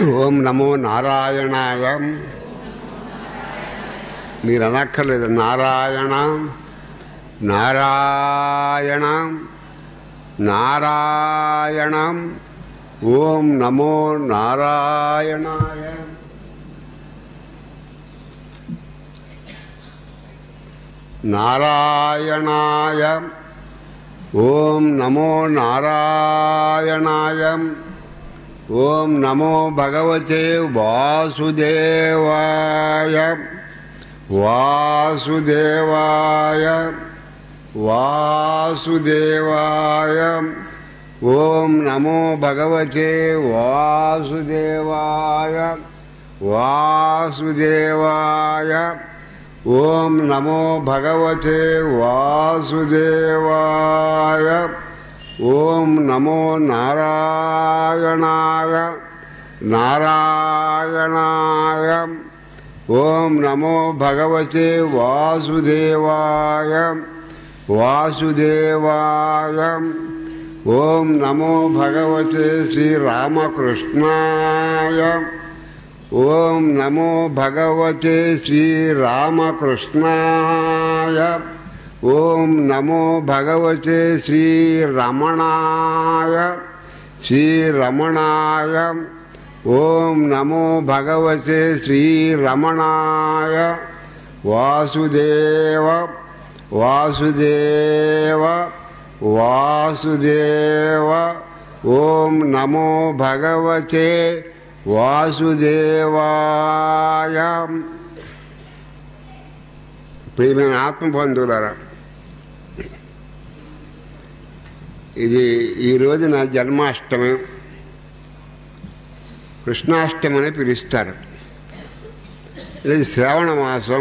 ఓం నమో నారాయణాయ మీరు అనక్కర్లేదు నారాయణ నారాయణ నారాయణ ఓం నమో నారాయణాయ నారాయణాయ ఓం నమో నారాయణాయ ఓం నమో భగవతే వాసుదేవాయ వాసుదేవాయ వాసుదేవాయ ఓం నమో భగవతే వాసుదేవాయ వాసుదేవాయ ఓం నమో భగవతే వాసుదేవాయ ఓం నమో నారాయణాయ నారాయణాయ ఓం నమో భగవతే వాసుదేవాయ వాసుదేవాయ ఓం నమో భగవతే శ్రీరామకృష్ణాయ ఓం నమో భగవతే శ్రీరామకృష్ణాయ ఓం నమో భగవతే శ్రీరమణాయ శ్రీరమణాయ ఓం నమో భగవతే శ్రీరమణాయ వాసుదేవ వాసుదేవ వాసుదేవ ఓం నమో భగవతే వాసుదేవాయ ప్రియమైన ఆత్మబంధువులారా ఇది ఈరోజు నా జన్మాష్టమి కృష్ణాష్టమి అని పిలుస్తారు ఇది శ్రావణ మాసం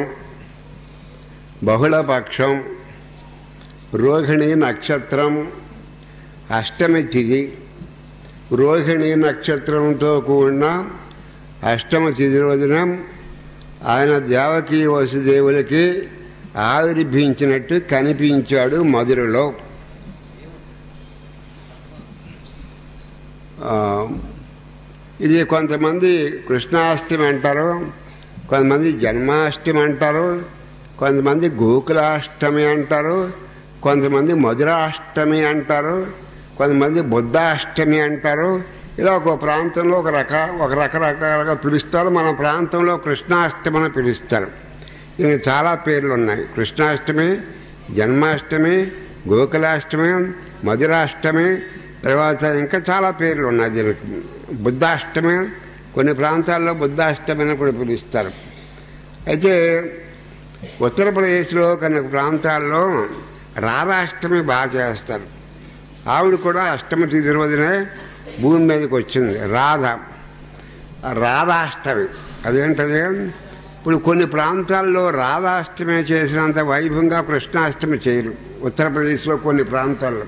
బహుళపక్షం రోహిణి నక్షత్రం అష్టమి తిథి రోహిణి నక్షత్రంతో కూడిన అష్టమ తిథి రోజున ఆయన దేవకీ వసుదేవులకి ఆవిర్భించినట్టు కనిపించాడు మధురలో ఆ, ఇది కొంతమంది కృష్ణాష్టమి అంటారు కొంతమంది జన్మాష్టమి అంటారు కొంతమంది గోకులాష్టమి అంటారు కొంతమంది మధురాష్టమి అంటారు కొంతమంది బుద్ధాష్టమి అంటారు ఇలా ఒక ప్రాంతంలో ఒక రక ఒక రకరకాలుగా పిలుస్తారు మన ప్రాంతంలో కృష్ణాష్టమి అని పిలుస్తారు దీనికి చాలా పేర్లు ఉన్నాయి కృష్ణాష్టమి జన్మాష్టమి గోకులాష్టమి మధురాష్టమి తర్వాత ఇంకా చాలా పేర్లు ఉన్నాయి దీనికి బుద్ధాష్టమి కొన్ని ప్రాంతాల్లో బుద్ధాష్టమి అని కూడా పిలుస్తారు అయితే ఉత్తరప్రదేశ్లో కొన్ని ప్రాంతాల్లో రాధాష్టమి బాగా చేస్తారు ఆవిడ కూడా అష్టమి తిథి రోజునే భూమి మీదకి వచ్చింది రాధ ఆ రాధాష్టమి అదేంటది ఇప్పుడు కొన్ని ప్రాంతాల్లో రాధాష్టమి చేసినంత వైభవంగా కృష్ణాష్టమి చేయరు ఉత్తరప్రదేశ్లో కొన్ని ప్రాంతాల్లో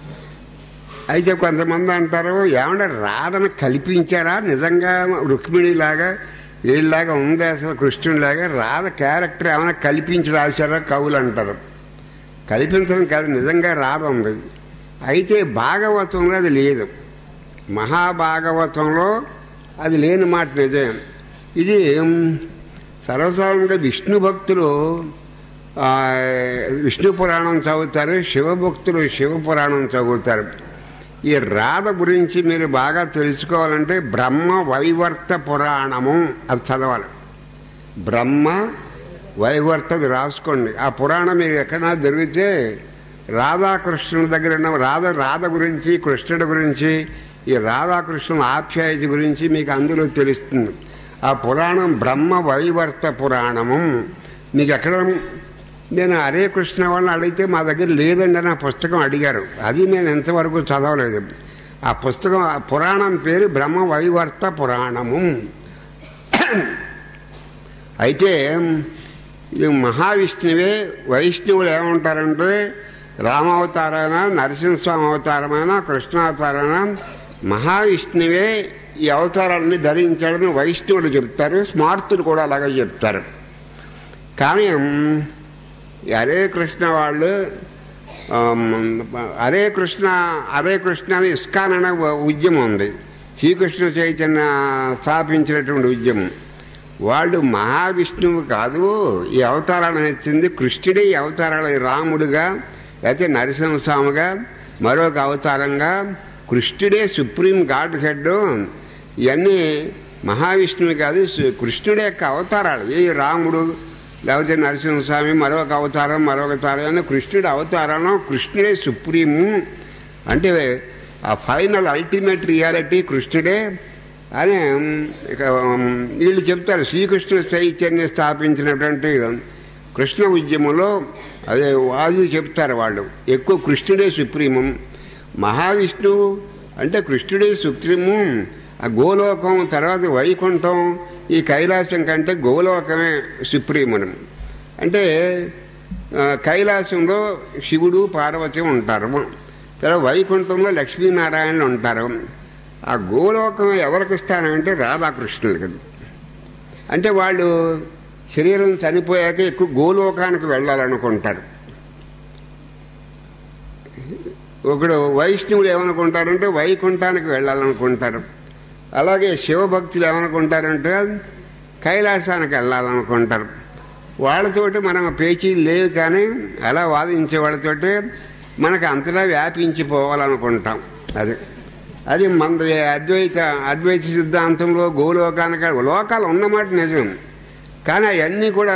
అయితే కొంతమంది అంటారు ఏమన్నా రాధను కల్పించారా నిజంగా రుక్మిణిలాగా వీళ్ళలాగా ఉంది అసలు కృష్ణుడిలాగా రాధ క్యారెక్టర్ ఏమైనా కల్పించి రాశారా కవులు అంటారు కల్పించడం కాదు నిజంగా రాధ ఉంది అయితే భాగవతంలో అది లేదు మహాభాగవతంలో అది లేని మాట నిజం ఇది సర్వసాధారణంగా విష్ణు భక్తులు ఆ, విష్ణు పురాణం చదువుతారు శివభక్తులు శివ పురాణం చదువుతారు ఈ రాధ గురించి మీరు బాగా తెలుసుకోవాలంటే బ్రహ్మ వైవర్త పురాణము అది చదవాలి బ్రహ్మ వైవర్తది రాసుకోండి ఆ పురాణం మీరు ఎక్కడైనా దొరికితే రాధాకృష్ణుడి దగ్గర ఉన్న రాధ రాధ గురించి కృష్ణుడి గురించి ఈ రాధాకృష్ణుల ఆప్యాయత గురించి మీకు అందులో తెలుస్తుంది ఆ పురాణం బ్రహ్మ వైవర్త పురాణము మీకు ఎక్కడ నేను హరే కృష్ణ వాళ్ళని అడిగితే మా దగ్గర లేదండి అని ఆ పుస్తకం అడిగారు అది నేను ఎంతవరకు చదవలేదు ఆ పుస్తకం ఆ పురాణం పేరు బ్రహ్మ వైవర్త పురాణము అయితే ఇది మహావిష్ణువే వైష్ణవులు ఏమంటారంటే రామావతారాయణ నరసింహస్వామి అవతారమైన కృష్ణావతారాయణ మహావిష్ణువే ఈ అవతారాలని ధరించాడని వైష్ణవులు చెప్తారు స్మార్తులు కూడా అలాగే చెప్తారు కానీ ఈ హరే కృష్ణ వాళ్ళు ఆమ్, హరే కృష్ణ హరే కృష్ణ అని ఇస్కాన్ అనే ఉద్యమం ఉంది శ్రీకృష్ణ చైతన్య స్థాపించినటువంటి ఉద్యమం వాళ్ళు మహావిష్ణువు కాదు ఈ అవతారాలను ఇచ్చింది కృష్ణుడే ఈ అవతారాలు రాముడుగా లేకపోతే నరసింహస్వామిగా మరొక అవతారంగా కృష్ణుడే సుప్రీం గాడ్ హెడ్ ఇవన్నీ మహావిష్ణువు కాదు సు- కృష్ణుడి యొక్క అవతారాలు ఈ రాముడు లేకపోతే నరసింహస్వామి మరొక అవతారం మరొక అవతారం అని కృష్ణుడి అవతారంలో కృష్ణుడే సుప్రీము అంటే ఆ ఫైనల్ అల్టిమేట్ రియాలిటీ కృష్ణుడే అని ఇక వీళ్ళు చెప్తారు శ్రీకృష్ణ చైతన్య స్థాపించినటువంటి కృష్ణ ఉద్యమంలో అదే వాళ్ళు చెప్తారు వాళ్ళు ఎక్కువ కృష్ణుడే సుప్రీమం మహావిష్ణువు అంటే కృష్ణుడే సుప్రీము ఆ గోలోకం తర్వాత వైకుంఠం ఈ కైలాసం కంటే గోలోకమే సుప్రీమనం అంటే ఆ, కైలాసంలో శివుడు పార్వతి ఉంటారు తర్వాత వైకుంఠంలో లక్ష్మీనారాయణలు ఉంటారు ఆ గోలోకం ఎవరికి ఇస్తానంటే రాధాకృష్ణులకి అంటే వాళ్ళు శరీరం చనిపోయాక ఎక్కువ గోలోకానికి వెళ్ళాలనుకుంటారు ఒకడు వైష్ణవులు ఏమనుకుంటారంటే వైకుంఠానికి వెళ్ళాలనుకుంటారు అలాగే శివభక్తులు ఏమనుకుంటారంటే కైలాసానికి వెళ్ళాలనుకుంటారు వాళ్ళతోటి మనం పేచీలు లేవు కానీ అలా వాదించే వాళ్ళతోటి మనకు అంతలా వ్యాపించిపోవాలనుకుంటాం అది అది మన అద్వైత అద్వైత సిద్ధాంతంలో గోలోకానికి లోకాలు ఉన్నమాట నిజం కానీ అవన్నీ కూడా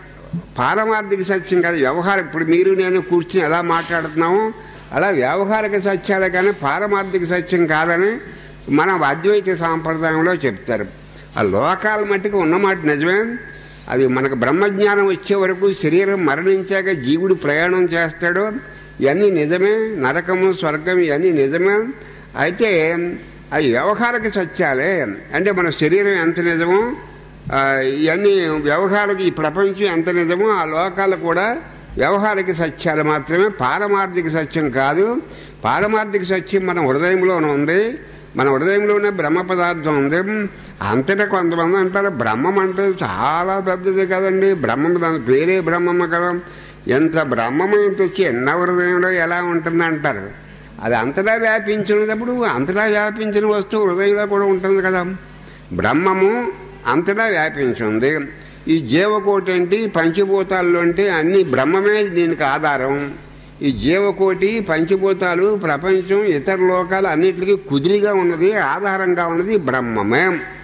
పారమార్థిక సత్యం కాదు వ్యవహారం ఇప్పుడు మీరు నేను కూర్చుని ఎలా మాట్లాడుతున్నాము అలా వ్యవహారిక సత్యాలే కానీ పారమార్థిక సత్యం కాదని మన అద్వైత సాంప్రదాయంలో చెప్తారు ఆ లోకాల మట్టుకు ఉన్నమాట నిజమే అది మనకు బ్రహ్మజ్ఞానం వచ్చే వరకు శరీరం మరణించాక జీవుడు ప్రయాణం చేస్తాడు ఇవన్నీ నిజమే నరకము స్వర్గం ఇవన్నీ నిజమే అయితే అవి వ్యవహారిక సత్యాలే అంటే మన శరీరం ఎంత నిజమో ఆ, ఇవన్నీ వ్యవహారిక ఈ ప్రపంచం ఎంత నిజమో ఆ లోకాలు కూడా వ్యవహారిక సత్యాలు మాత్రమే పారమార్థిక సత్యం కాదు పారమార్థిక సత్యం మన హృదయంలోనే ఉంది మన హృదయంలోనే బ్రహ్మ పదార్థం ఉంది అంతటా కొంతమంది అంటారు బ్రహ్మం అంటే చాలా పెద్దది కదండి బ్రహ్మం దాని పేరే బ్రహ్మమ్మ కదా ఎంత బ్రహ్మము ఇంత చిన్న హృదయంలో ఎలా ఉంటుంది అంటారు అది అంతటా వ్యాపించినప్పుడు అంతటా వ్యాపించిన వస్తువు హృదయంలో కూడా ఉంటుంది కదా బ్రహ్మము అంతటా వ్యాపించింది ఈ జీవకోటి ఏంటి పంచభూతాల్లో అంటే అన్ని బ్రహ్మమే దీనికి ఆధారం ఈ జీవకోటి పంచభూతాలు ప్రపంచం ఇతర లోకాలు అన్నిటికీ కుదిరిగా ఉన్నది ఆధారంగా ఉన్నది బ్రహ్మమే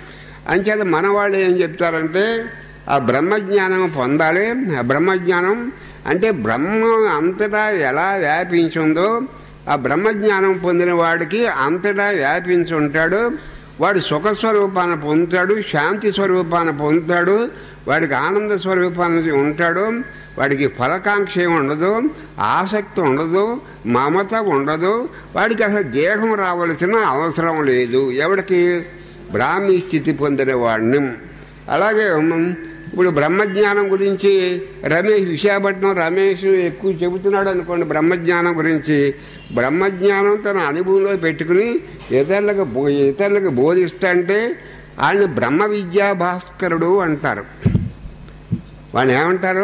అంచేత మన వాళ్ళు ఏం చెప్తారంటే ఆ బ్రహ్మజ్ఞానం పొందాలి ఆ బ్రహ్మజ్ఞానం అంటే బ్రహ్మ అంతటా ఎలా వ్యాపించిందో ఆ బ్రహ్మజ్ఞానం పొందిన వాడికి అంతటా వ్యాపించి ఉంటాడు వాడు సుఖ స్వరూపాన్ని పొందుతాడు శాంతి స్వరూపాన్ని పొందుతాడు వాడికి ఆనంద స్వరూపాన్ని ఉంటాడు వాడికి ఫలకాంక్ష ఏమి ఉండదు ఆసక్తి ఉండదు మమత ఉండదు వాడికి అసలు దేహం రావలసిన అవసరం లేదు ఎవడికి బ్రాహ్మీ స్థితి పొందిన వాడిని అలాగే ఉమ్, ఇప్పుడు బ్రహ్మజ్ఞానం గురించి రమేష్ విశాఖపట్నం రమేష్ ఎక్కువ చెబుతున్నాడు అనుకోండి బ్రహ్మజ్ఞానం గురించి బ్రహ్మజ్ఞానం తన అనుభవంలో పెట్టుకుని ఇతరులకు బో- ఇతరులకు బోధిస్తుంటే వాళ్ళని బ్రహ్మ విద్యా భాస్కరుడు అంటారు వాడిని ఏమంటారు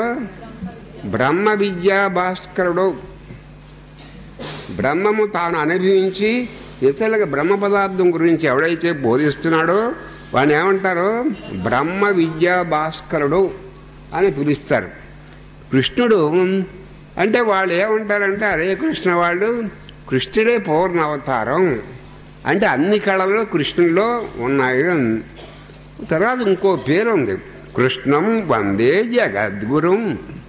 బ్రహ్మ విద్యా భాస్కరుడు బ్రహ్మము తాను అనుభవించి ఇతరులకు బ్రహ్మ పదార్థం గురించి ఎవడైతే బోధిస్తున్నాడో వాడిని ఏమంటారు బ్రహ్మ విద్యా భాస్కరుడు అని పిలుస్తారు కృష్ణుడు అంటే వాళ్ళు ఏమంటారంటే హరే కృష్ణ వాళ్ళు కృష్ణుడే పూర్ణ అవతారం అంటే అన్ని కళలు కృష్ణుల్లో ఉన్నాయి తర్వాత ఇంకో పేరు ఉంది కృష్ణం వందే జగద్గురుం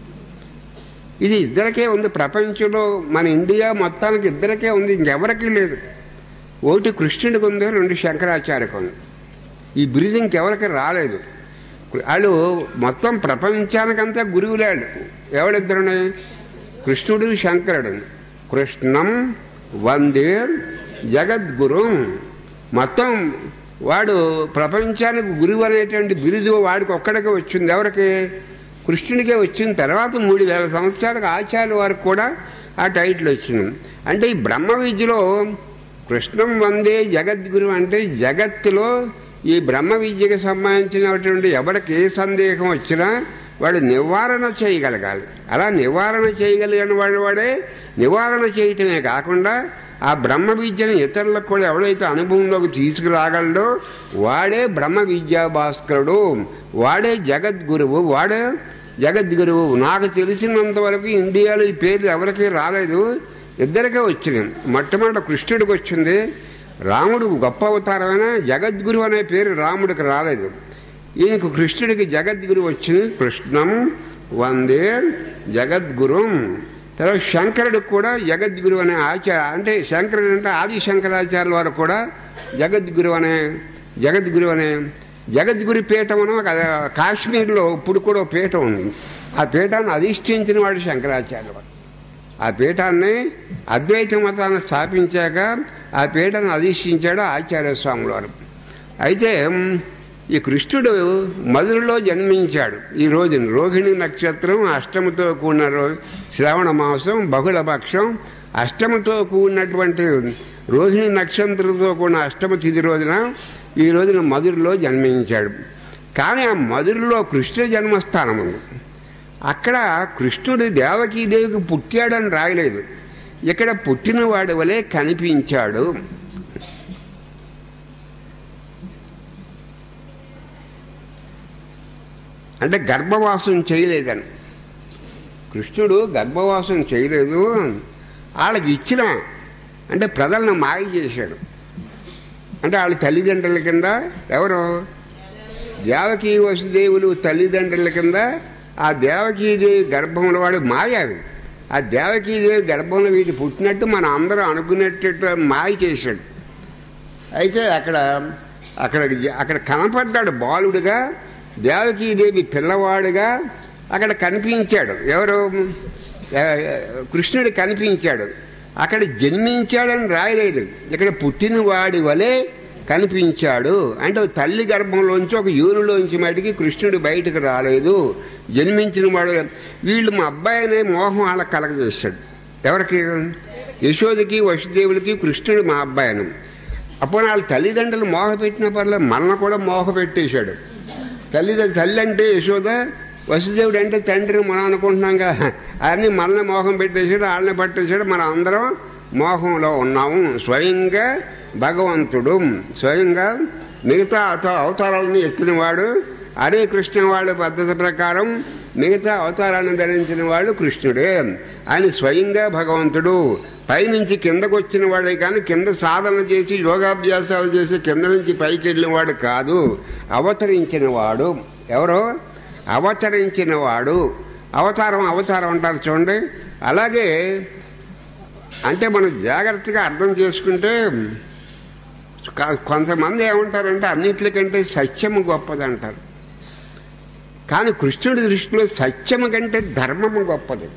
ఇది ఇద్దరికే ఉంది ప్రపంచంలో మన ఇండియా మొత్తానికి ఇద్దరికే ఉంది ఇంకెవరికీ లేదు ఒకటి కృష్ణుడికి ఉంది రెండు శంకరాచార్యకు ఉంది ఈ బిరుదు ఇంకెవరికి రాలేదు వాళ్ళు మొత్తం ప్రపంచానికంతా గురువులాడు ఎవడిద్దరుని కృష్ణుడు శంకరుడు కృష్ణం వందే జగద్గురు మొత్తం వాడు ప్రపంచానికి గురువు అనేటువంటి బిరుదు వాడికి ఒక్కడికే వచ్చింది ఎవరికి కృష్ణుడికే వచ్చిన తర్వాత మూడు వేల సంవత్సరాలకు ఆచార్య వారికి కూడా ఆ టైటిల్ వచ్చింది అంటే ఈ బ్రహ్మ విద్యలో కృష్ణం వందే జగద్గురు అంటే జగత్తులో ఈ బ్రహ్మ విద్యకు సంబంధించినటువంటి ఎవరికి ఏ సందేహం వచ్చినా వాడు నివారణ చేయగలగాలి అలా నివారణ చేయగలిగిన వాడు వాడే నివారణ చేయటమే కాకుండా ఆ బ్రహ్మ విద్యను ఇతరులకు కూడా ఎవడైతే అనుభవంలోకి తీసుకురాగలడో వాడే బ్రహ్మ విద్యా భాస్కరుడు వాడే జగద్గురువు వాడే జగద్గురువు నాకు తెలిసినంత వరకు ఇండియాలో ఈ పేర్లు ఎవరికీ రాలేదు ఇద్దరికే వచ్చినాయి మొట్టమొదటి కృష్ణుడికి వచ్చింది రాముడు గొప్ప అవతారమైన జగద్గురు అనే పేరు రాముడికి రాలేదు ఈయనకు కృష్ణుడికి జగద్గురు వచ్చింది కృష్ణం వందే జగద్గురుం తర్వాత శంకరుడికి కూడా జగద్గురు అనే ఆచార అంటే శంకరుడు అంటే ఆది శంకరాచార్యుల వారు కూడా జగద్గురు అనే జగద్గురు అనే జగద్గురి పీఠం అని ఒక కాశ్మీర్లో ఇప్పుడు కూడా ఒక పీఠం ఉంది ఆ పీఠాన్ని అధిష్ఠించిన వాడు శంకరాచార్యుల వారు ఆ పీఠాన్ని అద్వైత మతాన్ని స్థాపించాక ఆ పీఠాన్ని అధిష్ఠించాడు ఆచార్య స్వాముల వారు అయితే మ్, ఈ కృష్ణుడు మధురలో జన్మించాడు ఈ రోజున రోహిణి నక్షత్రం అష్టమితో కూడిన రో- శ్రావణ మాసం బహుళ పక్షం అష్టమితో కూడినటువంటి రోహిణి నక్షత్రంతో కూడిన అష్టమ తిథి రోజున ఈ రోజున మధురలో జన్మించాడు కానీ ఆ మధురలో కృష్ణ జన్మస్థానం ఉంది అక్కడ కృష్ణుడు దేవకీదేవికి పుట్టాడని రాయలేదు ఇక్కడ పుట్టినవాడి వలె కనిపించాడు అంటే గర్భవాసం చేయలేదని కృష్ణుడు గర్భవాసం చేయలేదు వాళ్ళకి ఇచ్చిన అంటే ప్రజలను మాయ చేశాడు అంటే వాళ్ళ తల్లిదండ్రుల కింద ఎవరు దేవకీ వసుదేవులు తల్లిదండ్రుల కింద ఆ దేవకీదేవి గర్భంలో వాడు మాయావి ఆ దేవకీదేవి గర్భంలో వీటి పుట్టినట్టు మనం అందరం అనుకునేటట్టు మాయ చేశాడు అయితే అక్కడ అక్కడ అక్కడ కనపడ్డాడు బాలుడుగా దేవకీదేవి పిల్లవాడుగా అక్కడ కనిపించాడు ఎవరు ఆ, కృష్ణుడు కనిపించాడు అక్కడ జన్మించాడని రాయలేదు ఇక్కడ పుట్టినవాడి వలె కనిపించాడు అంటే ఒక తల్లి గర్భంలోంచి ఒక యూరులోంచి మటుకి కృష్ణుడు బయటకు రాలేదు జన్మించిన వాడు వీళ్ళు మా అబ్బాయి అనే మోహం వాళ్ళకి కలగజేశాడు ఎవరికి యశోదకి వసుదేవులకి కృష్ణుడు మా అబ్బాయి అని అప్పుడు వాళ్ళ తల్లిదండ్రులు మోహ పెట్టిన పర్లేదు మనల్ని కూడా మోహ పెట్టేశాడు తల్లిదండ్రులు తల్లి అంటే యశోద వసుదేవుడు అంటే తండ్రిని మనం అనుకుంటున్నాం కదా అన్ని మనల్ని మోహం పెట్టేశాడు వాళ్ళని పట్టేశాడు మనం అందరం మోహంలో ఉన్నాము స్వయంగా భగవంతుడు స్వయంగా మిగతా అవత- అవతారాలను ఎత్తినవాడు హరే కృష్ణ వాళ్ళ పద్ధతి ప్రకారం మిగతా అవతారాలను ధరించిన వాడు కృష్ణుడే ఆయన స్వయంగా భగవంతుడు పైనుంచి కిందకు వచ్చిన వాడే కానీ కింద సాధన చేసి యోగాభ్యాసాలు చేసి కింద నుంచి పైకి వెళ్ళిన వాడు కాదు అవతరించిన వాడు ఎవరో అవతరించిన వాడు అవతారం అవతారం అంటారు చూడండి అలాగే అంటే మనం జాగ్రత్తగా అర్థం చేసుకుంటే కా- కొంతమంది ఏమంటారంటే అన్నిట్లకంటే సత్యము గొప్పది అంటారు కానీ కృష్ణుడి దృష్టిలో సత్యము కంటే ధర్మము గొప్పది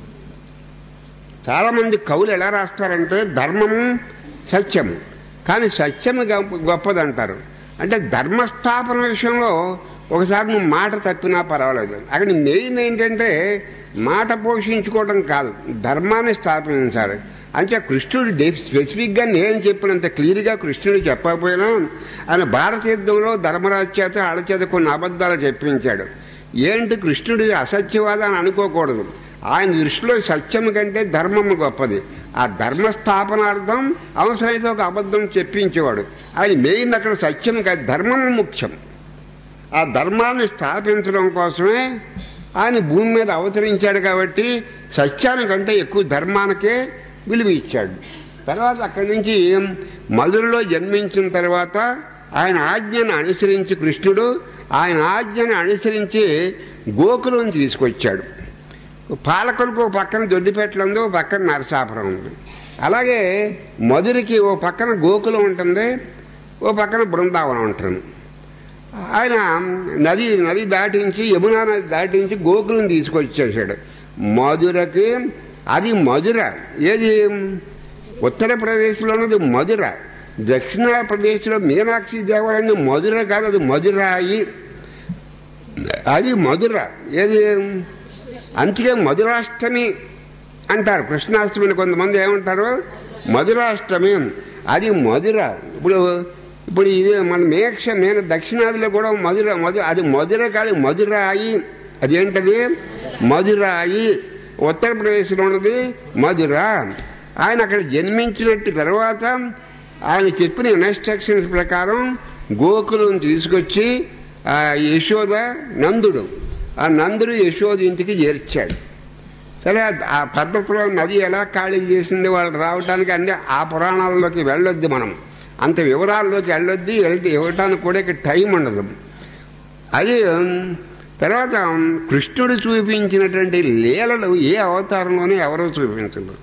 చాలామంది కవులు ఎలా రాస్తారంటే ధర్మము సత్యము కానీ సత్యము గొప్ప- గొప్పదంటారు అంటే ధర్మస్థాపన విషయంలో ఒకసారి నువ్వు మాట తప్పినా పర్వాలేదు అక్కడ మెయిన్ ఏంటంటే మాట పోషించుకోవడం కాదు ధర్మాన్ని స్థాపించాలి అంటే కృష్ణుడు డే స్పెసిఫిక్గా నేను చెప్పినంత క్లియర్గా కృష్ణుడు చెప్పకపోయినా ఆయన భారత యుద్ధంలో ధర్మరాజు చేత వాళ్ళ చేత కొన్ని అబద్ధాలు చెప్పించాడు ఏంటి కృష్ణుడు అసత్యవాద అని అనుకోకూడదు ఆయన దృష్టిలో సత్యం కంటే ధర్మము గొప్పది ఆ ధర్మ స్థాపనార్థం అవసరమైతే ఒక అబద్ధం చెప్పించేవాడు ఆయన మెయిన్ అక్కడ సత్యం కాదు ధర్మము ముఖ్యం ఆ ధర్మాన్ని స్థాపించడం కోసమే ఆయన భూమి మీద అవతరించాడు కాబట్టి సత్యానికంటే ఎక్కువ ధర్మానికే విలువ ఇచ్చాడు తర్వాత అక్కడి నుంచి మధురలో జన్మించిన తర్వాత ఆయన ఆజ్ఞను అనుసరించి కృష్ణుడు ఆయన ఆజ్ఞను అనుసరించి గోకులం తీసుకొచ్చాడు పాలకులకు ఓ పక్కన దొడ్డిపెట్టలు ఉంది ఓ పక్కన నరసాపురం ఉంది అలాగే మధురికి ఓ పక్కన గోకులం ఉంటుంది ఓ పక్కన బృందావనం ఉంటుంది ఆయన నది నది దాటించి యమునా నది దాటించి గోకులం తీసుకొచ్చేసాడు మధురకి అది మధుర ఏది ఉత్తరప్రదేశ్లోనది మధుర దక్షిణాప్రదేశ్లో మీనాక్షి దేవాలయం మధుర కాదు అది మధురాయి అది మధుర ఏది అందుకే మధురాష్టమి అంటారు కృష్ణాష్టమిని కొంతమంది ఏమంటారు మధురాష్టమి అది మధుర ఇప్పుడు ఇప్పుడు ఇది మన మేక్ష నేను దక్షిణాదిలో కూడా మధుర మధుర అది మధుర కాదు మధురాయి అదేంటది మధురాయి ఉత్తరప్రదేశ్లో ఉన్నది మధుర ఆయన అక్కడ జన్మించినట్టు తర్వాత ఆయన చెప్పిన ఇన్స్ట్రక్షన్స్ ప్రకారం గోకులం తీసుకొచ్చి ఆ యశోద నందుడు ఆ నందుడు యశోద ఇంటికి చేర్చాడు సరే ఆ- ఆ పద్ధతిలో నది ఎలా ఖాళీ చేసింది వాళ్ళు రావడానికి అన్ని ఆ పురాణాల్లోకి వెళ్ళొద్దు మనం అంత వివరాల్లోకి వెళ్ళొద్దు వెళ్తే ఇవ్వటానికి కూడా ఇక్కడ టైం ఉండదు అది ఉమ్, తర్వాత ఉమ్, కృష్ణుడు చూపించినటువంటి లీలలు ఏ అవతారంలోనే ఎవరో చూపించరు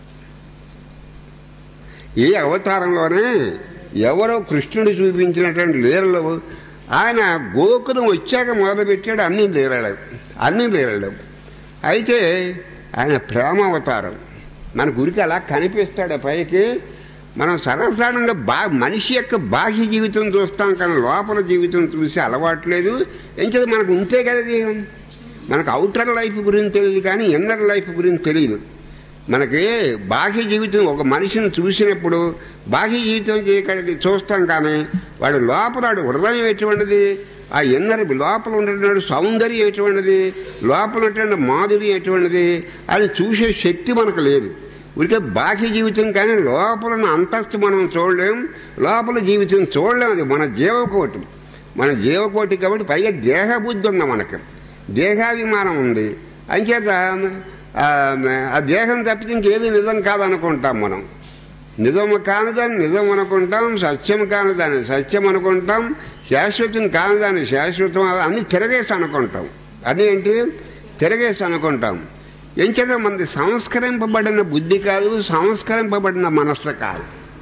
ఏ అవతారంలోనే ఎవరో కృష్ణుడు చూపించినటువంటి లీలలు ఆయన గోకులం వచ్చాక మొదలుపెట్టాడు అన్ని లీలలు అన్ని లీలలు అయితే ఆయన ప్రేమ అవతారం మన గురికి అలా కనిపిస్తాడు పైకి మనం సర్వసాధారణంగా బా మనిషి యొక్క బాహ్య జీవితం చూస్తాం కానీ లోపల జీవితం చూసి అలవాట్లేదు ఎంచేది మనకు ఉంటే కదా ఇది. మనకు అవుటర్ లైఫ్ గురించి తెలియదు కానీ ఇన్నర్ లైఫ్ గురించి తెలియదు మనకి బాహ్య జీవితం ఒక మనిషిని చూసినప్పుడు బాహ్య జీవితం చేయడానికి చూస్తాం కానీ వాడు లోపల వాడు హృదయం ఎటువంటిది ఆ ఇన్నర్ లోపల ఉన్నటువంటి సౌందర్యం ఎటువంటిది లోపల ఉన్నటువంటి మాధుర్యం ఎటువంటిది అది చూసే శక్తి మనకు లేదు ఉడికే బాహ్య జీవితం కానీ లోపల ఉన్న అంతస్తు మనం చూడలేం లోపల జీవితం చూడలేం అది మన జీవకోటి మన జీవకోటి కాబట్టి పైగా దేహబుద్ధి ఉంది మనకి దేహాభిమానం ఉంది అంచేత ఆ, ఆ దేహం తప్పితే ఇంకేది నిజం కాదనుకుంటాం మనం నిజము కానిదాన్ని నిజం అనుకుంటాం సత్యం కానిదాన్ని సత్యం అనుకుంటాం శాశ్వతం కానిదాన్ని శాశ్వతం అన్ని తిరగేసి అనుకుంటాం అన్నీ ఏంటి తిరగేసి అనుకుంటాం ఎంచేత మనది సంస్కరింపబడిన బుద్ధి కాదు సంస్కరింపబడిన మనస్సు కాదు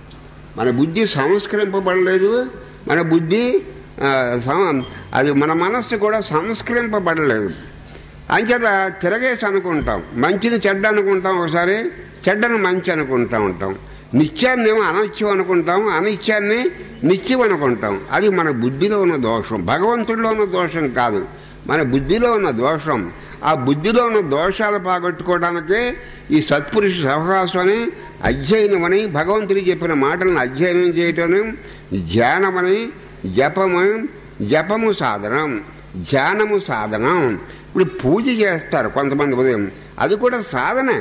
మన బుద్ధి సంస్కరింపబడలేదు మన బుద్ధి ఆ, సం- అది మన మనస్సు కూడా సంస్కరింపబడలేదు అంచేత తిరగేసి అనుకుంటాం మంచిని చెడ్డ అనుకుంటాం ఒకసారి చెడ్డను మంచి అనుకుంటా ఉంటాం నిత్యాన్ని ఏమో అనిత్యం అనుకుంటాం అనిత్యాన్ని నిత్యం అనుకుంటాం అది మన బుద్ధిలో ఉన్న దోషం భగవంతుడిలో ఉన్న దోషం కాదు మన బుద్ధిలో ఉన్న దోషం ఆ బుద్ధిలో ఉన్న దోషాలు పోగొట్టుకోవడానికే ఈ సత్పురుష సహవాసం అని అధ్యయనమని భగవంతుడు చెప్పిన మాటలను అధ్యయనం చేయటం ధ్యానమని జపము జపము సాధనం ధ్యానము సాధనం ఇప్పుడు పూజ చేస్తారు కొంతమంది ఉదయం అది కూడా సాధనే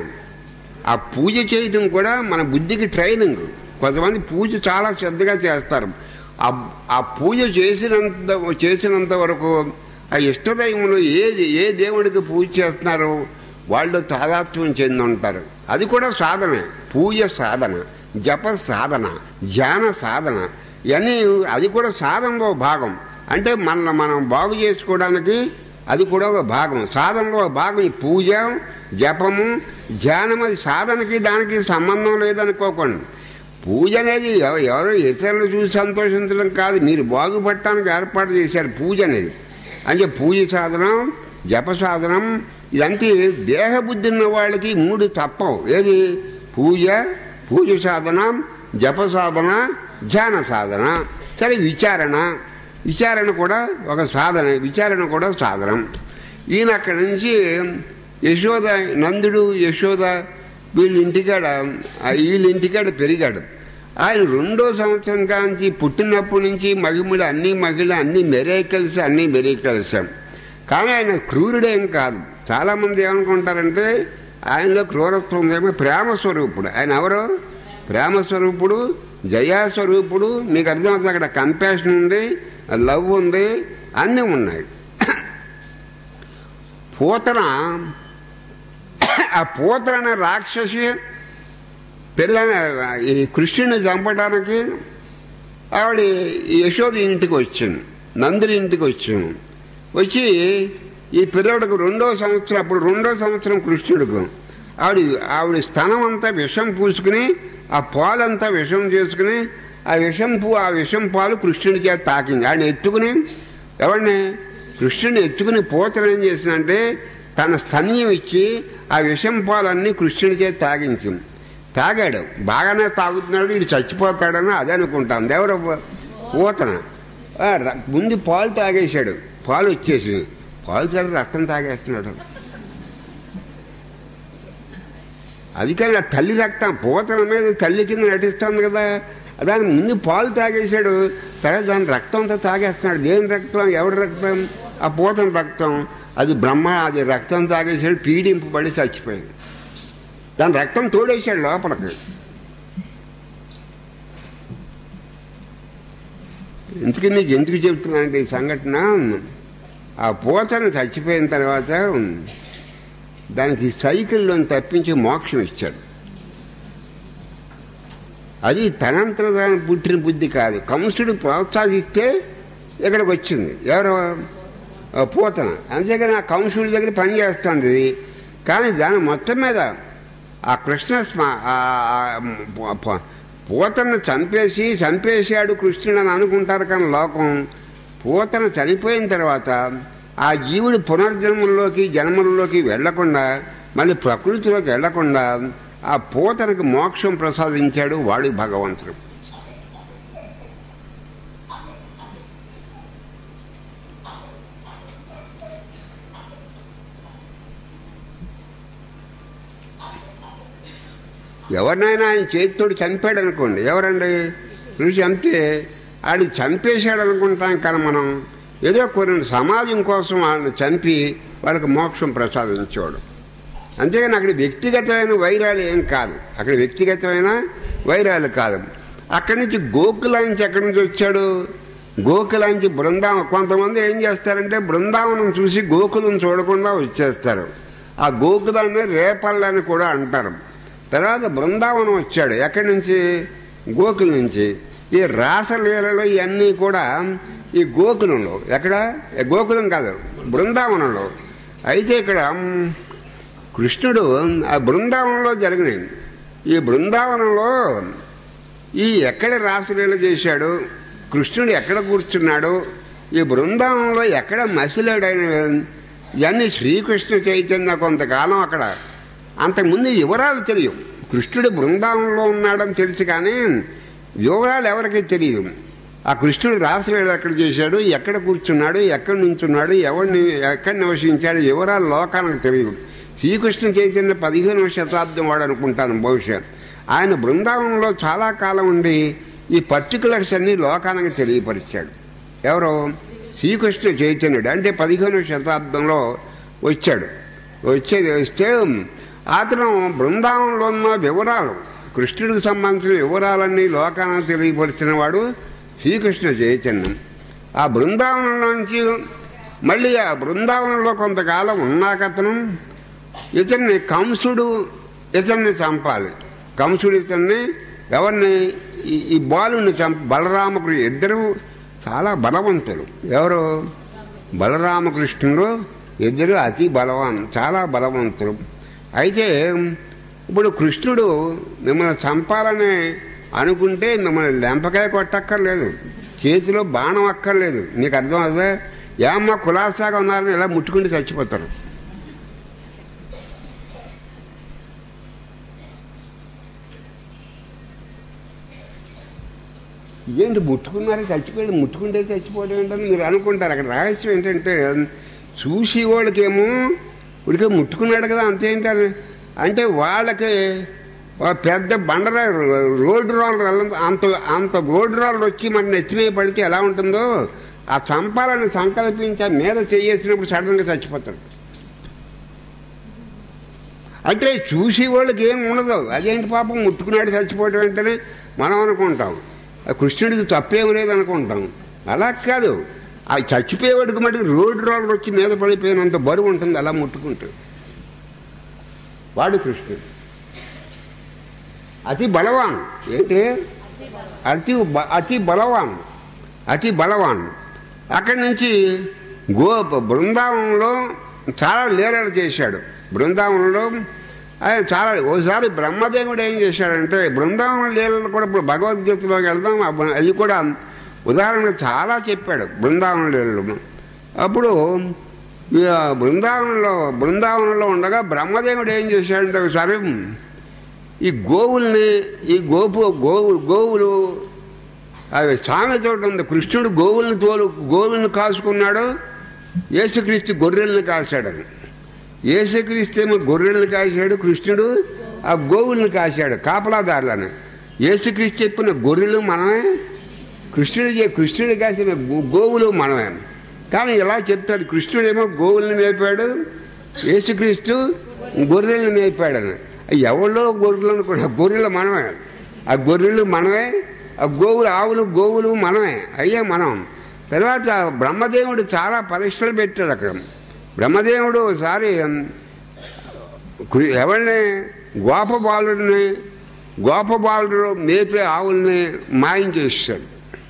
ఆ పూజ చేయటం కూడా మన బుద్ధికి ట్రైనింగ్ కొంతమంది పూజ చాలా శ్రద్ధగా చేస్తారు ఆ ఆ పూజ చేసినంత చేసినంత వరకు ఆ ఇష్టదైవంలో ఏది ఏ దేవుడికి పూజ చేస్తున్నారో వాళ్ళు తాదాత్మ్యం చెంది ఉంటారు అది కూడా సాధనే పూజ సాధన జప సాధన ధ్యాన సాధన ఇవన్నీ అది కూడా సాధనలో భాగం అంటే మన మనం బాగు చేసుకోవడానికి అది కూడా ఒక భాగం సాధనలో ఒక భాగం ఈ పూజ జపము ధ్యానం అది సాధనకి దానికి సంబంధం లేదనుకోకండి పూజ అనేది ఎవ- ఎవరో ఇతరులు చూసి సంతోషించడం కాదు మీరు బాగుపడటానికి ఏర్పాటు చేశారు పూజ అనేది అంటే పూజ సాధనం జప సాధనం ఇదంటే దేహబుద్ధి ఉన్న వాళ్ళకి మూడు తప్పవు ఏది పూజ పూజ సాధన జప సాధన ధ్యాన సాధన సరే విచారణ విచారణ కూడా ఒక సాధన విచారణ కూడా సాధనం ఈయన అక్కడి నుంచి యశోద నందుడు యశోద వీళ్ళ ఇంటికాడ ఆ వీళ్ళ ఇంటికాడ పెరిగాడు ఆయన రెండో సంవత్సరం కాంచి పుట్టినప్పటి నుంచి మగిముడు అన్ని మగిళ అన్ని మెరేకల్స్ అన్ని మెరేకల్స్ కానీ ఆయన క్రూరుడేం కాదు చాలామంది ఏమనుకుంటారంటే ఆయనలో క్రూరత్వం ఉందేమో ప్రేమ స్వరూపుడు ఆయన ఎవరు ప్రేమ స్వరూపుడు జయాస్వరూపుడు మీకు అర్థమవుతుంది అక్కడ కంపాషన్ ఉంది లవ్ ఉంది అన్నీ ఉన్నాయి పూతన ఆ పూతన అనే రాక్షసి పిల్ల ఈ కృష్ణుని చంపడానికి ఆవిడ ఈ యశోద ఇంటికి వచ్చింది నందిని ఇంటికి వచ్చింది వచ్చి ఈ పిల్లడికి రెండో సంవత్సరం అప్పుడు రెండో సంవత్సరం కృష్ణుడికి ఆవిడ ఆవిడ స్థనం అంతా విషం పూసుకుని ఆ పాలంతా విషం చేసుకుని ఆ విషం పూ ఆ విషం పాలు కృష్ణుడి చేత తాకింది ఆయన ఎత్తుకుని ఎవరిని కృష్ణుని ఎత్తుకుని పోతన ఏం చేసిందంటే తన స్తన్యం ఇచ్చి ఆ విషం పాలన్నీ కృష్ణుడి చేత తాగించింది తాగాడు బాగానే తాగుతున్నాడు ఇటు చచ్చిపోతాడని అదే అనుకుంటాం ఎవరు ఊతన ఆ, ర- ముందు పాలు తాగేశాడు పాలు వచ్చేసి పాలు తాగి రక్తం తాగేస్తున్నాడు అది కానీ ఆ తల్లి రక్తం పూతన మీద తల్లి కింద నటిస్తుంది కదా దాని ముందు పాలు తాగేశాడు తర్వాత దాని రక్తం అంతా తాగేస్తున్నాడు దేని రక్తం ఎవరి రక్తం ఆ పూతన రక్తం అది బ్రహ్మ అది రక్తం తాగేశాడు పీడింపు పడి చచ్చిపోయింది దాని రక్తం తోడేశాడు లోపలికి ఇంతకీ మీకు ఎందుకు చెప్తున్నానంటే ఈ సంఘటన ఆ పూతను చచ్చిపోయిన తర్వాత దానికి సైకిల్లో తప్పించి మోక్షం ఇచ్చాడు అది తనంతర దాని పుట్టిన బుద్ధి కాదు కంసుడు ప్రోత్సహిస్తే ఇక్కడికి వచ్చింది ఎవరు ఆ పూతన అంతేగాని ఆ కంసుడి దగ్గర పని చేస్తుంది ఇది కానీ దాని మొత్తం మీద ఆ కృష్ణ స్మ- ఆ- ఆ ప- పూతను చంపేసి చంపేశాడు కృష్ణుడు అని అనుకుంటారు కానీ లోకం పూతను చనిపోయిన తర్వాత ఆ జీవుడు పునర్జన్మల్లోకి జన్మల్లోకి వెళ్లకుండా మళ్ళీ ప్రకృతిలోకి వెళ్లకుండా ఆ పూతనకు మోక్షం ప్రసాదించాడు వాడు భగవంతుడు ఎవరినైనా ఆయన చేతితోటి చంపాడు అనుకోండి ఎవరండి చూసి చంపితే ఆడు చంపేశాడు అనుకుంటాం కానీ మనం ఏదో కొన్ని సమాజం కోసం వాళ్ళని చంపి వాళ్ళకి మోక్షం ప్రసాదించేవాడు అంతేగాని అక్కడ వ్యక్తిగతమైన వైరాలు ఏం కాదు అక్కడ వ్యక్తిగతమైన వైరాలు కాదు అక్కడి నుంచి గోకులాంచి ఎక్కడి నుంచి వచ్చాడు గోకులాంచి బృందావనం కొంతమంది ఏం చేస్తారంటే బృందావనం చూసి గోకులం చూడకుండా వచ్చేస్తారు ఆ గోకులాన్ని రేపల్లని కూడా అంటారు తర్వాత బృందావనం వచ్చాడు ఎక్కడి నుంచి గోకుల నుంచి ఈ రాసలీలలో ఇవన్నీ కూడా ఈ గోకులంలో ఎక్కడ గోకులం కాదు బృందావనంలో అయితే ఇక్కడ మ్, కృష్ణుడు ఆ బృందావనంలో జరిగినాయి ఈ బృందావనంలో ఈ ఎక్కడ రాసలీల చేశాడు కృష్ణుడు ఎక్కడ కూర్చున్నాడు ఈ బృందావనంలో ఎక్కడ మసిలాడైన ఇవన్నీ శ్రీకృష్ణ చైతన్య కొంతకాలం అక్కడ అంతకుముందు వివరాలు తెలియవు కృష్ణుడు బృందావనంలో ఉన్నాడని తెలుసు కానీ వివరాలు ఎవరికీ తెలియదు ఆ కృష్ణుడు రాసలీల ఎక్కడ చేశాడు ఎక్కడ కూర్చున్నాడు ఎక్కడ నుంచున్నాడు ఎవరిని ఎక్కడ నివసించాడు వివరాలు లోకానికి తెలియదు శ్రీకృష్ణ చైతన్య పదిహేనవ శతాబ్దం వాడు అనుకుంటాను బహుశా ఆయన బృందావనంలో చాలా కాలం ఉండి ఈ పర్టికులర్స్ అన్ని లోకానికి తెలియపరిచాడు ఎవరు శ్రీకృష్ణ చైతన్యుడు అంటే పదిహేనవ శతాబ్దంలో వచ్చాడు వచ్చేది వస్తే అతను బృందావనంలో ఉన్న వివరాలు కృష్ణుడికి సంబంధించిన వివరాలన్నీ లోకానికి తెలియపరిచిన వాడు శ్రీకృష్ణ చైతన్యం ఆ బృందావనం నుంచి మళ్ళీ ఆ బృందావనంలో కొంతకాలం ఉన్నాకతను ఇతన్ని కంసుడు ఇతన్ని చంపాలి కంసుడు ఇతన్ని ఎవరిని ఈ- ఈ బాలుని చంప బలరామకృష్ణ ఇద్దరు చాలా బలవంతులు ఎవరు బలరామకృష్ణుడు ఇద్దరు అతి బలవాన్ చాలా బలవంతులు అయితే ఇప్పుడు కృష్ణుడు మిమ్మల్ని చంపాలని అనుకుంటే మిమ్మల్ని లెంపకాయ కొట్టక్కర్లేదు చేతిలో బాణం అక్కర్లేదు నీకు అర్థం అవుతుందా ఏమ్మా కులాసాగా ఉన్నారని ఇలా ముట్టుకుంటే చచ్చిపోతారు ఏంటి ముట్టుకున్నారే చచ్చిపోయాడు ముట్టుకుంటే చచ్చిపోవడం ఏంటని మీరు అనుకుంటారు అక్కడ రహస్యం ఏంటంటే చూసి వాళ్ళకేమో ఉడికే ముట్టుకున్నాడు కదా అంతేంటారు అంటే వాళ్ళకి ఒక పెద్ద బండరా రోడ్డు రోలర్ అంత అంత రోడ్డు రోలర్ వచ్చి మన నెత్తిమీద పడితే ఎలా ఉంటుందో ఆ చంపాలని సంకల్పించి ఆ మీద చేసినప్పుడు సడన్గా చచ్చిపోతాడు అంటే చూసి వాళ్ళకి ఏం ఉండదు అదేంటి పాపం ముట్టుకున్నాడు చచ్చిపోవడం వెంటనే మనం అనుకుంటాం ఆ కృష్ణుడికి తప్పేం లేదు అనుకుంటాం అలా కాదు ఆ చచ్చిపోయేవాడికి మటుకు రోడ్డు రోడ్డు వచ్చి మీద పడిపోయినంత బరువు ఉంటుంది అలా ముట్టుకుంటూ వాడు కృష్ణుడు అతి బలవాన్ ఏంటి అతి బ- అతి బలవాన్ అతి బలవాన్ అక్కడి నుంచి గో బృందావనంలో చాలా లీలలు చేశాడు బృందావనంలో ఆయన చాలా ఓసారి బ్రహ్మదేవుడు ఏం చేశాడంటే బృందావన లీలలు కూడా ఇప్పుడు భగవద్గీతలోకి వెళ్దాం అబ్బ- అది కూడా ఉదాహరణకు చాలా చెప్పాడు బృందావన లీలలు అప్పుడు ఈ బృందావనంలో బృందావనంలో ఉండగా బ్రహ్మదేవుడు ఏం చేశాడంటే ఒకసారి ఈ గోవుల్ని ఈ గోపు గోవు గోవులు అవి సామెత ఒకటి ఉంది కృష్ణుడు గోవుల్ని తోలు గోవుల్ని కాసుకున్నాడు యేసుక్రీస్తు గొర్రెల్ని కాశాడని యేసుక్రీస్తు ఏమో గొర్రెల్ని కాశాడు కృష్ణుడు ఆ గోవుల్ని కాశాడు కాపలాదారులను యేసుక్రీస్తు చెప్పిన గొర్రెలు మనమే కృష్ణుడు చే- కృష్ణుడు కాసిన గో- గోవులు మనమే కానీ ఇలా చెప్తాడు కృష్ణుడేమో గోవుల్ని మేపాడు యేసుక్రీస్తు గొర్రెల్ని మేపాడని ఎవరిలో గొర్రెలు అనుకున్నా గొర్రెలు మనమే ఆ గొర్రెలు మనమే ఆ గోవులు ఆవులు గోవులు మనమే అయ్యే మనం తర్వాత బ్రహ్మదేవుడు చాలా పరీక్షలు పెట్టాడు అక్కడ బ్రహ్మదేవుడు ఒకసారి కు- ఎవరిని గోపబాలుడిని గోపబాలుడు మేపే ఆవుల్ని మాయం చేస్తాడు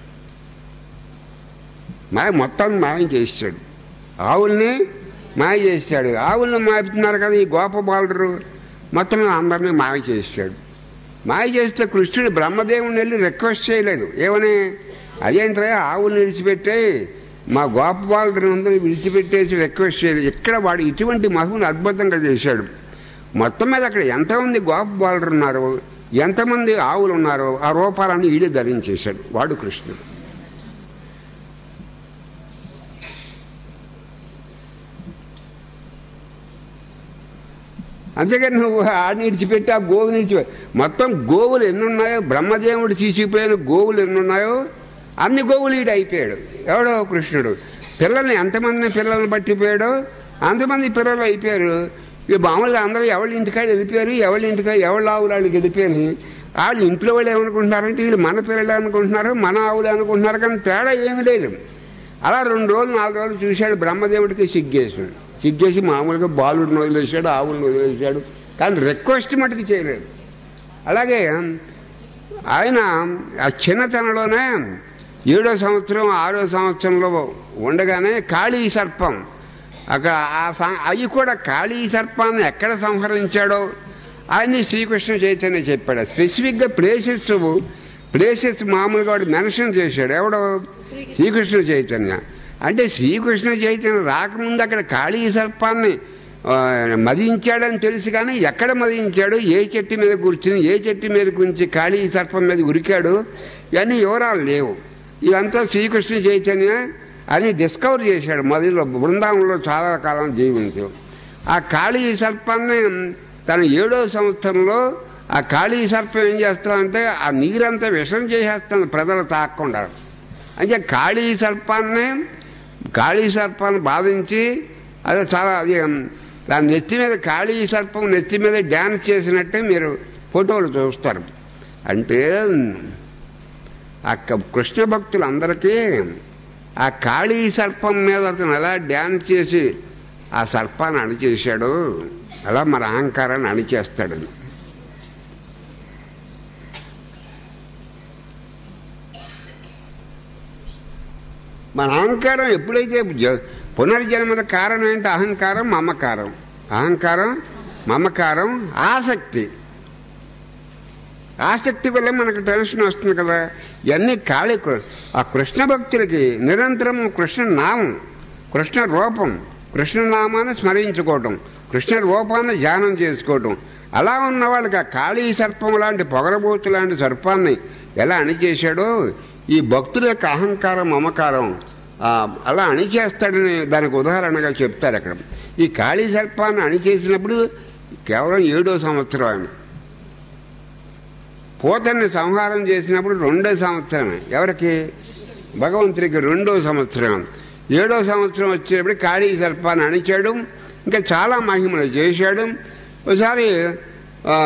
మాయ మొత్తాన్ని మాయం చేస్తాడు ఆవుల్ని మాయ చేశాడు ఆవుల్ని మాపుతున్నారు కదా ఈ గోపబాలుడు మొత్తం అందరినీ మాయ చేశాడు మాయ చేస్తే కృష్ణుడు బ్రహ్మదేవుని వెళ్ళి రిక్వెస్ట్ చేయలేదు ఏమని అదేంట్రా ఆవుల్ని విడిచిపెట్టే మా గోపబాలుడిని అందరూ విడిచిపెట్టేసి రిక్వెస్ట్ చేయలేదు ఇక్కడ వాడు ఇటువంటి మహిమను అద్భుతంగా చేశాడు మొత్తం మీద అక్కడ ఎంతమంది గోపబాలుడు ఉన్నారు ఎంతమంది ఆవులు ఉన్నారో ఆ రూపాలన్నీ ఈడే ధరించేశాడు వాడు కృష్ణుడు అంతేకాని నువ్వు ఆడిని విడిచిపెట్టి ఆ గోవుని విడిచిపెట్టి మొత్తం గోవులు ఎన్నున్నాయో బ్రహ్మదేవుడు తీసిపోయిన గోవులు ఎన్నున్నాయో అన్ని గోవులు ఈడు అయిపోయాడు ఎవడో కృష్ణుడు పిల్లల్ని ఎంతమందిని పిల్లల్ని పట్టిపోయాడో అంతమంది పిల్లలు అయిపోయారు ఇక మామూలుగా అందరూ ఎవరి ఇంటికాడ వెళ్ళిపోయారు ఎవరి ఇంటికాడ ఎవరి ఆవులు వాళ్ళకి వెళ్ళిపోయారు వాళ్ళు ఇంట్లో వాళ్ళు ఏమనుకుంటున్నారంటే వీళ్ళు మన పిల్లలు అనుకుంటున్నారు మన ఆవులు అనుకుంటున్నారు కానీ తేడా ఏమీ లేదు అలా రెండు రోజులు నాలుగు రోజులు చూశాడు బ్రహ్మదేవుడికి సిగ్గేసాడు సిగ్గేసి మామూలుగా బాలుడిని వదిలేశాడు ఆవులను వదిలేశాడు కానీ రిక్వెస్ట్ మటుకు చేయలేదు అలాగే ఆయన ఆ చిన్నతనంలోనే ఏడో సంవత్సరం ఆరో సంవత్సరంలో ఉండగానే కాళీ సర్పం అక్కడ ఆ స- అవి కూడా కాళీ సర్పాన్ని ఎక్కడ సంహరించాడో ఆయన్ని శ్రీకృష్ణ చైతన్య చెప్పాడు స్పెసిఫిక్గా ప్లేసెస్ ప్లేసెస్ మామూలుగా వాడు మెన్షన్ చేశాడు ఎవడో శ్రీకృష్ణ చైతన్య అంటే శ్రీకృష్ణ చైతన్య రాకముందు అక్కడ కాళీ సర్పాన్ని ఆ, మదించాడని తెలుసు కానీ ఎక్కడ మదించాడు ఏ చెట్టు మీద కూర్చుని ఏ చెట్టు మీద గురించి కాళీ సర్పం మీద ఉరికాడు ఇవన్నీ వివరాలు లేవు ఇదంతా శ్రీకృష్ణ చైతన్య అని డిస్కవర్ చేశాడు మొదలు బృందావనంలో చాలా కాలం జీవించాడు ఆ కాళీ సర్పాన్ని తన ఏడో సంవత్సరంలో ఆ కాళీ సర్పం ఏం చేస్తుందంటే ఆ నీరంతా విషం చేసేస్తుంది ప్రజలు తాకుండా అంటే కాళీ సర్పాన్ని కాళీ సర్పాన్ని బాధించి అదే చాలా అది దాని నెత్తి మీద కాళీ సర్పం నెత్తి మీద డ్యాన్స్ చేసినట్టే మీరు ఫోటోలు చూస్తారు అంటే ఆ క- కృష్ణ భక్తులందరికీ ఆ కాళీ సర్పం మీద అతను ఎలా డ్యాన్స్ చేసి ఆ సర్పాన్ని అణిచేశాడు అలా మన అహంకారాన్ని అణిచేస్తాడు మన అహంకారం ఎప్పుడైతే జ- పునర్జన్మల కారణం ఏంటి అహంకారం మమకారం అహంకారం మమకారం ఆసక్తి ఆసక్తి వల్ల మనకు టెన్షన్ వస్తుంది కదా ఇవన్నీ ఖాళీ కృ- ఆ కృష్ణ భక్తులకి నిరంతరం కృష్ణ నామం కృష్ణ రూపం కృష్ణ నామాన్ని స్మరించుకోవటం కృష్ణ రూపాన్ని ధ్యానం చేసుకోవటం అలా ఉన్న వాళ్ళకి ఆ కాళీ సర్పం లాంటి పొగరబోతు లాంటి సర్పాన్ని ఎలా అణిచేశాడో ఈ భక్తుల యొక్క అహంకారం మమకారం ఆ, అలా అణిచేస్తాడని దానికి ఉదాహరణగా చెప్తారు అక్కడ ఈ కాళీ సర్పాన్ని అణిచేసినప్పుడు కేవలం ఏడో సంవత్సరం ఆయన పోతన్ని సంహారం చేసినప్పుడు రెండో సంవత్సరమే ఎవరికి భగవంతుడికి రెండో సంవత్సరం ఏడో సంవత్సరం వచ్చేటప్పుడు కాళీ సర్పాన్ని అణిచాడు ఇంకా చాలా మహిమలు చేశాడు ఒకసారి ఆ,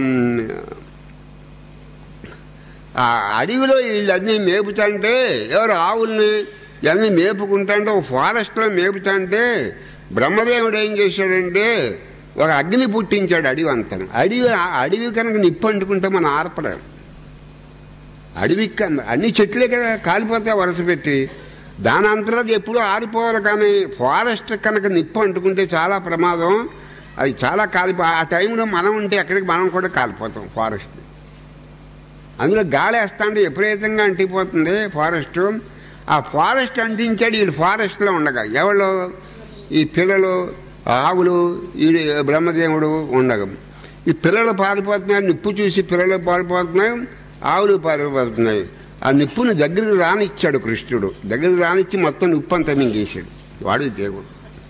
ఆ అడవిలో వీళ్ళన్నీ మేపుతాంటే ఎవరు ఆవుల్ని ఇవన్నీ మేపుకుంటాంటే ఒక ఫారెస్ట్లో మేపుతాంటే బ్రహ్మదేవుడు ఏం చేశాడంటే ఒక అగ్ని పుట్టించాడు అడవి అంతా అడవి ఆ అడవి కనుక నిప్పు అంటుకుంటే మనం ఆర్పలేం అడవి కన్నా అన్ని చెట్లే కదా కాలిపోతాయి వరుస పెట్టి దాని అంతలో అది ఎప్పుడూ ఆరిపోవాలి కానీ ఫారెస్ట్ కనుక నిప్పు అంటుకుంటే చాలా ప్రమాదం అది చాలా కాలిపో ఆ టైంలో మనం ఉంటే ఎక్కడికి మనం కూడా కాలిపోతాం ఫారెస్ట్ అందులో గాలి వేస్తా అంటే విపరీతంగా అంటిపోతుంది ఫారెస్ట్ ఆ ఫారెస్ట్ అంటించాడు వీళ్ళు ఫారెస్ట్లో ఉండగా ఎవరు ఈ పిల్లలు ఆవులు ఈ బ్రహ్మదేవుడు ఉండగా ఈ పిల్లలు పారిపోతున్నారు నిప్పు చూసి పిల్లలు పారిపోతున్నాయి ఆవులు పారిపోతున్నాయి ఆ నిప్పుని దగ్గరికి రానిచ్చాడు కృష్ణుడు దగ్గరికి రానిచ్చి మొత్తం నిప్పు అంతా మింగేశాడు వాడు దేవుడు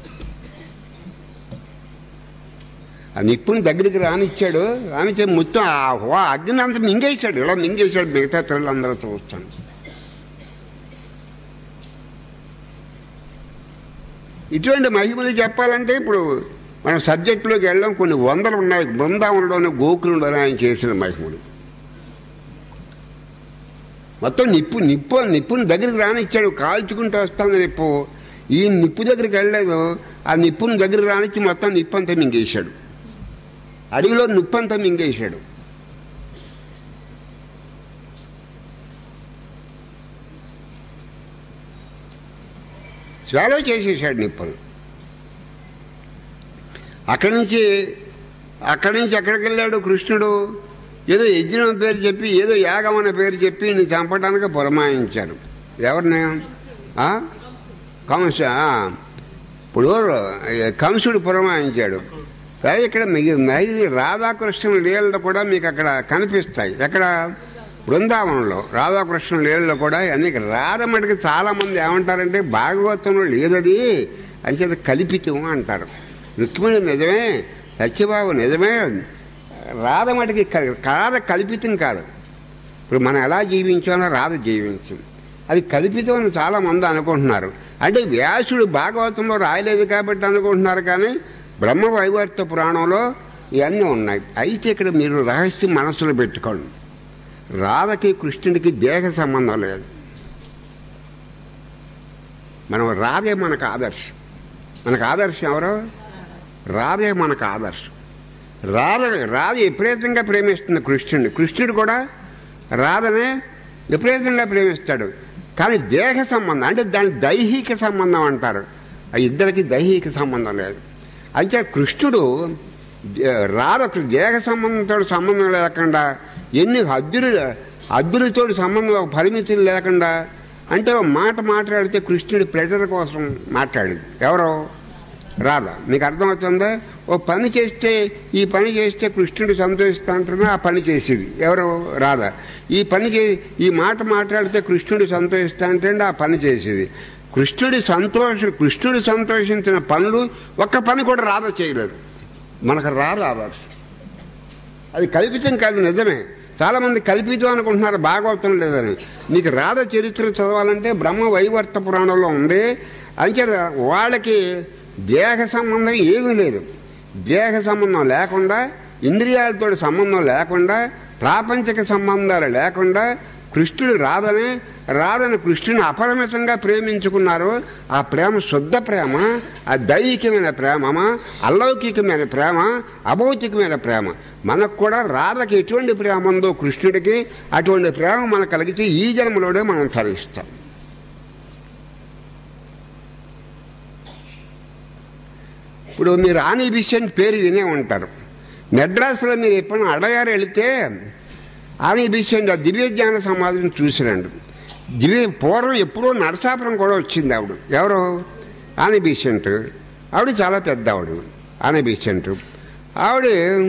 ఆ నిప్పుని దగ్గరికి రానిచ్చాడు రానిచ్చే మొత్తం ఆ హో- అగ్ని అంతా మింగేశాడు ఇలా మింగేశాడు మిగతా పిల్లలందరూ చూస్తాను ఇటువంటి మహిమలు చెప్పాలంటే ఇప్పుడు మన సబ్జెక్టులోకి వెళ్ళడం కొన్ని వందలు ఉన్నాయి బృందావనంలోని గోకులంలోనే ఆయన చేసిన మహిమలు మొత్తం నిప్పు నిప్పు నిప్పుని దగ్గరికి రానిచ్చాడు కాల్చుకుంటూ వస్తుంది నిప్పు ఈ నిప్పు దగ్గరికి వెళ్ళలేదు ఆ నిప్పుని దగ్గరికి రానిచ్చి మొత్తం నిప్పు అంతా మింగేశాడు అడవిలో నిప్పు అంతా మింగేశాడు స్వాలో చేసేసాడు నిప్పును అక్కడి నుంచి అక్కడి నుంచి ఎక్కడికి వెళ్ళాడు కృష్ణుడు ఏదో యజ్ఞం పేరు చెప్పి ఏదో యాగం అనే పేరు చెప్పి నీ చంపడానికి పురమాయించారు ఎవరిని ఆ? కంస ఆ. ఇప్పుడు కంసుడు పురమాయించాడు అదే ఇక్కడ మీకు ఇది రాధాకృష్ణుల లీలలు కూడా మీకు అక్కడ కనిపిస్తాయి ఎక్కడ బృందావనంలో రాధాకృష్ణ లీలలో కూడా అన్ని రాధ మటుకు చాలా మంది ఏమంటారంటే భాగవతంలో లేదది అని చేత కల్పితం అంటారు రుక్మిణి నిజమే సత్యబాబు నిజమే రాధ మటుకి క- రాధ కల్పితం కాదు ఇప్పుడు మనం ఎలా జీవించాలో రాధ జీవించింది అది కల్పితం అని చాలా మంది అనుకుంటున్నారు అంటే వ్యాసుడు భాగవతంలో రాయలేదు కాబట్టి అనుకుంటున్నారు కానీ బ్రహ్మ వైవర్త పురాణంలో ఇవన్నీ ఉన్నాయి అయితే ఇక్కడ మీరు రహస్యం మనసులో పెట్టుకోండి రాధకి కృష్ణుడికి దేహ సంబంధం లేదు మనం రాధే మనకు ఆదర్శం మనకు ఆదర్శం ఎవరు రాధే మనకు ఆదర్శం రాధ రాధ విపరీతంగా ప్రేమిస్తుంది కృష్ణుడిని కృష్ణుడు కూడా రాధనే విపరీతంగా ప్రేమిస్తాడు కానీ దేహ సంబంధం అంటే దాని దైహిక సంబంధం అంటారు ఆ ఇద్దరికి దైహిక సంబంధం లేదు అయితే కృష్ణుడు దే- రాధకు దేహ సంబంధంతో సంబంధం లేకుండా ఎన్ని హద్దులు హద్దులతో సంబంధం ఒక పరిమితులు లేకుండా అంటే ఒక మాట మాట్లాడితే కృష్ణుడి ప్రెజర్ కోసం మాట్లాడింది ఎవరో రాధ మీకు అర్థమవుతుందా ఓ పని చేస్తే ఈ పని చేస్తే కృష్ణుడు సంతోషిస్తా అంటున్నా ఆ పని చేసేది ఎవరు రాధ ఈ పని చే ఈ మాట మాట్లాడితే కృష్ణుడు సంతోషిస్తా అంటే ఆ పని చేసేది కృష్ణుడి సంతోష కృష్ణుడు సంతోషించిన పనులు ఒక్క పని కూడా రాధ చేయలేదు మనకు రాదు ఆదర్శం అది కల్పితం కాదు నిజమే చాలా మంది కల్పితం అనుకుంటున్నారు భాగవతం లేదని నీకు రాధ చరిత్ర చదవాలంటే బ్రహ్మ వైవర్త పురాణంలో ఉంది అంచేత వాళ్ళకి దేహ సంబంధం ఏమీ లేదు దేహ సంబంధం లేకుండా ఇంద్రియాలతో సంబంధం లేకుండా ప్రాపంచిక సంబంధాలు లేకుండా కృష్ణుడు రాధని రాధని కృష్ణుని అపరిమితంగా ప్రేమించుకున్నారు ఆ ప్రేమ శుద్ధ ప్రేమ ఆ దైహికమైన ప్రేమ అలౌకికమైన ప్రేమ అభౌతికమైన ప్రేమ మనకు కూడా రాధకి ఎటువంటి ప్రేమ ఉందో కృష్ణుడికి అటువంటి ప్రేమ మనకు కలిగితే ఈ జన్మలోనే మనం తరిస్తాం ఇప్పుడు మీరు ఆనీ బిషెంట్ పేరు వినే ఉంటారు మెడ్రాస్లో మీరు ఎప్పుడైనా అడగారు వెళితే ఆనీ బిషెంట్ ఆ దివ్య జ్ఞాన సమాధిని చూసిరండి దివ్య పూర్వం ఎప్పుడో నరసాపురం కూడా వచ్చింది ఆవిడ ఎవరు ఆనీ బిషెంట్ ఆవిడ చాలా పెద్ద ఆవిడ ఆనీ బిషెంట్ ఆవిడ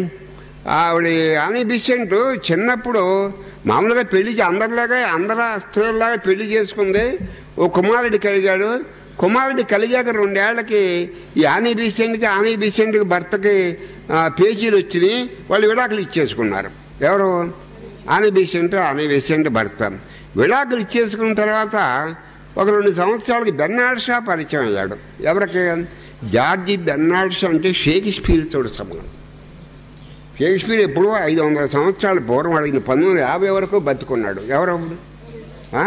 ఆవిడ ఆనీ బిషెంట్ చిన్నప్పుడు మామూలుగా పెళ్లి చే- అందరిలాగా అందరు స్త్రీలాగా పెళ్లి చేసుకుంది ఓ కుమారుడు కలిగాడు కుమారుడు కలిగాక రెండేళ్లకి ఈ ఆనీ బీసెంట్కి ఆనీ బీసెంట్కి భర్తకి ఆ, పేచీలు వచ్చినాయి వాళ్ళు విడాకులు ఇచ్చేసుకున్నారు ఎవరు ఆనీ బీసెంట్ ఆనీ బీసెంట్ భర్త విడాకులు ఇచ్చేసుకున్న తర్వాత ఒక రెండు సంవత్సరాలకి బెర్నాడ్ షా పరిచయం అయ్యాడు ఎవరికి జార్జి బెర్నాడ్ షా అంటే షేక్స్పియర్ తోడు సంబంధం షేక్స్పియర్ ఎప్పుడో ఐదు వందల సంవత్సరాల పూర్వం అడిగిన పంతొమ్మిది వందల యాభై వరకు బతుకున్నాడు ఎవరు ఆ?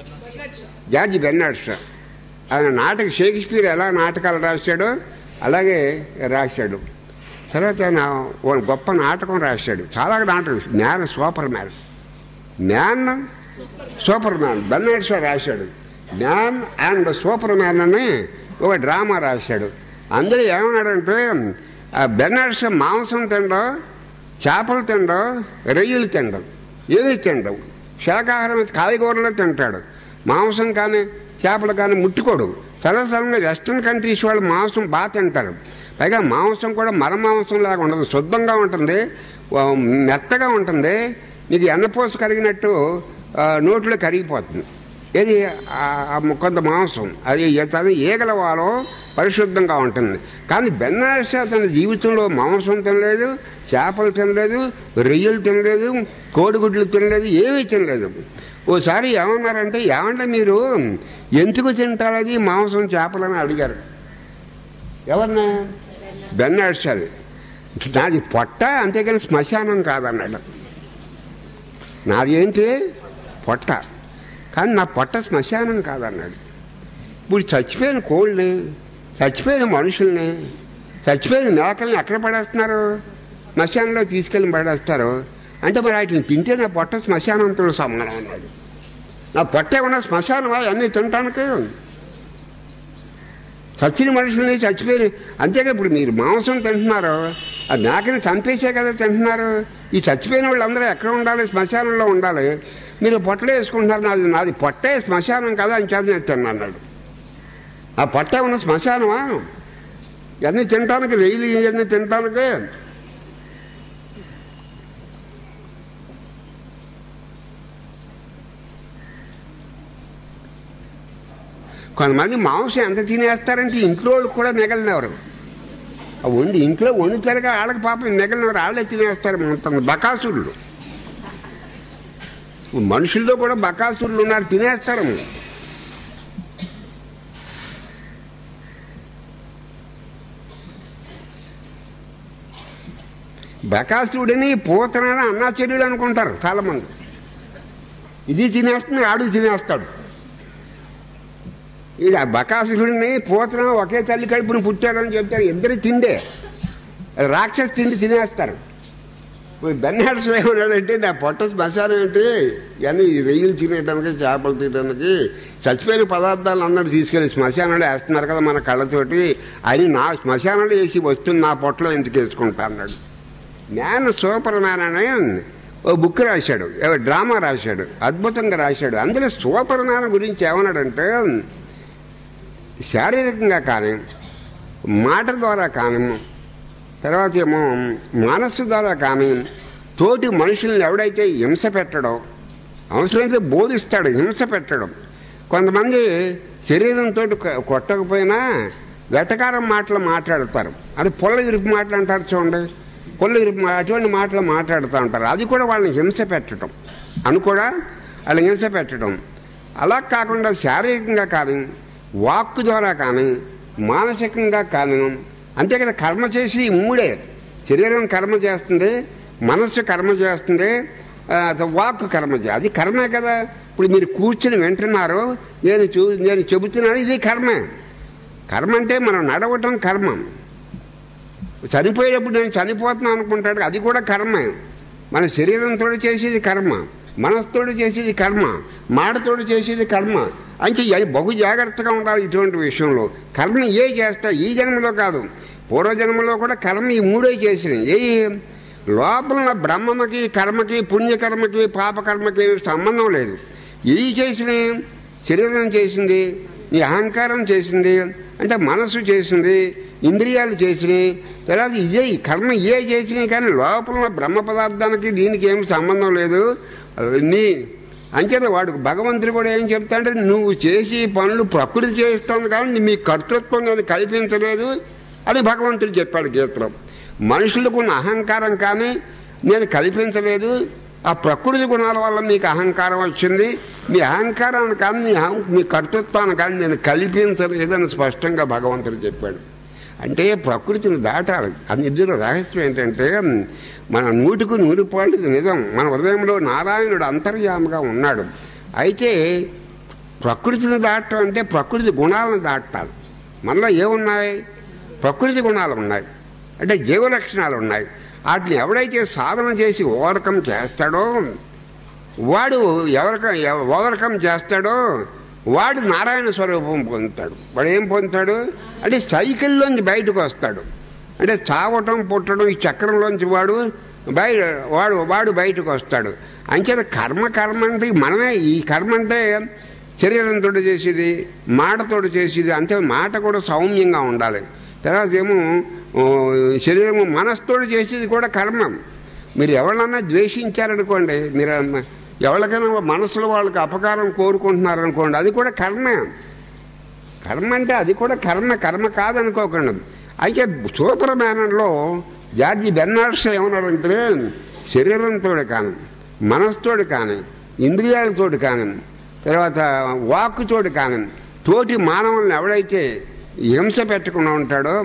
జార్జి బెర్నాడ్ షా ఆయన నాటక షేక్స్పియర్ ఎలా నాటకాలు రాశాడో అలాగే రాశాడు తర్వాత ఆయన ఓ గొప్ప నాటకం రాశాడు చాలా నాటకం man super man man super man Bernard Shaw రాశాడు మ్యాన్ అండ్ సూపర్ మ్యాన్ అని ఒక డ్రామా రాశాడు అందరూ ఏమన్నాడంటే ఆ బెర్నాడ్ షా మాంసం తినడం చేపలు తినడం రొయ్యలు తినడం ఏమీ తినడం శాకాహారం కాయగూరలు తింటాడు మాంసం కానీ చేపలు కానీ ముట్టుకోడు సర్వసరంగా వెస్ట్రన్ కంట్రీస్ వాళ్ళు మాంసం బాగా తింటారు పైగా మాంసం కూడా మర మాంసం లాగా ఉండదు శుద్ధంగా ఉంటుంది ఆ, మెత్తగా ఉంటుంది నీకు ఎన్నపోసు కరిగినట్టు ఆ, నోట్లో కరిగిపోతుంది ఇది ఆ- ఆ కొంత మాంసం అది తన ఈగల వాలో పరిశుద్ధంగా ఉంటుంది కానీ బెన్నారస తన జీవితంలో మాంసం తినలేదు చేపలు తినలేదు రొయ్యలు తినలేదు కోడిగుడ్లు తినలేదు ఏమీ తినలేదు ఓసారి ఏమన్నారంటే ఏమంటే మీరు ఎందుకు తింటారది మాంసం చేపలని అడిగారు ఎవరిని బెన్నాడ్సాలి నాది పొట్ట అంతేకాని శ్మశానం కాదన్నాడు నాది ఏంటి పొట్ట కానీ నా పొట్ట శ్మశానం కాదన్నాడు ఇప్పుడు చచ్చిపోయిన కోళ్ళని చచ్చిపోయిన మనుషుల్ని చచ్చిపోయిన మేకల్ని ఎక్కడ పడేస్తున్నారు శ్మశానంలో తీసుకెళ్ళి పడేస్తారు అంటే మరి వాటిని తింటే నా పొట్ట శ్మశానంతో సమానం అన్నాడు నా పొట్ట ఏమన్నా శ్మశానమా అన్నీ తినటానికి చచ్చిన మనుషుల్ని చచ్చిపోయిన అంతేగా ఇప్పుడు మీరు మాంసం తింటున్నారు ఆ మేకని చంపేసే కదా తింటున్నారు ఈ చచ్చిపోయిన వాళ్ళందరూ ఎక్కడ ఉండాలి శ్మశానంలో ఉండాలి మీరు పొట్టలో వేసుకుంటున్నారు నాది నాది పొట్టే శ్మశానం కదా అని చేత నేను తిన్నాను అన్నాడు ఆ పొట్ట ఉన్న శ్మశానమా ఇవన్నీ తినటానికి రైలు ఇవన్నీ తినటానికి కొంతమంది మాంసం ఎంత తినేస్తారంటే ఇంట్లో వాళ్ళు కూడా మిగలినవారు ఆ వండి ఇంట్లో వండుతారుగా వాళ్ళకి పాపం మిగిలినవారు వాళ్ళే తినేస్తారు మొత్తం బకాసురులు మనుషుల్లో కూడా బకాసురులు ఉన్నారు తినేస్తారు బకాసురుడిని పూతనని అన్నాచర్యుడు అనుకుంటారు చాలామంది ఇది తినేస్తుంది ఆడు తినేస్తాడు ఈడ బకాసురుడిని పూతన ఒకే తల్లి కడుపుని పుట్టారని చెప్తారు ఇద్దరు తిండే అది రాక్షస తిండి తినేస్తారు ఇప్పుడు బెన్నాడ్స్ ఏమన్నాడంటే నా పొట్ట శ్మశానం ఏంటి ఇవన్నీ వెయ్యిలు తినేయడానికి చేపలు తినడానికి చచ్చిపోయిన పదార్థాలు అందరూ తీసుకెళ్ళి శ్మశానంలో వేస్తున్నారు కదా మన కళ్ళతోటి అని నా శ్మశానంలో వేసి వస్తుంది నా పొట్టలో ఎందుకు వేసుకుంటా అన్నాడు జ్ఞాన సూపర్ మ్యాన్ అని ఓ బుక్ రాశాడు ఏవో డ్రామా రాశాడు అద్భుతంగా రాశాడు అందులో సూపర్ మ్యాన్ గురించి ఏమన్నాడంటే శారీరకంగా కానీ మాట ద్వారా కానీ తర్వాత ఏమో మనస్సు ద్వారా కానీ తోటి మనుషుల్ని ఎవడైతే హింస పెట్టడో అవసరమైతే బోధిస్తాడు హింస పెట్టడం కొంతమంది శరీరంతో కొట్టకపోయినా వెటకారం మాటలు మాట్లాడతారు అది పొల్ల ఇరుపు మాటలు అంటారు చూడండి పొల్ల ఇరుపు మా- అటువంటి మాటలు మాట్లాడుతూ ఉంటారు అది కూడా వాళ్ళని హింస పెట్టడం అని కూడా వాళ్ళని హింస పెట్టడం అలా కాకుండా శారీరకంగా కానీ వాక్కు ద్వారా కానీ మానసికంగా కానీ అంతే కదా కర్మ చేసి ఈ మూడే శరీరం కర్మ చేస్తుంది మనస్సు కర్మ చేస్తుంది ఆ, వాక్కు కర్మ చే అది కర్మే కదా ఇప్పుడు మీరు కూర్చుని వింటున్నారు నేను చూ నేను చెబుతున్నాను ఇది కర్మే కర్మ అంటే మనం నడవటం కర్మ చనిపోయేటప్పుడు నేను చనిపోతున్నాను అనుకుంటాడు అది కూడా కర్మే మన శరీరంతో చేసేది కర్మ మనస్తోడు చేసేది కర్మ మాటతోడు చేసేది కర్మ అంటే ఇవి బహు జాగ్రత్తగా ఉండాలి ఇటువంటి విషయంలో కర్మ ఏ చేస్తా ఈ జన్మలో కాదు పూర్వజన్మలో కూడా కర్మ ఈ మూడే చేసినాయి ఏ లోపల ఉన్న బ్రహ్మకి కర్మకి పుణ్యకర్మకి పాపకర్మకి సంబంధం లేదు ఏ చేసినాయి శరీరం చేసింది నీ అహంకారం చేసింది అంటే మనసు చేసింది ఇంద్రియాలు చేసినాయి తర్వాత ఇదే ఈ కర్మ ఏ చేసినాయి కానీ లోపల ఉన్న బ్రహ్మ పదార్థానికి దీనికి ఏం సంబంధం లేదు నీ అంచేత వాడు భగవంతుడు కూడా ఏం చెప్తాడంటే నువ్వు చేసి పనులు ప్రకృతి చేస్తాను కానీ మీ కర్తృత్వం నేను కల్పించలేదు అని భగవంతుడు చెప్పాడు గీతలో మనుషులకు ఉన్న అహంకారం కానీ నేను కల్పించలేదు ఆ ప్రకృతి గుణాల వల్ల మీకు అహంకారం వచ్చింది మీ అహంకారాన్ని కానీ మీ అహం- మీ కర్తృత్వాన్ని కానీ నేను కల్పించలేదని స్పష్టంగా భగవంతుడు చెప్పాడు అంటే ప్రకృతిని దాటాలి అది ఇద్దరు రహస్యం ఏంటంటే మన నూటికి నూరు పాళ్ళు ఇది నిజం మన హృదయంలో నారాయణుడు అంతర్యాముగా ఉన్నాడు అయితే ప్రకృతిని దాటం అంటే ప్రకృతి గుణాలను దాటాలి మనలో ఏమున్నాయి ప్రకృతి గుణాలు ఉన్నాయి అంటే జీవ లక్షణాలు ఉన్నాయి వాటిని ఎవడైతే సాధన చేసి ఓవర్కమ్ చేస్తాడో వాడు ఎవరిక ఓవర్కమ్ చేస్తాడో వాడు నారాయణ స్వరూపం పొందుతాడు వాడు ఏం పొందుతాడు అంటే సైకిల్లోంచి బయటకు వస్తాడు అంటే చావటం పుట్టడం ఈ చక్రంలోంచి వాడు బయ వాడు వాడు బయటకు వస్తాడు అంచేత కర్మ కర్మ అంటే మనమే ఈ కర్మ అంటే శరీరంతో చేసేది మాటతోటి చేసేది అంతే మాట కూడా సౌమ్యంగా ఉండాలి తర్వాత ఏమో ఓ, శరీరము మనస్తోటి చేసేది కూడా కర్మ మీరు ఎవరినన్నా ద్వేషించారనుకోండి మీరు అన్న- ఎవరికైనా మనసులో వాళ్ళకి అపకారం కోరుకుంటున్నారనుకోండి అది కూడా కర్మే కర్మ అంటే అది కూడా కర్మ కర్మ కాదనుకోకండి అయితే సూపర్ మ్యానంలో జార్జి బెర్నార్డ్స్ ఏమన్నారంటే శరీరంతో కానీ మనసుతోటి కానీ ఇంద్రియాలతోటి కానీ తర్వాత వాక్కుతోటి కానీ తోటి మానవుల్ని ఎవడైతే హింస పెట్టకుండా ఉంటాడో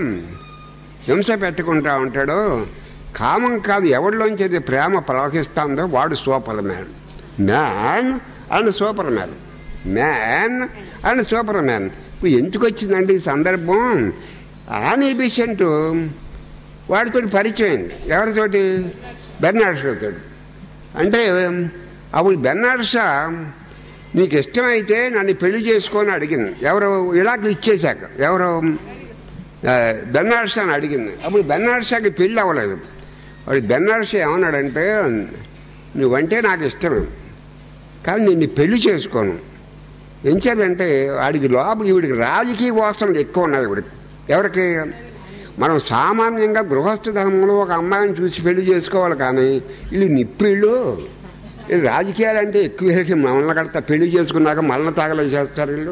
హింస పెట్టుకుంటా ఉంటాడో కామం కాదు ఎవరిలోంచి అయితే ప్రేమ ప్రవహిస్తుందో వాడు super man man and super man man and super man ఇప్పుడు ఎందుకు వచ్చిందంటే ఈ సందర్భం ఆనీ బిషెంట్ వాడితో పరిచయం అయింది ఎవరితోటి బెర్నాడ్ షాతో అంటే అప్పుడు బెర్నాడ్ షా నీకు ఇష్టమైతే నన్ను పెళ్లి చేసుకొని అడిగింది ఎవరు ఇలాగ ఇచ్చేశాక ఎవరు ఆ, బెర్నాడ్ షాని అడిగింది అప్పుడు బెర్నాడ్ షాకి పెళ్ళి అవ్వలేదు వాడు బెర్నాడ్ షా ఏమన్నాడంటే నువ్వంటే నాకు ఇష్టం కానీ నిన్ను పెళ్లి చేసుకోను ఎంచేదంటే వాడికి లోపల వీడికి రాజకీయ వాసనలు ఎక్కువ ఉన్నాయి వీడికి ఎవరికి మనం సామాన్యంగా గృహస్థ ధర్మంలో ఒక అమ్మాయిని చూసి పెళ్లి చేసుకోవాలి కానీ వీళ్ళు నిప్పిళ్ళు వీళ్ళు రాజకీయాలు అంటే ఎక్కువ వేసి మనల్ని కడతా పెళ్లి చేసుకున్నాక మళ్ళీ తాగలే చేస్తారు వీళ్ళు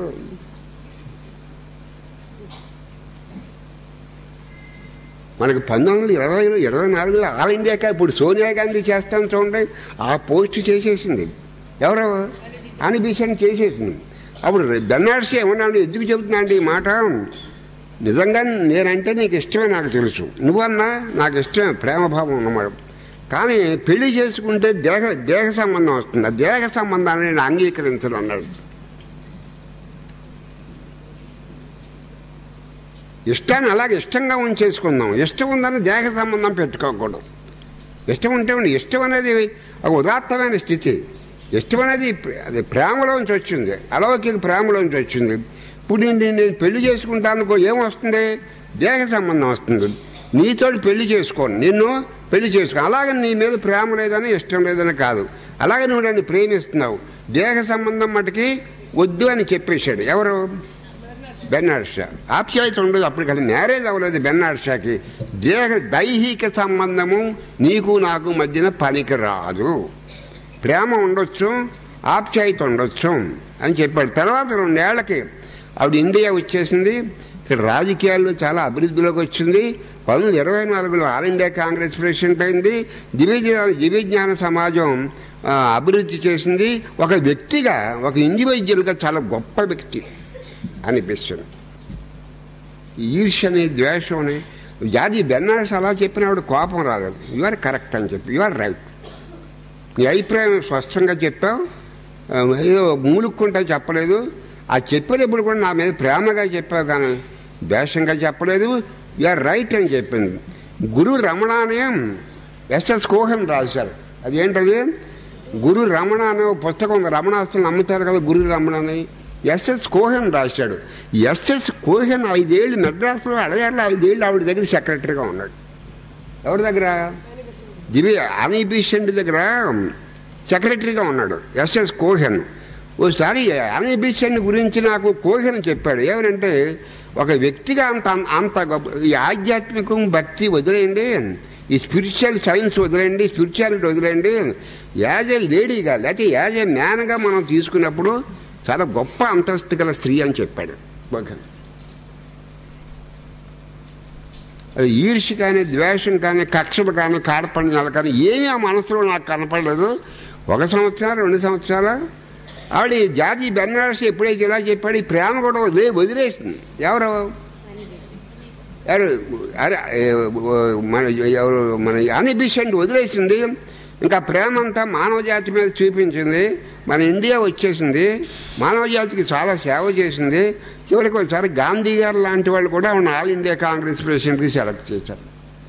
మనకి పంతొమ్మిది వందల ఇరవైలో ఇరవై నాలుగులో ఆల్ ఇండియాకి ఇప్పుడు సోనియా గాంధీ చేస్తాను చూడండి ఆ పోస్ట్ చేసేసింది ఎవరు అనిబిషన్ చేసేసింది అప్పుడు బెన్నార్సీ ఏమన్నాడు ఎందుకు చెబుతున్నా అండి ఈ మాట నిజంగా నేనంటే నీకు ఇష్టమే నాకు తెలుసు నువ్వన్నా నాకు ఇష్టమే ప్రేమభావం ఉన్నమాట కానీ పెళ్లి చేసుకుంటే దేహ దేహ సంబంధం వస్తుంది ఆ దేహ సంబంధాన్ని నేను అంగీకరించను అన్నాడు ఇష్టాన్ని అలాగే ఇష్టంగా ఉంచేసుకుందాం ఇష్టం ఉందని దేహ సంబంధం పెట్టుకోకూడదు ఇష్టం ఉంటే ఉంది. ఇష్టం అనేది ఒక ఉదాత్తమైన స్థితి ఇష్టం అనేది ప్ర- అది ప్రేమలోంచి వచ్చింది అలౌకిక ప్రేమలోంచి వచ్చింది ఇప్పుడు నేను నేను పెళ్లి చేసుకుంటానుకో ఏమొస్తుంది దేహ సంబంధం వస్తుంది నీతో పెళ్లి చేసుకోను నిన్ను పెళ్లి చేసుకో అలాగే నీ మీద ప్రేమ లేదని ఇష్టం లేదని కాదు అలాగే నువ్వు నన్ను ప్రేమిస్తున్నావు దేహ సంబంధం మటుకి వద్దు అని చెప్పేశాడు ఎవరు బెన్నాడ్ షా ఆప్యాయత ఉండదు అప్పుడు కానీ మ్యారేజ్ అవ్వలేదు బెన్నాడ్ షాకి దేహ దైహిక సంబంధము నీకు నాకు మధ్యన పనికి రాదు ప్రేమ ఉండొచ్చు ఆప్యాయత ఉండొచ్చు అని చెప్పాడు తర్వాత రెండేళ్లకి ఆవిడ ఇండియా వచ్చేసింది ఇక్కడ రాజకీయాల్లో చాలా అభివృద్ధిలోకి వచ్చింది పంతొమ్మిది ఇరవై నాలుగులో ఆల్ ఇండియా కాంగ్రెస్ ప్రెసిడెంట్ అయింది దివ్య దివ్యజ్ఞాన సమాజం ఆ, అభివృద్ధి చేసింది ఒక వ్యక్తిగా ఒక ఇండివిజువల్గా చాలా గొప్ప వ్యక్తి అనిపిస్తుంది ఈర్ష్యని ద్వేషమని జాతి బెన్నాడ్స్ అలా చెప్పినప్పుడు కోపం రాలేదు యు ఆర్ కరెక్ట్ అని చెప్పి యు ఆర్ రైట్ నీ అభిప్రాయం స్పష్టంగా చెప్పావు ఆ, ఏదో మూలుక్కుంటా చెప్పలేదు ఆ చెప్పినప్పుడు కూడా నా మీద ప్రేమగా చెప్పావు కానీ ద్వేషంగా చెప్పలేదు యు ఆర్ రైట్ అని చెప్పింది గురు రమణానయం ఎస్ఎస్ కోహన్ రాశారు అదేంటది గురు రమణ అనే ఒక పుస్తకం ఉంది రమణాస్తులు అమ్ముతారు కదా గురు రమణ అని ఎస్ఎస్ కోహన్ రాశాడు ఎస్ఎస్ కోహన్ ఐదేళ్ళు మెడ్రాస్లో అడయార్లో ఐదేళ్ళు ఆవిడ దగ్గర సెక్రటరీగా ఉన్నాడు ఎవరి దగ్గర దివ్య అనిబిషెంట్ దగ్గర సెక్రటరీగా ఉన్నాడు ఎస్ఎస్ కోహెన్ ఓసారి అనిబిషెంట్ గురించి నాకు కోహెన్ చెప్పాడు ఏమనంటే ఒక వ్యక్తిగా అంత అంత గొప్ప ఈ ఆధ్యాత్మికం భక్తి వదిలేయండి ఈ స్పిరిచువల్ సైన్స్ వదిలేయండి స్పిరిచువాలిటీ వదిలేయండి యాజ్ ఏ లేడీగా లేకపోతే యాజ్ ఏ మ్యాన్గా మనం తీసుకున్నప్పుడు చాలా గొప్ప అంతస్తు గల స్త్రీ అని చెప్పాడు కోహెన్ అది ఈర్ష్య కానీ ద్వేషం కానీ కక్షలు కానీ కార్పణ్యాలు కానీ ఏమీ ఆ మనసులో నాకు కనపడలేదు ఒక సంవత్సరం రెండు సంవత్సరాల ఆవిడ ఈ జాతి బెన్నారస్ ఎప్పుడైతే ఇలా చెప్పాడు ఈ ప్రేమ కూడా వదిలే వదిలేసింది ఎవరు ఎవరు అరే ఏ, మన ఎవరు మన అనిబిషెంట్ వదిలేసింది ఇంకా ప్రేమ అంతా మానవ జాతి మీద చూపించింది మన ఇండియా వచ్చేసింది మానవ జాతికి చాలా సేవ చేసింది చివరికి ఒకసారి గాంధీ గారు లాంటి వాళ్ళు కూడా ఆవిడ ఆల్ ఇండియా కాంగ్రెస్ ప్రెసిడెంట్కి సెలెక్ట్ చేశారు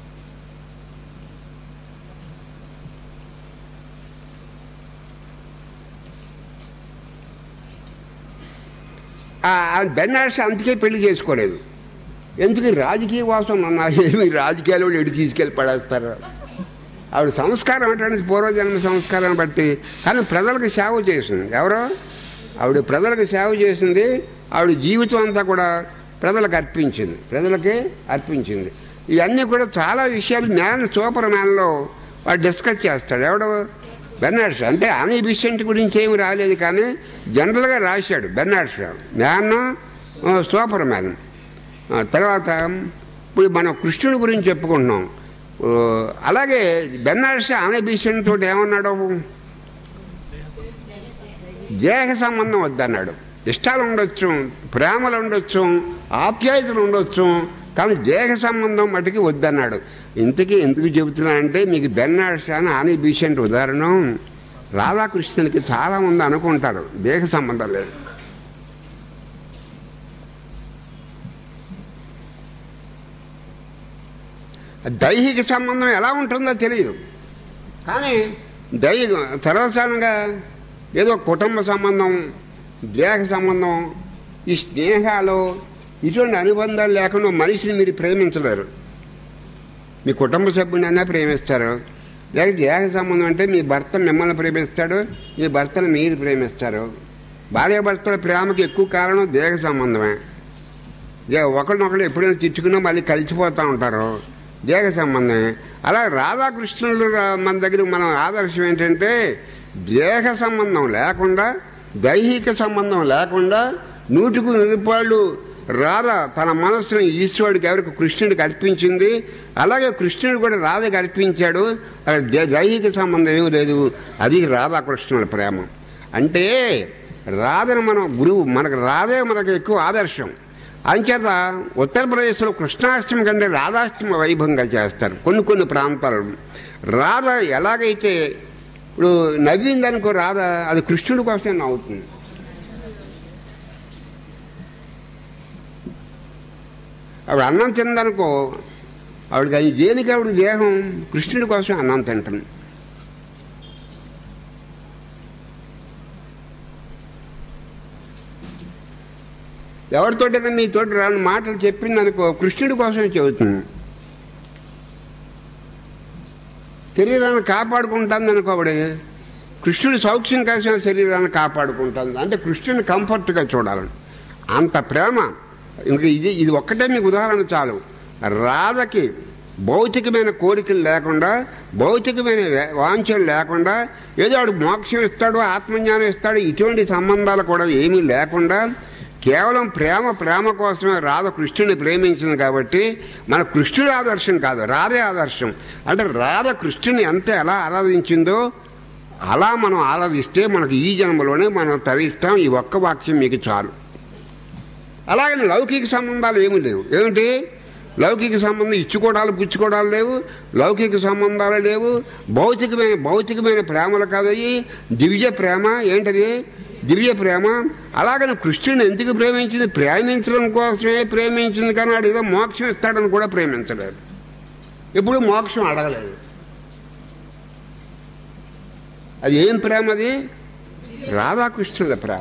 బెన్నార్స్ అందుకే పెళ్లి చేసుకోలేదు ఎందుకు ఈ రాజకీయ వాసం అన్నా ఏమి రాజకీయాలు కూడా ఎటు తీసుకెళ్ళి పడేస్తారు ఆవిడ సంస్కారం అంటే పూర్వజన్మ సంస్కారాన్ని బట్టి కానీ ప్రజలకు సేవ చేసింది ఎవరో ఆవిడ ప్రజలకు సేవ చేసింది ఆవిడ జీవితం అంతా కూడా ప్రజలకు అర్పించింది ప్రజలకి అర్పించింది ఇవన్నీ కూడా చాలా విషయాలు మ్యాన్ సూపర్ మ్యాన్లో వాడు డిస్కస్ చేస్తాడు ఎవడు బెన్నాడ్స్ అంటే అనిబిషెంట్ గురించి ఏమి రాలేదు కానీ జనరల్గా రాశాడు బెన్నాడ్స్ మ్యాన్ ఆ, సూపర్ మ్యాన్ ఆ, తర్వాత ఇప్పుడు మనం కృష్ణుడి గురించి చెప్పుకుంటున్నాం ఓ, అలాగే బెన్నాడ్స్ అనిబిషెంట్ తోటి ఏమన్నాడు దేహ సంబంధం వద్దన్నాడు ఇష్టాలు ఉండొచ్చు ప్రేమలు ఉండొచ్చు ఆప్యాయతలు ఉండొచ్చు కానీ దేహ సంబంధం మటుకి వద్దన్నాడు ఇంతకీ ఎందుకు చెబుతున్నానంటే మీకు బెన్నాడ్స్ అని ఆని బీసెంట్ ఉదాహరణ రాధాకృష్ణునికి చాలా మంది అనుకుంటారు దేహ సంబంధం లేదు దైహిక సంబంధం ఎలా ఉంటుందో తెలియదు కానీ దైహిక సర్వసాధారణంగా ఏదో కుటుంబ సంబంధం దేహ సంబంధం ఈ స్నేహాలు ఇటువంటి అనుబంధాలు లేకుండా మనిషిని మీరు ప్రేమించలేరు మీ కుటుంబ సభ్యునైనా ప్రేమిస్తారు లేక దేహ సంబంధం అంటే మీ భర్త మిమ్మల్ని ప్రేమిస్తాడు మీ భర్తను మీరు ప్రేమిస్తారు భార్య భర్తల ప్రేమకి ఎక్కువ కారణం దేహ సంబంధమే ఇక ఒకరినొకరు ఎప్పుడైనా తిట్టుకున్నా మళ్ళీ కలిసిపోతూ ఉంటారు దేహ సంబంధమే అలా రాధాకృష్ణులు రా- మన దగ్గర మనం ఆదర్శం ఏంటంటే దేహ సంబంధం లేకుండా దైహిక సంబంధం లేకుండా నూటికి నిరుపాళ్ళు రాధ తన మనస్సును ఈశ్వరుడికి ఎవరికి కృష్ణుడికి అర్పించింది అలాగే కృష్ణుడు కూడా రాధకి అర్పించాడు అక్కడ దే- దైహిక సంబంధం ఏమీ లేదు అది రాధాకృష్ణుల ప్రేమ అంటే రాధను మనం గురువు మనకు రాధే మనకు ఎక్కువ ఆదర్శం అంచేత ఉత్తరప్రదేశ్లో కృష్ణాష్టమి కంటే రాధాష్టమి వైభవంగా చేస్తారు కొన్ని కొన్ని ప్రాంతాలు రాధ ఎలాగైతే ఇప్పుడు నవ్విందనుకో రాధ అది కృష్ణుడి కోసమే నవ్వుతుంది ఆవిడ అన్నం తిందనుకో ఆవిడకి అది దేనికి ఆవిడ దేహం కృష్ణుడి కోసం అన్నం తింటుంది ఎవరితోటైనా మీతోటి రాని మాటలు చెప్పింది అనుకో కృష్ణుడి కోసమే చెబుతుంది శరీరాన్ని కాపాడుకుంటుంది అనుకో ఆవిడ కృష్ణుడి సౌఖ్యం కోసం శరీరాన్ని కాపాడుకుంటుంది అంటే కృష్ణుని కంఫర్ట్గా చూడాలని అంత ప్రేమ ఇంక ఇది ఇది ఒక్కటే మీకు ఉదాహరణ చాలు రాధకి భౌతికమైన కోరికలు లేకుండా భౌతికమైన వే- వాంఛలు లేకుండా ఏదో వాడు మోక్షం ఇస్తాడు ఆత్మజ్ఞానం ఇస్తాడు ఇటువంటి సంబంధాలు కూడా ఏమీ లేకుండా కేవలం ప్రేమ ప్రేమ కోసమే రాధ కృష్ణుని ప్రేమించింది కాబట్టి మన కృష్ణుడి ఆదర్శం కాదు రాధే ఆదర్శం అంటే రాధ కృష్ణుని ఎంత ఎలా ఆరాధించిందో అలా మనం ఆరాధిస్తే మనకు ఈ జన్మలోనే మనం తరిస్తాం ఈ ఒక్క వాక్యం మీకు చాలు అలాగని లౌకిక సంబంధాలు ఏమీ లేవు ఏమిటి లౌకిక సంబంధం ఇచ్చుకోవడాలు పుచ్చుకోవడాలు లేవు లౌకిక సంబంధాలు లేవు భౌతికమైన భౌతికమైన ప్రేమలు కాదయ్యి దివ్య ప్రేమ ఏంటది దివ్య ప్రేమ అలాగని కృష్ణుని ఎందుకు ప్రేమించింది ప్రేమించడం కోసమే ప్రేమించింది కానీ వాడు ఏదో మోక్షం ఇస్తాడని కూడా ప్రేమించలేదు ఎప్పుడు మోక్షం అడగలేదు అది ఏం ప్రేమ అది రాధాకృష్ణుల ప్రేమ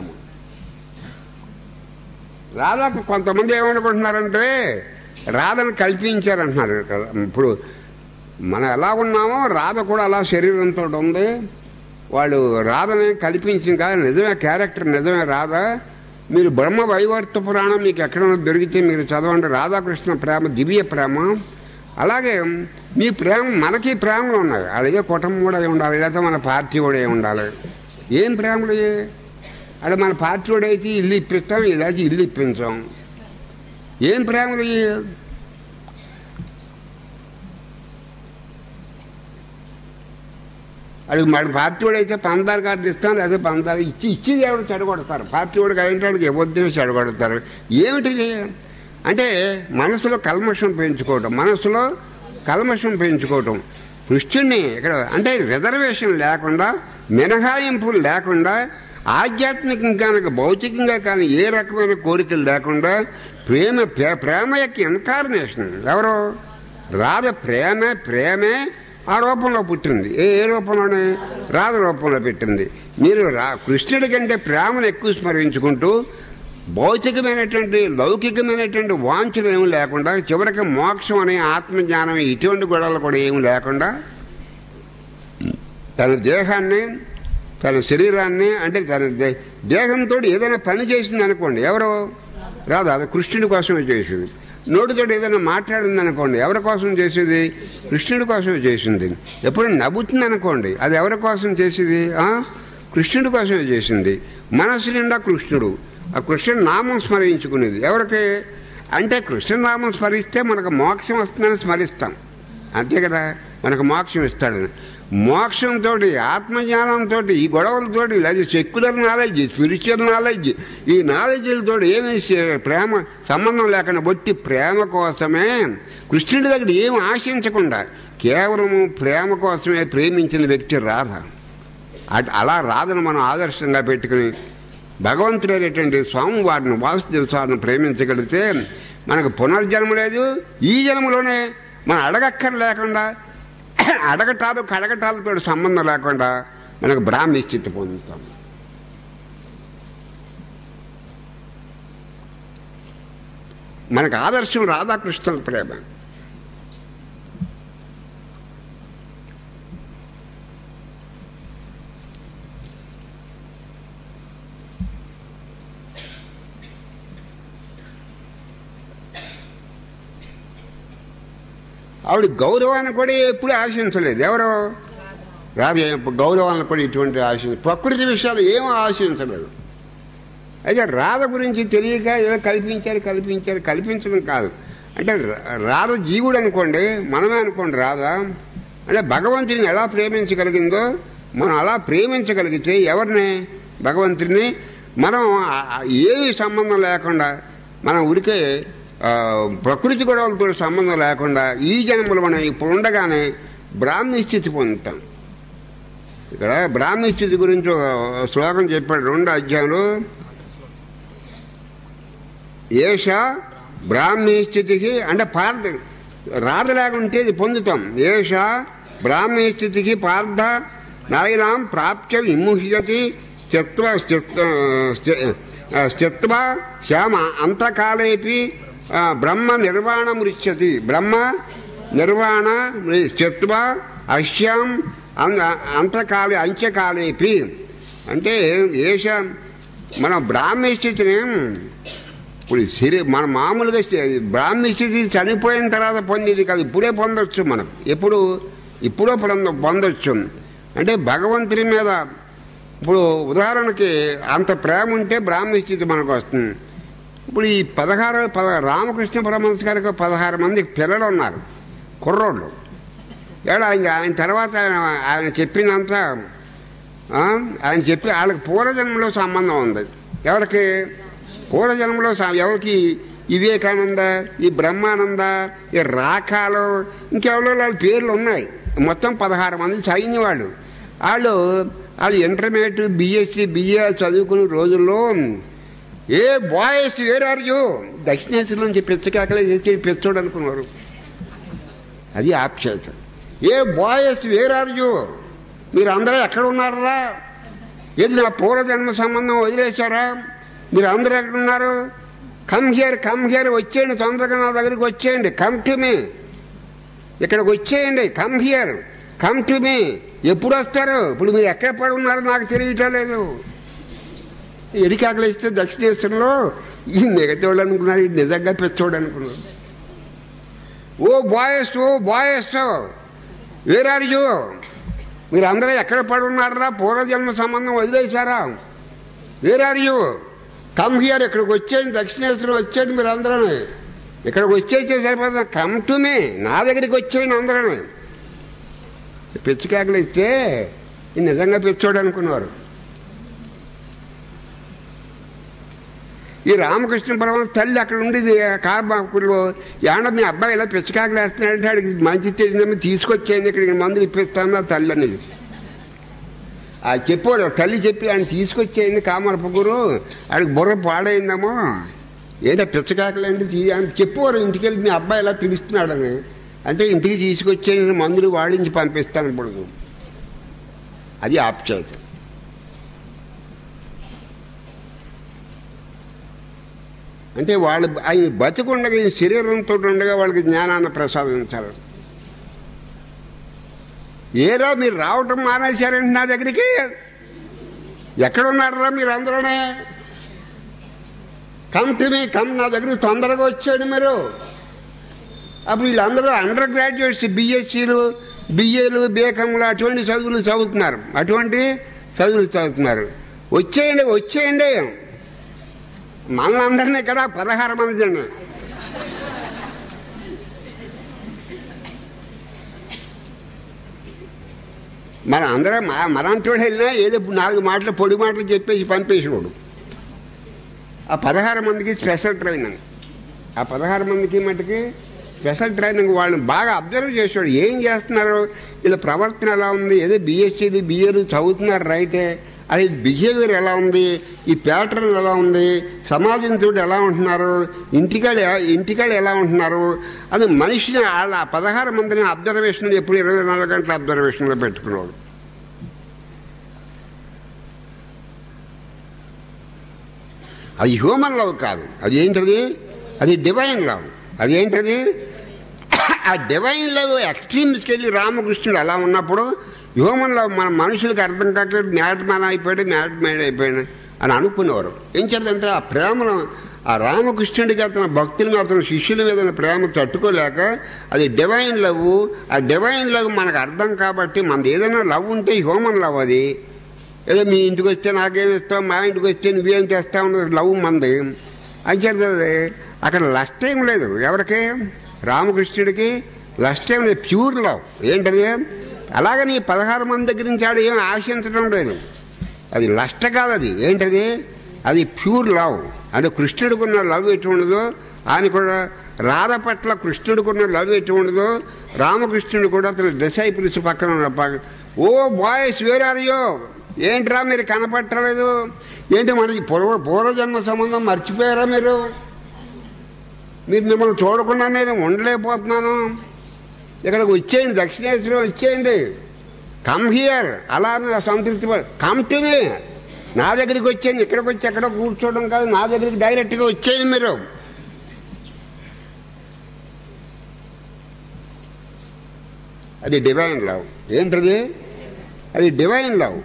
రాధకు కొంతమంది ఏమనుకుంటున్నారంటే రాధను కల్పించారంటున్నారు కదా. ఇప్పుడు మనం ఎలా ఉన్నామో రాధ కూడా అలా శరీరంతో ఉంది వాళ్ళు రాధని కల్పించింది కాదు నిజమే క్యారెక్టర్ నిజమే రాధ మీరు బ్రహ్మ వైవర్త పురాణం మీకు ఎక్కడైనా దొరికితే మీరు చదవండి రాధాకృష్ణ ప్రేమ దివ్య ప్రేమ అలాగే మీ ప్రేమ మనకి ప్రేమలు ఉన్నాయి అలాగే కుటుంబం కూడా అయి ఉండాలి లేకపోతే మన పార్టీ కూడా అయి ఉండాలి ఏం ప్రేమలు ఇవి? అక్కడ మన పార్టీ కూడా అయితే ఇల్లు ఇప్పిస్తాం ఇలా ఇల్లు ఇప్పించాం ఏం ప్రేమలు ఇవి? అది మన పార్టీ వాడు అయితే పందారు కార్డు ఇస్తాం లేదా పందారు ఇచ్చి ఇచ్చేది ఎవడు చెడగొడతారు పార్టీ వాడికి అయినటానికి ఇవ్వద్దని చెడగొడతారు ఏమిటిది అంటే మనసులో కల్మషం పెంచుకోవటం మనసులో కల్మషం పెంచుకోవటం కృష్ణుణ్ణి ఇక్కడ అంటే రిజర్వేషన్ లేకుండా మినహాయింపులు లేకుండా ఆధ్యాత్మికంగా కనుక భౌతికంగా కానీ ఏ రకమైన కోరికలు లేకుండా ప్రేమ ప్రే- ప్రేమ యొక్క ఇన్కార్నేషన్ ఎవరు రాధ ప్రేమ ప్రేమే ఆ రూపంలో పుట్టింది ఏ ఏ రూపంలోనే రాధ రూపంలో పెట్టింది మీరు రా కృష్ణుడి కంటే ప్రేమను ఎక్కువ స్మరించుకుంటూ భౌతికమైనటువంటి లౌకికమైనటువంటి వాంఛలు ఏమి లేకుండా చివరికి మోక్షం అనే ఆత్మజ్ఞానం ఇటువంటి గొడవలు కూడా ఏమి లేకుండా తన దేహాన్ని తన శరీరాన్ని అంటే తన దే- దేహంతో ఏదైనా పని చేసింది అనుకోండి ఎవరు రాదు అది కృష్ణుడి కోసమే చేసింది నోటితో ఏదైనా మాట్లాడింది అనుకోండి ఎవరి కోసం చేసేది కృష్ణుడి కోసమే చేసింది ఎప్పుడు నవ్వుతుంది అనుకోండి అది ఎవరి కోసం చేసేది ఆ? కృష్ణుడి కోసమే చేసింది మనసు నిండా కృష్ణుడు ఆ కృష్ణుడి నామం స్మరించుకునేది ఎవరికి అంటే కృష్ణుడి నామం స్మరిస్తే మనకు మోక్షం వస్తుందని స్మరిస్తాం అంతే కదా మనకు మోక్షం ఇస్తాడని మోక్షంతో ఆత్మజ్ఞానంతో ఈ గొడవలతో లేదా సెక్యులర్ నాలెడ్జ్ స్పిరిచువల్ నాలెడ్జ్ ఈ నాలెడ్జ్లతో ఏమి చే- ప్రేమ సంబంధం లేకుండా బొట్టి ప్రేమ కోసమే కృష్ణుడి దగ్గర ఏం ఆశించకుండా కేవలము ప్రేమ కోసమే ప్రేమించిన వ్యక్తి రాధ అట్- అలా రాధను మనం ఆదర్శంగా పెట్టుకుని భగవంతుడైనటువంటి స్వామివారిని వాసుదేవ స్వామిని ప్రేమించగలిగితే మనకు పునర్జన్మ లేదు ఈ జన్మలోనే మనం అడగక్కర్ లేకుండా అడగటాలు కడగటాలతో సంబంధం లేకుండా మనకు బ్రాహ్మీ స్థితి పొందుతాం మనకు ఆదర్శం రాధాకృష్ణుల ప్రేమ ఆవిడ గౌరవాన్ని కూడా ఎప్పుడు ఆశించలేదు ఎవరు రాదు గౌరవాన్ని కూడా ఇటువంటి ఆశ ప్రకృతి విషయాలు ఏం ఆశించలేదు అయితే రాధ గురించి తెలియక ఏదో కల్పించారు కల్పించారు కల్పించడం కాదు అంటే రా- రాధ జీవుడు అనుకోండి మనమే అనుకోండి రాధ అంటే భగవంతుని ఎలా ప్రేమించగలిగిందో మనం అలా ప్రేమించగలిగితే ఎవరిని భగవంతుడిని మనం ఆ- ఆ ఏమీ సంబంధం లేకుండా మనం ఉరికే ఆ, ప్రకృతి గొడవలతో సంబంధం లేకుండా ఈ జన్మలో మనం ఇప్పుడు ఉండగానే బ్రాహ్మీ స్థితి పొందుతాం ఇక్కడ బ్రాహ్మీ స్థితి గురించి ఒక శ్లోకం చెప్పాడు రెండు అధ్యాయంలో ఏష బ్రాహ్మీ స్థితికి అంటే పార్థ రాధలాగుంటే ఇది పొందుతాం ఏష బ్రాహ్మీ స్థితికి పార్థ నాయనాం ప్రాప్య విముహ్యతి స్థిత్వ స్థిత్వ శ్యామ అంతకాలేపి ఆ, బ్రహ్మ నిర్వాణమృచ్చతి బ్రహ్మ నిర్వాణ స్థిత్వ అశ్యాం అం- అంతకాలే అంత్యకాలేపి అంటే ఏష మన బ్రాహ్మీ స్థితిని ఇప్పుడు సిరి మన మామూలుగా స్థి- బ్రాహ్మీ స్థితి చనిపోయిన తర్వాత పొందేది కాదు ఇప్పుడే పొందొచ్చు మనం ఎప్పుడు ఇప్పుడో పొంద పొందొచ్చు అంటే భగవంతుని మీద ఇప్పుడు ఉదాహరణకి అంత ప్రేమ ఉంటే బ్రాహ్మీ స్థితి మనకు వస్తుంది ఇప్పుడు ఈ పదహారు పద రామకృష్ణ పరమహంస గారికి పదహారు మంది పిల్లలు ఉన్నారు కుర్రోళ్ళు ఏడా ఆయన ఆయన తర్వాత ఆయన ఆయన చెప్పిందంతా ఆ, ఆయన చెప్పి వాళ్ళకి పూర్వజన్మలో సంబంధం ఉంది ఎవరికి పూర్వజన్మలో స- ఎవరికి ఈ వివేకానంద ఈ బ్రహ్మానంద ఈ రాకాలు ఇంకెవరో వాళ్ళ పేర్లు ఉన్నాయి మొత్తం పదహారు మంది చదివిన వాళ్ళు వాళ్ళు వాళ్ళు ఇంటర్మీడియట్ బిఎస్సి బిఏ చదువుకునే రోజుల్లో ఏ బాయ్స్ వేరారు దక్షిణేశ్వరం నుంచి పిచ్చకాకలే చేసి పిచ్చోడు అనుకున్నారు అది ఆప్యాయత ఏ బాయ్స్ వేరారు మీరు అందరూ ఎక్కడ ఉన్నారా ఏది నా పూర్వజన్మ సంబంధం వదిలేశారా మీరు అందరూ ఎక్కడ ఉన్నారు కమ్ హియర్ కమ్ హియర్ వచ్చేయండి తొందరగా నా దగ్గరికి వచ్చేయండి కమ్ టు మీ ఇక్కడికి వచ్చేయండి come here come to me ఎప్పుడు వస్తారు ఇప్పుడు మీరు ఎక్కడ పడి ఉన్నారో నాకు తెలియటం లేదు ఎరికాకలు ఇస్తే దక్షిణేశ్వరంలో ఈ మిగతాడు అనుకున్నారు ఈ నిజంగా పెచ్చోడు అనుకున్నారు oh boys oh boys where are you మీరు అందరూ ఎక్కడ పడి ఉన్నారా పూర్వజన్మ సంబంధం వదిలేశారా where are you come here ఇక్కడికి వచ్చేయండి దక్షిణేశ్వరం వచ్చేయండి మీరు అందరూ ఇక్కడికి వచ్చేసే సరిపోతుంది కమ్ టు మీ నా దగ్గరికి వచ్చేయండి అందరూ పిచ్చికాకలు ఇస్తే ఇది నిజంగా పిచ్చోడు అనుకున్నారు ఈ రామకృష్ణ పరమహంస తల్లి అక్కడ ఉండేది కార్బాకుల్లో ఏమన్నా మీ అబ్బాయి ఇలా పిచ్చకాకలు వేస్తున్నాడంటే ఆడికి మంచి తెలియదేమో తీసుకొచ్చేయండి ఇక్కడికి మందులు ఇప్పిస్తాను ఆ తల్లి అనేది ఆ చెప్పాడు తల్లి చెప్పి ఆయన తీసుకొచ్చేయండి కామరపగురు ఆడికి బుర్ర పాడైందేమో ఏంటో పిచ్చకాకలండి తీ అని చెప్పేవారు ఇంటికి వెళ్ళి మీ అబ్బాయి ఇలా పిలుస్తున్నాడని అంటే ఇంటికి తీసుకొచ్చేయండి మందులు వాడించి పంపిస్తాను ఇప్పుడు అది ఆప్యాయత అంటే వాళ్ళు ఆయన బతికుండగా ఈ శరీరంతో ఉండగా వాళ్ళకి జ్ఞానాన్ని ప్రసాదించాలి ఏరా మీరు రావటం మానేశారండి నా దగ్గరికి ఎక్కడున్నారా మీరు అందరూనే కమ్ టు మీ కమ్ నా దగ్గరికి తొందరగా వచ్చాడు మీరు అప్పుడు వీళ్ళందరూ అండర్ గ్రాడ్యుయేట్స్ బిఎస్సీలు బిఏలు బీకాంలు అటువంటి చదువులు చదువుతున్నారు అటువంటి చదువులు చదువుతున్నారు వచ్చేయండి వచ్చేయండి మనల్ని అందరినీ ఇక్కడ పదహారు మంది జన మన అందరం మా- మనంటోడు వెళ్ళినా ఏదో నాలుగు మాటలు పొడి మాటలు చెప్పేసి పంపేసేవాడు ఆ పదహారు మందికి స్పెషల్ ట్రైనింగ్ ఆ పదహారు మందికి మటుకి స్పెషల్ ట్రైనింగ్ వాళ్ళని బాగా అబ్జర్వ్ చేసేవాడు ఏం చేస్తున్నారు వీళ్ళ ప్రవర్తన ఎలా ఉంది ఏదో బీఎస్సీలు బిఏలు చదువుతున్నారు రైటే అది బిహేవియర్ ఎలా ఉంది ఈ ప్యాటర్న్ ఎలా ఉంది సమాజంతో ఎలా ఉంటున్నారు ఇంటికాడ ఇంటికాడ ఎలా ఉంటున్నారు అని మనిషిని వాళ్ళ పదహారు మందిని అబ్జర్వేషన్ ఎప్పుడు ఇరవై నాలుగు గంటల అబ్జర్వేషన్లో పెట్టుకున్నాడు అది హ్యూమన్ లవ్ కాదు అది ఏంటది అది డివైన్ లవ్ అది ఏంటది ఆ డివైన్ లవ్ ఎక్స్ట్రీమ్స్కి వెళ్ళి రామకృష్ణుడు అలా ఉన్నప్పుడు హ్యూమన్ లవ్ మన మనుషులకు అర్థం కాక మ్యాట్ మ్యాన్ అయిపోయాడు మ్యాట్ మ్యాన్ అయిపోయాడు అని అనుకునేవారు ఏం చేద్దంటే ఆ ప్రేమను ఆ రామకృష్ణుడికి అతని భక్తుల మీద అతని శిష్యుల మీద ఉన్న ప్రేమ తట్టుకోలేక అది డివైన్ లవ్ ఆ డివైన్ లవ్ మనకు అర్థం కాబట్టి మనది ఏదైనా లవ్ ఉంటే హ్యూమన్ లవ్ అది ఏదో మీ ఇంటికి వస్తే నాకేం ఇస్తావు మా ఇంటికి వస్తే నువ్వేం చేస్తావు అన్నది లవ్ మంది అని చెప్తుంది అక్కడ లస్ట్ ఏం లేదు ఎవరికి రామకృష్ణుడికి లస్ట్ ఏం లేదు ప్యూర్ లవ్ ఏంటది అలాగని ఈ పదహారు మంది దగ్గర నుంచి ఆడు ఏం ఆశించడం లేదు అది లస్ట్ కాదు అది ఏంటది అది ప్యూర్ లవ్ అంటే కృష్ణుడికున్న లవ్ ఎటు ఉండదో ఆయన కూడా రాధ పట్ల కృష్ణుడికున్న లవ్ ఎటు ఉండదో రామకృష్ణుడు కూడా అతని డిసైపుల్స్ పక్కన ఉన్న పక్క- ఓ బాయ్స్ వేర్ ఆర్ యో ఏంట్రా మీరు కనపట్టలేదు ఏంటి మనకి పూర్వ పూర్వజన్మ సంబంధం మర్చిపోయారా మీరు మీరు మిమ్మల్ని చూడకుండా నేను ఉండలేకపోతున్నాను ఇక్కడికి వచ్చేయండి దక్షిణేశ్వరం వచ్చేయండి కమ్ హియర్ అలా అని సంతృప్తి కమ్ టు మీ నా దగ్గరికి వచ్చేయండి ఇక్కడికి వచ్చి ఎక్కడో కూర్చోవడం కాదు నా దగ్గరికి డైరెక్ట్గా వచ్చేయండి మీరు అది డివైన్ లవ్ ఏంటది అది డివైన్ లవ్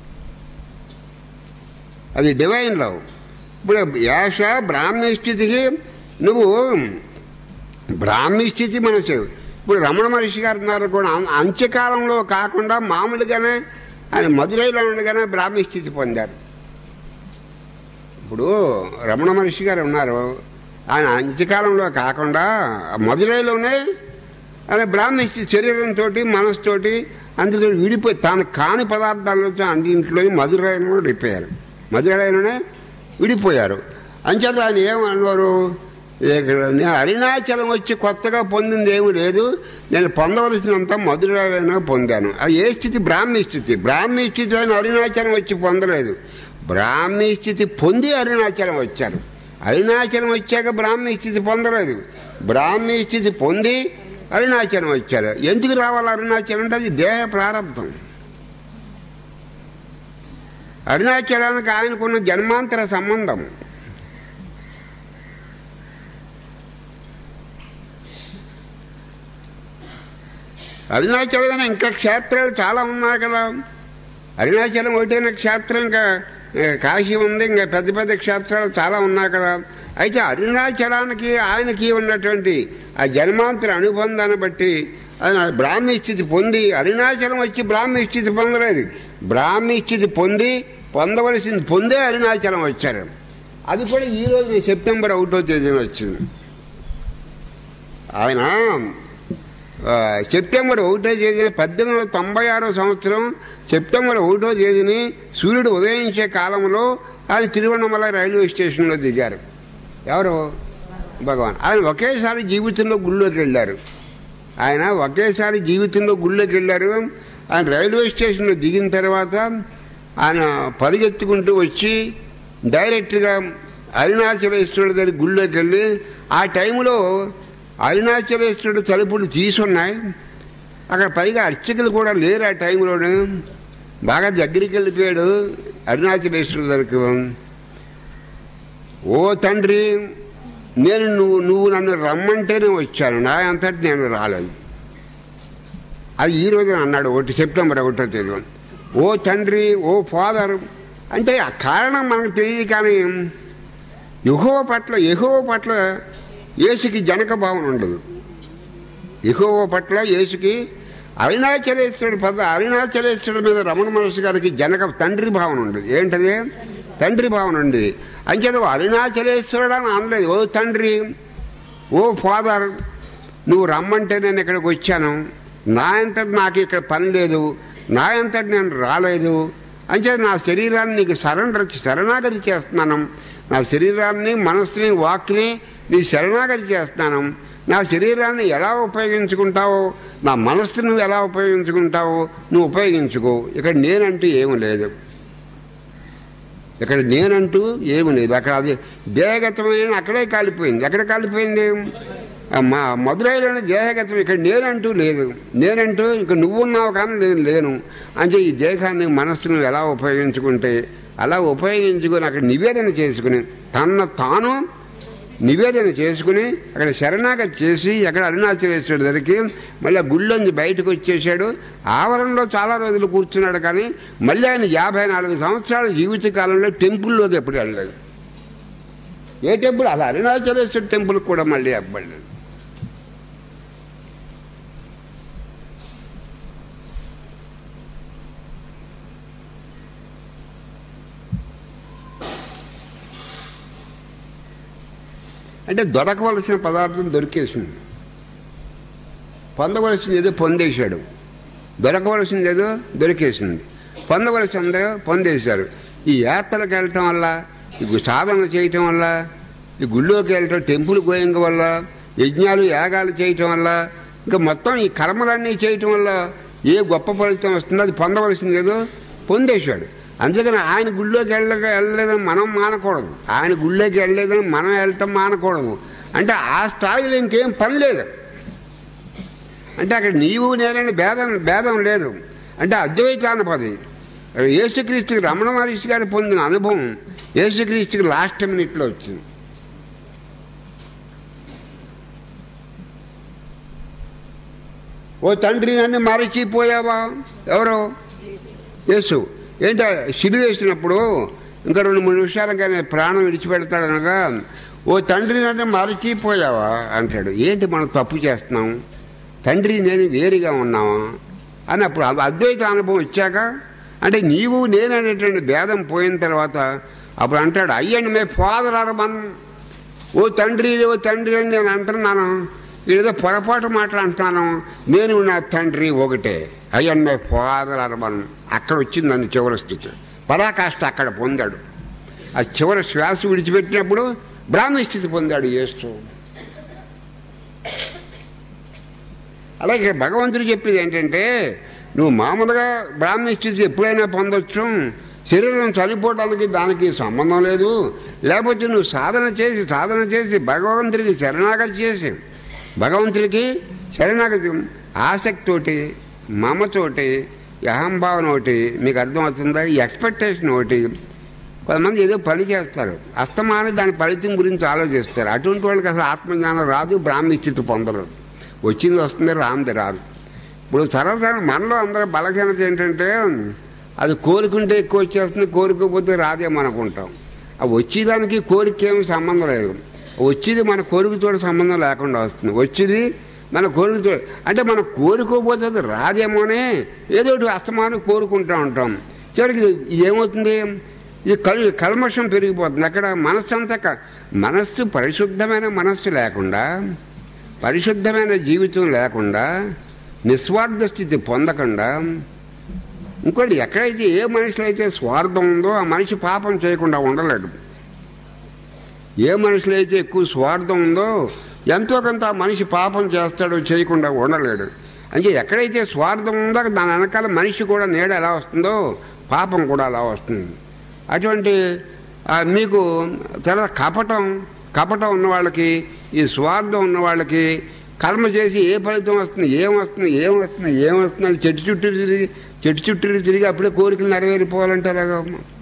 అది డివైన్ లవ్ ఇప్పుడు యాష బ్రాహ్మీ స్థితికి నువ్వు బ్రాహ్మీ స్థితి మనసు ఇప్పుడు రమణ మహర్షి గారు ఉన్నారు కూడా అం- అంత్యకాలంలో కాకుండా మామూలుగానే ఆయన మధురైలో ఉండగానే బ్రాహ్మీ స్థితి పొందారు ఇప్పుడు రమణ మహర్షి గారు ఉన్నారు ఆయన అంత్యకాలంలో కాకుండా మధురైలోనే ఆయన బ్రాహ్మీ స్థితి శరీరంతో మనసుతోటి అందులో విడిపోయి తాను కాని పదార్థాలతో అన్నింట్లో మధురైలో విడిపోయారు మధురైలోనే విడిపోయారు అంచేత ఆయన ఏమన్నారు ఇక్కడ నేను అరుణాచలం వచ్చి కొత్తగా పొందింది ఏమీ లేదు నేను పొందవలసినంత మధురైలోనే పొందాను అది ఏ స్థితి బ్రాహ్మీ స్థితి బ్రాహ్మీ స్థితి ఆయన అరుణాచలం వచ్చి పొందలేదు బ్రాహ్మీ స్థితి పొంది అరుణాచలం వచ్చారు అరుణాచలం వచ్చాక బ్రాహ్మీ స్థితి పొందలేదు బ్రాహ్మీ స్థితి పొంది అరుణాచలం వచ్చారు ఎందుకు రావాలి అరుణాచలం అంటే అది దేహ ప్రారంభం అరుణాచలానికి ఆయనకున్న జన్మాంతర సంబంధం అరుణాచలం ఇంకా క్షేత్రాలు చాలా ఉన్నాయి కదా అరుణాచలం ఒకటైన క్షేత్రం ఇంకా ఏ, కాశీ ఉంది ఇంకా పెద్ద పెద్ద క్షేత్రాలు చాలా ఉన్నాయి కదా అయితే అరుణాచలానికి ఆయనకి ఉన్నటువంటి ఆ జన్మాంతర అనుబంధాన్ని బట్టి ఆయన బ్రాహ్మీ స్థితి పొంది అరుణాచలం వచ్చి బ్రాహ్మీ స్థితి పొందలేదు బ్రాహ్మీ స్థితి పొంది పొందవలసింది పొందే అరుణాచలం వచ్చారు అది కూడా ఈ రోజు సెప్టెంబర్ ఒకటో తేదీన వచ్చింది ఆయన ఆ, సెప్టెంబర్ ఒకటో తేదీన పద్దెనిమిది వందల తొంభై ఆరో సంవత్సరం సెప్టెంబర్ ఒకటో తేదీని సూర్యుడు ఉదయించే కాలంలో ఆయన తిరువണ്ണమల రైల్వే స్టేషన్లో దిగారు ఎవరు భగవాన్ ఆయన ఒకేసారి జీవితంలో గుళ్ళోకి వెళ్ళారు ఆయన ఒకేసారి జీవితంలో గుళ్ళోకి వెళ్ళారు ఆయన రైల్వే స్టేషన్లో దిగిన తర్వాత ఆయన పరిగెత్తుకుంటూ వచ్చి డైరెక్ట్గా అరుణాచలేశ్వరుడి దగ్గర గుళ్ళోకి వెళ్ళి ఆ టైంలో అరుణాచలేశ్వరుడు తలుపులు తీసున్నాయి అక్కడ పైగా అర్చకులు కూడా లేరు ఆ టైంలోనే బాగా దగ్గరికి వెళ్ళిపోయాడు అరుణాచలేశ్వరుడు దగ్గరికి ఓ తండ్రి నేను నువ్వు నువ్వు నన్ను రమ్మంటేనే వచ్చాను నా అంతటి నేను రాలేదు అది ఈ రోజున అన్నాడు ఒకటి సెప్టెంబర్ ఒకటో తేదీ ఓ తండ్రి ఓ ఫాదర్ అంటే ఆ కారణం మనకు తెలియదు కానీ యుహో పట్ల ఎహో పట్ల యేసుకి జనక భావన ఉండదు ఎహో పట్ల యేసుకి అరుణాచలేశ్వరుడు పద అరుణాచలేశ్వరుడు మీద రమణ మహర్షి గారికి జనక తండ్రి భావన ఉండదు ఏంటది తండ్రి భావన ఉంది అంచేత అరుణాచలేశ్వరుడు అని అనలేదు ఓ తండ్రి ఓ ఫాదర్ నువ్వు రమ్మంటే నేను ఇక్కడికి వచ్చాను నా అంతటి నాకు ఇక్కడ పని లేదు నా అంతటి నేను రాలేదు అంచేత నా శరీరాన్ని నీకు సరెండర్ శరణాగతి చేస్తున్నాను నా శరీరాన్ని మనస్సుని వాక్ని నీ శరణాగతి చేస్తున్నాను నా శరీరాన్ని ఎలా ఉపయోగించుకుంటావో నా మనస్సును ఎలా ఉపయోగించుకుంటావో నువ్వు ఉపయోగించుకో ఇక్కడ నేనంటూ ఏమీ లేదు ఇక్కడ నేనంటూ ఏమి లేదు అక్కడ అది దేహగతమైన అక్కడే కాలిపోయింది ఎక్కడ కాలిపోయింది ఆ మా మధురైలోని దేహగతం ఇక్కడ నేనంటూ లేదు నేనంటూ ఇంక నువ్వున్నావు కానీ నేను లేను అంటే ఈ దేహాన్ని మనస్సును ఎలా ఉపయోగించుకుంటే అలా ఉపయోగించుకొని అక్కడ నివేదన చేసుకుని తన తాను నివేదన చేసుకుని అక్కడ శరణాగతి చేసి అక్కడ అరుణాచలేశ్వరుడు దగ్గరికి మళ్ళీ ఆ గుళ్ళొంది బయటకు వచ్చేసాడు ఆవరణలో చాలా రోజులు కూర్చున్నాడు కానీ మళ్ళీ ఆయన యాభై నాలుగు సంవత్సరాల జీవిత కాలంలో టెంపుల్లోకి ఎప్పుడు వెళ్ళలేదు ఏ టెంపుల్ అలా అరుణాచలేశ్వర టెంపుల్ కూడా మళ్ళీ అవ్వలేదు అంటే దొరకవలసిన పదార్థం దొరికేసింది పొందవలసింది ఏదో పొందేశాడు దొరకవలసింది ఏదో దొరికేసింది పొందవలసిందో పొందేశారు ఈ యాత్రలకు వెళ్ళటం వల్ల ఈ గు- సాధన చేయటం వల్ల ఈ గుళ్ళోకి వెళ్ళటం టెంపుల్ గోయింగ్ వల్ల యజ్ఞాలు యాగాలు చేయటం వల్ల ఇంకా మొత్తం ఈ కర్మలన్నీ చేయటం వల్ల ఏ గొప్ప ఫలితం వస్తుందో అది పొందవలసింది ఏదో పొందేశాడు అందుకని ఆయన గుళ్ళోకి వెళ్ళక వెళ్ళలేదని మనం మానకూడదు ఆయన గుళ్ళోకి వెళ్ళలేదని మనం వెళ్ళటం మానకూడదు అంటే ఆ స్థాయిలో ఇంకేం పని లేదు అంటే అక్కడ నీవు నేనని భేదం భేదం లేదు అంటే అద్వైతానుపది యేసుక్రీస్తుకి రమణ మహర్షి గారు పొందిన అనుభవం యేసుక్రీస్తుకి లాస్ట్ మినిట్లో వచ్చింది ఓ తండ్రి నన్ను మరచిపోయావా ఎవరు యేసు ఏంటి సిడి వేసినప్పుడు ఇంకా రెండు మూడు నిమిషాలకి ఆయన ప్రాణం విడిచిపెడతాడనగా ఓ తండ్రి నన్ను మరచిపోయావా అంటాడు ఏంటి మనం తప్పు చేస్తున్నాం తండ్రి నేను వేరుగా ఉన్నావా అని అప్పుడు ఆ అద్వైత అనుభవం వచ్చాక అంటే నీవు నేను అనేటువంటి భేదం పోయిన తర్వాత అప్పుడు అంటాడు అయ్యండి మే ఫాదర్ అరమన్ ఓ తండ్రి ఓ తండ్రి అని నేను అంటున్నాను ఏదో పొరపాటు మాటలు అంటున్నాను నేను నా తండ్రి ఒకటే అయ్యన్ మై ఫాదర్ అరమన్ అక్కడ వచ్చింది అంది చివరి స్థితి పరాకాష్ట అక్కడ పొందాడు ఆ చివరి శ్వాస విడిచిపెట్టినప్పుడు బ్రాహ్మణ స్థితి పొందాడు యేసు అలాగే భగవంతుడు చెప్పేది ఏంటంటే నువ్వు మామూలుగా బ్రాహ్మణ స్థితి ఎప్పుడైనా పొందొచ్చు శరీరం చనిపోవడానికి దానికి సంబంధం లేదు లేకపోతే నువ్వు సాధన చేసి సాధన చేసి భగవంతుడికి శరణాగతి చేసి భగవంతుడికి శరణాగతి ఆసక్తితోటి మమతోటి ఈ అహంభావన ఒకటి మీకు అర్థమవుతుందా ఈ ఎక్స్పెక్టేషన్ ఒకటి కొంతమంది ఏదో పని చేస్తారు అస్తమానం దాని ఫలితం గురించి ఆలోచిస్తారు అటువంటి వాళ్ళకి అసలు ఆత్మజ్ఞానం రాదు బ్రాహ్మీ స్థితి పొందరు వచ్చింది వస్తుంది రాంది రాదు ఇప్పుడు సర్వసాధారణ మనలో అందరూ బలహీనత ఏంటంటే అది కోరుకుంటే ఎక్కువ వచ్చేస్తుంది కోరుకోకపోతే రాదేమో అనుకుంటాం ఆ వచ్చేదానికి కోరిక ఏమి సంబంధం లేదు వచ్చేది మన కోరికతో సంబంధం లేకుండా వస్తుంది వచ్చేది మన కోరికతో అంటే మనం కోరుకోకపోతే అది రాదేమోనే ఏదో ఒకటి అస్తమానం కోరుకుంటూ ఉంటాం చివరికి ఇది ఇది ఏమవుతుంది ఇది కల్ కల్మషం పెరిగిపోతుంది అక్కడ మనస్సు అంతా క- మనస్సు పరిశుద్ధమైన మనస్సు లేకుండా పరిశుద్ధమైన జీవితం లేకుండా నిస్వార్థ స్థితి పొందకుండా ఇంకోటి ఎక్కడైతే ఏ మనిషిలో అయితే స్వార్థం ఉందో ఆ మనిషి పాపం చేయకుండా ఉండలేడు ఏ మనిషిలో అయితే ఎక్కువ స్వార్థం ఉందో ఎంతో కొంత ఆ మనిషి పాపం చేస్తాడో చేయకుండా ఉండలేడు అంటే ఎక్కడైతే స్వార్థం ఉందో దాని వెనకాల మనిషి కూడా నీడ ఎలా వస్తుందో పాపం కూడా అలా వస్తుంది అటువంటి ఆ, మీకు తర్వాత కపటం కపటం ఉన్న వాళ్ళకి ఈ స్వార్థం ఉన్న వాళ్ళకి కర్మ చేసి ఏ ఫలితం వస్తుంది ఏం వస్తుంది ఏం వస్తుంది ఏం వస్తుంది అని చెట్టు చుట్టూ తిరిగి చెట్టు చుట్టూ తిరిగి అప్పుడే కోరికలు నెరవేరిపోవాలంటే అలాగా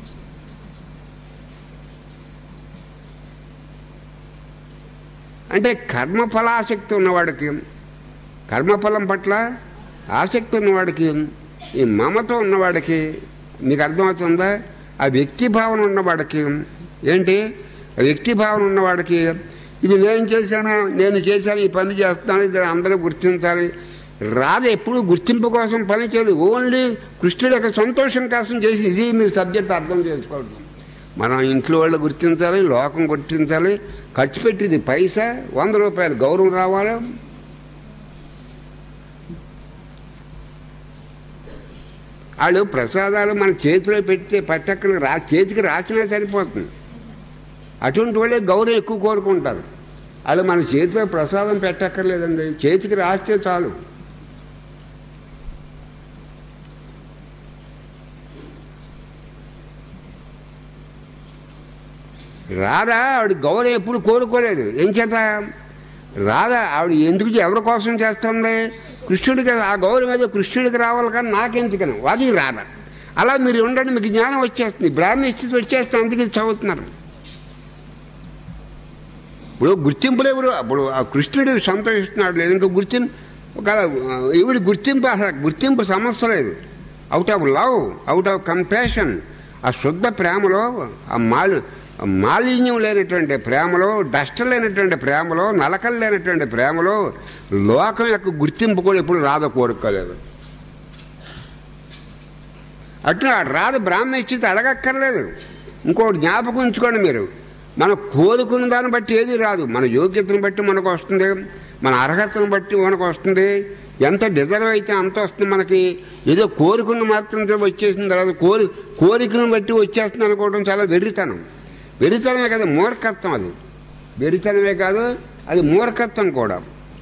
అంటే కర్మఫలాసక్తి ఉన్నవాడికి కర్మఫలం పట్ల ఆసక్తి ఉన్నవాడికి ఈ మమత ఉన్నవాడికి మీకు అర్థమవుతుందా ఆ వ్యక్తి భావన ఉన్నవాడికి ఏంటి ఆ వ్యక్తి భావన ఉన్నవాడికి ఇది నేను చేశాను నేను చేశాను ఈ పని చేస్తున్నాను ఇది అందరూ గుర్తించాలి రాధ ఎప్పుడు గుర్తింపు కోసం పని చేయదు ఓన్లీ కృష్ణుడి యొక్క సంతోషం కోసం చేసి ఇది మీరు సబ్జెక్ట్ అర్థం చేసుకోవద్దు మనం ఇంట్లో వాళ్ళు గుర్తించాలి లోకం గుర్తించాలి ఖర్చు పెట్టింది పైసా వంద రూపాయలు గౌరవం రావాలి వాళ్ళు ప్రసాదాలు మన చేతిలో పెడితే పట్టక్కలు రా చేతికి రాసినా సరిపోతుంది అటువంటి వాళ్ళే గౌరవం ఎక్కువ కోరుకుంటారు వాళ్ళు మన చేతిలో ప్రసాదం పెట్టక్కర్లేదండి చేతికి రాస్తే చాలు రాధ ఆవిడ గౌరవం ఎప్పుడు కోరుకోలేదు ఏం చేత రాధ ఆవిడ ఎందుకు చే- ఎవరి కోసం చేస్తుంది కృష్ణుడికి ఆ గౌరవం ఏదో కృష్ణుడికి రావాలి కానీ నాకెందుకని అది రాధ అలా మీరు ఉండండి మీకు జ్ఞానం వచ్చేస్తుంది బ్రాహ్మణ స్థితి వచ్చేస్తుంది అందుకే ఇది చదువుతున్నారు ఇప్పుడు గుర్తింపులు ఎవరు అప్పుడు ఆ కృష్ణుడు సంతోషిస్తున్నాడు లేదు ఇంకా గుర్తింపు ఒక ఈవిడ గుర్తింపు అసలు గుర్తింపు సమస్య లేదు out of love out of compassion ఆ శుద్ధ ప్రేమలో ఆ మాలి ఆ మాలిన్యం లేనటువంటి ప్రేమలో డస్ట్ లేనటువంటి ప్రేమలో నలకలు లేనటువంటి ప్రేమలో లోకం యొక్క గుర్తింపు కూడా ఎప్పుడు రాద కోరుకోలేదు అట్లా రాదు బ్రాహ్మణ స్థితి అడగక్కర్లేదు ఇంకోటి జ్ఞాపకం ఉంచుకోండి మీరు మనం కోరుకున్న దాన్ని బట్టి ఏది రాదు మన యోగ్యతను బట్టి మనకు వస్తుంది మన అర్హతను బట్టి మనకు వస్తుంది ఎంత డిజర్వ్ అయితే అంత వస్తుంది మనకి ఏదో కోరుకున్న మాత్రంతో వచ్చేసిన తర్వాత కోరి కోరికను బట్టి వచ్చేస్తుంది అనుకోవడం చాలా వెర్రితనం వెర్రితనమే కదా మూర్ఖత్వం అది వెర్రితనమే కాదు అది మూర్ఖత్వం కూడా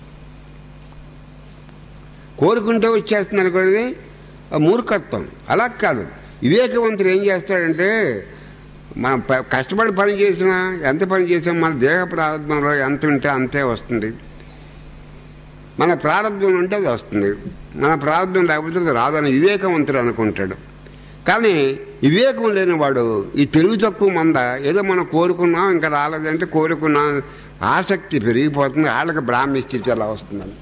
కోరుకుంటే వచ్చేస్తుంది అనుకోండి ఆ మూర్ఖత్వం అలా కాదు వివేకవంతుడు ఏం చేస్తాడంటే మనం ప- కష్టపడి పని చేసినా ఎంత పని చేసినా మన దేహ ప్రారంభంలో ఎంత ఉంటే అంతే వస్తుంది మన ప్రారంభం ఉంటే అది వస్తుంది మన ప్రారంభం లేకపోతే అది రాదని వివేకవంతుడు అనుకుంటాడు కానీ వివేకం లేనివాడు ఈ తెలివి తక్కువ మంద ఏదో మనం కోరుకున్నాం ఇంకా రాలేదంటే కోరుకున్నాం ఆసక్తి పెరిగిపోతుంది వాళ్ళకి బ్రాహ్మీ స్థితి అలా వస్తుందని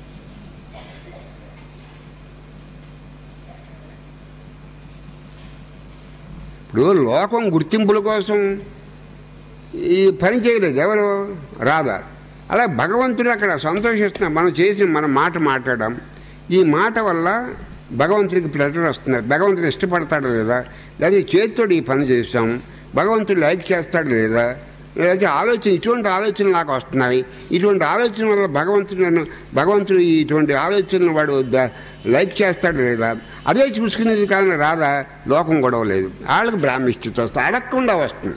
ఇప్పుడు లోకం గుర్తింపుల కోసం ఈ పని చేయలేదు ఎవరు రాధా అలా భగవంతుడు అక్కడ సంతోషిస్తున్నాం మనం చేసిన మన మాట మాట్లాడడం ఈ మాట వల్ల భగవంతుడికి ప్లెటర్ వస్తున్నారు భగవంతుడు ఇష్టపడతాడు లేదా లేదా చేతితోటి ఈ పని చేస్తాం భగవంతుడు లైక్ చేస్తాడు లేదా లేదా ఆలోచన ఇటువంటి ఆలోచనలు నాకు వస్తున్నాయి ఇటువంటి ఆలోచన వల్ల భగవంతుడు నన్ను భగవంతుడు ఇటువంటి ఆలోచనలు వాడు ద- లైక్ చేస్తాడు లేదా అదే చూసుకునేది కానీ రాదా లోకం గొడవ లేదు వాళ్ళకి బ్రాహ్మిస్థితి వస్తుంది అడగకుండా వస్తుంది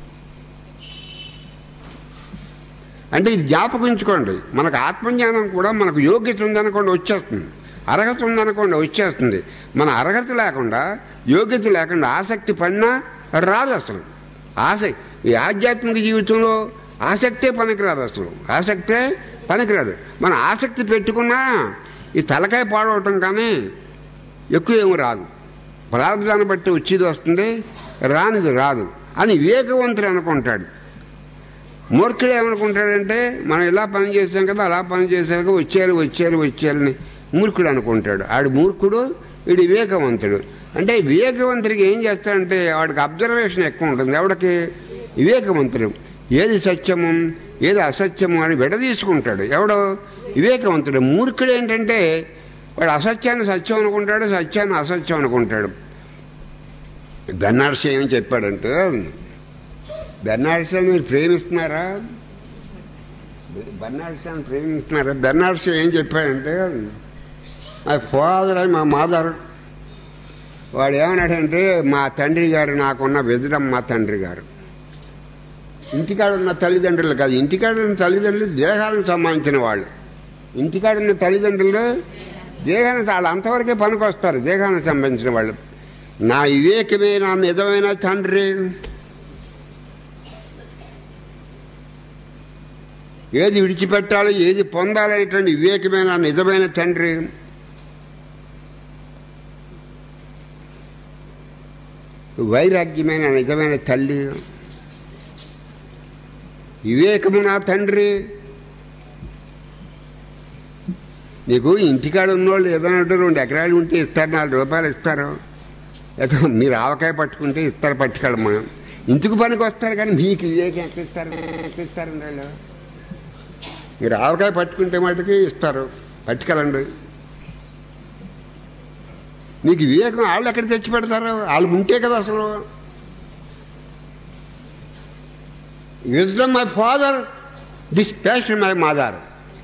అంటే ఇది జ్ఞాపకించుకోండి మనకు ఆత్మజ్ఞానం కూడా మనకు యోగ్యత ఉందనుకోండి వచ్చేస్తుంది అర్హత ఉందనుకోండి వచ్చేస్తుంది మన అర్హత లేకుండా యోగ్యత లేకుండా ఆసక్తి పడినా రాదు అసలు ఆసక్తి ఈ ఆధ్యాత్మిక జీవితంలో ఆసక్తే పనికిరాదు అసలు ఆసక్తే పనికిరాదు మన ఆసక్తి పెట్టుకున్నా ఈ తలకాయ పాడవటం కానీ ఎక్కువ ఏమి రాదు ప్రార్థన బట్టి వచ్చేది వస్తుంది రానిది రాదు అని వివేకవంతుడు అనుకుంటాడు మూర్ఖుడు ఏమనుకుంటాడంటే మనం ఇలా పని చేసాం కదా అలా పని చేశాక వచ్చారు వచ్చారు వచ్చారని మూర్ఖుడు అనుకుంటాడు ఆడు మూర్ఖుడు వీడు వివేకవంతుడు అంటే వివేకవంతుడికి ఏం చేస్తాడంటే వాడికి అబ్జర్వేషన్ ఎక్కువ ఉంటుంది ఎవడికి వివేకవంతుడు ఏది సత్యము ఏది అసత్యము అని విడదీసుకుంటాడు ఎవడో వివేకవంతుడు మూర్ఖుడు ఏంటంటే వాడు అసత్యాన్ని సత్యం అనుకుంటాడు సత్యాన్ని అసత్యం అనుకుంటాడు బెన్నార్స్ ఏం చెప్పాడంటే బెర్నాడ్స్ మీరు ప్రేమిస్తున్నారా బెర్నాడ్స్ ప్రేమిస్తున్నారా బెర్నాడ్స్ ఏం చెప్పాడంటే మా ఫాదర్ అని మా మదర్ వాడు ఏమన్నాడంటే మా తండ్రి గారు నాకున్న వెదడం మా తండ్రి గారు ఇంటికాడ ఉన్న తల్లిదండ్రులు కాదు ఇంటికాడ ఉన్న తల్లిదండ్రులు దేహానికి సంబంధించిన వాళ్ళు ఇంటికాడ ఉన్న తల్లిదండ్రులు దేహానికి వాళ్ళు అంతవరకే పనికొస్తారు దేహానికి సంబంధించిన వాళ్ళు నా వివేకమే నా నిజమైన తండ్రి ఏది విడిచిపెట్టాలి ఏది పొందాలనేటువంటి వివేకమైన నిజమైన తండ్రి వైరాగ్యమైన నిజమైన తల్లి వివేకము నా తండ్రి నీకు ఇంటికాడ ఉన్నోళ్ళు ఏదైనా ఉంటే రెండు ఎకరాలు ఉంటే ఇస్తారు నాలుగు రూపాయలు ఇస్తారు ఏదో మీరు ఆవకాయ పట్టుకుంటే ఇస్తారు పట్టుకెళ్ళమా ఇంటికి పనికి వస్తారు కానీ మీకు వివేకం ఎక్కడ ఇస్తారు ఎక్కడ ఇస్తారండి వాళ్ళు మీరు ఆవకాయ పట్టుకుంటే మటుకి ఇస్తారు పట్టుకెళ్ళండి నీకు వివేకం వాళ్ళు ఎక్కడ తెచ్చి పెడతారు వాళ్ళు ఉంటే కదా అసలు wisdom my father dispassion my mother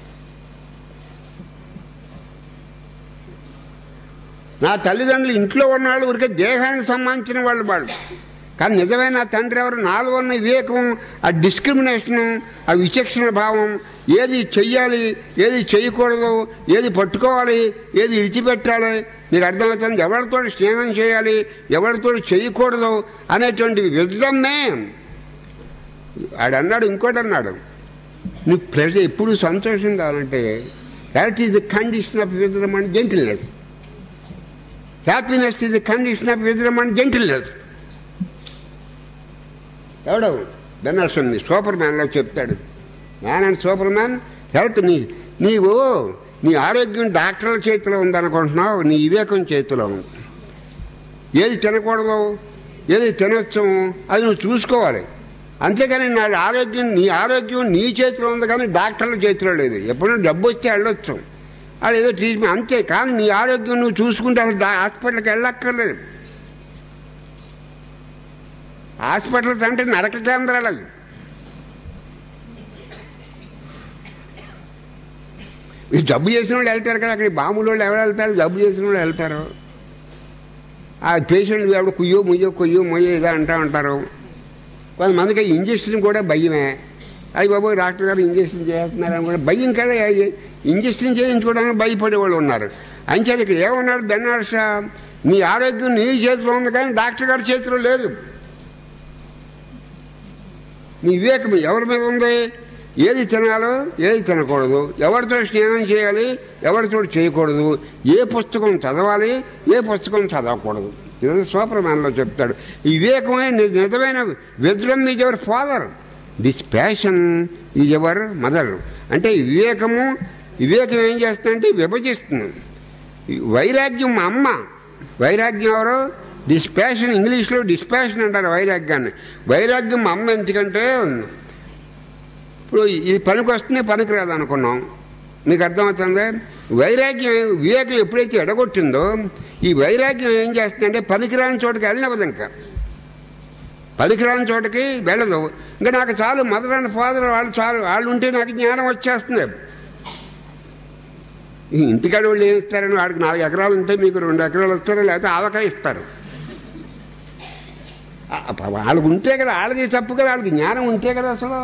నా తల్లిదండ్రులు ఇంట్లో ఉన్నవాళ్ళు ఊరికే దేహానికి సంబంధించిన వాళ్ళు వాళ్ళు కానీ నిజమైన నా తండ్రి ఎవరు నాలో ఉన్న వివేకం ఆ డిస్క్రిమినేషను ఆ విచక్షణ భావం ఏది చెయ్యాలి ఏది చేయకూడదు ఏది పట్టుకోవాలి ఏది విడిచిపెట్టాలి మీకు అర్థమవుతుంది ఎవరితో స్నేహం చేయాలి ఎవరితో చేయకూడదు అనేటువంటి విజ్డమ్మే ఆడు అన్నాడు ఇంకోటి అన్నాడు నువ్వు ప్రెజర్ ఎప్పుడు సంతోషం కావాలంటే that is the condition of విజయం and gentleness happiness is the condition of విజయం అండ్ జెంటిల్నెస్ ఎవడవు బెనర్సన్ సూపర్ మ్యాన్లో చెప్తాడు man and super man health నీ నీవు నీ ఆరోగ్యం డాక్టర్ల చేతిలో ఉందనుకుంటున్నావు నీ వివేకం చేతిలో ఉంది ఏది తినకూడదు ఏది తినొచ్చు అది నువ్వు చూసుకోవాలి అంతేగాని నా ఆరోగ్యం నీ ఆరోగ్యం నీ చేతిలో ఉంది కానీ డాక్టర్ల చేతిలో లేదు ఎప్పుడైనా డబ్బు వస్తే వెళ్ళొచ్చు అది ఏదో ట్రీట్మెంట్ అంతే కానీ నీ ఆరోగ్యం నువ్వు చూసుకుంటే అసలు డా- హాస్పిటల్కి వెళ్ళక్కర్లేదు హాస్పిటల్స్ అంటే నరక కేంద్రాలు అవి ఈ జబ్బు చేసిన వాళ్ళు వెళ్తారు కదా అక్కడ బాములు వాళ్ళు ఎవరు వెళ్తారు జబ్బు చేసిన వాళ్ళు వెళ్తారు ఆ పేషెంట్ ఎవడు కుయ్యో ముయ్యో కొయ్యో మొయ్యో ఇదా అంటా ఉంటారు కొంతమందికి ఇంజక్షన్ కూడా భయమే అయ్యి బాబు డాక్టర్ గారు ఇంజక్షన్ చేస్తున్నారని కూడా భయం కదా ఇంజక్షన్ చేయించుకోవడానికి భయపడే వాళ్ళు ఉన్నారు అంచేది ఇక్కడ ఏమన్నాడు బెన్నార్ష నీ ఆరోగ్యం నీ చేతిలో ఉంది కానీ డాక్టర్ గారి చేతిలో లేదు నీ వివేకం ఎవరి మీద ఉంది ఏది తినాలో ఏది తినకూడదు ఎవరితో స్నేహం చేయాలి ఎవరితో చేయకూడదు ఏ పుస్తకం చదవాలి ఏ పుస్తకం చదవకూడదు ఇది సూపర్ మ్యాన్లో చెప్తాడు ఈ వివేకమే ని- నిజమైన విద్రం is ever father dispassion is ever mother అంటే ఈ వివేకము వివేకం ఏం చేస్తుందంటే విభజిస్తుంది ఈ వైరాగ్యం మా అమ్మ వైరాగ్యం ఎవరు డిస్పాషన్ ఇంగ్లీష్లో డిస్పాషన్ అంటారు వైరాగ్యాన్ని వైరాగ్యం మా అమ్మ ఎందుకంటే ఇప్పుడు ఇది పనికి వస్తుంది పనికి రాదు అనుకున్నాం మీకు అర్థమవుతుందా వైరాగ్యం వివేకం ఎప్పుడైతే ఎడగొట్టిందో ఈ వైరాగ్యం ఏం చేస్తుందంటే పనికిరాని చోటుకి వెళ్ళనివ్వదు ఇంకా పనికిరాని చోటకి వెళ్ళదు ఇంకా నాకు చాలు మదర్ అండ్ ఫాదర్ వాళ్ళు చాలు వాళ్ళు ఉంటే నాకు జ్ఞానం వచ్చేస్తుంది ఈ ఇంటికాడ వాళ్ళు ఏం ఇస్తారని వాడికి నాలుగు ఎకరాలు ఉంటే మీకు రెండు ఎకరాలు ఇస్తారు లేకపోతే ఆవకాయ ఇస్తారు ఆ, వాళ్ళకు ఉంటే కదా వాళ్ళది తప్పు కదా వాళ్ళకి జ్ఞానం ఉంటే కదా అసలు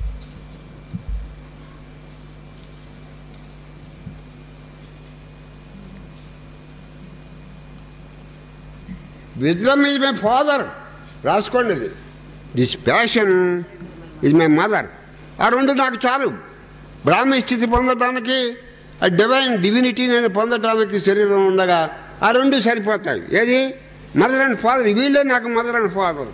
విజ్రమ్ ఈజ్ మై ఫాదర్ రాసుకోండి ఇది dispassion is my mother ఆ రెండు నాకు చాలు బ్రాహ్మణ స్థితి పొందటానికి ఆ డివైన్ డివినిటీ నేను పొందటానికి శరీరం ఉండగా ఆ రెండు సరిపోతాయి ఏది మదర్ అండ్ ఫాదర్ వీళ్ళే నాకు mother and father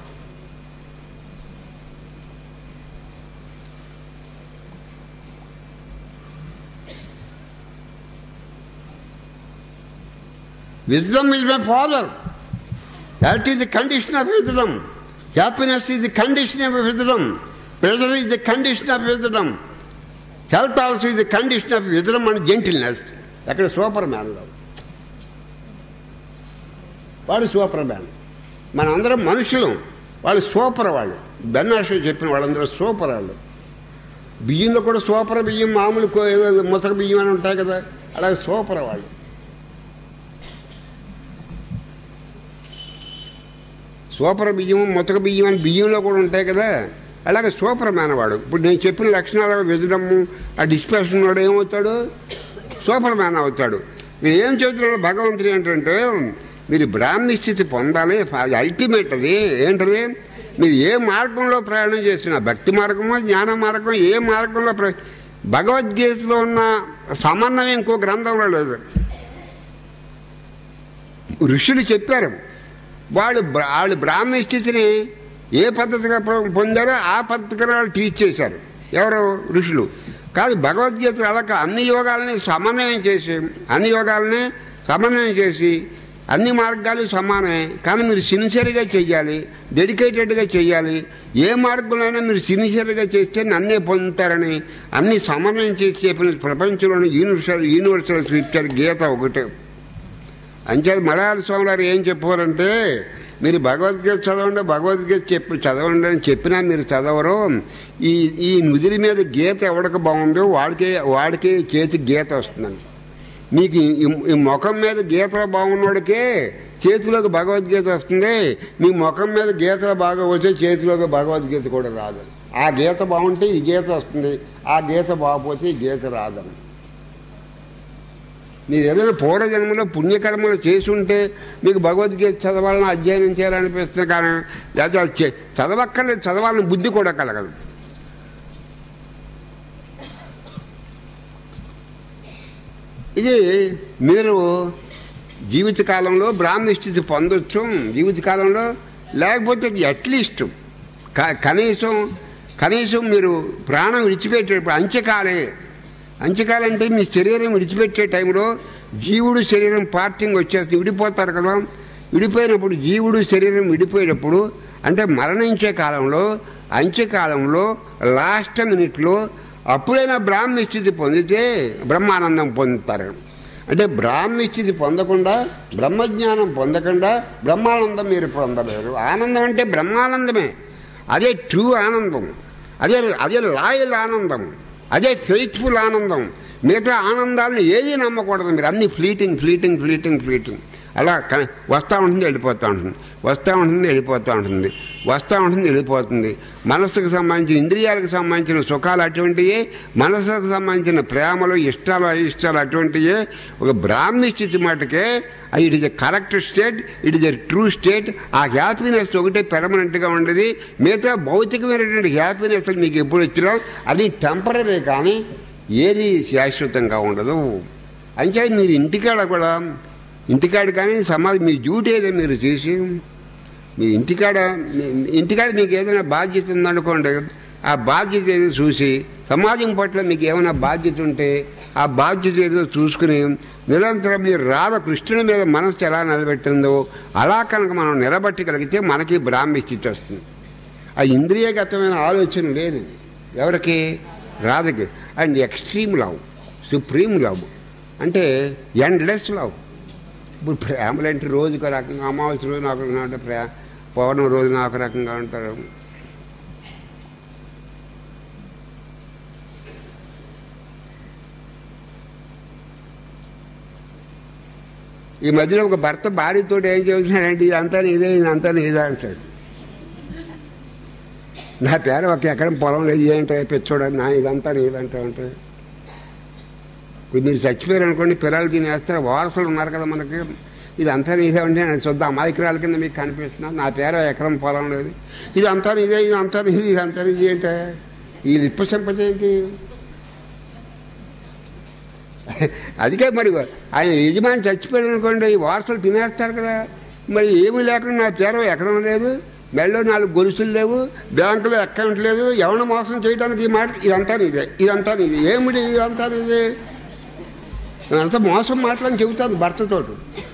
Wisdom is my father. That is the condition of wisdom. Happiness is the condition of wisdom. Pleasure is the condition of wisdom. Health also is the condition of wisdom and gentleness. అక్కడ super మ్యాన్లో వాడు super man మనందరం మనుషులు వాళ్ళు super వాళ్ళు బెన్నాష చెప్పిన వాళ్ళందరూ super వాళ్ళు బియ్యంలో కూడా సూపర్ బియ్యం మామూలు కో- ఏదో ముసక బియ్యం అని ఉంటాయి కదా అలాగే సూపర్ వాళ్ళు సూపర్ బియ్యం ముతక బియ్యం అని బియ్యంలో కూడా ఉంటాయి కదా అలాగే సూపర్ మ్యాన్ వాడు ఇప్పుడు నేను చెప్పిన లక్షణాలు వెదడము ఆ డిస్ప్రెషన్ వాడు ఏమవుతాడు సూపర్ మ్యాన్ అవుతాడు మీరు ఏం చెబుతున్నాడు భగవంతుడు ఏంటంటే మీరు బ్రాహ్మీ స్థితి పొందాలి అది అల్టిమేట్ అది ఏంటది మీరు ఏ మార్గంలో ప్రయాణం చేసినా భక్తి మార్గమో జ్ఞాన మార్గం ఏ మార్గంలో ప్ర భగవద్గీతలో ఉన్న సమన్వయం ఇంకో గ్రంథంలో లేదు ఋషులు చెప్పారు వాళ్ళు బ్ర- వాళ్ళు బ్రాహ్మణ స్థితిని ఏ పద్ధతిగా పొ- పొందారో ఆ పద్ధతిగా వాళ్ళు టీచ్ చేశారు ఎవరు ఋషులు కాదు భగవద్గీత అలా అన్ని యోగాలని సమన్వయం చేసి అన్ని యోగాలని సమన్వయం చేసి అన్ని మార్గాలు సమానమే కానీ మీరు సిన్సియర్గా చెయ్యాలి డెడికేటెడ్గా చెయ్యాలి ఏ మార్గంలోనైనా మీరు సిన్సియర్గా చేస్తే నన్నే పొందుతారని అన్ని సమన్వయం చేసి చెప్పిన ప్రపంచంలోని యూనివర్సల్ యూనివర్సల్ స్క్రిప్చర్ గీత ఒకటే అంచేది మలయాళ స్వామి గారు ఏం చెప్పారంటే మీరు భగవద్గీత చదవండి భగవద్గీత చెప్పి చదవండి అని చెప్పినా మీరు చదవరు ఈ ఈ నుదిరి మీద గీత ఎవడికి బాగుందో వాడికే వాడికే చేతి గీత వస్తుందండి మీకు ఈ- ఈ ముఖం మీద గీతలో బాగున్నోడికే చేతిలోకి భగవద్గీత వస్తుంది మీ ముఖం మీద గీతలో బాగా వచ్చే చేతిలోకి భగవద్గీత కూడా రాదు ఆ గీత బాగుంటే ఈ గీత వస్తుంది ఆ గీత బాగపోతే ఈ గీత రాదని మీరు ఏదైనా పూర్వజన్మలో పుణ్యకర్మలు చేసి ఉంటే మీకు భగవద్గీత చదవాలని అధ్యయనం చేయాలనిపిస్తుంది కానీ లేదా అది చే- చదవక్కర్లేదు చదవాలని బుద్ధి కూడా కలగదు ఇది మీరు జీవితకాలంలో బ్రాహ్మీ స్థితి పొందొచ్చు జీవితకాలంలో లేకపోతే అట్లీస్ట్ కనీసం కనీసం మీరు ప్రాణం విడిచిపెట్టేటప్పుడు అంత్యకాలే అంత్యకాలం అంటే మీ శరీరం విడిచిపెట్టే టైంలో జీవుడు శరీరం పార్టింగ్ వచ్చేస్తుంది విడిపోతారు కదా విడిపోయినప్పుడు జీవుడు శరీరం విడిపోయేటప్పుడు అంటే మరణించే కాలంలో అంత్యకాలంలో లాస్ట్ మినిట్లో అప్పుడైనా బ్రాహ్మీ స్థితి పొందితే బ్రహ్మానందం పొందుతారు అంటే బ్రాహ్మీ స్థితి పొందకుండా బ్రహ్మజ్ఞానం పొందకుండా బ్రహ్మానందం మీరు పొందలేరు ఆనందం అంటే బ్రహ్మానందమే అదే ట్రూ ఆనందం అదే అదే లాయల్ ఆనందం అదే ఫెయిత్ఫుల్ ఆనందం మిగతా ఆనందాలను ఏది నమ్మకూడదు మీరు అన్ని ఫ్లీటింగ్ ఫ్లీటింగ్ ఫ్లీటింగ్ ఫ్లీటింగ్ అలా క- వస్తూ ఉంటుంది వెళ్ళిపోతూ ఉంటుంది వస్తూ ఉంటుంది వెళ్ళిపోతూ ఉంటుంది వస్తూ ఉంటుంది వెళ్ళిపోతుంది మనస్సుకు సంబంధించిన ఇంద్రియాలకు సంబంధించిన సుఖాలు అటువంటివే మనస్సుకు సంబంధించిన ప్రేమలు ఇష్టాలు అయిష్టాలు అటువంటివే ఒక బ్రాహ్మీ స్థితి మటుకే it is a correct state it is a true state ఆ హ్యాపీనెస్ ఒకటే పెర్మనెంట్గా ఉండేది మిగతా భౌతికమైనటువంటి హ్యాపీనెస్ మీకు ఎప్పుడు వచ్చినా అది టెంపరీ కానీ ఏది శాశ్వతంగా ఉండదు అంచే మీరు ఇంటికాడ కూడా ఇంటికాడ కానీ సమాజం మీ డ్యూటీ ఏదో మీరు చేసి మీ ఇంటికాడ మీ- ఇంటికాడ మీకు ఏదైనా బాధ్యత ఉందనుకోండి ఆ బాధ్యత ఏదో చూసి సమాజం పట్ల మీకు ఏమైనా బాధ్యత ఉంటే ఆ బాధ్యత ఏదో చూసుకుని నిరంతరం మీరు రాధ కృష్ణుని మీద మనసు ఎలా నిలబెట్టిందో అలా కనుక మనం నిలబెట్టగలిగితే మనకి బ్రాహ్మీ స్థితి వస్తుంది ఆ ఇంద్రియగతమైన ఆలోచన లేదు ఎవరికి రాధకి and extreme love supreme love అంటే ఎండ్లెస్ లవ్ ఇప్పుడు ప్రేమలు అంటే రోజుకు ఒక రకంగా అమావాస్య రోజున ఒక రకంగా ఉంటారు ప్రే పౌర్ణమి రోజున ఒక రకంగా ఉంటారు ఈ మధ్యలో ఒక భర్త భార్యతో ఏం చెబుతున్నాడంటే ఇదంతా ఇదే ఇదంతా ఇదే అంటాడు నా పేరు ఒక ఎకరం పొలం లేదు ఏంటో పెచ్చోడని నా ఇదంతా నీదంటా అంటే ఇప్పుడు మీరు చచ్చిపోయారు అనుకోండి పిల్లలు తినేస్తారు వారసులు ఉన్నారు కదా మనకి ఇదంతా నీదే అంటే నేను శుద్ధ అమాయకురాల కింద మీకు కనిపిస్తున్నా నా పేరు ఎకరం పొలం లేదు ఇదంతా నీదే ఇదంతా నీది ఇదంతా నీది ఏంటే ఈ లిప్పు సంపదేంటి అదికే మరి ఆయన యజమాని చచ్చిపోయాడు అనుకోండి ఈ వారసులు తినేస్తారు కదా మరి ఏమీ లేకుండా నా పేరు ఎకరం లేదు మెళ్ళో నాలుగు గొలుసులు లేవు బ్యాంకులో అకౌంట్ లేదు ఎవరిని మోసం చేయడానికి ఈ మాట ఇదంతా నీదే ఇదంతా నీది ఏమిటి ఇదంతా నీది అంత మోసం మాటలని చెబుతాను భర్తతోటి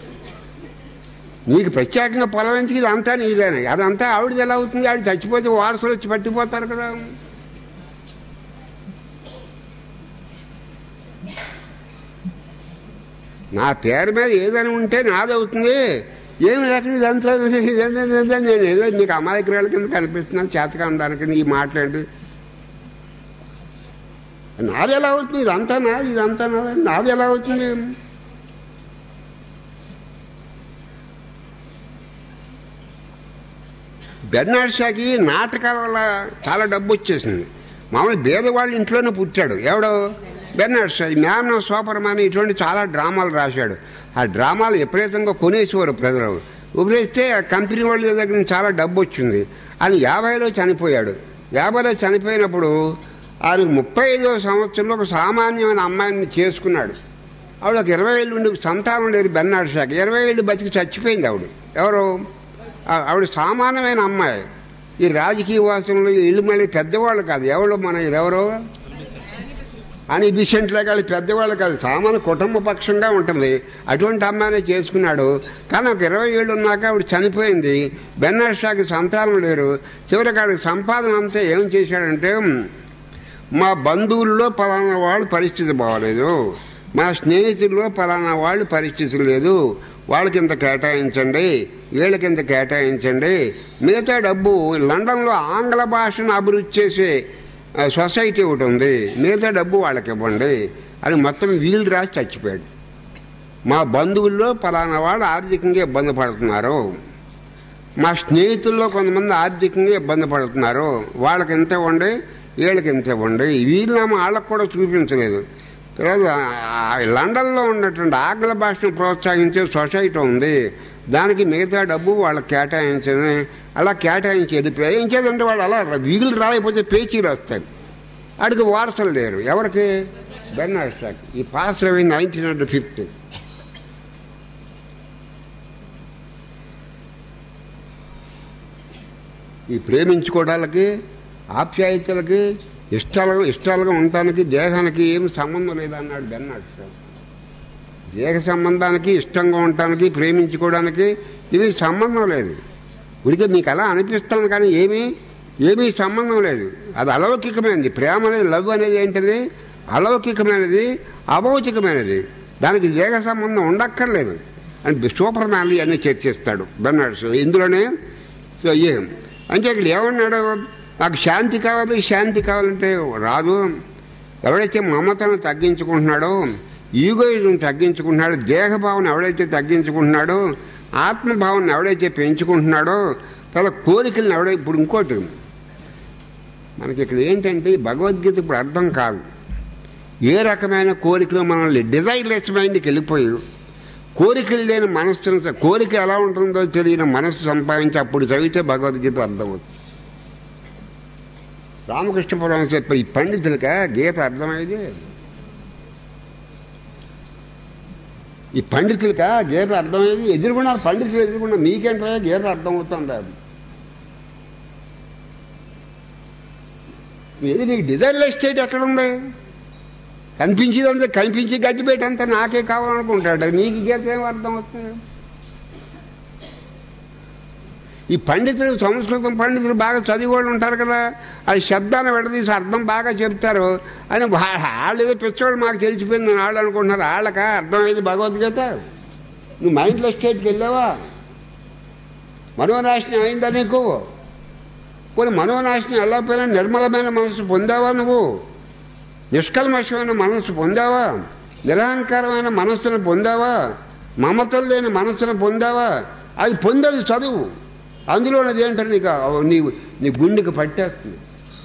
నీకు ప్రత్యేకంగా పొలం ఎందుకు ఇది అంతా నీదేనే అదంతా ఆవిడది ఎలా అవుతుంది ఆవిడ చచ్చిపోతే వారసులు వచ్చి పట్టిపోతారు కదా నా పేరు మీద ఏదైనా ఉంటే నాది అవుతుంది ఏమి లేకుండా ఇదంతా ఇదంతా ఇదంతా నేను ఏదో మీకు అమాయకురాల కింద కనిపిస్తున్నాను చేతకాని దానికి ఈ మాట్లాడి నాది ఎలా అవుతుంది ఇదంతా నాది ఇదంతా నాది నాది ఎలా అవుతుంది బెర్నాడ్ షాకి నాటకాల వల్ల చాలా డబ్బు వచ్చేసింది మామూలు పేదవాళ్ళ ఇంట్లోనే పుట్టాడు ఎవడో బెర్నాడ్ షా ఈ మ్యాన్ ఆఫ్ సూపర్మాన్ ఇటువంటి చాలా డ్రామాలు రాశాడు ఆ డ్రామాలు విపరీతంగా కొనేసేవారు ప్రజలు ఉపయోగిస్తే ఆ కంపెనీ వాళ్ళ దగ్గర నుంచి చాలా డబ్బు వచ్చింది ఆయన యాభైలో చనిపోయాడు యాభైలో చనిపోయినప్పుడు ఆయన ముప్పై ఐదో సంవత్సరంలో ఒక సామాన్యమైన అమ్మాయిని చేసుకున్నాడు ఆవిడ ఒక ఇరవై ఏళ్ళు ఉండి సంతానం లేదు బెన్నాడు శాఖ ఇరవై ఏళ్ళు బతికి చచ్చిపోయింది ఆవిడ ఎవరు ఆ- ఆవిడ సామాన్యమైన అమ్మాయి ఈ రాజకీయ వాసనలు ఇల్లు మళ్ళీ పెద్దవాళ్ళు కాదు ఎవరు మన ఎవరో అని బిషెంట్లే కాదు పెద్దవాళ్ళు కాదు సామాన్య కుటుంబ పక్షంగా ఉంటుంది అటువంటి అమ్మాయినే చేసుకున్నాడు కానీ ఒక ఇరవై ఏళ్ళు ఉన్నాక ఆవిడ చనిపోయింది బెన్నాడ్ షాకి సంతానం లేరు చివరికి ఆవిడ సంపాదన అంతా ఏం చేశాడంటే మా బంధువుల్లో పలానా వాళ్ళ పరిస్థితి బాగలేదు మా స్నేహితుల్లో పలానా వాళ్ళు పరిస్థితి లేదు వాళ్ళకి ఇంత కేటాయించండి వీళ్ళకి ఇంత కేటాయించండి మిగతా డబ్బు లండన్లో ఆంగ్ల భాషను అభివృద్ధి చేసే ఆ, సొసైటీ ఒకటి ఉంది మిగతా డబ్బు వాళ్ళకి ఇవ్వండి అని మొత్తం వీళ్ళు రాసి చచ్చిపోయాడు మా బంధువుల్లో పలానా వాళ్ళు ఆర్థికంగా ఇబ్బంది పడుతున్నారు మా స్నేహితుల్లో కొంతమంది ఆర్థికంగా ఇబ్బంది పడుతున్నారు వాళ్ళకి ఎంత ఇవ్వండి వీళ్ళకి ఎంత ఇవ్వండి వీళ్ళేమో వాళ్ళకు కూడా చూపించలేదు తర్వాత ఆ లండన్లో ఉన్నటువంటి ఆంగ్ల భాషను ప్రోత్సహించే సొసైటీ ఉంది దానికి మిగతా డబ్బు వాళ్ళకి కేటాయించని అలా కేటాయించి వెళ్ళిపోయి ఏం చేద్దంటే వాళ్ళు అలా వీగులు రాలేకపోతే పేచీలు వస్తాయి అడిగి వారసులు లేరు ఎవరికి బెర్నాడ్ షా ఈ pass away nineteen hundred fifty ఈ ప్రేమించుకోవడానికి ఆప్యాయతలకి ఇష్టాలుగా ఇష్టాలుగా ఉండటానికి దేహానికి ఏమి సంబంధం లేదన్నాడు బెన్నాడు దేహ సంబంధానికి ఇష్టంగా ఉండటానికి ప్రేమించుకోవడానికి ఇవి సంబంధం లేదు ఉరికి మీకు అలా అనిపిస్తుంది కానీ ఏమీ ఏమీ సంబంధం లేదు అది అలౌకికమైనది ప్రేమ అనేది లవ్ అనేది ఏంటిది అలౌకికమైనది అభౌతికమైనది దానికి దేహ సంబంధం ఉండక్కర్లేదు అని సూపర్ మ్యాన్లు అన్నీ చర్చిస్తాడు బెన్నాడు సో ఇందులోనే సో ఏం అంటే ఇక్కడ ఏమన్నాడు నాకు శాంతి కావాలి శాంతి కావాలంటే రాదు ఎవడైతే మమతను తగ్గించుకుంటున్నాడో ఈగోయిజం తగ్గించుకుంటున్నాడో దేహభావన ఎవడైతే తగ్గించుకుంటున్నాడో ఆత్మభావన ఎవడైతే పెంచుకుంటున్నాడో తన కోరికలను ఎవడై ఇప్పుడు ఇంకోటి మనకి ఇక్కడ ఏంటంటే ఈ భగవద్గీత ఇప్పుడు అర్థం కాదు ఏ రకమైన కోరికలు మనల్ని డిజైర్లెస్ మైండ్కి వెళ్ళిపోయి కోరికలు లేని మనస్సును కోరిక ఎలా ఉంటుందో తెలియని మనస్సు సంపాదించి అప్పుడు చదివితే భగవద్గీత అర్థమవుతుంది రామకృష్ణ పురాణం చెప్పే ఈ పండితులక గీత అర్థమయ్యేది ఈ పండితులక గీత అర్థమయ్యేది ఎదుర్కొన్నారు పండితులు ఎదుర్కొన్న మీకేంటో గీత అర్థమవుతుంది అది ఏది నీకు డిజైర్లెస్ స్టేట్ ఎక్కడ ఉంది కనిపించేదంతా కనిపించి గడ్డి పెట్టంతా నాకే కావాలనుకుంటాడు నీకు గీత ఏం అర్థం అవుతుంది ఈ పండితులు సంస్కృతం పండితులు బాగా చదివి వాళ్ళు ఉంటారు కదా అది శబ్దాన్ని విడదీసి అర్థం బాగా చెప్తారు అని వా- వాళ్ళు ఏదో పిచ్చోళ్ళు మాకు తెలిసిపోయిందని వాళ్ళు అనుకుంటున్నారు వాళ్ళక అర్థమయ్యేది భగవద్గీత నువ్వు మైండ్లో స్టేట్కి వెళ్ళావా మనోనాశనం అయిందా నీకు కొన్ని మనోనాశనం వెళ్ళకపోయినా నిర్మలమైన మనసు పొందావా నువ్వు నిష్కల్మషమైన మనస్సు పొందావా నిరహంకారమైన మనస్సును పొందావా మమతలు లేని మనస్సును పొందావా అది పొందది చదువు అందులో ఉన్నది ఏంటంటే నీకు ఆ- నీ నీ గుండెకి పట్టేస్తుంది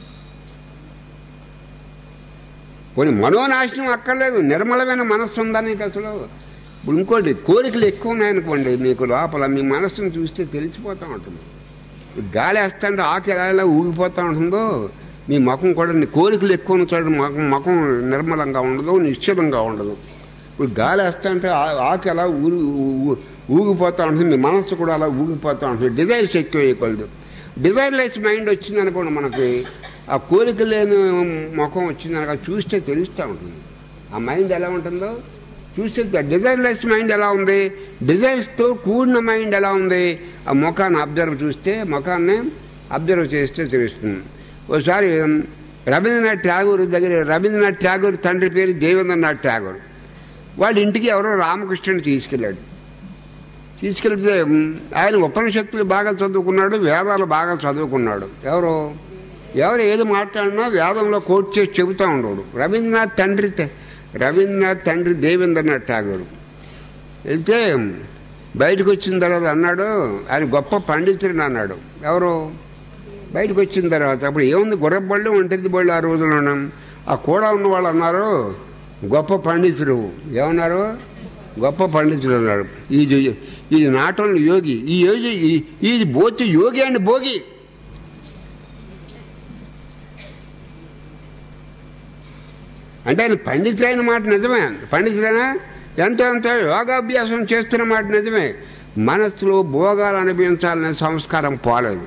కొన్ని మనోనాశనం అక్కర్లేదు నిర్మలమైన మనస్సు ఉందా నీకు అసలు ఇప్పుడు ఇంకోటి కోరికలు ఎక్కువ ఉన్నాయనుకోండి మీకు లోపల మీ మనస్సును చూస్తే తెలిసిపోతూ ఉంటుంది గాలి వేస్తుంటే ఆకు ఎలా ఎలా ఊగిపోతూ ఉంటుందో మీ ముఖం కూడా నీ కోరికలు ఎక్కువ ఉన్న చోట ముఖం ముఖం నిర్మలంగా ఉండదు నిశ్చలంగా ఉండదు ఇప్పుడు గాలి వేస్తుంటే ఆ- ఆకు ఎలా ఊరి ఊ- ఊ- ఊగిపోతూ ఉంటుంది మీ మనస్సు కూడా అలా ఊగిపోతూ ఉంటుంది డిజైర్స్ ఎక్కువ వేయకూడదు డిజైర్లెస్ మైండ్ వచ్చింది అనుకోండి మనకి ఆ కోరిక లేని ముఖం వచ్చింది అనుకో చూస్తే తెలుస్తూ ఉంటుంది ఆ మైండ్ ఎలా ఉంటుందో చూస్తే డిజైర్లెస్ మైండ్ ఎలా ఉంది డిజైర్స్తో కూడిన మైండ్ ఎలా ఉంది ఆ ముఖాన్ని అబ్జర్వ్ చూస్తే ముఖాన్ని అబ్జర్వ్ చేస్తే తెలుస్తుంది ఒకసారి రవీంద్రనాథ్ ఠాగూర్ దగ్గర రవీంద్రనాథ్ ఠాగూర్ తండ్రి పేరు దేవేంద్రనాథ్ ఠాగూర్ వాళ్ళ ఇంటికి ఎవరో రామకృష్ణుని తీసుకెళ్ళాడు తీసుకెళ్తే మ్, ఆయన ఉపనిషత్తులు బాగా చదువుకున్నాడు వేదాలు బాగా చదువుకున్నాడు ఎవరు ఎవరు ఏది మాట్లాడినా వేదంలో కోట్ చేసి చెబుతూ ఉండడు రవీంద్రనాథ్ తండ్రి త- రవీంద్రనాథ్ తండ్రి దేవేంద్రనాథ్ ఠాగూర్ వెళ్తే బయటకు వచ్చిన తర్వాత అన్నాడు ఆయన గొప్ప పండితుడిని అన్నాడు ఎవరు బయటకు వచ్చిన తర్వాత అప్పుడు ఏముంది గుర్రబళ్ళు ఒంటిది బళ్ళు ఆ రోజుల్లో ఆ కూడా ఉన్న వాళ్ళు అన్నారు గొప్ప పండితుడు ఏమన్నారు గొప్ప పండితుడు అన్నాడు ఇది ఇది నాట్ ఓన్లీ యోగి ఈ యోగి ఈ- ఇది బోత్ యోగి అండ్ భోగి అంటే ఆయన పండితులైన మాట నిజమే పండితులైనా ఎంతో ఎంతో యోగాభ్యాసం చేస్తున్న మాట నిజమే మనస్సులో భోగాలు అనుభవించాలనే సంస్కారం పోలేదు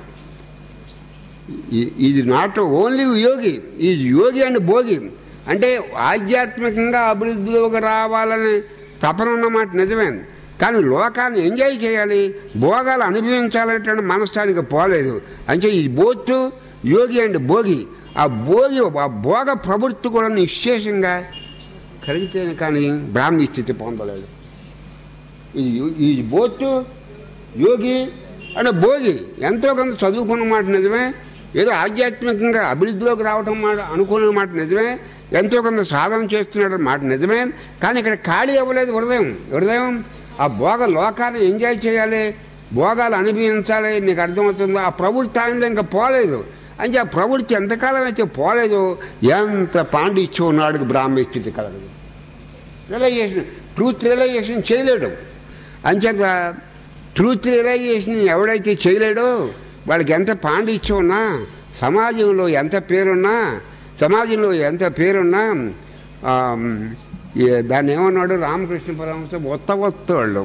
ఇ- ఇది నాట్ ఓన్లీ యోగి ఈ యోగి అండ్ భోగి అంటే ఆధ్యాత్మికంగా అభివృద్ధిలోకి రావాలని తపన ఉన్నమాట నిజమే కానీ లోకాన్ని ఎంజాయ్ చేయాలి భోగాలు అనుభవించాలనేటువంటి మనస్థానికి పోలేదు అంటే ఈ బోత్ యోగి అండ్ భోగి ఆ భోగి ఆ భోగ ప్రవృత్తి కూడా నిశ్శేషంగా కలిగితేనే కానీ బ్రాహ్మీ స్థితి పొందలేదు ఈ ఈ బోత్ యోగి అంటే భోగి ఎంతో కొంత చదువుకున్న మాట నిజమే ఏదో ఆధ్యాత్మికంగా అభివృద్ధిలోకి రావటం మాట అనుకున్న మాట నిజమే ఎంతో కొంత సాధన చేస్తున్నాడు మాట నిజమే కానీ ఇక్కడ ఖాళీ అవ్వలేదు హృదయం హృదయం ఆ భోగ లోకాన్ని ఎంజాయ్ చేయాలి భోగాలు అనుభవించాలి మీకు అర్థమవుతుందో ఆ ప్రవృత్తి ఆయనలో ఇంకా పోలేదు అంటే ఆ ప్రవృత్తి ఎంతకాలం అయితే పోలేదు ఎంత పాండిత్యం ఉన్నాడు బ్రాహ్మీ స్థితి కలగదు రియలైజేషన్ ట్రూత్ రియలైజేషన్ చేయలేడు అంచేత ట్రూత్ రియలైజేషన్ ఎవడైతే చేయలేడో వాళ్ళకి ఎంత పాండిత్యం ఉన్నా సమాజంలో ఎంత పేరున్నా సమాజంలో ఎంత పేరున్నా ఆ, ఈ దాన్ని ఏమన్నాడు రామకృష్ణ పరమహంస ఒత్త ఒత్తోళ్ళు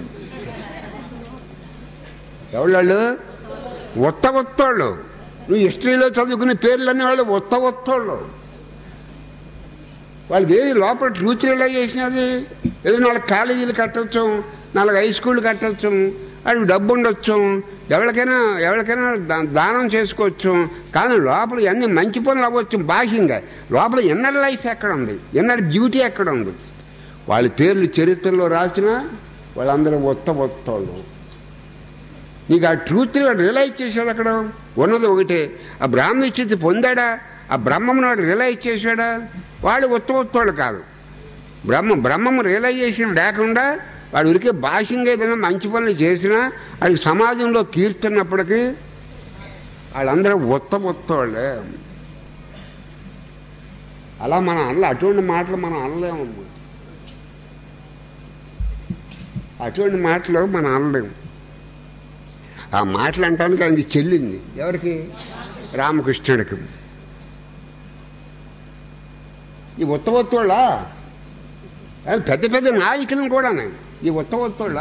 ఎవళ్ళు ఒత్త ఒత్తోళ్ళు నువ్వు హిస్టరీలో చదువుకునే పేర్లన్నీ వాళ్ళు ఒత్త ఒత్తోళ్ళు వాళ్ళకి ఏది లోపల ట్రూత్ రియలైజేషన్ అది ఏదో నాలుగు కాలేజీలు కట్టవచ్చు నాలుగు హై స్కూల్ కట్టవచ్చు అది డబ్బు ఉండొచ్చు ఎవరికైనా ఎవరికైనా దా- దానం చేసుకోవచ్చు కానీ లోపల అన్ని మంచి పనులు అవ్వచ్చు బాహ్యంగా లోపల ఇన్నర్ లైఫ్ ఎక్కడ ఉంది ఇన్నర్ బ్యూటీ ఎక్కడ ఉంది వాళ్ళ పేర్లు చరిత్రలో రాసిన వాళ్ళందరూ ఒత్త ఒత్తోళ్ళు నీకు ఆ ట్రూత్ రియలైజ్ చేశాడు అక్కడ ఉన్నది ఒకటే ఆ బ్రాహ్మణ స్థితి పొందాడా ఆ బ్రహ్మమును వాడు రియలైజ్ చేశాడా వాడు ఉత్తమోత్తోడు కాదు బ్రహ్మ బ్రహ్మము రియలైజేషన్ లేకుండా వాడు ఉరికే భాష్యంగా ఏదైనా మంచి పనులు చేసినా అది సమాజంలో కీర్తున్నప్పటికీ వాళ్ళందరూ ఉత్తమోత్తోళ్ళే అలా మనం అనలే అటువంటి మాటలు మనం అనలేము అటువంటి మాటలు మనం అనలేము ఆ మాటలు అంటానికి ఆయనకి చెల్లింది ఎవరికి రామకృష్ణుడికి ఈ ఉత్తవత్తోళ్ళ పెద్ద పెద్ద నాయకులను కూడా ఈ ఉత్తవత్తోళ్ళ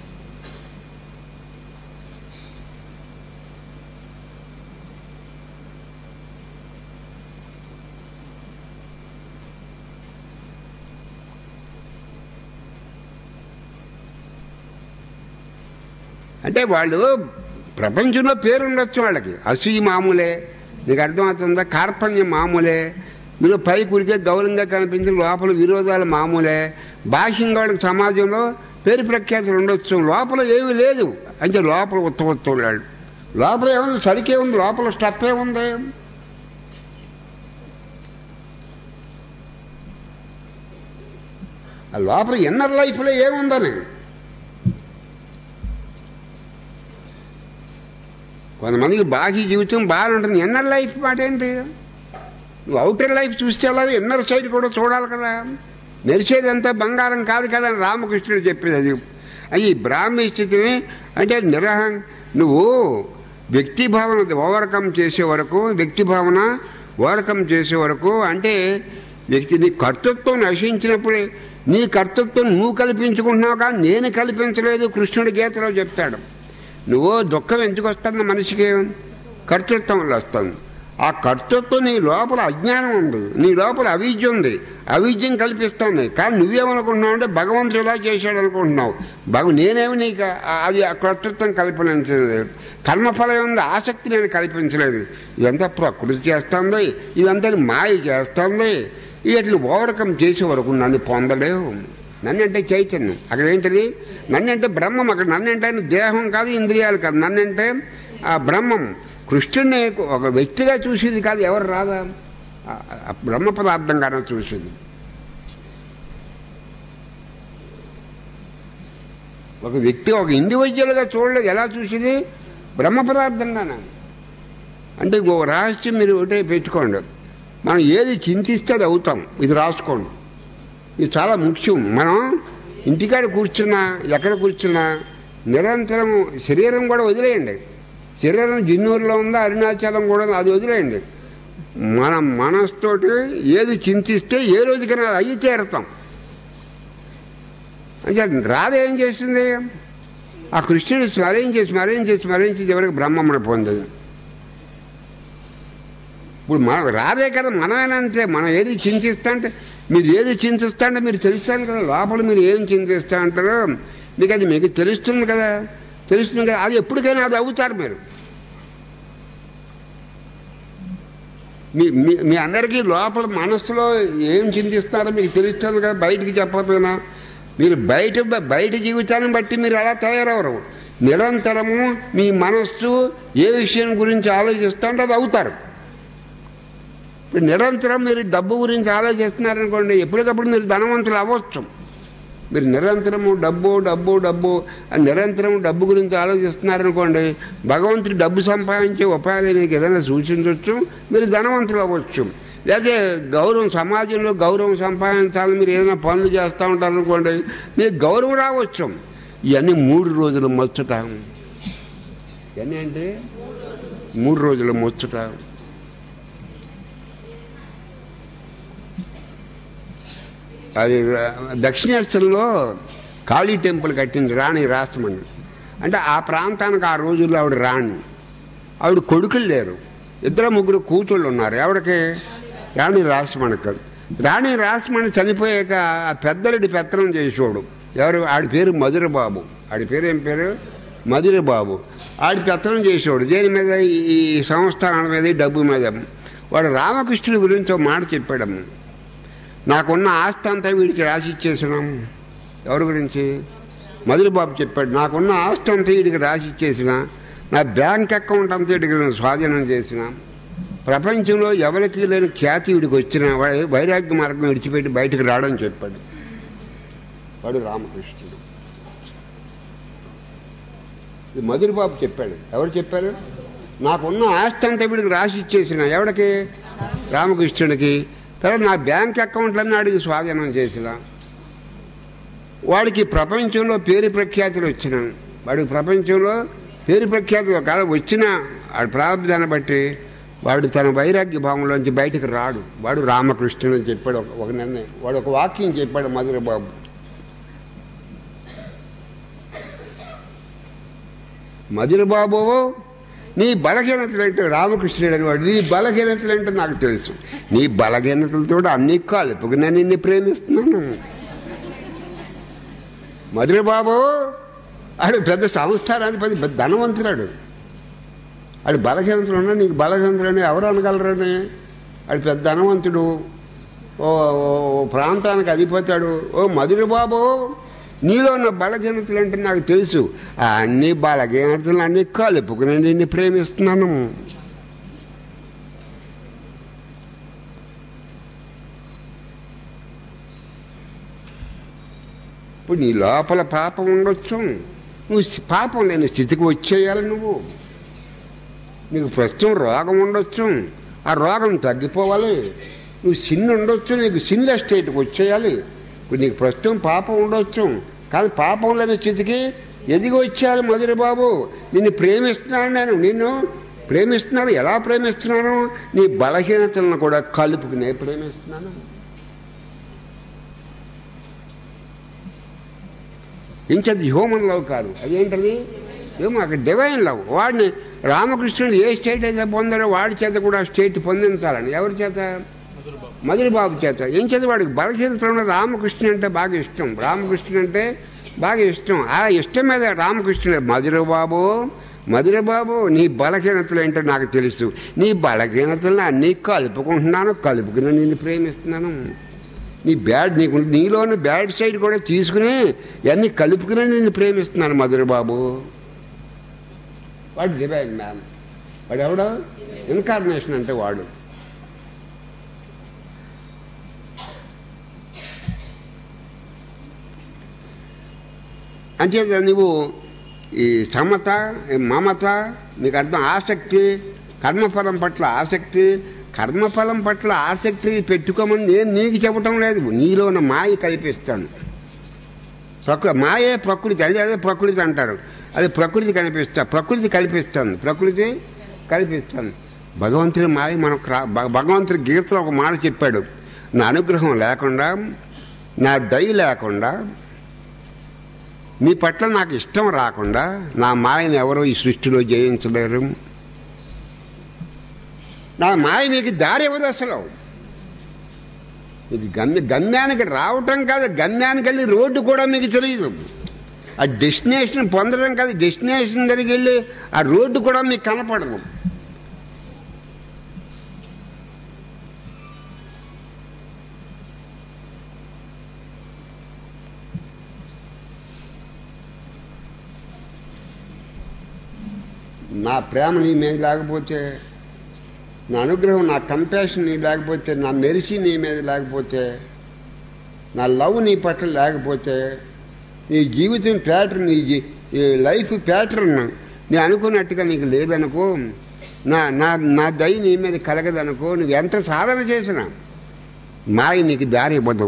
అంటే వాళ్ళు ప్రపంచంలో పేరు ఉండొచ్చు వాళ్ళకి అసూయి మామూలే నీకు అర్థమవుతుందా కార్పణ్యం మామూలే మీరు పై కురికే గౌరవంగా కనిపించిన లోపల విరోధాలు మామూలే భాష్యంగా వాళ్ళకి సమాజంలో పేరు ప్రఖ్యాతులు ఉండొచ్చు లోపల ఏమీ లేదు అంటే లోపల ఉత్తమొత్తున్నాడు లోపల ఏముంది సరికే ఉంది లోపల స్టఫ్ ఏముంది ఆ లోపల ఇన్నర్ లైఫ్లో ఏముందని కొంతమందికి బాహ్య జీవితం బాగుంటుంది ఇన్నర్ లైఫ్ మాట ఏంటి నువ్వు అవుటర్ లైఫ్ చూస్తే అలా ఇన్నర్ సైడ్ కూడా చూడాలి కదా మెరిసేది అంతా బంగారం కాదు కదా అని రామకృష్ణుడు చెప్పేది అది అది బ్రాహ్మీ స్థితిని అంటే నిరహ నువ్వు వ్యక్తి భావన ఓవర్కమ్ చేసే వరకు వ్యక్తి భావన ఓవర్కమ్ చేసే వరకు అంటే వ్యక్తి నీ కర్తృత్వం నశించినప్పుడే నీ కర్తృత్వం నువ్వు కల్పించుకుంటున్నావు కానీ నేను కల్పించలేదు కృష్ణుడి గీతలో చెప్తాడు నువ్వు దుఃఖం ఎందుకు వస్తుంది మనిషికి కర్తృత్వం వల్ల వస్తుంది ఆ కర్తృత్వం నీ లోపల అజ్ఞానం ఉంది నీ లోపల అవిద్య ఉంది అవిద్యం కల్పిస్తుంది కానీ నువ్వేమనుకుంటున్నావు అంటే భగవంతుడు ఇలా చేశాడు అనుకుంటున్నావు భగ నేనేమి నీకు ఆ- అది ఆ కర్తృత్వం కల్పించలేదు కర్మఫలం ఉంది ఆసక్తి నేను కల్పించలేదు ఇదంతా ప్రకృతి చేస్తుంది ఇదంతా మాయ చేస్తుంది ఇట్లా ఓవర్కమ్ చేసే వరకు నన్ను పొందలేవు నన్ను అంటే చైతన్యం అక్కడ ఏంటిది నన్ను అంటే బ్రహ్మం అక్కడ నన్ను అంటే ఆయన దేహం కాదు ఇంద్రియాలు కాదు నన్ను అంటే ఆ బ్రహ్మం కృష్ణుడిని ఒక వ్యక్తిగా చూసేది కాదు ఎవరు రాదా ఆ- ఆ బ్రహ్మ పదార్థంగానే చూసేది ఒక వ్యక్తి ఒక ఇండివిజువల్గా చూడలేదు ఎలా చూసేది బ్రహ్మ పదార్థంగానే అంటే ఇంకో రహస్యం మీరు ఒకటే పెట్టుకోండి మనం ఏది చింతిస్తే అది అవుతాం ఇది రాసుకోండి ఇది చాలా ముఖ్యం మనం ఇంటికాడ కూర్చున్నా ఎక్కడ కూర్చున్నా నిరంతరం శరీరం కూడా వదిలేయండి శరీరం జిన్నూరులో ఉందా అరుణాచలం కూడా ఉంది, అది వదిలేయండి మన మనస్తోటి ఏది చింతిస్తే ఏ రోజుకైనా అయ్యి తీరుతాం అంటే రాధ ఏం చేసింది ఆ కృష్ణుడు స్మరించి స్మరించి స్మరించి చివరికి బ్రహ్మమ్మను పొందింది ఇప్పుడు మనం రాదే కదా మనమైనా అంతే మనం ఏది చింతిస్తా అంటే మీరు ఏది చింతిస్తా అంటే మీరు తెలుస్తాను కదా లోపల మీరు ఏం చింతిస్తా అంటారో మీకు అది మీకు తెలుస్తుంది కదా తెలుస్తుంది కదా అది ఎప్పటికైనా అది అవుతారు మీరు మీ మీ- మీ అందరికీ లోపల మనస్సులో ఏం చింతిస్తున్నారో మీకు తెలుస్తుంది కదా బయటికి చెప్పకపోయినా మీరు బయట బయట జీవితాన్ని బట్టి మీరు అలా తయారవరు నిరంతరము మీ మనస్సు ఏ విషయం గురించి ఆలోచిస్తా అంటే అది అవుతారు ఇప్పుడు నిరంతరం మీరు డబ్బు గురించి ఆలోచిస్తున్నారనుకోండి ఎప్పటికప్పుడు మీరు ధనవంతులు అవ్వచ్చు మీరు నిరంతరము డబ్బు డబ్బు డబ్బు అని నిరంతరం డబ్బు గురించి ఆలోచిస్తున్నారనుకోండి భగవంతుడు డబ్బు సంపాదించే ఉపాయాలు మీకు ఏదైనా సూచించవచ్చు మీరు ధనవంతులు అవ్వచ్చు లేకపోతే గౌరవం సమాజంలో గౌరవం సంపాదించాలని మీరు ఏదైనా పనులు చేస్తూ ఉంటారనుకోండి మీకు గౌరవం రావచ్చు ఇవన్నీ మూడు రోజులు ముచ్చట ఇవన్నీ అంటే మూడు రోజులు ముచ్చట అది దక్షిణేశ్వరంలో కాళీ టెంపుల్ కట్టింది రాణి రాస్తమని అంటే ఆ ప్రాంతానికి ఆ రోజుల్లో ఆవిడ రాణి ఆవిడ కొడుకులు లేరు ఇద్దరు ముగ్గురు కూతుళ్ళు ఉన్నారు ఎవరికి రాణి రాసమణికి రాణి రాసమణి చనిపోయాక ఆ పెద్దరెడ్డి పెత్తనం చేసేవాడు ఎవరు ఆడి పేరు మధురబాబు ఆడి పేరు ఏం పేరు మధురబాబు ఆడి పెత్తనం చేసేవాడు దేని మీద ఈ- ఈ సంస్థానాల మీద ఈ డబ్బు మీద వాడు రామకృష్ణుడి గురించి ఒక మాట చెప్పాడమ్మ నాకున్న ఆస్తి అంతా వీడికి రాసి ఇచ్చేసినాం ఎవరి గురించి మధురబాబు చెప్పాడు నాకున్న ఆస్తి అంతా వీడికి రాసి ఇచ్చేసిన నా బ్యాంక్ అకౌంట్ అంతా వీడికి నేను స్వాధీనం చేసిన ప్రపంచంలో ఎవరికి లేని ఖ్యాతి వీడికి వచ్చిన వాడు వైరాగ్య మార్గం విడిచిపెట్టి బయటకు రావడం చెప్పాడు వాడు రామకృష్ణుడు ఇది మధురబాబు చెప్పాడు ఎవరు చెప్పారు నాకున్న ఆస్తి అంతా వీడికి రాసి ఇచ్చేసిన ఎవడికి రామకృష్ణుడికి తర్వాత నా బ్యాంక్ అకౌంట్లన్నీ అడిగి స్వాధీనం చేసిన వాడికి ప్రపంచంలో పేరు ప్రఖ్యాతులు వచ్చిన వాడికి ప్రపంచంలో పేరు ప్రఖ్యాతులు ఒకవేళ వచ్చిన వాడి ప్రారంభాన్ని బట్టి వాడు తన వైరాగ్య భావంలోంచి బయటకు రాడు వాడు రామకృష్ణుడు అని చెప్పాడు ఒక- ఒక నిర్ణయం వాడు ఒక వాక్యం చెప్పాడు మధురబాబు మధురబాబు నీ బలహీనతలంటే రామకృష్ణుడు అనేవాడు నీ బలహీనతలంటే నాకు తెలుసు నీ బలహీనతలతో అన్ని కలుపుకు నేను నిన్ను ప్రేమిస్తున్నాను మధురబాబు ఆడు పెద్ద సంస్థానాధిపతి పెద్ద ధనవంతురాడు ఆడు బలహీనతలు ఉన్నా నీకు బలహీనతలని ఎవరు అనగలరని ఆడు పెద్ద ధనవంతుడు ఓ ఓ ప్రాంతానికి అధిపోతాడు ఓ మధురబాబు నీలో ఉన్న బలహీనతలు అంటే నాకు తెలుసు ఆ అన్ని బలహీనతలు అన్ని కలుపుకుని నిన్ను ప్రేమిస్తున్నాను ఇప్పుడు నీ లోపల పాపం ఉండొచ్చు నువ్వు సి- పాపం లేని స్థితికి వచ్చేయాలి నువ్వు నీకు ప్రస్తుతం రోగం ఉండొచ్చు ఆ రోగం తగ్గిపోవాలి నువ్వు సిన్ ఉండొచ్చు నీకు సిన్ల స్టేట్కి వచ్చేయాలి ఇప్పుడు నీకు ప్రస్తుతం పాపం ఉండొచ్చు కానీ పాపం లేని స్థితికి ఎదిగి వచ్చేయాలి మధుర బాబు నిన్ను ప్రేమిస్తున్నాను నేను నిన్ను ప్రేమిస్తున్నాను ఎలా ప్రేమిస్తున్నాను నీ బలహీనతలను కూడా కలుపుకునే ప్రేమిస్తున్నాను ఇంచది హ్యూమన్ లవ్ కాదు అదేంటది ఏమో అక్కడ డివైన్ లవ్ వాడిని రామకృష్ణుడు ఏ స్టేట్ అయితే పొందాడో వాడి చేత కూడా స్టేట్ పొందించాలని ఎవరి చేత మధురబాబు చేత ఏం చేత వాడికి బలహీనతలో రామకృష్ణ అంటే బాగా ఇష్టం రామకృష్ణ అంటే బాగా ఇష్టం ఆ ఇష్టం మీద రామకృష్ణుడు మధురబాబు మధురబాబు నీ బలహీనతలు ఏంటో నాకు తెలుసు నీ బలహీనతలను అన్నీ కలుపుకుంటున్నాను కలుపుకుని నిన్ను ప్రేమిస్తున్నాను నీ బ్యాడ్ నీకు నీలోని బ్యాడ్ సైడ్ కూడా తీసుకుని ఇవన్నీ కలుపుకుని నిన్ను ప్రేమిస్తున్నాను మధురబాబు వాడు డివైన్ మ్యాన్ వాడు ఎవడో ఇన్కార్నేషన్ అంటే వాడు అంచేత నువ్వు ఈ సమత ఈ మమత మీకు అర్థం ఆసక్తి కర్మఫలం పట్ల ఆసక్తి కర్మఫలం పట్ల ఆసక్తి పెట్టుకోమని నేను నీకు చెప్పటం లేదు నీలో ఉన్న మాయ కల్పిస్తాను ప్రకృతి మాయే ప్రకృతి అదే అదే ప్రకృతి అంటారు అది ప్రకృతి కనిపిస్తా ప్రకృతి కల్పిస్తుంది ప్రకృతి కల్పిస్తుంది భగవంతుడి మాయ మనకు రా భ- భగవంతుడి గీతలో ఒక మాట చెప్పాడు నా అనుగ్రహం లేకుండా నా దయ లేకుండా మీ పట్ల నాకు ఇష్టం రాకుండా నా మాయని ఎవరో ఈ సృష్టిలో జయించలేరు నా మాయ మీకు దారి ఇవ్వదు అసలు ఇది గమ్య గమ్యానికి రావటం కాదు గమ్యానికి వెళ్ళి రోడ్డు కూడా మీకు తెలియదు ఆ డెస్టినేషన్ పొందడం కాదు డెస్టినేషన్ దగ్గరికి వెళ్ళి ఆ రోడ్డు కూడా మీకు కనపడదు నా ప్రేమ నీ మీద లేకపోతే నా అనుగ్రహం నా కంపాషన్ నీ లేకపోతే నా మెరిసి నీ మీద లేకపోతే నా లవ్ నీ పట్ల లేకపోతే నీ జీవితం ప్యాటర్న్ నీ జీ- ఈ లైఫ్ ప్యాటర్న్ నీ అనుకున్నట్టుగా నీకు లేదనుకో నా నా నా దయ నీ మీద కలగదనుకో నువ్వు ఎంత సాధన చేసినా మాయ నీకు దారి ఇవ్వదు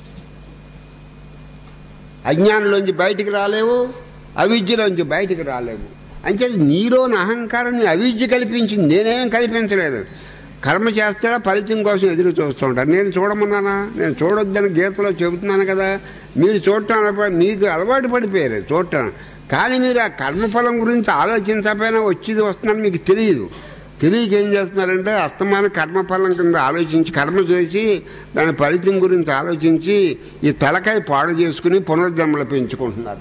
అజ్ఞానంలోంచి బయటికి రాలేవు అవిద్యలోంచి బయటికి రాలేవు అంచేది నీలోని అహంకారం నీ అవిద్య కల్పించింది నేనేం కల్పించలేదు కర్మ చేస్తారా ఫలితం కోసం ఎదురు చూస్తూ ఉంటారు నేను చూడమన్నానా నేను చూడొద్దని గీతలో చెబుతున్నాను కదా మీరు చూడటం అలవా- మీకు అలవాటు పడిపోయారు చూడటం కానీ మీరు ఆ కర్మఫలం గురించి ఆలోచించకపోయినా వచ్చేది వస్తుందని మీకు తెలియదు తెలియక ఏం చేస్తున్నారంటే అస్తమాన కర్మఫలం కింద ఆలోచించి కర్మ చేసి దాని ఫలితం గురించి ఆలోచించి ఈ తలకాయ పాడు చేసుకుని పునర్జన్మలు పెంచుకుంటున్నారు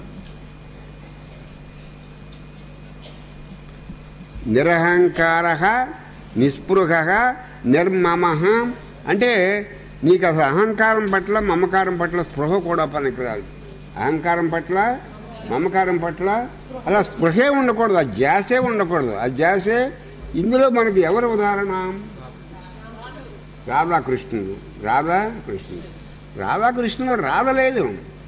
నిరహంకార నిస్పృహ నిర్మమ అంటే నీకు అసలు అహంకారం పట్ల మమకారం పట్ల స్పృహ కూడా పనికిరాదు అహంకారం పట్ల మమకారం పట్ల అలా స్పృహే ఉండకూడదు ఆ ధ్యాసే ఉండకూడదు ఆ ధ్యాసే ఇందులో మనకి ఎవరు ఉదాహరణ రాధాకృష్ణుడు రాధాకృష్ణుడు రాధాకృష్ణుడు రాధలేదు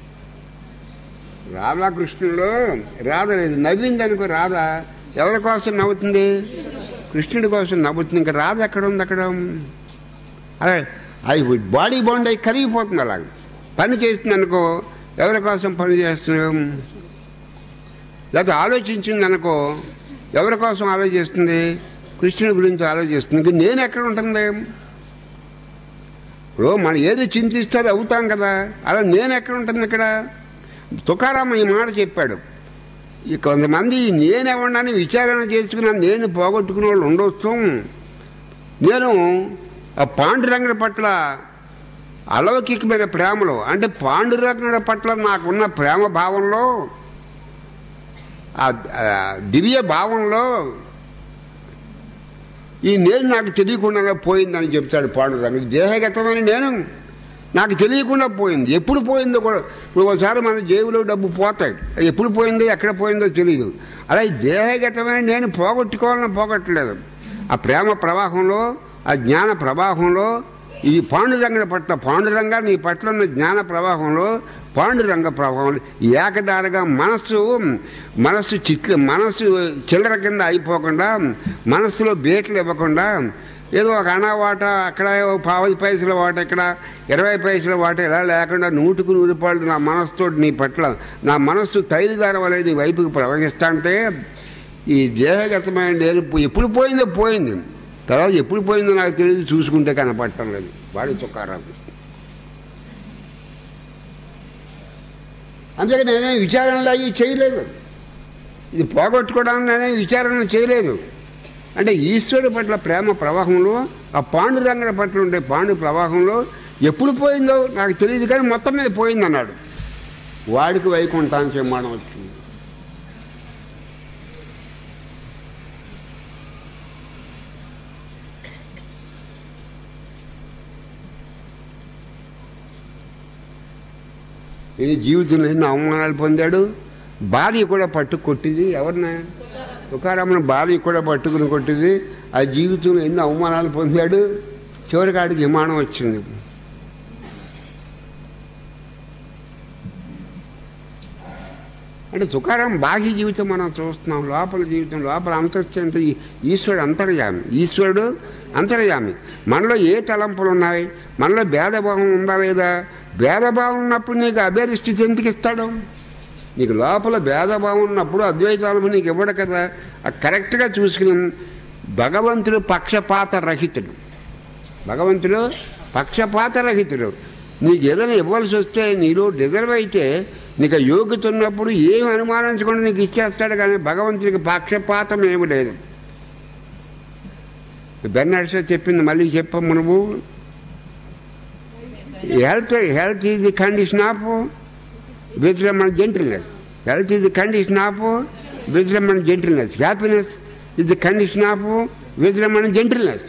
రాధాకృష్ణుడు రాధ లేదు నవ్వింది అనుకో రాధ ఎవరి కోసం నవ్వుతుంది కృష్ణుడి కోసం నవ్వుతుంది ఇంకా రాధ ఎక్కడ ఉంది అక్కడ అదే అది బాడీ బౌండ్ అయి కరిగిపోతుంది అలాగ పని చేస్తుంది అనుకో ఎవరి కోసం పని చేస్తున్నాం లేకపోతే ఆలోచించింది అనుకో ఎవరి కోసం ఆలోచిస్తుంది కృష్ణుడి గురించి ఆలోచిస్తుంది ఇంక నేను ఎక్కడ ఉంటుంది ఇప్పుడు మనం ఏది చింతిస్తే అది అవుతాం కదా అలా నేను ఎక్కడ ఉంటుంది ఇక్కడ తుకారామ ఈ మాట చెప్పాడు ఈ కొంతమంది నేనెవడాన్ని విచారణ చేసుకున్నా నేను పోగొట్టుకునే వాళ్ళు ఉండొచ్చు నేను ఆ పాండురంగుడి పట్ల అలౌకికమైన ప్రేమలో అంటే పాండురంగుడి పట్ల నాకున్న ప్రేమ భావంలో ఆ ఆ దివ్య భావంలో ఈ నేను నాకు తెలియకుండా పోయిందని చెప్తాడు పాండురంగుడు దేహగతమైన నేను నాకు తెలియకుండా పోయింది ఎప్పుడు పోయిందో కూడా ఇప్పుడు ఒకసారి మన జేబులో డబ్బు పోతాయి అది ఎప్పుడు పోయిందో ఎక్కడ పోయిందో తెలియదు అలా ఈ దేహగతమైన నేను పోగొట్టుకోవాలని పోగొట్టలేదు ఆ ప్రేమ ప్రవాహంలో ఆ జ్ఞాన ప్రవాహంలో ఈ పాండురంగ పట్ల పాండురంగ నీ పట్ల ఉన్న జ్ఞాన ప్రవాహంలో పాండురంగ ప్రవాహంలో ఏకదారగా మనస్సు మనస్సు చిట్ల మనస్సు చిల్లర కింద అయిపోకుండా మనస్సులో బేట్లు ఇవ్వకుండా ఏదో ఒక అనా వాట అక్కడ ఓ పావు పైసల వాట ఇక్కడ ఇరవై పైసల వాట ఇలా లేకుండా నూటికి నూరు రూపాయలు నా మనస్సుతో నీ పట్ల నా మనస్సు తైలుదార వలె నీ వైపుకి ప్రవహిస్తా అంటే ఈ దేహగతమైన నేను పో- ఎప్పుడు పోయిందో పోయింది తర్వాత ఎప్పుడు పోయిందో నాకు తెలియదు చూసుకుంటే కనపడటం లేదు వాడి తుకారాకు అందుకే నేనే విచారణలు అవి చేయలేదు ఇది పోగొట్టుకోవడానికి నేనే విచారణ చేయలేదు అంటే ఈశ్వరుడి పట్ల ప్రేమ ప్రవాహంలో ఆ పాండురంగడి పట్ల ఉండే పాండు ప్రవాహంలో ఎప్పుడు పోయిందో నాకు తెలియదు కానీ మొత్తం మీద పోయింది అన్నాడు వాడికి వైకుంఠానికి చెమ్మాడం వచ్చింది ఇది జీవితంలో ఎన్నో అవమానాలు పొందాడు భార్య కూడా పట్టు కొట్టింది ఎవరినా తుకారామను భార్య కూడా పట్టుకుని కొట్టింది ఆ జీవితంలో ఎన్నో అవమానాలు పొందాడు చివరికి ఆడికి విమానం వచ్చింది అంటే తుకారం బాహ్య జీవితం మనం చూస్తున్నాం లోపల జీవితం లోపల అంతస్తు అంటే ఈ- ఈశ్వరుడు అంతర్యామి ఈశ్వరుడు అంతర్యామి మనలో ఏ తలంపులు ఉన్నాయి మనలో భేదభావం ఉందా లేదా భేదభావం ఉన్నప్పుడు నీకు అభేద స్థితి ఎందుకు ఇస్తాడు నీకు లోపల భేదభావం ఉన్నప్పుడు అద్వైతాలను నీకు ఇవ్వడు కదా అది కరెక్ట్గా చూసుకుని భగవంతుడు పక్షపాత రహితుడు భగవంతుడు పక్షపాత రహితుడు నీకు ఏదైనా ఇవ్వాల్సి వస్తే నీలో డిజర్వ్ అయితే నీకు ఆ యోగ్యత ఉన్నప్పుడు ఏమి అనుమానించకుండా నీకు ఇచ్చేస్తాడు కానీ భగవంతుడికి పక్షపాతం ఏమి లేదు బెర్నాడ్స్ చెప్పింది మళ్ళీ చెప్పమ్మ నువ్వు health health is the condition of wisdom and gentleness health is the condition of wisdom and gentleness happiness is the condition of wisdom and gentleness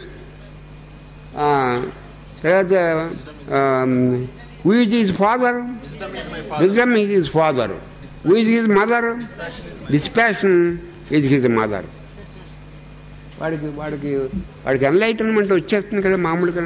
తర్వాత who is is father wisdom is is father who is his mother dispassion is his mother వాడికి వాడికి వాడికి enlightenment వచ్చేస్తుంది కదా మామూలుగా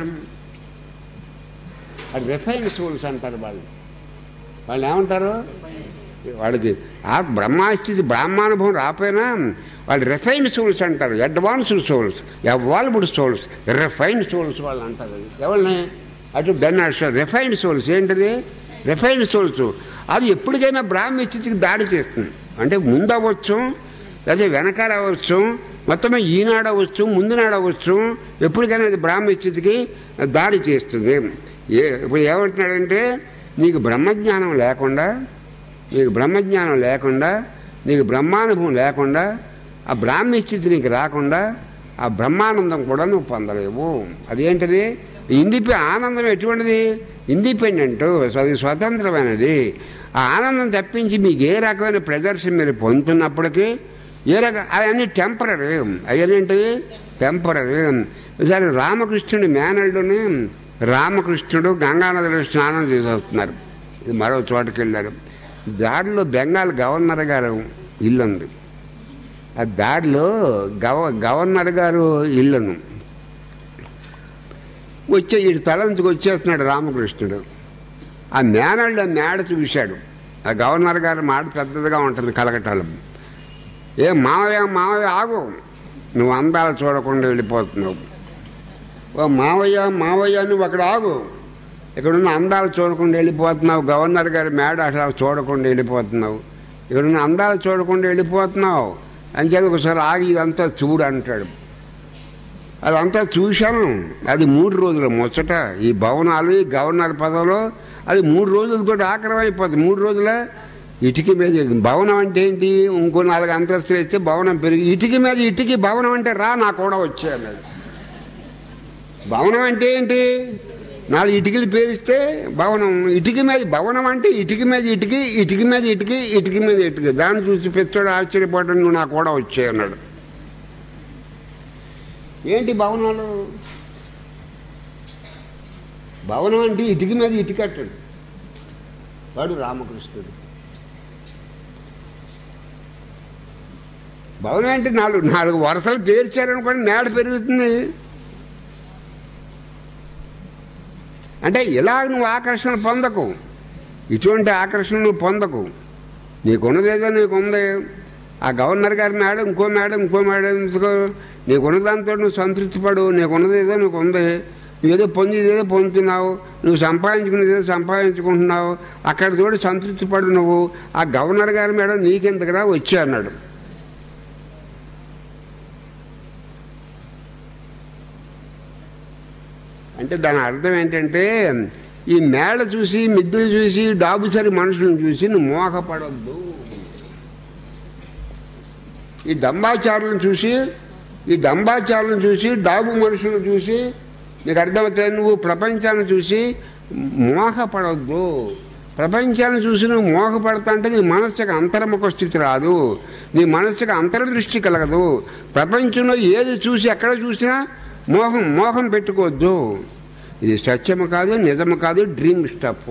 వాడు refine souls అంటారు వాళ్ళు వాళ్ళు ఏమంటారు వాడికి ఆ బ్రహ్మాస్థితి బ్రహ్మానుభవం రాపోయినా వాళ్ళు రిఫైన్ సోల్స్ అంటారు advanced souls evolved souls refine souls వాళ్ళు అంటారు అది. ఎవరిని అటు డన్ రిఫైన్డ్ సోల్స్ ఏంటిది రిఫైన్డ్ సోల్స్ అది ఎప్పటికైనా బ్రాహ్మీ స్థితికి దాడి చేస్తుంది అంటే ముందు అవ్వచ్చు లేదా వెనకాల అవ్వచ్చు మొత్తం ఈనాడు అవ్వచ్చు ముందు నాడు అవ్వచ్చు ఎప్పటికైనా అది బ్రాహ్మ స్థితికి దారి చేస్తుంది ఏ ఇప్పుడు ఏమంటున్నాడంటే నీకు బ్రహ్మజ్ఞానం లేకుండా నీకు బ్రహ్మజ్ఞానం లేకుండా నీకు బ్రహ్మానుభవం లేకుండా ఆ బ్రాహ్మీ స్థితి నీకు రాకుండా ఆ బ్రహ్మానందం కూడా నువ్వు పొందలేవు అదేంటిది ఇండిపె ఆనందం ఎటువంటిది ఇండిపెండెంట్ అది స్వతంత్రమైనది ఆ ఆనందం తప్పించి మీకు ఏ రకమైన ప్రెజర్స్ మీరు పొందుతున్నప్పటికీ ఏ రక అవన్నీ టెంపరీ అవేంటి టెంపరీ ఈసారి రామకృష్ణుడి మేనల్డుని రామకృష్ణుడు గంగానదిలో స్నానం చేసి వస్తున్నారు ఇది మరో చోటకి వెళ్ళారు దారిలో బెంగాల్ గవర్నర్ గారు ఇల్లు ఉంది ఆ దారిలో గవ గవర్నర్ గారు ఇల్లును వచ్చే ఇటు తలంచుకు వచ్చేస్తున్నాడు రామకృష్ణుడు ఆ మేనల్డ్ ఆ మేడ చూశాడు ఆ గవర్నర్ గారి మాట పెద్దదిగా ఉంటుంది కలకటాలు ఏ మావయ్య మావయ్య ఆగు నువ్వు అందాలు చూడకుండా వెళ్ళిపోతున్నావు ఓ మావయ్య మావయ్య నువ్వు అక్కడ ఆగు ఇక్కడున్న అందాలు చూడకుండా వెళ్ళిపోతున్నావు గవర్నర్ గారి మేడ అసలు చూడకుండా వెళ్ళిపోతున్నావు ఇక్కడున్న అందాలు చూడకుండా వెళ్ళిపోతున్నావు అని చెప్పి ఒకసారి ఆగి ఇదంతా చూడు అంటాడు అదంతా చూశాను అది మూడు రోజుల ముచ్చట ఈ భవనాలు ఈ గవర్నర్ పదవిలో అది మూడు రోజులతో ఆక్రమం అయిపోతుంది మూడు రోజుల ఇటుక మీద భవనం అంటే ఏంటి ఇంకో నాలుగు అంతస్తులు ఇస్తే భవనం పెరిగి ఇటుక మీద ఇటుకి భవనం అంటే రా నా కూడా వచ్చే అన్నాడు భవనం అంటే ఏంటి నాలుగు ఇటుకలు పేరిస్తే భవనం ఇటుక మీద భవనం అంటే ఇటుక మీద ఇటుకి ఇటుక మీద ఇటుకి ఇటుక మీద ఇటుక దాన్ని చూసి పెచ్చోడు ఆశ్చర్యపడ్డాడు నువ్వు నా కూడా వచ్చే అన్నాడు ఏంటి భవనాలు భవనం అంటే ఇటుక మీద ఇటుకట్టాడు వాడు రామకృష్ణుడు భవనం అంటే నాలుగు నాలుగు వరుసలు పేర్చారనుకోండి నేడ పెరుగుతుంది అంటే ఇలా నువ్వు ఆకర్షణ పొందకు ఇటువంటి ఆకర్షణ నువ్వు పొందకు నీకున్నదేదో నీకుంది ఆ గవర్నర్ గారి మేడం ఇంకో మేడం ఇంకో మేడం ఇంకో నీకున్న దాంతో నువ్వు సంతృప్తి పడు నీకున్నదేదో నీకు ఉంది నువ్వేదో పొందేదేదో పొందుతున్నావు నువ్వు సంపాదించుకునేదేదో సంపాదించుకుంటున్నావు అక్కడ చూడు సంతృప్తి పడు నువ్వు ఆ గవర్నర్ గారి మేడం నీకెంతకురా వచ్చి అన్నాడు అంటే దాని అర్థం ఏంటంటే ఈ మేళ చూసి మిద్దెలు చూసి డాబుసరి మనుషులను చూసి నువ్వు మోహపడొద్దు ఈ డంబాచారులను చూసి ఈ డంబాచారులను చూసి డాబు మనుషులను చూసి నీకు అర్థమవుతాయి నువ్వు ప్రపంచాన్ని చూసి మోహపడొద్దు ప్రపంచాన్ని చూసి నువ్వు మోహపడతా అంటే నీ మనస్సుకి అంతర్ముఖ స్థితి రాదు నీ మనస్సుకి అంతర్దృష్టి కలగదు ప్రపంచంలో ఏది చూసి ఎక్కడ చూసినా మోహం మోహం పెట్టుకోవద్దు ఇది సత్యము కాదు నిజము కాదు డ్రీమ్ స్టఫ్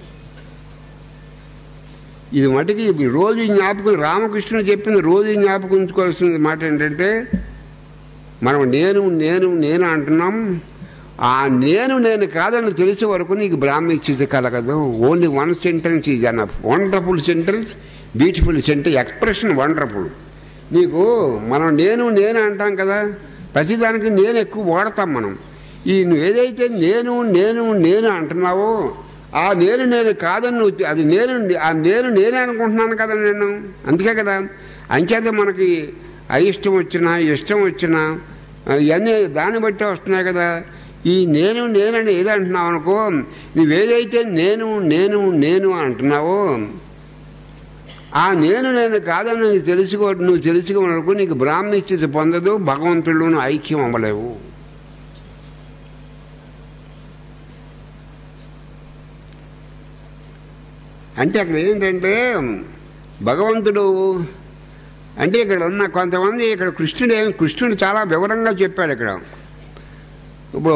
ఇది మటుకి ఇది రోజు జ్ఞాపకం రామకృష్ణుడు చెప్పింది రోజు జ్ఞాపకం ఉంచుకోవాల్సిన మాట ఏంటంటే మనం నేను నేను నేను అంటున్నాం ఆ నేను నేను కాదని తెలిసే వరకు నీకు బ్రాహ్మీ స్థితి కలగదు only one sentence is an wonderful sentence beautiful sentence expression wonderful నీకు మనం నేను నేను అంటాం కదా ప్రతిదానికి నేను ఎక్కువ వాడతాం మనం ఈ నువ్వు ఏదైతే నేను నేను నేను అంటున్నావో ఆ నేను నేను కాదని నువ్వు అది నేను ఆ నేను నేనే అనుకుంటున్నాను కదా నేను అందుకే కదా అంచేత మనకి అయిష్టం వచ్చినా ఇష్టం వచ్చినా ఇవన్నీ దాన్ని బట్టి వస్తున్నాయి కదా ఈ నేను నేనని ఏది అంటున్నావు అనుకో నువ్వేదైతే నేను నేను నేను అంటున్నావో ఆ నేను నేను కాదని నీకు తెలుసుకో నువ్వు తెలుసుకోవరకు నీకు బ్రాహ్మీ స్థితి పొందదు భగవంతుడును ఐక్యం అవ్వలేవు అంటే అక్కడ ఏంటంటే భగవంతుడు అంటే ఇక్కడ ఉన్న కొంతమంది ఇక్కడ కృష్ణుడు ఏం కృష్ణుడు చాలా వివరంగా చెప్పాడు ఇక్కడ ఇప్పుడు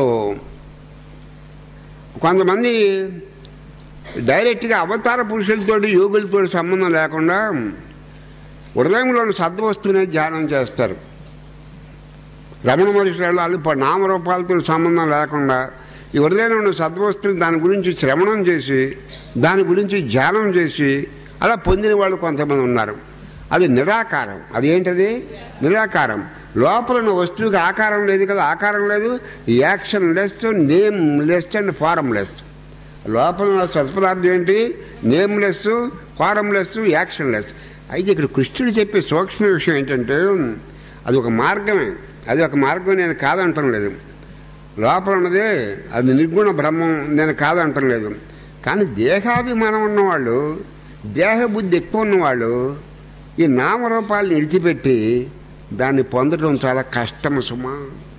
కొంతమంది డైరెక్ట్గా అవతార పురుషులతో యోగులతో సంబంధం లేకుండా హృదయంలోని సద్వస్తువునే ధ్యానం చేస్తారు రమణ మహర్షి వాళ్ళు నామరూపాలతో సంబంధం లేకుండా ఈ హృదయంలో ఉన్న సద్వస్తువులు దాని గురించి శ్రవణం చేసి దాని గురించి ధ్యానం చేసి అలా పొందిన వాళ్ళు కొంతమంది ఉన్నారు అది నిరాకారం అది ఏంటది నిరాకారం లోపల ఉన్న వస్తువుకి ఆకారం లేదు కదా ఆకారం లేదు actionless nameless and formless లోపల ఉన్న సత్పదార్థం ఏంటి nameless formless actionless అయితే ఇక్కడ కృష్ణుడు చెప్పే సూక్ష్మ విషయం ఏంటంటే అది ఒక మార్గమే అది ఒక మార్గం నేను కాదంటం లేదు లోపల ఉన్నదే అది నిర్గుణ బ్రహ్మం నేను కాదంటం లేదు కానీ దేహాభిమానం ఉన్నవాళ్ళు దేహబుద్ధి ఎక్కువ ఉన్నవాళ్ళు ఈ నామరూపాలను విడిచిపెట్టి దాన్ని పొందడం చాలా కష్టము సుమా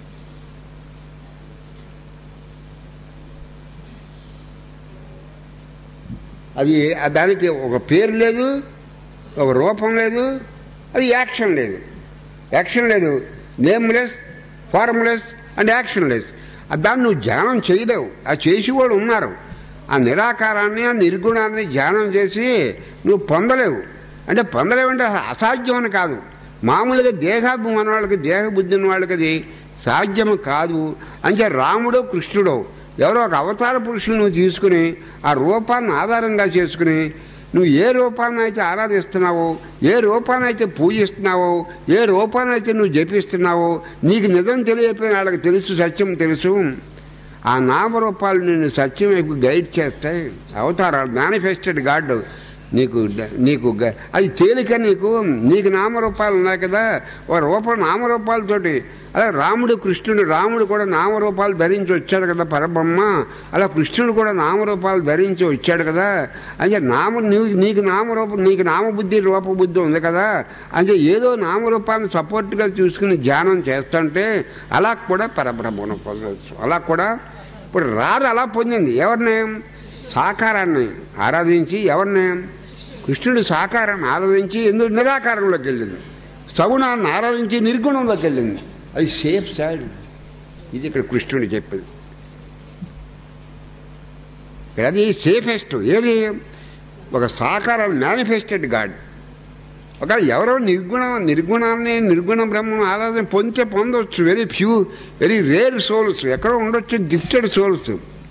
అది ఆ దానికి ఒక పేరు లేదు ఒక రూపం లేదు అది యాక్షన్ లేదు యాక్షన్ లేదు nameless formless and actionless దాన్ని నువ్వు ధ్యానం చేయలేవు ఆ చేసి కూడా ఉన్నారు ఆ నిరాకారాన్ని ఆ నిర్గుణాన్ని ధ్యానం చేసి నువ్వు పొందలేవు అంటే పొందలేవంటే అసాధ్యం అని కాదు మామూలుగా దేహాభిమాన వాళ్ళకి దేహబుద్ధి ఉన్న వాళ్ళకి అది సాధ్యము కాదు అంటే రాముడో కృష్ణుడో ఎవరో ఒక అవతార పురుషులు నువ్వు తీసుకుని ఆ రూపాన్ని ఆధారంగా చేసుకుని నువ్వు ఏ రూపాన్ని అయితే ఆరాధిస్తున్నావో ఏ రూపాన్ని అయితే పూజిస్తున్నావో ఏ రూపాన్ని అయితే నువ్వు జపిస్తున్నావో నీకు నిజం తెలియకపోయిన వాళ్ళకి తెలుసు సత్యం తెలుసు ఆ నామరూపాలు నిన్ను సత్యం వైపు గైడ్ చేస్తాయి అవతారాలు మేనిఫెస్టెడ్ గాడ్ నీకు నీకు గ- అది తేలిక నీకు నీకు నామరూపాలు ఉన్నాయి కదా ఒక రూపం నామరూపాలతోటి అలా రాముడు కృష్ణుడు రాముడు కూడా నామరూపాలు ధరించి వచ్చాడు కదా పరబ్రహ్మ అలా కృష్ణుడు కూడా నామరూపాలు ధరించి వచ్చాడు కదా అంటే నామ నీకు నీకు నామరూపం నీకు నామబుద్ధి రూపబుద్ధి ఉంది కదా అంటే ఏదో నామరూపాన్ని సపోర్ట్గా చూసుకుని ధ్యానం చేస్తుంటే అలా కూడా పరబ్రహ్మను పొందవచ్చు అలా కూడా ఇప్పుడు రారు అలా పొందింది ఎవరిని సాకారాన్ని ఆరాధించి ఎవరిని కృష్ణుడు సాకారాన్ని ఆరాధించి ఎందుకు నిరాకారంలోకి వెళ్ళింది సగుణాన్ని ఆరాధించి నిర్గుణంలోకి వెళ్ళింది అది సేఫ్ సైడ్ ఇది ఇక్కడ కృష్ణుడు చెప్పేది ఇక్కడ అది సేఫెస్ట్ ఏది ఒక సాకారాన్ని మేనిఫెస్టెడ్ గాడ్ ఒక ఎవరో నిర్గుణ నిర్గుణాన్ని నిర్గుణ బ్రహ్మం ఆరాధన పొందితే పొందవచ్చు very few very rare souls ఎక్కడో ఉండొచ్చు గిఫ్టెడ్ సోల్స్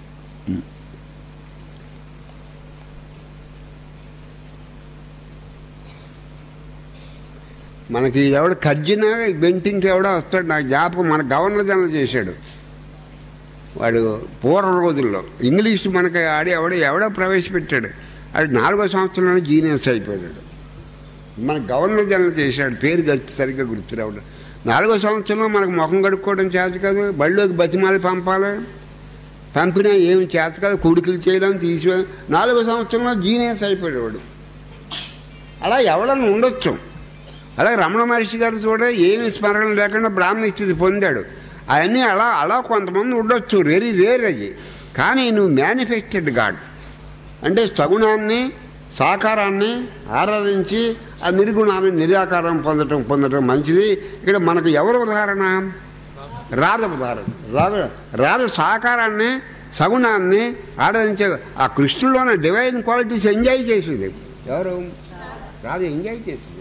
మనకి ఎవడ కర్జిన బెంటింగ్కి ఎవడో వస్తాడు నాకు జ్ఞాపకం మన గవర్నర్ జనరల్ చేశాడు వాడు పూర్వ రోజుల్లో ఇంగ్లీష్ మనకి ఆడి ఎవడో ఎవడో ప్రవేశపెట్టాడు అది నాలుగో సంవత్సరంలోనే జీనియస్ అయిపోయాడు మన గవర్నర్ జనరల్ చేశాడు పేరు గుర్తు సరిగ్గా గుర్తు రావడం నాలుగో సంవత్సరంలో మనకు ముఖం కడుక్కోవడం చేత కాదు బళ్ళోకి బతిమాలి పంపాలి పంపినా ఏమి చేత కాదు కొడుకులు చేయడం తీసి నాలుగో సంవత్సరంలో జీనియస్ అయిపోయాడు వాడు అలా ఎవడన్నా ఉండొచ్చు అలాగే రమణ మహర్షి గారు చూడ ఏమి స్మరణ లేకుండా బ్రాహ్మణ స్థితి పొందాడు అవన్నీ అలా అలా కొంతమంది ఉండొచ్చు వెరీ రేర్ అది కానీ నువ్వు మేనిఫెస్టెడ్ గాడ్ అంటే సగుణాన్ని సాకారాన్ని ఆరాధించి ఆ నిర్గుణాన్ని నిరాకారం పొందటం పొందటం మంచిది ఇక్కడ మనకు ఎవరు ఉదాహరణ రాధ ఉదాహరణ రాధ రాధ సాకారాన్ని సగుణాన్ని ఆరాధించే ఆ కృష్ణులోని డివైన్ క్వాలిటీస్ ఎంజాయ్ చేసింది ఎవరు రాధ ఎంజాయ్ చేసింది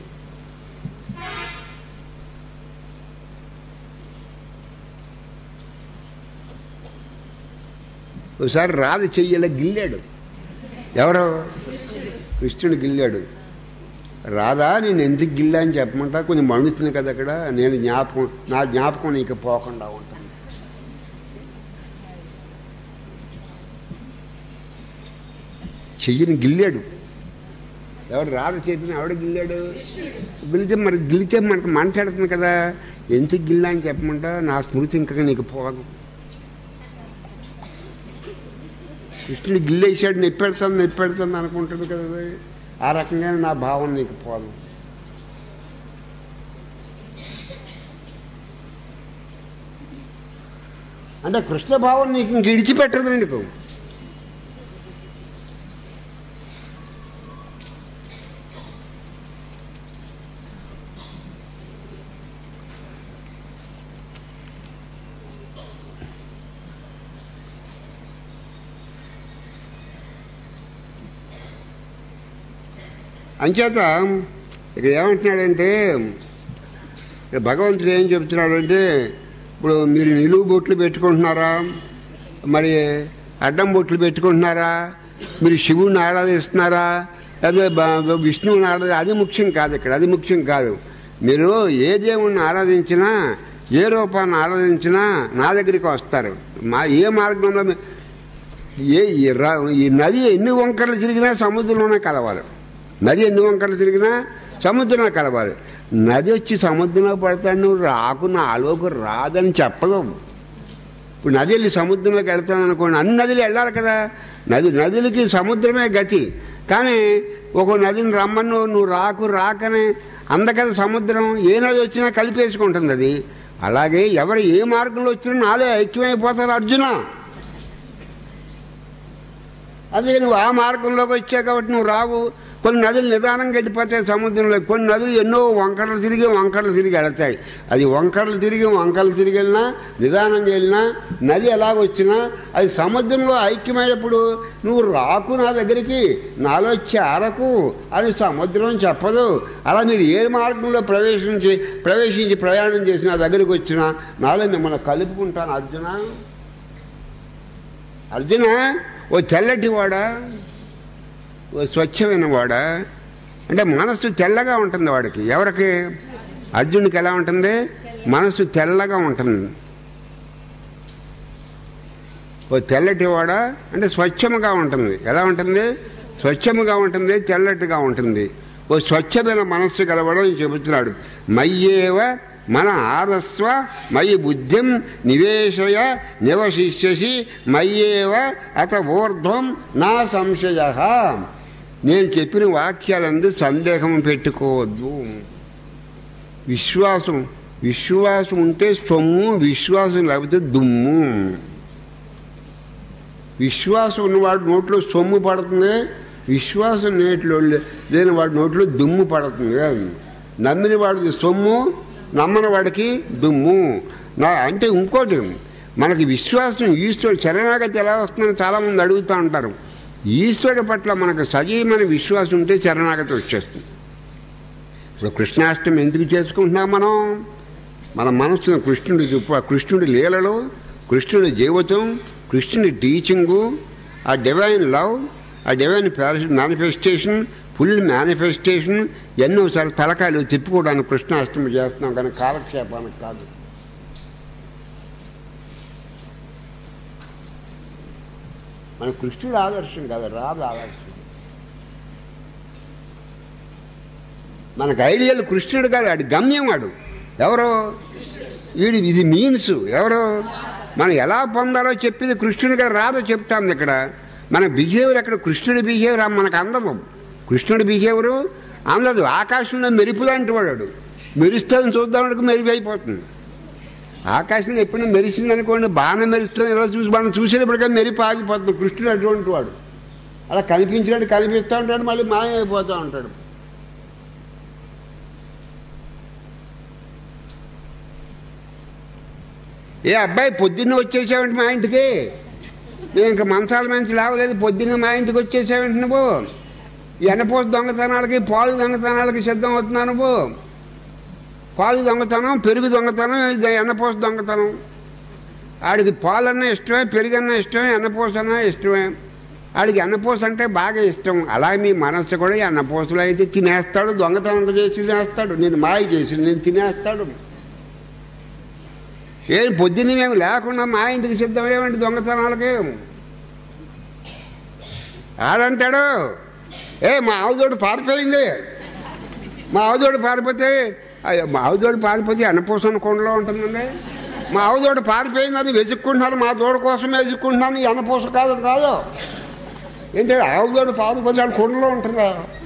ఒకసారి రాధ చెయ్యల గిల్లాడు ఎవరు కృష్ణుడు గిల్లాడు రాధా నేను ఎందుకు గిల్లా అని చెప్పమంటా కొంచెం మండుతుంది కదా అక్కడ నేను జ్ఞాపకం నా జ్ఞాపకం నీకు పోకుండా ఉంటాను చెయ్యిని గిల్లాడు ఎవడు రాధ చేతిని ఎవడు గిల్లాడు గిలితే మరి గిలితే మనకు మాట్లాడుతుంది కదా ఎందుకు గిల్లా అని చెప్పమంటా నా స్మృతి ఇంకా నీకు పోదు కృష్ణుడు గిల్లేసాడు నెప్పెడతాను నెప్పెడతాను అనుకుంటుంది కదా అది. ఆ రకంగా నా భావం నీకు పోదు అంటే కృష్ణ భావం నీకు ఇంక ఇడిచిపెట్టదు నీకు అంచేత ఇక్కడ ఏమంటున్నాడంటే ఇక్కడ భగవంతుడు ఏం చెప్తున్నాడంటే ఇప్పుడు మీరు నిలువు బొట్లు పెట్టుకుంటున్నారా మరి అడ్డం బొట్లు పెట్టుకుంటున్నారా మీరు శివుణ్ణి ఆరాధిస్తున్నారా లేదా బ- విష్ణువుని ఆరాధి అది ముఖ్యం కాదు ఇక్కడ అది ముఖ్యం కాదు మీరు ఏ దేవుణ్ణి ఆరాధించినా ఏ రూపాన్ని ఆరాధించినా నా దగ్గరికి వస్తారు మా ఏ మార్గంలో మీ- ఏ ఈ రా- ఈ నది ఎన్ని వంకరలు తిరిగినా సముద్రంలోనే కలవాలి నది ఎన్ని వంకరలు తిరిగినా సముద్రంలో కలవాలి నది వచ్చి సముద్రంలో పడతాడు నువ్వు రాకు నాలోకి రాదని చెప్పదు ఇప్పుడు నది వెళ్ళి సముద్రంలోకి వెళ్తాను అనుకోండి అన్ని నదులు వెళ్ళాలి కదా నది నదులకి సముద్రమే గతి కానీ ఒక నదిని రమ్మను నువ్వు రాకు రాకనే అందకదా సముద్రం ఏ నది వచ్చినా కలిపేసుకుంటుంది అది అలాగే ఎవరు ఏ మార్గంలో వచ్చినా నాలో ఐక్యమైపోతారు అర్జున అదే నువ్వు ఆ మార్గంలోకి వచ్చావు కాబట్టి నువ్వు రావు కొన్ని నదులు నిదానంగా వెళ్ళిపోతాయి సముద్రంలో కొన్ని నదులు ఎన్నో వంకరలు తిరిగి వంకరలు తిరిగి వెళతాయి అది వంకరలు తిరిగి వంకరలు తిరిగి వెళ్ళినా నిదానంగా వెళ్ళినా నది ఎలాగొచ్చినా అది సముద్రంలో ఐక్యమైనప్పుడు నువ్వు రాకు నా దగ్గరికి నాలో చేరకు అది సముద్రం చెప్పదు అలా మీరు ఏ మార్గంలో ప్రవేశించి ప్రవేశించి ప్రయాణం చేసి నా దగ్గరికి వచ్చినా నాలో మిమ్మల్ని కలుపుకుంటాను అర్జున అర్జున ఓ తెల్లటి వాడా ఓ స్వచ్ఛమైన వాడా అంటే మనస్సు తెల్లగా ఉంటుంది వాడికి ఎవరికి అర్జునుడికి ఎలా ఉంటుంది మనస్సు తెల్లగా ఉంటుంది ఓ తెల్లటి వాడా అంటే స్వచ్ఛముగా ఉంటుంది ఎలా ఉంటుంది స్వచ్ఛముగా ఉంటుంది తెల్లటిగా ఉంటుంది ఓ స్వచ్ఛమైన మనస్సు కలవడం చెబుతున్నాడు మయ్యేవ మన ఆదస్వ మయి బుద్ధిం నివేశయ నివశిష్యసి మయ్యేవ అత ఊర్ధ్వం నా సంశయ నేను చెప్పిన వాక్యాలందు సందేహం పెట్టుకోవద్దు విశ్వాసం విశ్వాసం ఉంటే సొమ్ము విశ్వాసం లేకపోతే దుమ్ము విశ్వాసం ఉన్నవాడి నోట్లో సొమ్ము పడుతుంది విశ్వాసం నేట్లో లేని వాడి నోట్లో దుమ్ము పడుతుంది నమ్మిన వాడికి సొమ్ము నమ్మని వాడికి దుమ్ము నా అంటే ఇంకోటి మనకి విశ్వాసం ఈశ్వరుడు శరణాగతి ఎలా వస్తుందని చాలామంది అడుగుతూ ఉంటారు ఈశ్వరుడి పట్ల మనకు సజీవమైన విశ్వాసం ఉంటే శరణాగతి వచ్చేస్తుంది ఇప్పుడు కృష్ణాష్టమి ఎందుకు చేసుకుంటున్నాం మనం మన మనసును కృష్ణుడి చూపు- కృష్ణుడి లీలలు కృష్ణుడి జీవితం కృష్ణుడి టీచింగు ఆ డివైన్ లవ్ ఆ డివైన్ మేనిఫెస్టేషన్ ఫుల్ మేనిఫెస్టేషన్ ఎన్నోసార్లు తలకాయలు తిప్పుకోవడానికి కృష్ణాష్టమి చేస్తున్నాం కానీ కాలక్షేపానికి కాదు మన కృష్ణుడు ఆదర్శం కాదు రాదు ఆదర్శం మనకు ఐడియల్ కృష్ణుడు కాదు ఆడి గమ్యం వాడు ఎవరు వీడి ఇది మీన్స్ ఎవరు మనం ఎలా పొందాలో చెప్పింది కృష్ణుడి గారు రాదో చెప్తాం ఇక్కడ మన బిహేవియర్ అక్కడ కృష్ణుడి బిహేవియర్ మనకు అందదు కృష్ణుడి బిహేవియర్ అందదు ఆకాశంలో మెరుపు లాంటి వాడు మెరుస్తుందని చూద్దామనికి మెరుగు అయిపోతుంది ఆకాశంలో ఎప్పుడైనా మెరిసింది అనుకోండి బాగానే మెరుస్తుంది ఇలా చూసి మనం చూసేటప్పటికీ మెరుపు ఆగిపోతుంది కృష్ణుడు అటువంటి వాడు అలా కనిపించినట్టు కనిపిస్తూ ఉంటాడు మళ్ళీ మాయమైపోతూ ఉంటాడు ఏ అబ్బాయి పొద్దున్న వచ్చేసావంటే మా ఇంటికి నేను ఇంకా మంచాల మంచి లేవలేదు పొద్దున్న మా ఇంటికి వచ్చేసావంటే నువ్వు ఎనపోసు దొంగతనాలకి పాలు దొంగతనాలకి సిద్ధం అవుతున్నావు నువ్వు పాలు దొంగతనం పెరుగు దొంగతనం ఇది ఎన్నపోస దొంగతనం ఆడికి పాలన్నా ఇష్టమే పెరుగన్నా ఇష్టమే ఎన్నపోస అన్నా ఇష్టమే ఆడికి ఎన్నపోస అంటే బాగా ఇష్టం అలా మీ మనస్సు కూడా ఈ అన్నపోసలు అయితే తినేస్తాడు దొంగతనం చేసి తినేస్తాడు నేను మాయ చేసి నేను తినేస్తాడు ఏం పొద్దున్న మేము లేకుండా మా ఇంటికి సిద్ధమయ్యామండి దొంగతనాలకి ఆడంటాడు ఏ మా ఆవుదోడు పారిపోయింది మా ఆవుదోడు పారిపోతే అయ్యో, మా ఆవుదోడు పారిపోతే అన్నపూసన కొండలో ఉంటుందండి మా ఆవుదోడు పారిపోయిందని వెతుక్కుంటున్నాను మా దోడు కోసం వెతుక్కుంటున్నాను ఈ అన్నపూస కాదు కాదు ఏంటంటే ఆవుదోడు పారిపోతే ఆడు కొండలో ఉంటుందా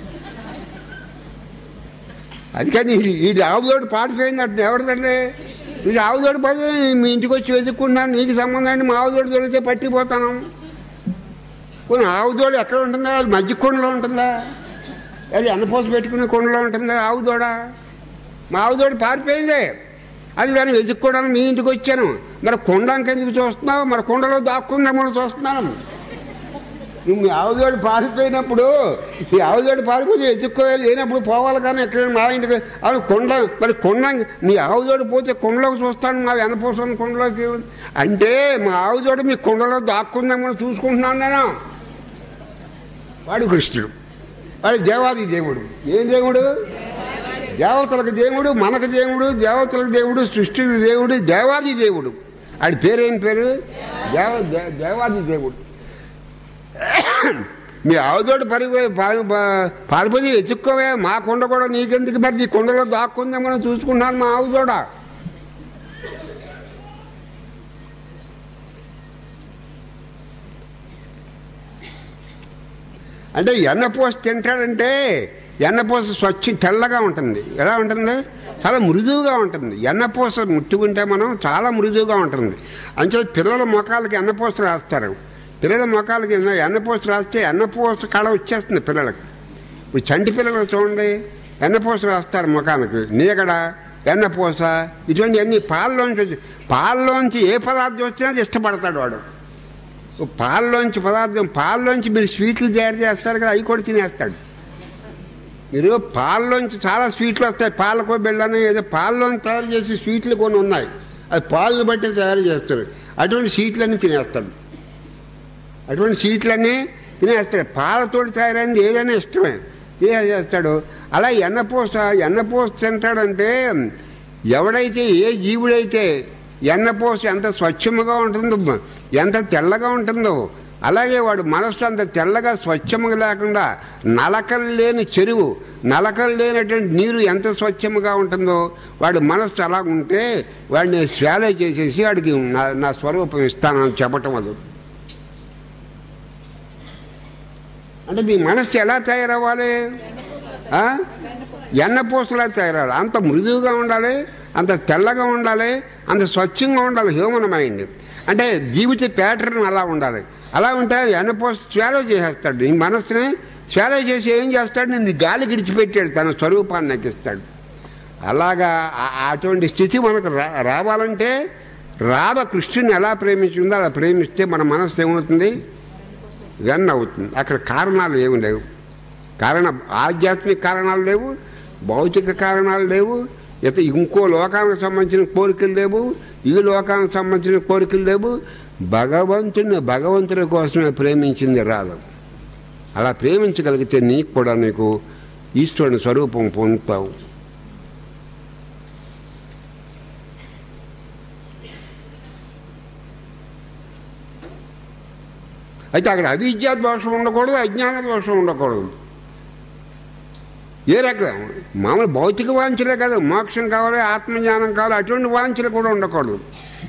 అందుకని ఈ ఆవుదోడు పాడిపోయింది అంటే ఎవరిదండి ఇది ఆవుదోడు పది మీ ఇంటికి వచ్చి వెతుక్కుంటున్నాను నీకు సంబంధం అండి మా ఆవుదోడు దొరికితే పట్టిపోతాను కొన్ని ఆవుదోడు ఎక్కడ ఉంటుందా అది మధ్య కొండలో ఉంటుందా అది అన్నపోస పెట్టుకునే కొండలో ఉంటుందా ఆవుదోడ మా ఆవుదోడు పారిపోయింది అది దాన్ని వెతుక్కోవడానికి మీ ఇంటికి వచ్చాను మరి కొండానికి ఎందుకు చూస్తున్నావు మరి కొండలో దాక్కుందామని చూస్తున్నాను నువ్వు మీ ఆవుదోడు పారిపోయినప్పుడు ఈ ఆవుదోడు పారిపోతే ఎత్తుక్కోవాలి లేనప్పుడు పోవాలి కానీ ఎక్కడ మా ఇంటికి అది కొండ మరి కొండ మీ ఆవుదోడు పోతే కొండలోకి చూస్తాను మా వెనపోసం కొండలోకి అంటే మా ఆవుదోడు మీ కొండలో దాక్కుందామని చూసుకుంటున్నాను నేను వాడు కృష్ణుడు వాడు దేవాది దేవుడు ఏం దేవుడు దేవతలకు దేవుడు మనకు దేవుడు దేవతలకు దేవుడు సృష్టికి దేవుడు దేవాది దేవుడు ఆడి పేరేం పేరు దేవ దే- దేవాది దేవుడు మీ ఆవుదోడు పరిపోయి పారిపోయి వెతుక్కోవే మా కొండ కూడా నీకెందుకు మరి నీ కొండలో దాక్కుందేమో చూసుకున్నాను మా ఆవుదోడ అంటే ఎన్నపూస తింటాడంటే ఎన్నపూస స్వచ్ఛ తెల్లగా ఉంటుంది ఎలా ఉంటుంది చాలా మృదువుగా ఉంటుంది ఎన్నపూస ముట్టుకుంటే మనం చాలా మృదువుగా ఉంటుంది అంతే పిల్లల మొఖాలకి ఎన్నపూస రాస్తారు పిల్లల మొఖాలకి ఎన్న- ఎన్నపూస రాస్తే ఎన్నపూస కళ వచ్చేస్తుంది పిల్లలకి ఇప్పుడు చంటి పిల్లలు చూడండి ఎన్నపూస రాస్తారు ముఖానికి నీగడ ఎన్నపూస ఇటువంటి అన్ని పాలలోంచి వచ్చి- పాలలోంచి ఏ పదార్థం వచ్చినా అది ఇష్టపడతాడు వాడు పాలలోంచి పదార్థం పాలలోంచి మీరు స్వీట్లు తయారు చేస్తారు కదా అవి కూడా తినేస్తాడు మీరు పాలలోంచి చాలా స్వీట్లు వస్తాయి పాలకో బెల్లని ఏదో పాలలోంచి తయారు చేసి స్వీట్లు కొన్ని ఉన్నాయి అది పాలను బట్టి తయారు చేస్తారు అటువంటి స్వీట్లన్నీ తినేస్తాడు అటువంటి స్వీట్లన్నీ తినేస్తాడు పాలతోటి తయారైంది ఏదైనా ఇష్టమే ఏ చేస్తాడు అలా ఎన్నపూస ఎన్నపూస తింటాడంటే ఎవడైతే ఏ జీవుడైతే ఎన్నపూస ఎంత స్వచ్ఛముగా ఉంటుందో ఎంత తెల్లగా ఉంటుందో అలాగే వాడు మనస్సు అంత తెల్లగా స్వచ్ఛముగా లేకుండా నలకలు లేని చెరువు నలకలు లేనటువంటి నీరు ఎంత స్వచ్ఛముగా ఉంటుందో వాడి మనస్సు అలా ఉంటే వాడిని స్వాలో చేసేసి వాడికి నా నా స్వరూపం ఇస్తానని చెప్పటం అది అంటే మీ మనస్సు ఎలా తయారవ్వాలి ఆ? ఎన్నపూసలా తయారవ్వాలి అంత మృదువుగా ఉండాలి అంత తెల్లగా ఉండాలి అంత స్వచ్ఛంగా ఉండాలి హ్యూమన్ మైండ్ అంటే జీవిత ప్యాటర్న్ అలా ఉండాలి అలా ఉంటే ఎన్నపూస స్వాలో చేసేస్తాడు నీ మనస్సుని స్వాలో చేసి ఏం చేస్తాడు నిన్ను గాలి గిడిచిపెట్టాడు తన స్వరూపాన్ని నక్కిస్తాడు అలాగా ఆ- అటువంటి స్థితి మనకు రా రావాలంటే రాధ కృష్ణుని ఎలా ప్రేమించిందో అలా ప్రేమిస్తే మన మనస్సు ఏమవుతుంది వెన్న అవుతుంది అక్కడ కారణాలు ఏమి లేవు కారణ ఆధ్యాత్మిక కారణాలు లేవు భౌతిక కారణాలు లేవు ఇత ఇంకో లోకానికి సంబంధించిన కోరికలు లేవు ఈ లోకానికి సంబంధించిన కోరికలు లేవు భగవంతుని భగవంతుని కోసమే ప్రేమించింది రాదు అలా ప్రేమించగలిగితే నీకు కూడా నీకు ఈశ్వరుని స్వరూపం పొందుతావు అయితే అక్కడ అవిద్యా దోషం ఉండకూడదు అజ్ఞాన దోషం ఉండకూడదు ఏ రకం మామూలు భౌతిక వాంఛలే కదా మోక్షం కావాలి ఆత్మజ్ఞానం కావాలి అటువంటి వాంఛలు కూడా ఉండకూడదు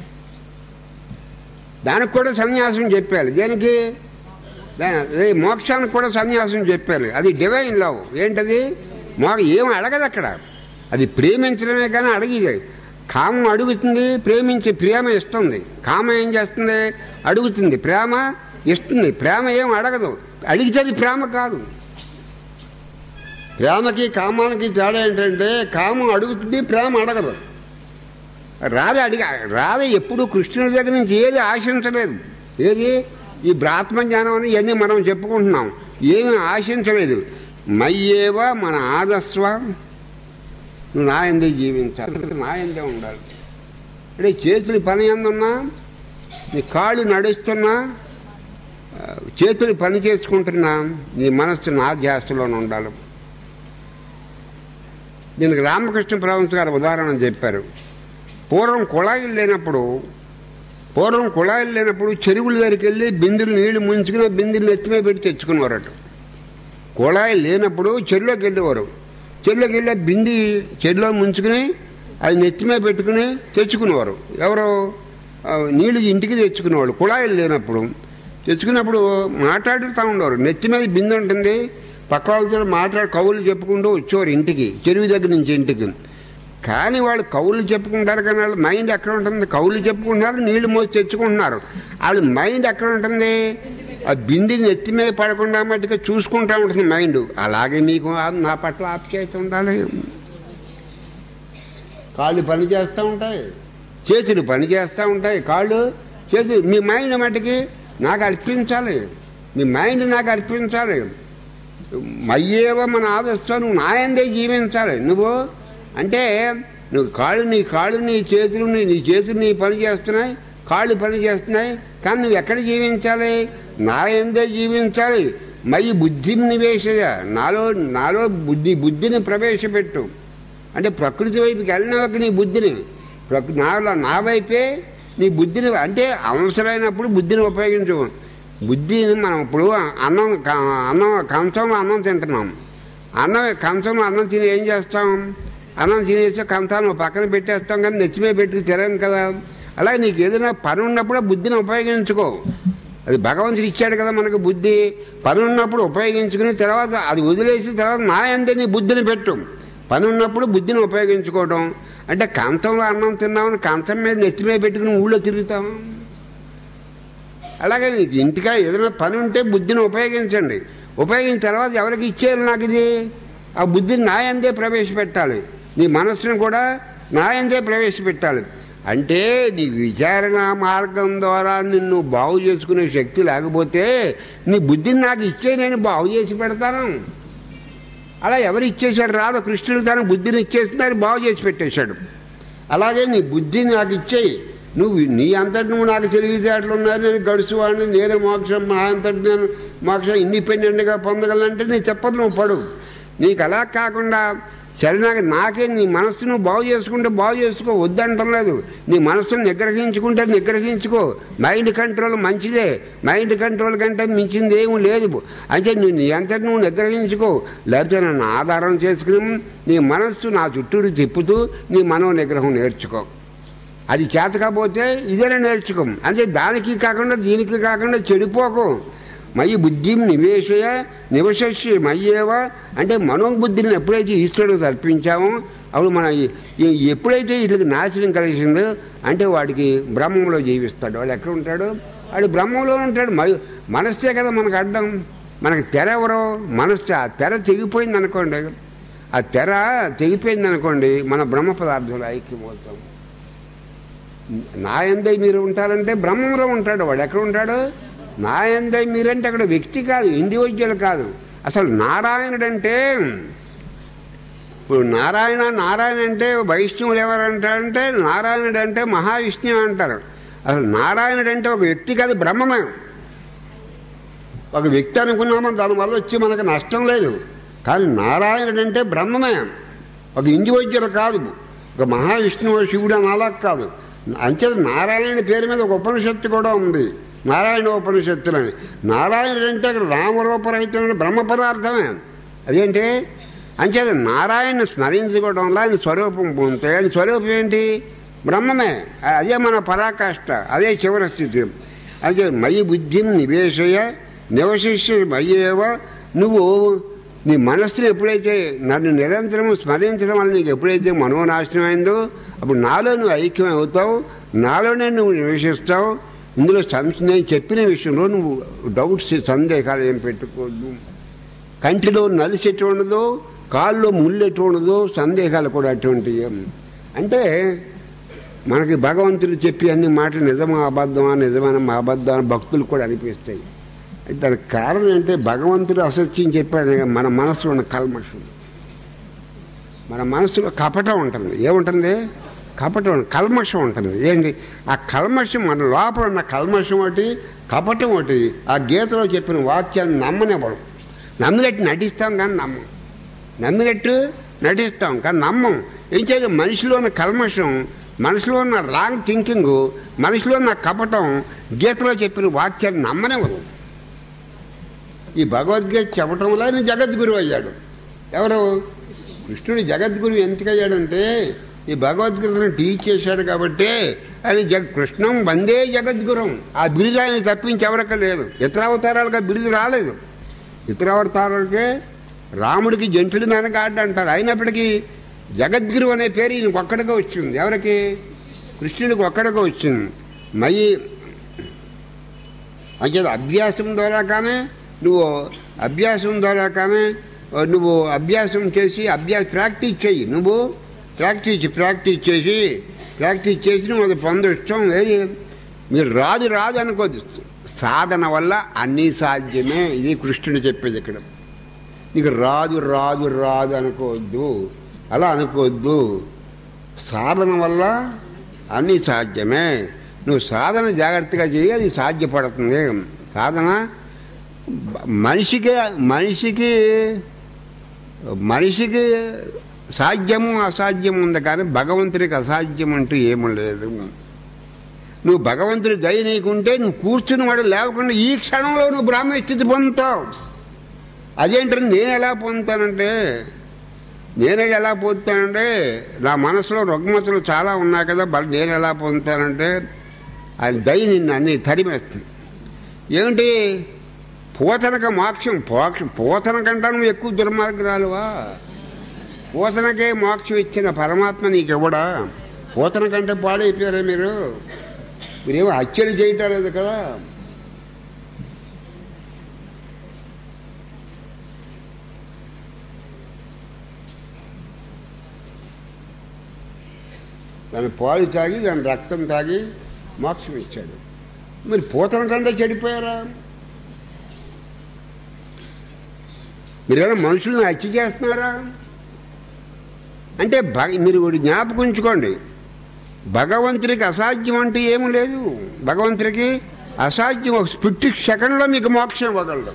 దానికి కూడా సన్యాసం చెప్పాలి దేనికి దా- ఏ మోక్షానికి కూడా సన్యాసం చెప్పాలి అది డివైన్ లవ్ ఏంటది మో ఏం అడగదు అక్కడ అది ప్రేమించడమే కానీ అడిగేది కామం అడుగుతుంది ప్రేమించి ప్రేమ ఇస్తుంది కామం ఏం చేస్తుంది అడుగుతుంది ప్రేమ ఇస్తుంది ప్రేమ ఏం అడగదు అడిగితే అది ప్రేమ కాదు ప్రేమకి కామానికి తేడా ఏంటంటే కామం అడుగుతుంది ప్రేమ అడగదు రాధ అడిగ రాధ ఎప్పుడు కృష్ణుడి దగ్గర నుంచి ఏది ఆశించలేదు ఏది ఈ బ్రాహ్మ జ్ఞానం అని ఇవన్నీ మనం చెప్పుకుంటున్నాం ఏమీ ఆశించలేదు మయ్యేవ మన ఆదస్వ నువ్వు నా ఎందే జీవించాలి నా ఎందే ఉండాలి అంటే చేతులు పని ఎందున్నా నీ కాళ్ళు నడుస్తున్నా ఆ, చేతులు పని చేసుకుంటున్నా నీ మనస్సు నా ధ్యాసలోనే ఉండాలి దీనికి రామకృష్ణ పరమహంస గారు ఉదాహరణ చెప్పారు పూర్వం కుళాయిలు లేనప్పుడు పూర్వం కుళాయిలు లేనప్పుడు చెరువుల దగ్గరికి వెళ్ళి బిందులు నీళ్లు ముంచుకుని ఆ బిందులు ఎత్తిమే పెట్టి తెచ్చుకునేవారట కుళాయి లేనప్పుడు చెరువులోకి వెళ్ళేవారు చెరువులోకి వెళ్ళి ఆ బింది చెరువులో ముంచుకుని అది నెత్తిమే పెట్టుకుని తెచ్చుకునేవారు ఎవరు ఆ, నీళ్లు ఇంటికి తెచ్చుకునేవాళ్ళు కుళాయిలు లేనప్పుడు తెచ్చుకున్నప్పుడు మాట్లాడుతూ ఉండేవారు నెత్తి మీద బిందె ఉంటుంది పక్క వాళ్ళతో మాట్లాడి కవులు చెప్పుకుంటూ వచ్చేవారు ఇంటికి చెరువు దగ్గర నుంచి ఇంటికి కానీ వాళ్ళు కవులు చెప్పుకుంటారు కానీ వాళ్ళ మైండ్ ఎక్కడ ఉంటుంది కవులు చెప్పుకుంటున్నారు నీళ్లు మోసి తెచ్చుకుంటున్నారు వాళ్ళ మైండ్ ఎక్కడ ఉంటుంది ఆ బిందిని నెత్తి మీద పడకుండా మట్టుగా చూసుకుంటా ఉంటుంది మైండ్ అలాగే మీకు ఆ- నా పట్ల ఆప్ చేసి ఉండాలి కాళ్ళు పని చేస్తూ ఉంటాయి చేతులు పని చేస్తూ ఉంటాయి కాళ్ళు చేతులు మీ మైండ్ మట్టుకి నాకు అర్పించాలి మీ మైండ్ నాకు అర్పించాలి మయ్యేవ మన ఆదర్శం నువ్వు నాయందే జీవించాలి నువ్వు అంటే నువ్వు కాళ్ళు నీ కాళ్ళు నీ చేతులు నీ నీ చేతులు నీ పని చేస్తున్నాయి కాళ్ళు పని చేస్తున్నాయి కానీ నువ్వు ఎక్కడ జీవించాలి నా ఎందే జీవించాలి మయి బుద్ధిని నివేశయ నాలో నాలో బుద్ధి బుద్ధిని ప్రవేశపెట్టు అంటే ప్రకృతి వైపుకి వెళ్ళినవక నీ బుద్ధిని ప్రకృ నాలో నా వైపే నీ బుద్ధిని అంటే అవసరమైనప్పుడు బుద్ధిని ఉపయోగించు బుద్ధిని మనం ఇప్పుడు అన్నం క- అన్నం కంచంలో అన్నం తింటున్నాం అన్నం కంచంలో అన్నం తిని ఏం చేస్తాం అన్నం తినేసి కంచాలను పక్కన పెట్టేస్తాం కానీ నెచ్చిమే పెట్టుకు తిరగం కదా అలాగే నీకు ఏదైనా పని ఉన్నప్పుడు ఆ బుద్ధిని ఉపయోగించుకో అది భగవంతుడు ఇచ్చాడు కదా మనకు బుద్ధి పని ఉన్నప్పుడు ఉపయోగించుకుని తర్వాత అది వదిలేసి తర్వాత నా అంతే నీ బుద్ధిని పెట్టు పని ఉన్నప్పుడు బుద్ధిని ఉపయోగించుకోవడం అంటే కంచంలో అన్నం తిన్నామని కంచం మీద నెత్తి మీద పెట్టుకుని ఊళ్ళో తిరుగుతాము అలాగే మీకు ఇంటికా ఏదైనా పని ఉంటే బుద్ధిని ఉపయోగించండి ఉపయోగించిన తర్వాత ఎవరికి ఇచ్చేయాలి నాకు ఇది ఆ బుద్ధిని నాయందే ప్రవేశపెట్టాలి నీ మనస్సును కూడా నాయందే ప్రవేశపెట్టాలి అంటే నీ విచారణ మార్గం ద్వారా నిన్ను బాగు చేసుకునే శక్తి లేకపోతే నీ బుద్ధిని నాకు ఇచ్చే నేను బాగు చేసి పెడతాను అలా ఎవరు ఇచ్చేశాడు రాదు కృష్ణుడు తన బుద్ధిని ఇచ్చేస్తున్నారు బాగు చేసి పెట్టేశాడు అలాగే నీ బుద్ధిని నాకు ఇచ్చేయి నువ్వు నీ అంతటి నువ్వు నాకు తెలివితేటలు ఉన్నారు నేను గడుచువాడిని నేను మోక్షం నా అంతటి నేను మోక్షం ఇండిపెండెంట్గా పొందగలంటే నీ చెప్పదు నువ్వు పడు నీకు అలా కాకుండా సరే నాకు నాకే నీ మనస్సును బాగు చేసుకుంటే బాగు చేసుకో వద్దంటం లేదు నీ మనస్సును నిగ్రహించుకుంటే నిగ్రహించుకో మైండ్ కంట్రోల్ మంచిదే మైండ్ కంట్రోల్ కంటే మించింది ఏమీ లేదు అంటే నువ్వు నీ అంతటి నువ్వు నిగ్రహించుకో లేకపోతే నన్ను ఆధారం చేసుకుని నీ మనస్సు నా చుట్టూరు తిప్పుతూ నీ మనో నిగ్రహం నేర్చుకో అది చేత కాకపోతే ఇదేనా నేర్చుకో అంటే దానికి కాకుండా దీనికి కాకుండా చెడిపోకు మయి బుద్ధిం నివేశయ నివశస్య మయ్యేవ అంటే మనోబుద్ధిని ఎప్పుడైతే ఈశ్వరుడు అర్పించామో అప్పుడు మన ఈ- ఈ- ఎప్పుడైతే వీటికి నాశనం కలిసిందో అంటే వాడికి బ్రహ్మంలో జీవిస్తాడు వాడు ఎక్కడ ఉంటాడు వాడు బ్రహ్మంలో ఉంటాడు మై మనస్తే కదా మనకు అడ్డం మనకు తెర ఎవరో మనస్తే ఆ తెర తెగిపోయింది అనుకోండి ఆ తెర తెగిపోయింది అనుకోండి మన బ్రహ్మ పదార్థంలో ఐక్యమవుతాం నాయందై మీరు ఉంటారంటే బ్రహ్మంలో ఉంటాడు వాడు ఎక్కడ ఉంటాడు నాయందై మీరంటే అక్కడ వ్యక్తి కాదు ఇండివిజువల్ కాదు అసలు నారాయణుడు అంటే ఇప్పుడు నారాయణ నారాయణ అంటే వైష్ణవులు ఎవరంటారంటే నారాయణుడు అంటే మహావిష్ణువు అంటారు అసలు నారాయణుడు అంటే ఒక వ్యక్తి కాదు బ్రహ్మమే ఒక వ్యక్తి అనుకున్నామో దానివల్ల వచ్చి మనకు నష్టం లేదు కానీ నారాయణుడు అంటే బ్రహ్మమే ఒక ఇండివిజువల్ కాదు ఒక మహావిష్ణువు శివుడు అని అలా కాదు అంచేత నారాయణ పేరు మీద ఒక ఉపనిషత్తు కూడా ఉంది నారాయణ ఉపనిషత్తులని నారాయణుడు అంటే అక్కడ రామరూపరహితులని బ్రహ్మ పదార్థమే అదేంటి అంచేత నారాయణ స్మరించుకోవడం వల్ల ఆయన స్వరూపం పొందితే ఆయన స్వరూపం ఏంటి బ్రహ్మమే అదే మన పరాకాష్ట అదే చివరి స్థితి అయితే మయి బుద్ధిని నివేశయ నివశిష్య మయ్యేవ నువ్వు నీ మనస్సుని ఎప్పుడైతే నన్ను నిరంతరం స్మరించడం వల్ల నీకు ఎప్పుడైతే మనోనాశనం అయిందో అప్పుడు నాలో నువ్వు ఐక్యం అవుతావు నాలోనే నువ్వు నివసిస్తావు ఇందులో సంశ నేను చెప్పిన విషయంలో నువ్వు డౌట్స్ సందేహాలు ఏం పెట్టుకోవద్దు కంటిలో నలిసి ఎటు ఉండదు కాళ్ళు ముళ్ళు ఎటు ఉండదు సందేహాలు కూడా అటువంటివి అంటే మనకి భగవంతుడు చెప్పి అన్ని మాటలు నిజమా అబద్ధమా నిజమైన మా అబద్ధం అని భక్తులు కూడా అనిపిస్తాయి అయితే దానికి కారణం ఏంటంటే భగవంతుడు అసత్యం చెప్పాడు కానీ మన మనసులో ఉన్న కల్మషం మన మనసులో కపటం ఉంటుంది ఏముంటుంది కపటం కల్మషం ఉంటుంది ఏంటి ఆ కల్మషం మన లోపల ఉన్న కల్మషం ఒకటి కపటం ఒకటి ఆ గీతలో చెప్పిన వాక్యాన్ని నమ్మనివ్వడం నమ్మినట్టు నటిస్తాం కానీ నమ్మం నమ్మినట్టు నటిస్తాం కానీ నమ్మం ఏం చేయాలి మనిషిలో ఉన్న కల్మషం మనసులో ఉన్న రాంగ్ థింకింగ్ మనిషిలో ఉన్న కపటం గీతలో చెప్పిన వాక్యాన్ని నమ్మనివ్వదు ఈ భగవద్గీత చెప్పటం వల్ల ఆయన జగద్గురు అయ్యాడు ఎవరు కృష్ణుడు జగద్గురు ఎందుకయ్యాడంటే ఈ భగవద్గీతను టీచ్ చేశాడు కాబట్టి ఆయన జగ్ కృష్ణం వందే జగద్గురం ఆ బిరుదు ఆయన తప్పించి ఎవరికి లేదు ఇతర అవతారాలకు ఆ బిరుదు రాలేదు ఇతర అవతారాలకే రాముడికి జంటుడి మెనగాడ్డ అంటారు అయినప్పటికీ జగద్గురు అనే పేరు ఈయనకు ఒక్కడిగా వచ్చింది ఎవరికి కృష్ణుడికి ఒక్కడిగా వచ్చింది మయి అంటే అభ్యాసం ద్వారా కానీ నువ్వు అభ్యాసం ద్వారా కానీ నువ్వు అభ్యాసం చేసి అభ్యాస ప్రాక్టీస్ చెయ్యి నువ్వు ప్రాక్టీస్ ప్రాక్టీస్ చేసి ప్రాక్టీస్ చేసి నువ్వు అది పొందొచ్చం ఏది మీరు రాదు రాదు అనుకోదు సాధన వల్ల అన్నీ సాధ్యమే ఇది కృష్ణుడు చెప్పేది ఇక్కడ నీకు రాదు రాదు రాదు అనుకోవద్దు అలా అనుకోవద్దు సాధన వల్ల అన్నీ సాధ్యమే నువ్వు సాధన జాగ్రత్తగా చేయి అది సాధ్యపడుతుంది సాధన మనిషికి మనిషికి మనిషికి సాధ్యము అసాధ్యం ఉంది కానీ భగవంతుడికి అసాధ్యం అంటూ ఏమీ లేదు నువ్వు భగవంతుడి దయ నీకుంటే నువ్వు కూర్చుని వాడు లేవకుండా ఈ క్షణంలో నువ్వు బ్రాహ్మణ స్థితి పొందుతావు అదేంటంటే నేను ఎలా పొందుతానంటే నేను ఎలా పొందుతానంటే నా మనసులో రుగ్మతలు చాలా ఉన్నాయి కదా బట్ నేను ఎలా పొందుతానంటే ఆయన దయ నిన్ను అన్ని తరిమేస్తుంది ఏమిటి పోతనక మోక్షం పోక్ష పోతన కంటే నువ్వు ఎక్కువ దుర్మార్గురాలువా పోతనకే మోక్షం ఇచ్చిన పరమాత్మ నీకు ఇవ్వడా పోతన కంటే పాడైపోయారా మీరు మీరేమో హత్యలు చేయటం లేదు కదా దాని పాలు తాగి దాని రక్తం తాగి మోక్షం ఇచ్చాడు మరి పోతన కంటే చెడిపోయారా మీరేమైనా మనుషుల్ని హత్య చేస్తున్నారా అంటే భగ మీరు ఒకటి జ్ఞాపకం ఉంచుకోండి భగవంతుడికి అసాధ్యం అంటూ ఏమీ లేదు భగవంతుడికి అసాధ్యం ఒక స్పిట్ సెకండ్లో మీకు మోక్షం ఇవ్వగలడు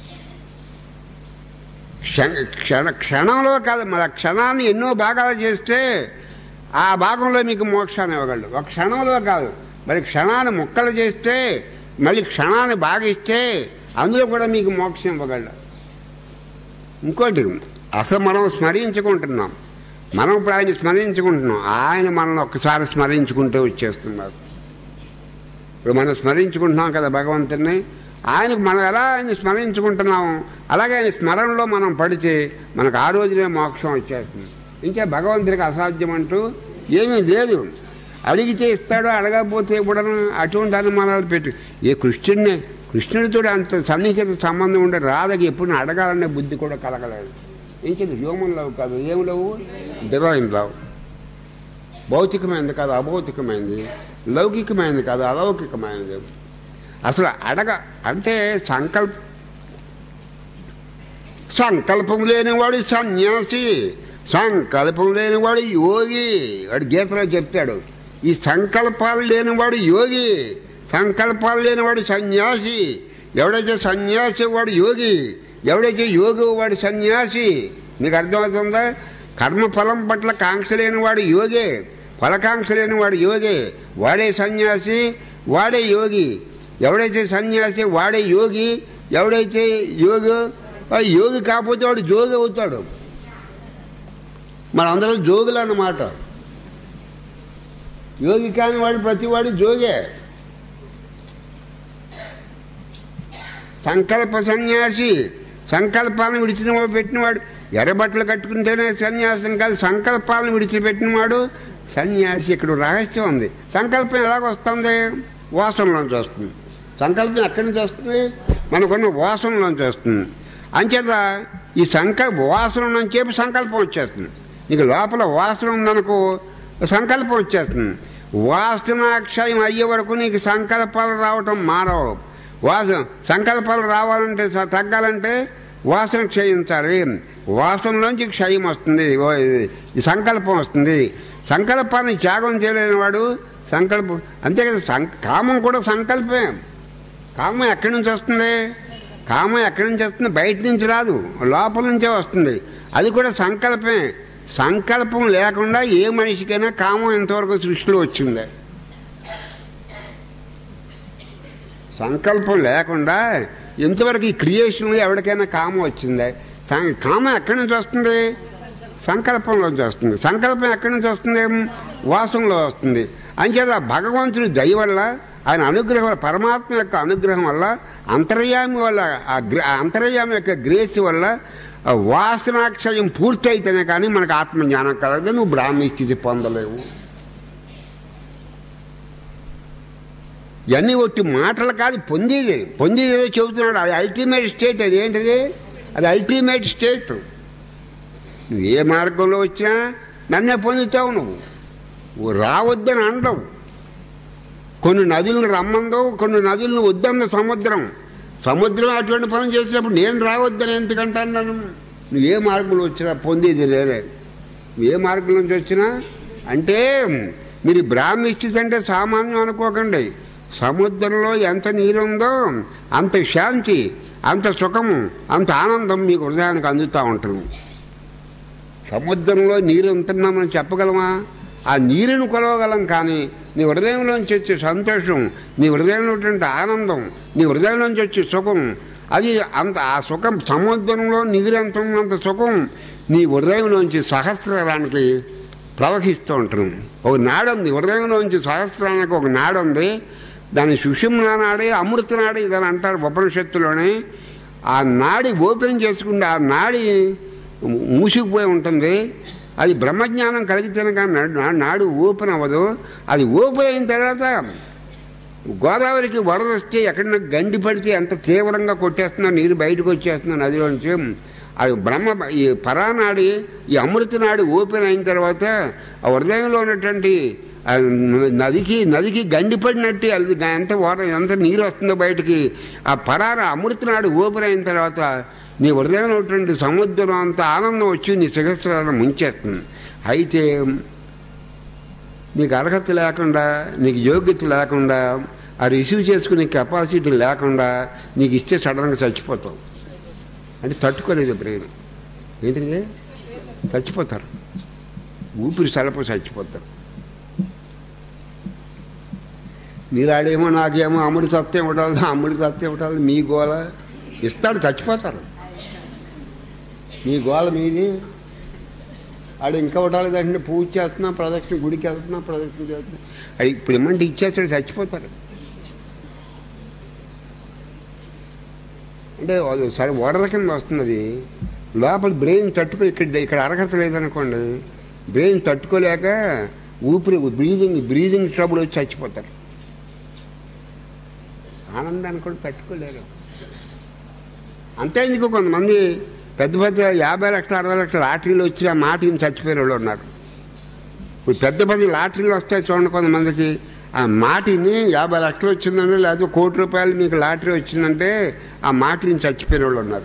క్షణ క్షణ క్షణంలో కాదు మన క్షణాన్ని ఎన్నో భాగాలు చేస్తే ఆ భాగంలో మీకు మోక్షాన్ని ఇవ్వగలడు ఒక క్షణంలో కాదు మరి క్షణాన్ని ముక్కలు చేస్తే మళ్ళీ క్షణాన్ని భాగిస్తే అందులో కూడా మీకు మోక్షం ఇవ్వగలడు ఇంకోటి అసలు మనం స్మరించుకుంటున్నాం మనం ఇప్పుడు ఆయన స్మరించుకుంటున్నాం ఆయన మనల్ని ఒక్కసారి స్మరించుకుంటూ వచ్చేస్తున్నారు ఇప్పుడు మనం స్మరించుకుంటున్నాం కదా భగవంతుడిని ఆయనకు మనం ఎలా ఆయన స్మరించుకుంటున్నాం అలాగే ఆయన స్మరణలో మనం పడితే మనకు ఆ రోజునే మోక్షం వచ్చేస్తుంది ఇంకా భగవంతుడికి అసాధ్యం అంటూ ఏమీ లేదు అడిగితే ఇస్తాడో అడగకపోతే కూడా అటువంటి అనుమానాలు పెట్టి ఏ కృష్ణుడిని కృష్ణుడితో అంత సన్నిహిత సంబంధం ఉండే రాధకి ఎప్పుడు అడగాలనే బుద్ధి కూడా కలగలేదు ఏం చేద్దాం హ్యూమన్ లవ్ కాదు ఏం లవ్ డివైన్ లవ్ భౌతికమైనది కాదు అభౌతికమైనది లౌకికమైనది కాదు అలౌకికమైనది అసలు అడగ అంటే సంకల్ప సంకల్పం లేనివాడు సన్యాసి సంకల్పం లేనివాడు యోగి వాడు గీతలో చెప్తాడు ఈ సంకల్పాలు లేనివాడు యోగి సంకల్పాలు లేనివాడు సన్యాసి ఎవడైతే సన్యాసి వాడు యోగి ఎవడైతే యోగి వాడు సన్యాసి మీకు అర్థమవుతుందా కర్మఫలం పట్ల కాంక్ష లేనివాడు యోగే ఫలకాంక్ష లేనివాడు యోగే వాడే సన్యాసి వాడే యోగి ఎవడైతే సన్యాసి వాడే యోగి ఎవడైతే యోగి వాడు యోగి కాకపోతే వాడు జోగి అవుతాడు మనందరం జోగులు అన్నమాట యోగి కాని వాడు ప్రతివాడు జోగే సంకల్ప సన్యాసి సంకల్పాలను విడిచిన పెట్టినవాడు ఎర్రబట్టలు కట్టుకుంటేనే సన్యాసం కాదు సంకల్పాలను విడిచిపెట్టినవాడు సన్యాసి ఇక్కడ రహస్యం ఉంది సంకల్పం ఎలాగొస్తుంది వాసనలోంచి వస్తుంది సంకల్పం ఎక్కడి నుంచి వస్తుంది మనకున్న వాసనలోంచి వస్తుంది అంచేత ఈ సంకల్ప వాసన నుంచి చెప్పి సంకల్పం వచ్చేస్తుంది నీకు లోపల వాసన ఉందనుకో సంకల్పం వచ్చేస్తుంది వాసనాక్షయం అయ్యే వరకు నీకు సంకల్పాలు రావటం మానవు వాసన సంకల్పాలు రావాలంటే స- తగ్గాలంటే వాసన క్షయించాలి వాసనలోంచి క్షయం వస్తుంది ఓ ఇది- ఈ సంకల్పం వస్తుంది సంకల్పాన్ని త్యాగం చేయలేని వాడు సంకల్పం అంతే కదా సం కామం కూడా సంకల్పమే కామం ఎక్కడి నుంచి వస్తుంది కామం ఎక్కడి నుంచి వస్తుంది బయట నుంచి రాదు లోపల నుంచే వస్తుంది అది కూడా సంకల్పమే సంకల్పం లేకుండా ఏ మనిషికైనా కామం ఇంతవరకు సృష్టిలో వచ్చింది సంకల్పం లేకుండా ఇంతవరకు ఈ క్రియేషన్లో ఎవరికైనా కామం వచ్చింది సం- కామం ఎక్కడి నుంచి వస్తుంది సంకల్పంలోంచి వస్తుంది సంకల్పం ఎక్కడి నుంచి వస్తుంది వాసనలో వస్తుంది అంచేత భగవంతుడి దయ వల్ల ఆయన అనుగ్రహం వల్ల పరమాత్మ యొక్క అనుగ్రహం వల్ల అంతర్యామి వల్ల ఆ గ్ర- ఆ అంతర్యామి యొక్క గ్రేస్ వల్ల ఆ వాసనాక్షయం పూర్తయితేనే కానీ మనకు ఆత్మజ్ఞానం కలగదు నువ్వు బ్రాహ్మీ స్థితి పొందలేవు ఇవన్నీ ఒట్టి మాటలు కాదు పొందేది పొందేది ఏదో చెబుతున్నాడు అది అల్టిమేట్ స్టేట్ అది ఏంటిది అది అల్టిమేట్ స్టేట్ నువ్వు ఏ మార్గంలో వచ్చినా నన్నే పొందుతావు నువ్వు నువ్వు రావద్దని అనడవు కొన్ని నదులను రమ్మందో కొన్ని నదులను వద్దన్న సముద్రం సముద్రం అటువంటి పని చేసినప్పుడు నేను రావద్దని ఎందుకంటాను నన్ను నువ్వు ఏ మార్గంలో వచ్చినా పొందేది లేదే నువ్వు ఏ మార్గం నుంచి వచ్చినా అంటే మీరు బ్రాహ్మీ స్థితి అంటే సామాన్యం అనుకోకండి సముద్రంలో ఎంత నీరుందో అంత శాంతి అంత సుఖము అంత ఆనందం మీకు హృదయానికి అందుతూ ఉంటుంది సముద్రంలో నీరు ఉంటున్నామని చెప్పగలమా ఆ నీరుని కొలవగలం కానీ నీ హృదయంలోంచి వచ్చే సంతోషం నీ హృదయంలో ఉన్నటువంటి ఆనందం నీ హృదయంలోంచి వచ్చే సుఖం అది అంత ఆ సుఖం సముద్రంలో నీరు ఎంత ఉన్నంత సుఖం నీ హృదయంలోంచి సహస్రానికి ప్రవహిస్తూ ఉంటుంది ఒక నాడు ఉంది హృదయంలోంచి సహస్రానికి ఒక నాడు ఉంది దాని సుషుమ్న నాడి అమృత నాడి ఇదని అంటారు ఉపనిషత్తులోనే ఆ నాడి ఓపెన్ చేసుకుంటే ఆ నాడి మూసుకుపోయి ఉంటుంది అది బ్రహ్మజ్ఞానం కలిగితేనే కానీ నాడు- నా- నాడు ఓపెన్ అవ్వదు అది ఓపెన్ అయిన తర్వాత గోదావరికి వరద వస్తే ఎక్కడన్నా గండి పడితే ఎంత తీవ్రంగా కొట్టేస్తున్నా నీరు బయటకు వచ్చేస్తున్నా నదిలోంచి అది బ్రహ్మ ఈ పరానాడి ఈ అమృత నాడి ఓపెన్ అయిన తర్వాత ఆ హృదయంలో ఉన్నటువంటి ఆ నదికి నదికి గండి పడినట్టు అది ఎంత వాటర్ ఎంత నీరు వస్తుందో బయటికి ఆ పరాన అమృత నాడి ఓపెన్ అయిన తర్వాత నీ హృదయంలో ఉన్నటువంటి సముద్రం అంత ఆనందం వచ్చి నీ శిఖస్రాలను ముంచేస్తుంది అయితే నీకు అర్హత లేకుండా నీకు యోగ్యత లేకుండా ఆ రిసీవ్ చేసుకునే కెపాసిటీ లేకుండా నీకు ఇస్తే సడన్గా చచ్చిపోతావు అంటే తట్టుకోలేదు బ్రెయిన్ ఏంటిది చచ్చిపోతారు ఊపిరి సలప చచ్చిపోతారు మీరు ఆడేమో నాకేమో అమ్ముడి సత్యం ఇవ్వటాలి అమ్ముడి సత్యం ఇవ్వటాలి మీ గోల ఇస్తాడు చచ్చిపోతారు మీ గోల మీది ఆడు ఇంకా ఇవ్వటాలేదంటే పూజ చేస్తున్నా ప్రదక్షిణ గుడికి వెళ్తున్నా ప్రదక్షిణ చేస్తున్నా అది ఇప్పుడు ఏమంటే ఇచ్చేస్తాడు చచ్చిపోతారు అంటే అది సరే వరద కింద వస్తున్నది లోపల బ్రెయిన్ తట్టుకో ఇక్కడ ఇక్కడ అర్హత లేదనుకోండి బ్రెయిన్ తట్టుకోలేక ఊపిరి బ్రీదింగ్ బ్రీదింగ్ ట్రబుల్ వచ్చి చచ్చిపోతారు ఆనందాన్ని కూడా తట్టుకోలేరు అంతే ఎందుకు కొంతమంది పెద్ద పెద్ద యాభై లక్షల అరవై లక్షల లాటరీలు వచ్చి ఆ మాటని చచ్చిపోయిన వాళ్ళు ఉన్నారు ఇప్పుడు పెద్ద పెద్ద లాటరీలు వస్తాయి చూడండి కొంతమందికి ఆ మాటిని యాభై లక్షలు వచ్చిందంటే లేకపోతే కోటి రూపాయలు మీకు లాటరీ వచ్చిందంటే ఆ మాటిని చచ్చిపోయిన వాళ్ళు ఉన్నారు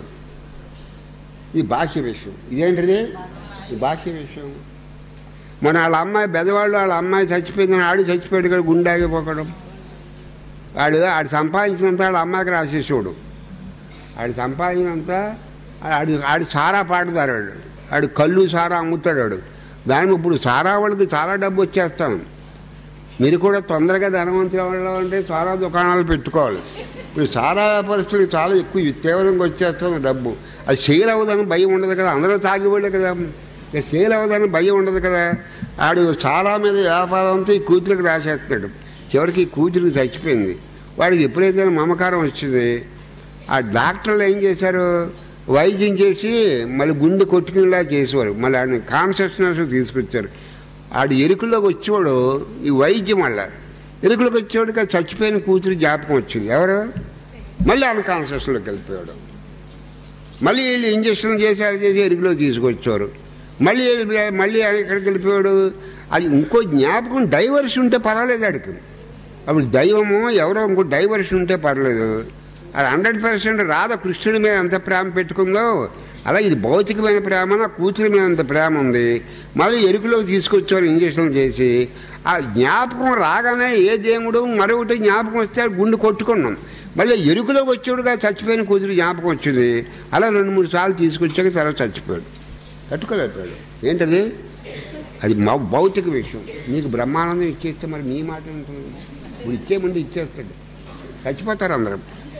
ఇది బాహ్య విషయం ఇదేంటిది ఇది బాహ్య విషయం మన వాళ్ళ అమ్మాయి పెద్దవాళ్ళు వాళ్ళ అమ్మాయి చచ్చిపోయిందని ఆడు చచ్చిపోయాడు కదా గుండె ఆగిపోకడం వాడు ఆడు సంపాదించినంత వాళ్ళ అమ్మాయికి రాసేసాడు ఆడు సంపాదించినంత ఆడు ఆడు సారా పాడతాడు వాడు ఆడు కళ్ళు సారా అమ్ముతాడు వాడు దానికి ఇప్పుడు సారా వాళ్ళకి చాలా డబ్బు వచ్చేస్తాను మీరు కూడా తొందరగా ధనవంతులు అవ్వాలంటే సారా దుకాణాలు పెట్టుకోవాలి ఇప్పుడు సారా వ్యాపారస్తులకు చాలా ఎక్కువ తీవ్రంగా వచ్చేస్తుంది డబ్బు అది సేల్ అవ్వదని భయం ఉండదు కదా అందరూ తాగిపోలే కదా ఇక సేల్ అవ్వదని భయం ఉండదు కదా ఆడు సారా మీద వ్యాపారంతో ఈ కూతురికి రాసేస్తున్నాడు చివరికి ఈ కూతురికి చచ్చిపోయింది వాడికి ఎప్పుడైతే మమకారం వచ్చింది ఆ డాక్టర్లు ఏం చేశారు వైద్యం చేసి మళ్ళీ గుండె కొట్టుకునేలా చేసేవారు మళ్ళీ ఆయన కాన్షియస్నెస్ తీసుకొచ్చారు ఆడు ఎరుకులోకి వచ్చేవాడు ఈ వైద్యం వల్ల ఎరుకులోకి వచ్చేవాడికి ఆ చచ్చిపోయిన కూతురు జ్ఞాపకం వచ్చింది ఎవరు మళ్ళీ ఆయన కాన్షియస్లోకి వెళ్ళిపోయాడు మళ్ళీ వీళ్ళు ఇంజక్షన్ చేశారు చేసి ఎరుకులో తీసుకొచ్చారు మళ్ళీ వీళ్ళు- మళ్ళీ ఆయన ఎక్కడికి వెళ్ళిపోయాడు అది ఇంకో జ్ఞాపకం డైవర్స్ ఉంటే పర్వాలేదు ఆడికి అప్పుడు దైవము ఎవరో ఇంకో డైవర్షన్ ఉంటే పర్లేదు అది హండ్రెడ్ పర్సెంట్ రాధ కృష్ణుడి మీద ఎంత ప్రేమ పెట్టుకుందో అలా ఇది భౌతికమైన ప్రేమ నా కూతురి మీద అంత ప్రేమ ఉంది మళ్ళీ ఎరుకులోకి తీసుకొచ్చారు ఇంజక్షన్ చేసి ఆ జ్ఞాపకం రాగానే ఏ దేవుడు మరొకటి జ్ఞాపకం వస్తే ఆ గుండు కొట్టుకున్నాం మళ్ళీ ఎరుకులోకి వచ్చాడుగా చచ్చిపోయిన కూతురు జ్ఞాపకం వచ్చింది అలా రెండు మూడు సార్లు తీసుకొచ్చాక తర్వాత చచ్చిపోయాడు తట్టుకోలేకపోయాడు ఏంటది అది మౌ- భౌతిక విషయం నీకు బ్రహ్మానందం ఇచ్చేస్తే మరి నీ మాట ఏంటి ఇప్పుడు ఇచ్చే ముందు ఇచ్చేస్తాడు చచ్చిపోతారు అందరం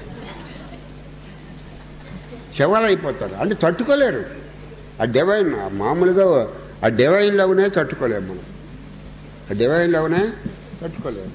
శవాలు అయిపోతారు అంటే తట్టుకోలేరు ఆ డివైన్ ఆ మామూలుగా ఆ డివైన్ లవ్నే తట్టుకోలేము మనం ఆ డివైన్ లవ్నే తట్టుకోలేము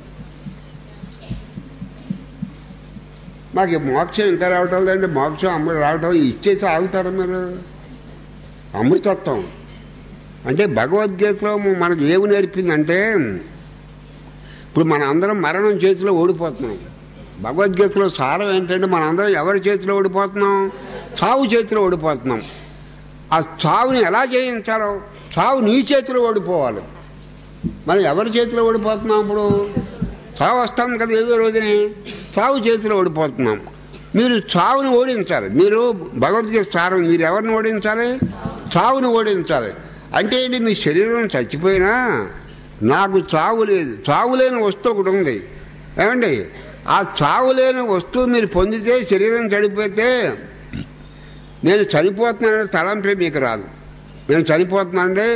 మాకు ఈ మోక్షం ఇంకా రావటం లేదంటే మోక్షం అమృత రావటం ఇచ్చేసి ఆగుతారు మీరు అమృతత్వం అంటే భగవద్గీతలో మనకు ఏమి నేర్పిందంటే ఇప్పుడు మన అందరం మరణం చేతిలో ఓడిపోతున్నాం భగవద్గీతలో సారం ఏంటంటే మన అందరం ఎవరి చేతిలో ఓడిపోతున్నాం చావు చేతిలో ఓడిపోతున్నాం ఆ చావుని ఎలా జయించాలో చావు నీ చేతిలో ఓడిపోవాలి మనం ఎవరి చేతిలో ఓడిపోతున్నాం ఇప్పుడు చావు వస్తుంది కదా ఏదో రోజుని చావు చేతిలో ఓడిపోతున్నాం మీరు చావుని ఓడించాలి మీరు భగవద్గీత సారం మీరు ఎవరిని ఓడించాలి చావుని ఓడించాలి అంటే ఏంటి మీ శరీరం చచ్చిపోయినా నాకు చావు లేదు చావు లేని వస్తువు ఒకటి ఉంది ఏమండి ఆ చావు లేని వస్తువు మీరు పొందితే శరీరం చనిపోతే నేను చనిపోతున్నానని తలంపే మీకు రాదు నేను చనిపోతున్నానంటే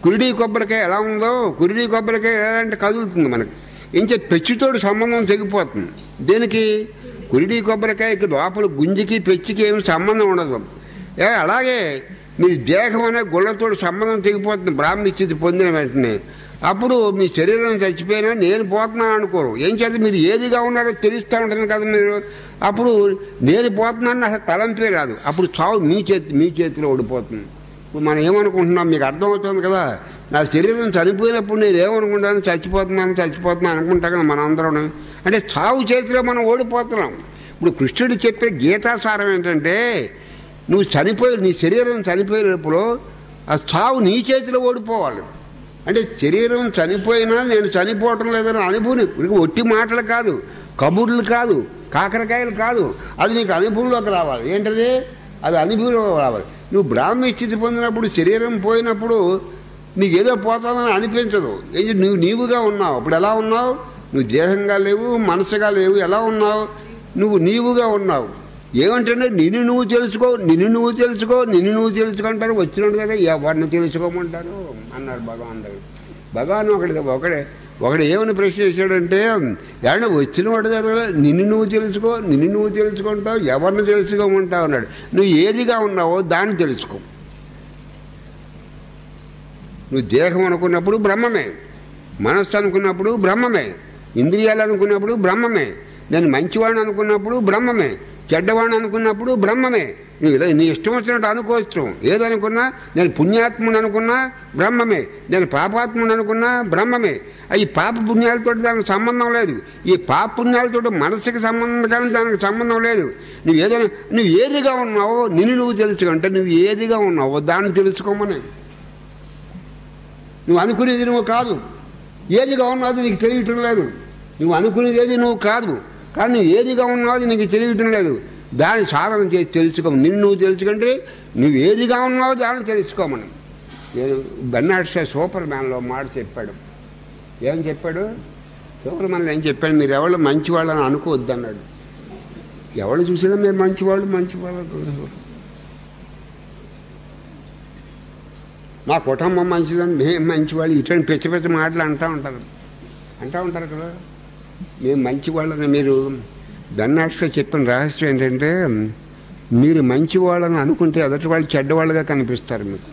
కురిడి కొబ్బరికాయ ఎలా ఉందో కురిడి కొబ్బరికాయ ఎలా అంటే కదులుతుంది మనకి ఇంచే పెచ్చుతోటి సంబంధం తెగిపోతుంది దేనికి కురిడి కొబ్బరికాయకి లోపల గుంజికి పెచ్చికి ఏమి సంబంధం ఉండదు ఏ అలాగే మీ దేహం అనే గుళ్ళతోటి సంబంధం తెగిపోతుంది బ్రాహ్మీ స్థితి పొందిన వెంటనే అప్పుడు మీ శరీరం చచ్చిపోయినా నేను పోతున్నాను అనుకోరు ఏం చేత మీరు ఏదిగా ఉన్నారో తెలుస్తూ ఉంటుంది కదా మీరు అప్పుడు నేను పోతున్నాను అసలు తలంపే రాదు అప్పుడు చావు మీ చేతి మీ చేతిలో ఓడిపోతుంది ఇప్పుడు మనం ఏమనుకుంటున్నాం మీకు అర్థమవుతుంది కదా నా శరీరం చనిపోయినప్పుడు నేను ఏమనుకుంటాను చచ్చిపోతున్నాను చచ్చిపోతున్నాను అనుకుంటా కదా మనం అందరం అంటే చావు చేతిలో మనం ఓడిపోతున్నాం ఇప్పుడు కృష్ణుడు చెప్పే గీతాసారం ఏంటంటే నువ్వు చనిపోయి నీ శరీరం చనిపోయినప్పుడు ఆ చావు నీ చేతిలో ఓడిపోవాలి అంటే శరీరం చనిపోయినా నేను చనిపోవటం లేదని అనుభూతి ఇక ఒట్టి మాటలు కాదు కబుర్లు కాదు కాకరకాయలు కాదు అది నీకు అనుభవంలోకి రావాలి ఏంటది అది అనుభవంలోకి రావాలి నువ్వు బ్రాహ్మీ స్థితి పొందినప్పుడు శరీరం పోయినప్పుడు నీకు ఏదో పోతుందని అనిపించదు ఏది నువ్వు నీవుగా ఉన్నావు అప్పుడు ఎలా ఉన్నావు నువ్వు దేహంగా లేవు మనసుగా లేవు ఎలా ఉన్నావు నువ్వు నీవుగా ఉన్నావు ఏమంటే నిన్ను నువ్వు తెలుసుకో నిన్ను నువ్వు తెలుసుకో నిన్ను నువ్వు తెలుసుకుంటారు వచ్చినట్టు కదా ఎవరిని తెలుసుకోమంటారు అన్నారు భగవాన్ దగ్గర భగవాన్ ఒకటి ఒకడే ఒకడు ఏమని ప్రశ్న చేశాడంటే ఏమన్నా వచ్చిన వాడి దగ్గర నిన్ను నువ్వు తెలుసుకో నిన్ను నువ్వు తెలుసుకుంటావు ఎవరిని తెలుసుకోమంటావు అన్నాడు నువ్వు ఏదిగా ఉన్నావో దాన్ని తెలుసుకో నువ్వు దేహం అనుకున్నప్పుడు బ్రహ్మమే మనస్సు అనుకున్నప్పుడు బ్రహ్మమే ఇంద్రియాలు అనుకున్నప్పుడు బ్రహ్మమే నేను మంచివాడిని అనుకున్నప్పుడు బ్రహ్మమే చెడ్డవాడిని అనుకున్నప్పుడు బ్రహ్మమే నీకు ఇలా నీ ఇష్టం వచ్చినట్టు అనుకోవచ్చు ఏదనుకున్నా నేను పుణ్యాత్ముడు అనుకున్నా బ్రహ్మమే నేను పాపాత్ముడు అనుకున్నా బ్రహ్మమే ఈ పాప పుణ్యాలతో దానికి సంబంధం లేదు ఈ పాప పుణ్యాలతో మనసుకి సంబంధం కానీ దానికి సంబంధం లేదు నువ్వు ఏదైనా నువ్వు ఏదిగా ఉన్నావో నిన్ను నువ్వు తెలుసుకుంటే నువ్వు ఏదిగా ఉన్నావో దాన్ని తెలుసుకోమని నువ్వు అనుకునేది నువ్వు కాదు ఏదిగా ఉన్నది నీకు తెలియటం లేదు నువ్వు అనుకునేది ఏది నువ్వు కాదు కానీ నువ్వు ఏదిగా ఉన్నది నీకు తెలియటం లేదు దాన్ని సాధన చేసి తెలుసుకో నిన్ను నువ్వు తెలుసుకుంటే నువ్వు ఏదిగా ఉన్నావో దాన్ని తెలుసుకోమని నేను బెన్నాడ్ షా సూపర్ మ్యాన్లో మాట చెప్పాడు ఏం చెప్పాడు సూపర్ మ్యాన్లో ఏం చెప్పాడు మీరు ఎవరు మంచివాళ్ళని అనుకోవద్దన్నాడు ఎవరు చూసినా మీరు మంచివాళ్ళు మంచివాళ్ళు మా కుటుంబం మంచిదని మేము మంచివాళ్ళు ఇటువంటి పెద్ద పెద్ద మాటలు అంటూ ఉంటారు అంటూ ఉంటారు కదా మేము మంచివాళ్ళని మీరు బెన్నాడ్స్లో చెప్పిన రహస్యం ఏంటంటే మీరు మంచివాళ్ళని అనుకుంటే ఎదటి వాళ్ళు చెడ్డవాళ్ళుగా కనిపిస్తారు మీకు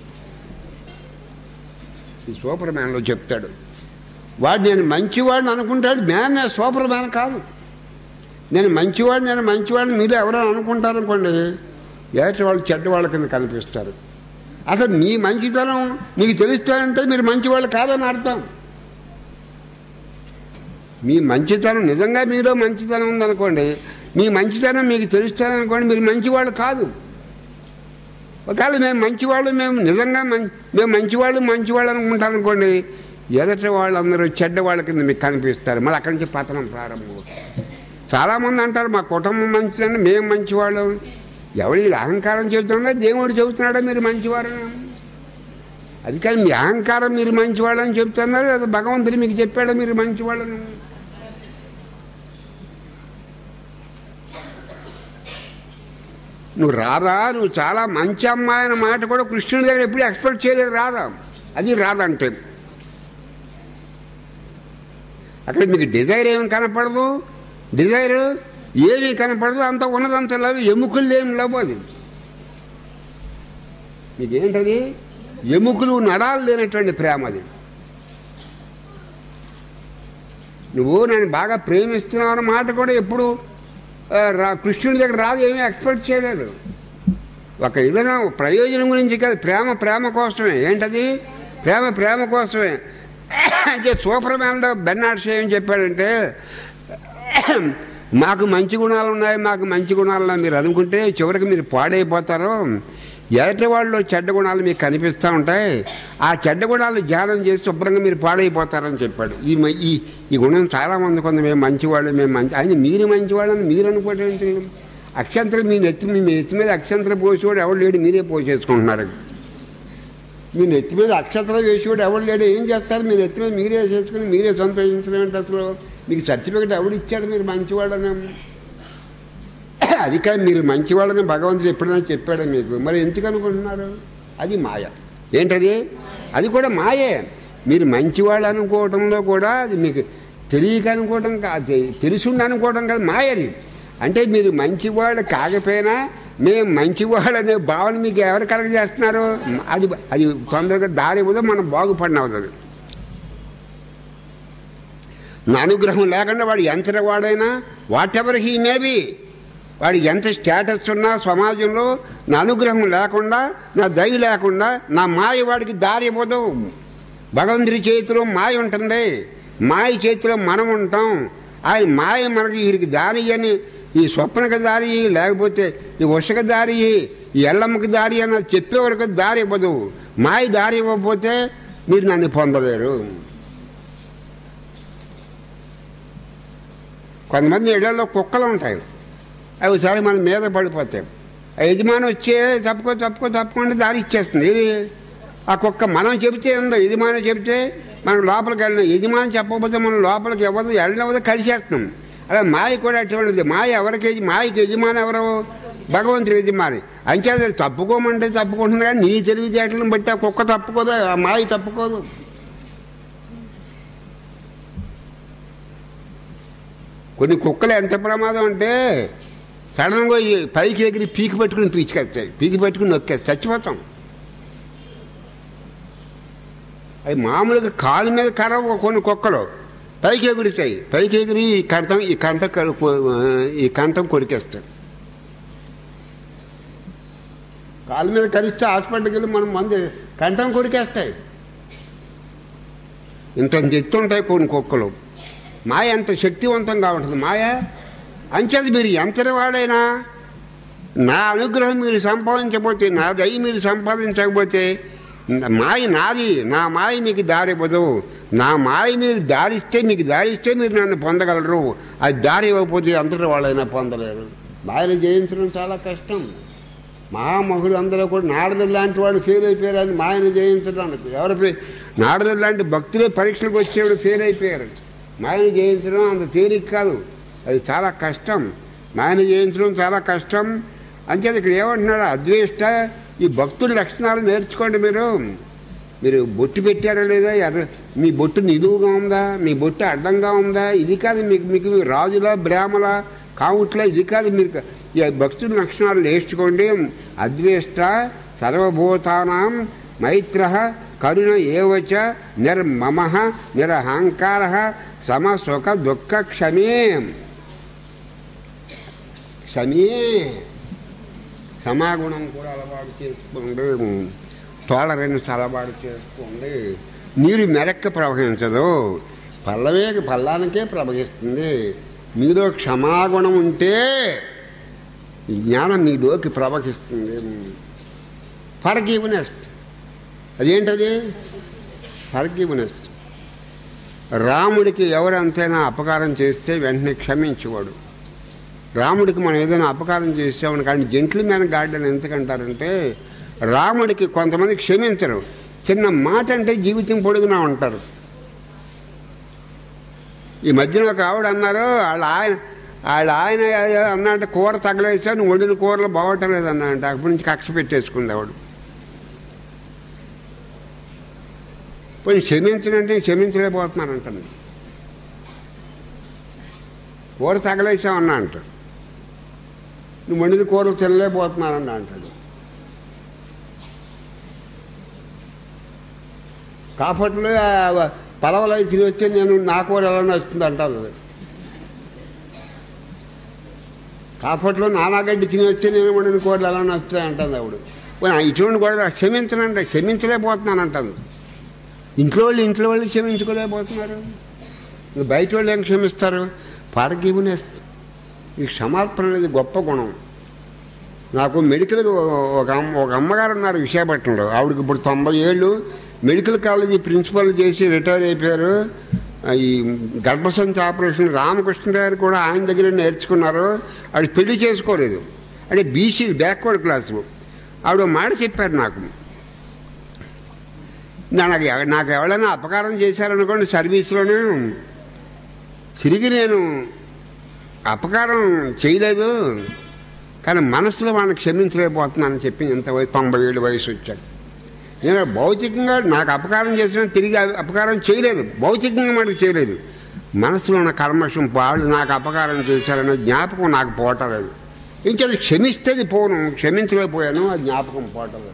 ఈ సూపర్ మ్యాన్లో చెప్తాడు వాడు నేను మంచివాడిని అనుకుంటాడు మ్యాన్ నా సూపర్ మ్యాన్ కాదు నేను మంచివాడిని నేను మంచివాడిని మీరు ఎవరో అనుకుంటారనుకోండి ఎదటి వాళ్ళు చెడ్డవాళ్ళ కింద కనిపిస్తారు అసలు మీ మంచితనం నీకు తెలుస్తానంటే మీరు మంచివాళ్ళు కాదని అర్థం మీ మంచితనం నిజంగా మీలో మంచితనం ఉందనుకోండి మీ మంచితనం మీకు తెలుస్తాననుకోండి మీరు మంచివాళ్ళు కాదు ఒకవేళ మేము మంచివాళ్ళు మేము నిజంగా మంచి మేము మంచివాళ్ళు మంచివాళ్ళు అనుకుంటాం అనుకోండి ఎదటి వాళ్ళందరూ చెడ్డ వాళ్ళ కింద మీకు కనిపిస్తారు మళ్ళీ అక్కడి నుంచి పతనం ప్రారంభం చాలామంది అంటారు మా కుటుంబం మంచిదని మేము మంచివాళ్ళం ఎవరి అహంకారం చెబుతుందా దేవుడు చెబుతున్నాడా మీరు మంచివారని అది కానీ మీ అహంకారం మీరు మంచివాళ్ళని చెప్తున్నారు లేదా భగవంతుడు మీకు చెప్పాడా మీరు మంచివాళ్ళని నువ్వు రాదా నువ్వు చాలా మంచి అమ్మాయి అన్న మాట కూడా కృష్ణుడి దగ్గర ఎప్పుడు ఎక్స్పెక్ట్ చేయలేదు రాదా అది రాదంటే అక్కడ మీకు డిజైర్ ఏమి కనపడదు డిజైర్ ఏమీ కనపడదు అంత ఉన్నదంత లవ్ ఎముకలు లేని లవ్ అది మీకేంటది ఎముకలు నరాలు లేనటువంటి ప్రేమ అది నువ్వు నేను బాగా ప్రేమిస్తున్నావు అన్న మాట కూడా ఎప్పుడు ఆ, రా కృష్ణుడి దగ్గర రాదు ఏమీ ఎక్స్పెక్ట్ చేయలేదు ఒక ఏదైనా ప్రయోజనం గురించి కాదు ప్రేమ ప్రేమ కోసమే ఏంటది ప్రేమ ప్రేమ కోసమే అంటే సూపర్ మ్యాన్లో బెన్నాడ్ షే ఏం చెప్పాడంటే మాకు మంచి గుణాలు ఉన్నాయి మాకు మంచి గుణాలు ఉన్నాయి మీరు అనుకుంటే చివరికి మీరు పాడైపోతారు ఎదటి వాళ్ళు చెడ్డ గుణాలు మీకు కనిపిస్తూ ఉంటాయి ఆ చెడ్డ గుణాలు ధ్యానం చేసి శుభ్రంగా మీరు పాడైపోతారని చెప్పాడు ఈ మ- ఈ ఈ గుణం చాలామంది కొంత మేము మంచివాళ్ళు మేము మంచి ఆయన మీరు మంచివాళ్ళని మీరు అనుకోవడం ఏంటి అక్షంతలు మీ నెత్తి మీ నెత్తి మీద అక్షంతలు పోసేవాడు ఎవడు లేడు మీరే పోసేసుకుంటున్నారు మీ నెత్తి మీద అక్షంతలు వేసేవాడు ఎవడు లేడు ఏం చేస్తారు మీ నెత్తి మీద మీరే చేసుకుని మీరే సంతోషించడం ఏంటి అసలు మీకు సర్టిఫికెట్ ఎవడు ఇచ్చాడు మీరు మంచివాడని అది కాదు మీరు మంచివాళ్ళని భగవంతుడు ఎప్పుడైనా చెప్పాడు మీకు మరి ఎందుకు అనుకుంటున్నారు అది మాయ ఏంటది అది కూడా మాయే మీరు మంచివాళ్ళు అనుకోవడంలో కూడా అది మీకు తెలియక అనుకోవడం కాదు తెలుసుండి అనుకోవడం కాదు మాయది అంటే మీరు మంచివాళ్ళు కాకపోయినా మేము మంచివాళ్ళు అనే భావన మీకు ఎవరు కలగజేస్తున్నారు అది అది తొందరగా దారి ఇవ్వదు మనం బాగుపడిన అవుతుంది నా అనుగ్రహం లేకుండా వాడు ఎంత వాడైనా వాట్ ఎవర్ హీ మేబీ వాడికి ఎంత స్టేటస్ ఉన్నా సమాజంలో నా అనుగ్రహం లేకుండా నా దయ లేకుండా నా మాయ వాడికి దారి ఇవ్వదు భగవంతుడి చేతిలో మాయ ఉంటుంది మాయ చేతిలో మనం ఉంటాం ఆయన మాయ మనకి వీరికి దారి అని ఈ స్వప్నకి దారి లేకపోతే ఈ ఉషక దారి ఈ ఎల్లమ్మకి దారి అని చెప్పే వరకు దారి ఇవ్వదు మాయ దారి ఇవ్వకపోతే మీరు నన్ను పొందలేరు కొంతమంది ఇళ్లలో కుక్కలు ఉంటాయి అవి ఒకసారి మన మీద పడిపోతాయి ఆ యజమాని వచ్చే తప్పుకో తప్పుకో తప్పుకుంటే దారి ఇచ్చేస్తుంది ఇది ఆ కుక్క మనం చెబితే ఉందో యజమాని చెబితే మనం లోపలికి వెళ్ళిన యజమాని చెప్పకపోతే మనం లోపలికి ఎవరు వెళ్ళవదో కలిసేస్తున్నాం అలా మాయ కూడా అటువంటిది మాయ ఎవరికి మాయకి యజమాని ఎవరు భగవంతుడి యజమాని అంచేది అది తప్పుకోమంటే తప్పుకుంటుంది కానీ నీ తెలివితేటలను బట్టి ఆ కుక్క తప్పుకోదు ఆ మాయ తప్పుకోదు కొన్ని కుక్కలు ఎంత ప్రమాదం అంటే సడన్గా ఈ పైకి ఎగిరి పీకి పట్టుకుని పీచుకొస్తాయి పీకి పట్టుకుని నొక్కేస్తాయి చచ్చిపోతాం అవి మామూలుగా కాలు మీద కరవ కొన్ని కుక్కలు పైకి ఎగురుతాయి పైకి ఎగిరి ఈ కంఠం ఈ కంట ఈ కంఠం కొరికేస్తాయి కాలు మీద కరిస్తే హాస్పిటల్కి వెళ్ళి మనం మందు కంఠం కొరికేస్తాయి ఇంత ఎత్తుంటాయి కొన్ని కుక్కలు మాయ ఎంత శక్తివంతంగా ఉంటుంది మాయ అంచేది మీరు ఎంతటి వాడైనా నా అనుగ్రహం మీరు సంపాదించకపోతే నా దయ మీరు సంపాదించకపోతే మాయ నాది నా మాయ మీకు దారి ఇవ్వదు నా మాయ మీరు దారిస్తే మీకు దారిస్తే మీరు నన్ను పొందగలరు అది దారి ఇవ్వకపోతే అంతటి వాళ్ళైనా పొందలేరు మాయను జయించడం చాలా కష్టం మహామహులు అందరూ కూడా నారదులు లాంటి వాళ్ళు ఫెయిల్ అయిపోయారని మాయను జయించడానికి ఎవరు నారదులు లాంటి భక్తులే పరీక్షలకు వచ్చేవాడు ఫెయిల్ అయిపోయారు మాయను జయించడం అంత తేలిక కాదు అది చాలా కష్టం మాయను జయించడం చాలా కష్టం అంచేది ఇక్కడ ఏమంటున్నాడు అద్వేష్ట ఈ భక్తుల లక్షణాలు నేర్చుకోండి మీరు మీరు బొట్టు పెట్టారా లేదా ఎర్ర మీ బొట్టు నిలువుగా ఉందా మీ బొట్టు అడ్డంగా ఉందా ఇది కాదు మీకు మీకు రాజుల బ్రాహ్మల కావుట్ల ఇది కాదు మీరు ఈ భక్తుల లక్షణాలు నేర్చుకోండి అద్వేష్ట సర్వభూతానాం మైత్ర కరుణ ఏవచ నిర్మమ నిరహంకార సమసుఖ దుఃఖ క్షమే క్షమే క్షమాగుణం కూడా అలవాటు చేసుకోండి టోలరెన్స్ అలవాటు చేసుకోండి నీరు మెరక్క ప్రవహించదు పల్లవే పల్లానికే ప్రవహిస్తుంది మీలో క్షమాగుణం ఉంటే ఈ జ్ఞానం మీలోకి ప్రవహిస్తుంది ఫర్గివ్నెస్ అదేంటది ఫర్గివ్నెస్ రాముడికి ఎవరంతైనా అపకారం చేస్తే వెంటనే క్షమించేవాడు రాముడికి మనం ఏదైనా అపకారం చేసామని కానీ జెంట్లు మ్యాన్ గార్డెన్ ఎందుకంటారంటే రాముడికి కొంతమంది క్షమించరు చిన్న మాట అంటే జీవితం పొడుగునా ఉంటారు ఈ మధ్యన ఒక ఆవిడ అన్నారు వాళ్ళ ఆయన వాళ్ళ ఆయన అన్నంటే కూర తగలేసా నువ్వు వండిన కూరలు బాగోటలేదు అన్నా అంటే అప్పటి నుంచి కక్ష పెట్టేసుకుంది ఆవిడ పోయి క్షమించనంటే క్షమించలేకపోతున్నానంటుంది కూర తగలేసామన్నా అంటాడు నువ్వు వండిన కూరలు తినలేకపోతున్నానన్నా అంటాడు కాపట్లో పలవలు తిని వస్తే నేను నా కూర ఎలా వస్తుంది అంటారు కాపట్లో నానాగడ్డి తిని వస్తే నేను వండిన కూరలు ఎలా వస్తాయి అంటుంది ఆవిడ ఇటువంటి కూడా క్షమించనంటే క్షమించలేకపోతున్నాను అంటుంది ఇంట్లో వాళ్ళు ఇంట్లో వాళ్ళు క్షమించుకోలేకపోతున్నారు బయట వాళ్ళు ఏం క్షమిస్తారు ఫర్గివ్నెస్ ఈ క్షమార్పణ అనేది గొప్ప గుణం నాకు మెడికల్ ఒక అమ్మ ఒక అమ్మగారు ఉన్నారు విశాఖపట్నంలో ఆవిడకి ఇప్పుడు తొంభై ఏళ్ళు మెడికల్ కాలేజీ ప్రిన్సిపల్ చేసి రిటైర్ అయిపోయారు ఈ గర్భసంచి ఆపరేషన్ రామకృష్ణ గారు కూడా ఆయన దగ్గర నేర్చుకున్నారు ఆవిడ పెళ్లి చేసుకోలేదు అంటే బీసీ బ్యాక్వర్డ్ క్లాసు ఆవిడ మాట చెప్పారు నాకు నాకు నాకు ఎవరైనా అపకారం చేశారనుకోండి సర్వీస్లోనే తిరిగి నేను అపకారం చేయలేదు కానీ మనసులో వాళ్ళని క్షమించలేకపోతున్నానని చెప్పి ఇంత వయసు తొంభై ఏళ్ళు వయసు వచ్చాడు నేను భౌతికంగా నాకు అపకారం చేసిన తిరిగి అ- అపకారం చేయలేదు భౌతికంగా మనకు చేయలేదు మనసులో ఉన్న కల్మషం వాళ్ళు నాకు అపకారం చేశారనే జ్ఞాపకం నాకు పోవటలేదు ఇంకేది క్షమిస్తుంది పోను క్షమించలేకపోయాను ఆ జ్ఞాపకం పోవటలేదు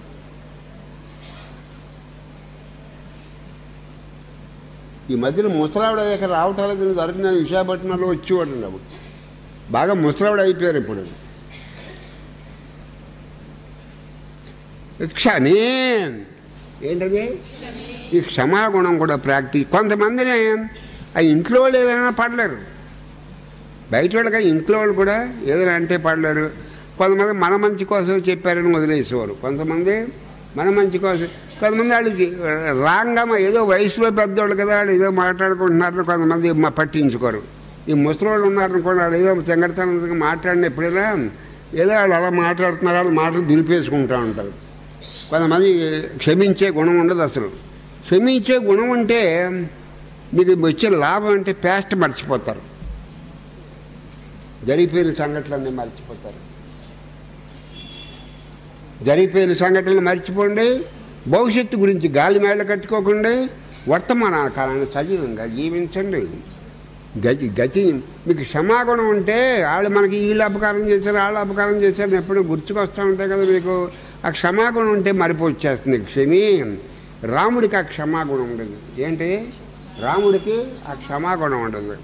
ఈ మధ్యన ముసలావిడ దగ్గర రావటాలేదు దొరికి నేను విశాఖపట్నంలో వచ్చేవాడు అప్పుడు బాగా ముసలావిడ అయిపోయారు ఇప్పుడు క్షమే ఏంటది ఈ క్షమాగుణం కూడా ప్రాక్టీస్ కొంతమందిని ఆ ఇంట్లో వాళ్ళు ఏదైనా పడలేరు బయట వాళ్ళకి ఇంట్లో వాళ్ళు కూడా ఏదైనా అంటే పడలేరు కొంతమంది మన మంచి కోసం చెప్పారని వదిలేసేవారు కొంతమంది మన మంచి కోసం కొంతమంది వాళ్ళకి రాంగమ్మ ఏదో వయసులో పెద్దవాళ్ళు కదా వాళ్ళు ఏదో మాట్లాడుకుంటున్నారని కొంతమంది మ- పట్టించుకోరు ఈ ముసలోళ్ళు ఉన్నారనుకోండి వాళ్ళు ఏదో చెంగడతనంగా మాట్లాడిన ఎప్పుడైనా ఏదో వాళ్ళు అలా మాట్లాడుతున్నారు వాళ్ళు మాటలు దులిపేసుకుంటూ ఉంటారు కొంతమంది క్షమించే గుణం ఉండదు అసలు క్షమించే గుణం ఉంటే మీకు వచ్చే లాభం అంటే పేస్ట్ మర్చిపోతారు జరిగిపోయిన సంఘటనలన్నీ మర్చిపోతారు జరిగిపోయిన సంఘటనలు మర్చిపోండి భవిష్యత్తు గురించి గాలి మేళ కట్టుకోకుండా వర్తమాన కాలాన్ని సజీవంగా జీవించండి గతి గతి మీకు క్షమాగుణం ఉంటే వాళ్ళు మనకి వీళ్ళు అపకారం చేశారు వాళ్ళు అపకారం చేశారు ఎప్పుడు గుర్తుకొస్తూ ఉంటాయి కదా మీకు ఆ క్షమాగుణం ఉంటే మరిపోచ్చేస్తుంది క్షమి రాముడికి ఆ క్షమాగుణం ఉండదు ఏంటి రాముడికి ఆ క్షమాగుణం ఉండదు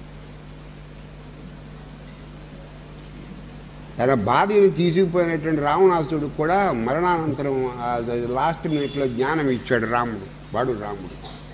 తన బాధను తీసుకుపోయినటువంటి రావణాసుడు కూడా మరణానంతరం ఆ లాస్ట్ మినిట్లో జ్ఞానం ఇచ్చాడు రాముడు వాడు రాముడు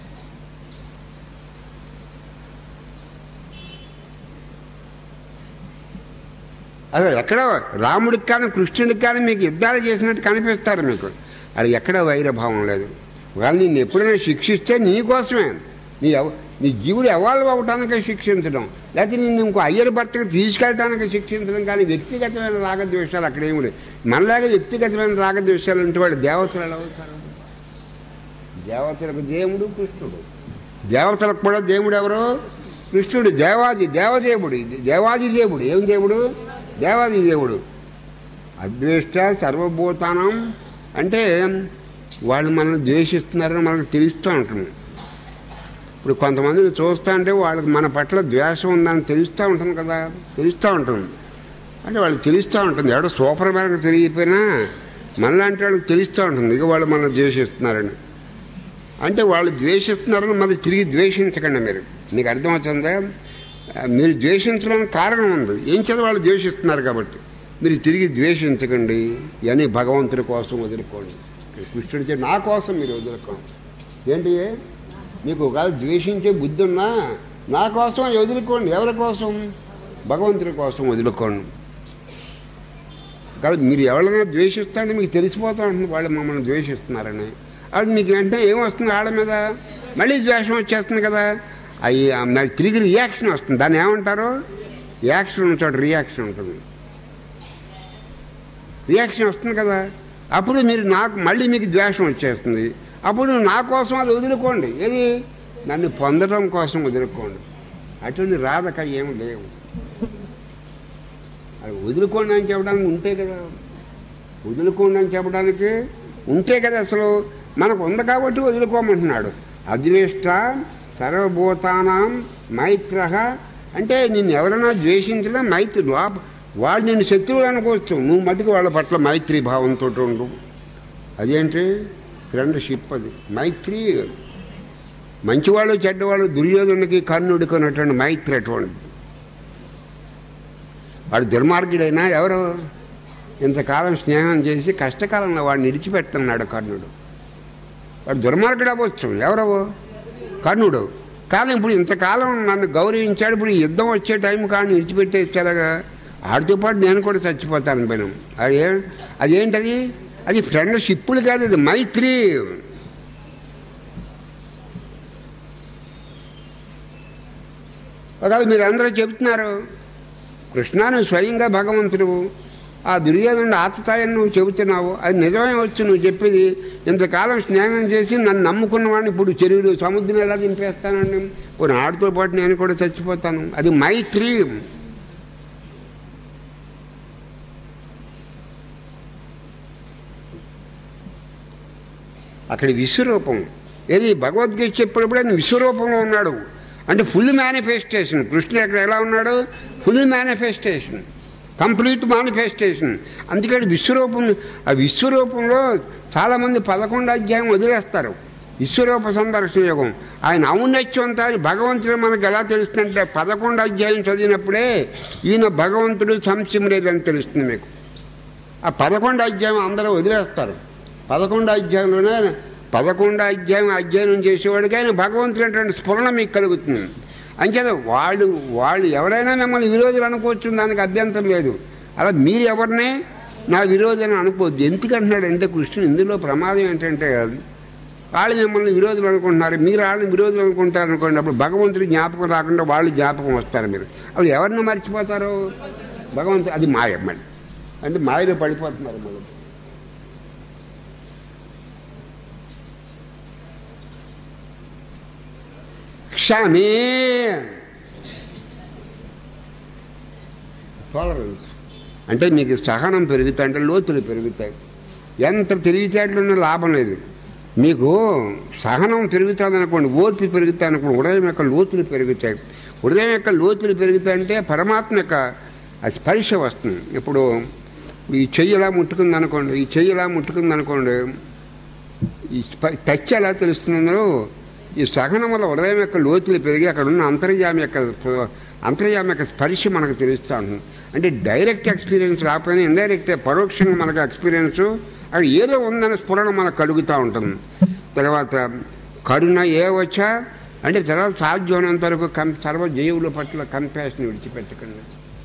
అసలు ఎక్కడ రాముడికి కానీ కృష్ణుడికి కానీ మీకు యుద్ధాలు చేసినట్టు కనిపిస్తారు మీకు అది ఎక్కడ వైరభావం లేదు వాళ్ళు నిన్ను ఎప్పుడైనా శిక్షిస్తే నీ కోసమే నీ ఎవ నీ జీవుడు ఎవాల్వ్ అవటానికే శిక్షించడం లేకపోతే నిన్ను ఇంకో అయ్యర్ భర్తకు తీసుకెళ్ళటానికి శిక్షించడం కానీ వ్యక్తిగతమైన రాగద్వేషాలు అక్కడ ఏమి లేవు మనలాగా వ్యక్తిగతమైన రాగద్వేషాలు ఉంటే వాళ్ళు దేవతలు ఎలా అవుతారు దేవతలకు దేవుడు కృష్ణుడు దేవతలకు కూడా దేవుడు ఎవరు కృష్ణుడు దేవాది దేవదేవుడు ఇది దేవాది దేవుడు ఏం దేవుడు దేవాది దేవుడు అద్వేష్ట సర్వభూతానం అంటే వాళ్ళు మనల్ని ద్వేషిస్తున్నారని మనకు తెలుస్తూ ఉంటుంది ఇప్పుడు కొంతమందిని చూస్తూ ఉంటే వాళ్ళకి మన పట్ల ద్వేషం ఉందని తెలుస్తూ ఉంటుంది కదా తెలుస్తూ ఉంటుంది అంటే వాళ్ళకి తెలుస్తూ ఉంటుంది ఎవడో సూపర్ మ్యాన్కి తెలియకపోయినా మనలాంటి వాళ్ళకి తెలుస్తూ ఉంటుంది ఇక వాళ్ళు మనం ద్వేషిస్తున్నారని అంటే వాళ్ళు ద్వేషిస్తున్నారని మరి తిరిగి ద్వేషించకండి మీరు మీకు అర్థమవుతుందా ఆ, మీరు ద్వేషించడానికి కారణం ఉంది ఏం చేత వాళ్ళు ద్వేషిస్తున్నారు కాబట్టి మీరు తిరిగి ద్వేషించకండి అని భగవంతుడి కోసం వదులుకోండి కృష్ణుడికి నా కోసం మీరు వదులుకోండి ఏంటి మీకు ఒకవేళ ద్వేషించే బుద్ధి ఉన్నా నా కోసం అది వదులుకోండి ఎవరి కోసం భగవంతుడి కోసం వదులుకోండి కాబట్టి మీరు ఎవరైనా ద్వేషిస్తారంటే మీకు తెలిసిపోతా ఉంటుంది వాళ్ళు మమ్మల్ని ద్వేషిస్తున్నారని అది మీకు వెంటనే ఏమొస్తుంది వాళ్ళ మీద మళ్ళీ ద్వేషం వచ్చేస్తుంది కదా అవి మరి తిరిగి రియాక్షన్ వస్తుంది దాన్ని ఏమంటారు యాక్షన్ ఉన్న చోట రియాక్షన్ ఉంటుంది రియాక్షన్ వస్తుంది కదా అప్పుడు మీరు నాకు మళ్ళీ మీకు ద్వేషం వచ్చేస్తుంది అప్పుడు నా కోసం అది వదులుకోండి ఏది నన్ను పొందడం కోసం వదులుకోండి అటువంటి రాధక ఏమి లేవు అది వదులుకోండి అని చెప్పడానికి ఉంటే కదా వదులుకోండి అని చెప్పడానికి ఉంటే కదా అసలు మనకు ఉంది కాబట్టి వదులుకోమంటున్నాడు అద్వేష్ట సర్వభూతానాం మైత్ర అంటే నిన్ను ఎవరైనా ద్వేషించినా మైత్రి లోప వాళ్ళు నిన్ను శత్రువులు అనుకోవచ్చు నువ్వు మటుకు వాళ్ళ పట్ల మైత్రి భావంతో ఉండు అదేంటి ఫ్రెండ్షిప్ అది మైత్రి మంచివాళ్ళు చెడ్డవాళ్ళు దుర్యోధనుడికి కర్ణుడికి ఉన్నటువంటి మైత్రి అటువంటి వాడు దుర్మార్గుడైనా ఎవరు ఇంతకాలం స్నేహం చేసి కష్టకాలంలో వాడిని విడిచిపెట్టన్నాడు కర్ణుడు వాడు దుర్మార్గుడు అవ్వచ్చు ఎవరు కర్ణుడు కానీ ఇప్పుడు ఇంతకాలం నన్ను గౌరవించాడు ఇప్పుడు ఈ యుద్ధం వచ్చే టైం కానీ విడిచిపెట్టేస్తారుగా ఆడితో పాటు నేను కూడా చచ్చిపోతాను పోయినాం అది ఏ అదేంటది అది ఫ్రెండ్షిప్పులు కాదు అది మైత్రి ఒకవేళ మీరు అందరూ చెబుతున్నారు కృష్ణాను స్వయంగా భగవంతుడు ఆ దుర్యోధనుడు ఆతతాయని నువ్వు చెబుతున్నావు అది నిజమే వచ్చు నువ్వు చెప్పేది ఇంతకాలం స్నేహం చేసి నన్ను నమ్ముకున్న వాడిని ఇప్పుడు చెరువులు సముద్రం ఎలా దింపేస్తానండి ఇప్పుడు ఆడితో పాటు నేను కూడా చచ్చిపోతాను అది మైత్రి అక్కడ విశ్వరూపం ఏది భగవద్గీత చెప్పినప్పుడు ఆయన విశ్వరూపంలో ఉన్నాడు అంటే ఫుల్ మేనిఫెస్టేషన్ కృష్ణుడు అక్కడ ఎలా ఉన్నాడు ఫుల్ మేనిఫెస్టేషన్ కంప్లీట్ మేనిఫెస్టేషన్ అందుకని విశ్వరూపం ఆ విశ్వరూపంలో చాలామంది పదకొండు అధ్యాయం వదిలేస్తారు విశ్వరూప సందర్శన యోగం ఆయన ఔన్నత్యం అంతా ఆయన భగవంతుడు మనకు ఎలా తెలుస్తుందంటే పదకొండు అధ్యాయం చదివినప్పుడే ఈయన భగవంతుడు సంశయలేదని తెలుస్తుంది మీకు ఆ పదకొండు అధ్యాయం అందరూ వదిలేస్తారు పదకొండు అధ్యాయంలోనే పదకొండు అధ్యాయం అధ్యయనం చేసేవాడికి ఆయన భగవంతుడైనటువంటి స్ఫురణ మీకు కలుగుతుంది అంచేత వాళ్ళు వాళ్ళు ఎవరైనా మిమ్మల్ని విరోధులు అనుకోవచ్చు దానికి అభ్యంతరం లేదు అలా మీరు ఎవరినే నా విరోధి అని అనుకోవద్దు ఎందుకంటున్నాడు అంటే కృష్ణుడు ఇందులో ప్రమాదం ఏంటంటే వాళ్ళు మిమ్మల్ని విరోధులు అనుకుంటున్నారు మీరు వాళ్ళని విరోధులు అనుకుంటారు అనుకోండి అప్పుడు భగవంతుడి జ్ఞాపకం రాకుండా వాళ్ళు జ్ఞాపకం వస్తారు మీరు అప్పుడు ఎవరిని మర్చిపోతారు భగవంతుడు అది మాయ మళ్ళీ అంటే మాయలో పడిపోతున్నారు మళ్ళీ క్షమే టాలరెన్స్ అంటే మీకు సహనం పెరుగుతాయి అంటే లోతులు పెరుగుతాయి ఎంత తెలివితేటలున్నా లాభం లేదు మీకు సహనం పెరుగుతుంది అనుకోండి ఓర్పు పెరుగుతాయి అనుకోండి హృదయం యొక్క లోతులు పెరుగుతాయి హృదయం యొక్క లోతులు పెరుగుతాయంటే పరమాత్మ యొక్క ఆ స్పర్శ వస్తుంది ఇప్పుడు ఈ చెయ్యిలా ముట్టుకుంది అనుకోండి ఈ చెయ్యిలా ముట్టుకుంది అనుకోండి ఈ స్ప- టచ్ ఎలా తెలుస్తుందో ఈ సహనం వల్ల హృదయం యొక్క లోతులు పెరిగి అక్కడ ఉన్న అంతర్యామి యొక్క స్ప- అంతర్యామి యొక్క స్పర్శ మనకు తెలుస్తూ ఉంటుంది అంటే డైరెక్ట్ ఎక్స్పీరియన్స్ రాకపోయినా ఇండైరెక్ట్ పరోక్షంగా మనకు ఎక్స్పీరియన్స్ అక్కడ ఏదో ఉందనే స్ఫురణ మనకు కలుగుతూ ఉంటుంది తర్వాత కరుణ ఏ వచ్చా అంటే తర్వాత సాధ్యమైనంత వరకు కం సర్వ జీవుల పట్ల కంపాషన్ విడిచిపెట్టకండి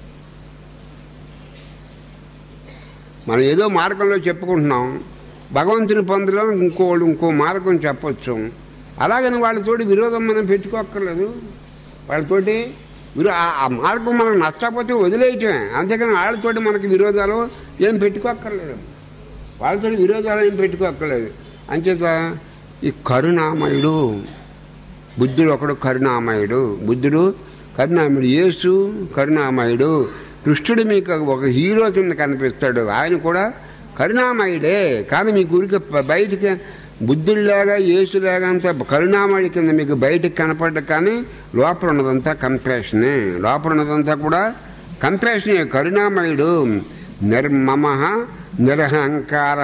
మనం ఏదో మార్గంలో చెప్పుకుంటున్నాం భగవంతుని పొందడానికి ఇంకోళ్ళు ఇంకో మార్గం చెప్పొచ్చు అలాగని వాళ్ళతోటి విరోధం మనం పెట్టుకోక్కర్లేదు వాళ్ళతోటి విరో ఆ- ఆ మార్గం మనకు నచ్చకపోతే వదిలేయటమే అంతేకాని వాళ్ళతోటి మనకి విరోధాలు ఏం పెట్టుకోక్కర్లేదు వాళ్ళతో విరోధాలు ఏం పెట్టుకోక్కర్లేదు అంచేత ఈ కరుణామయుడు బుద్ధుడు ఒకడు కరుణామయుడు బుద్ధుడు కరుణామయుడు యేసు కరుణామయుడు కృష్ణుడు మీకు ఒక హీరో కింద కనిపిస్తాడు ఆయన కూడా కరుణామయుడే కానీ మీ గురికి బయటికి బుద్ధుడిలాగా యేసులాగా అంత కరుణామయుడి కింద మీకు బయటికి కనపడ్డ కానీ లోపల ఉన్నదంతా కంప్రెషనే లోపల ఉన్నదంతా కూడా కంప్రెషనే కరుణామయుడు నిర్మమ నిరహంకార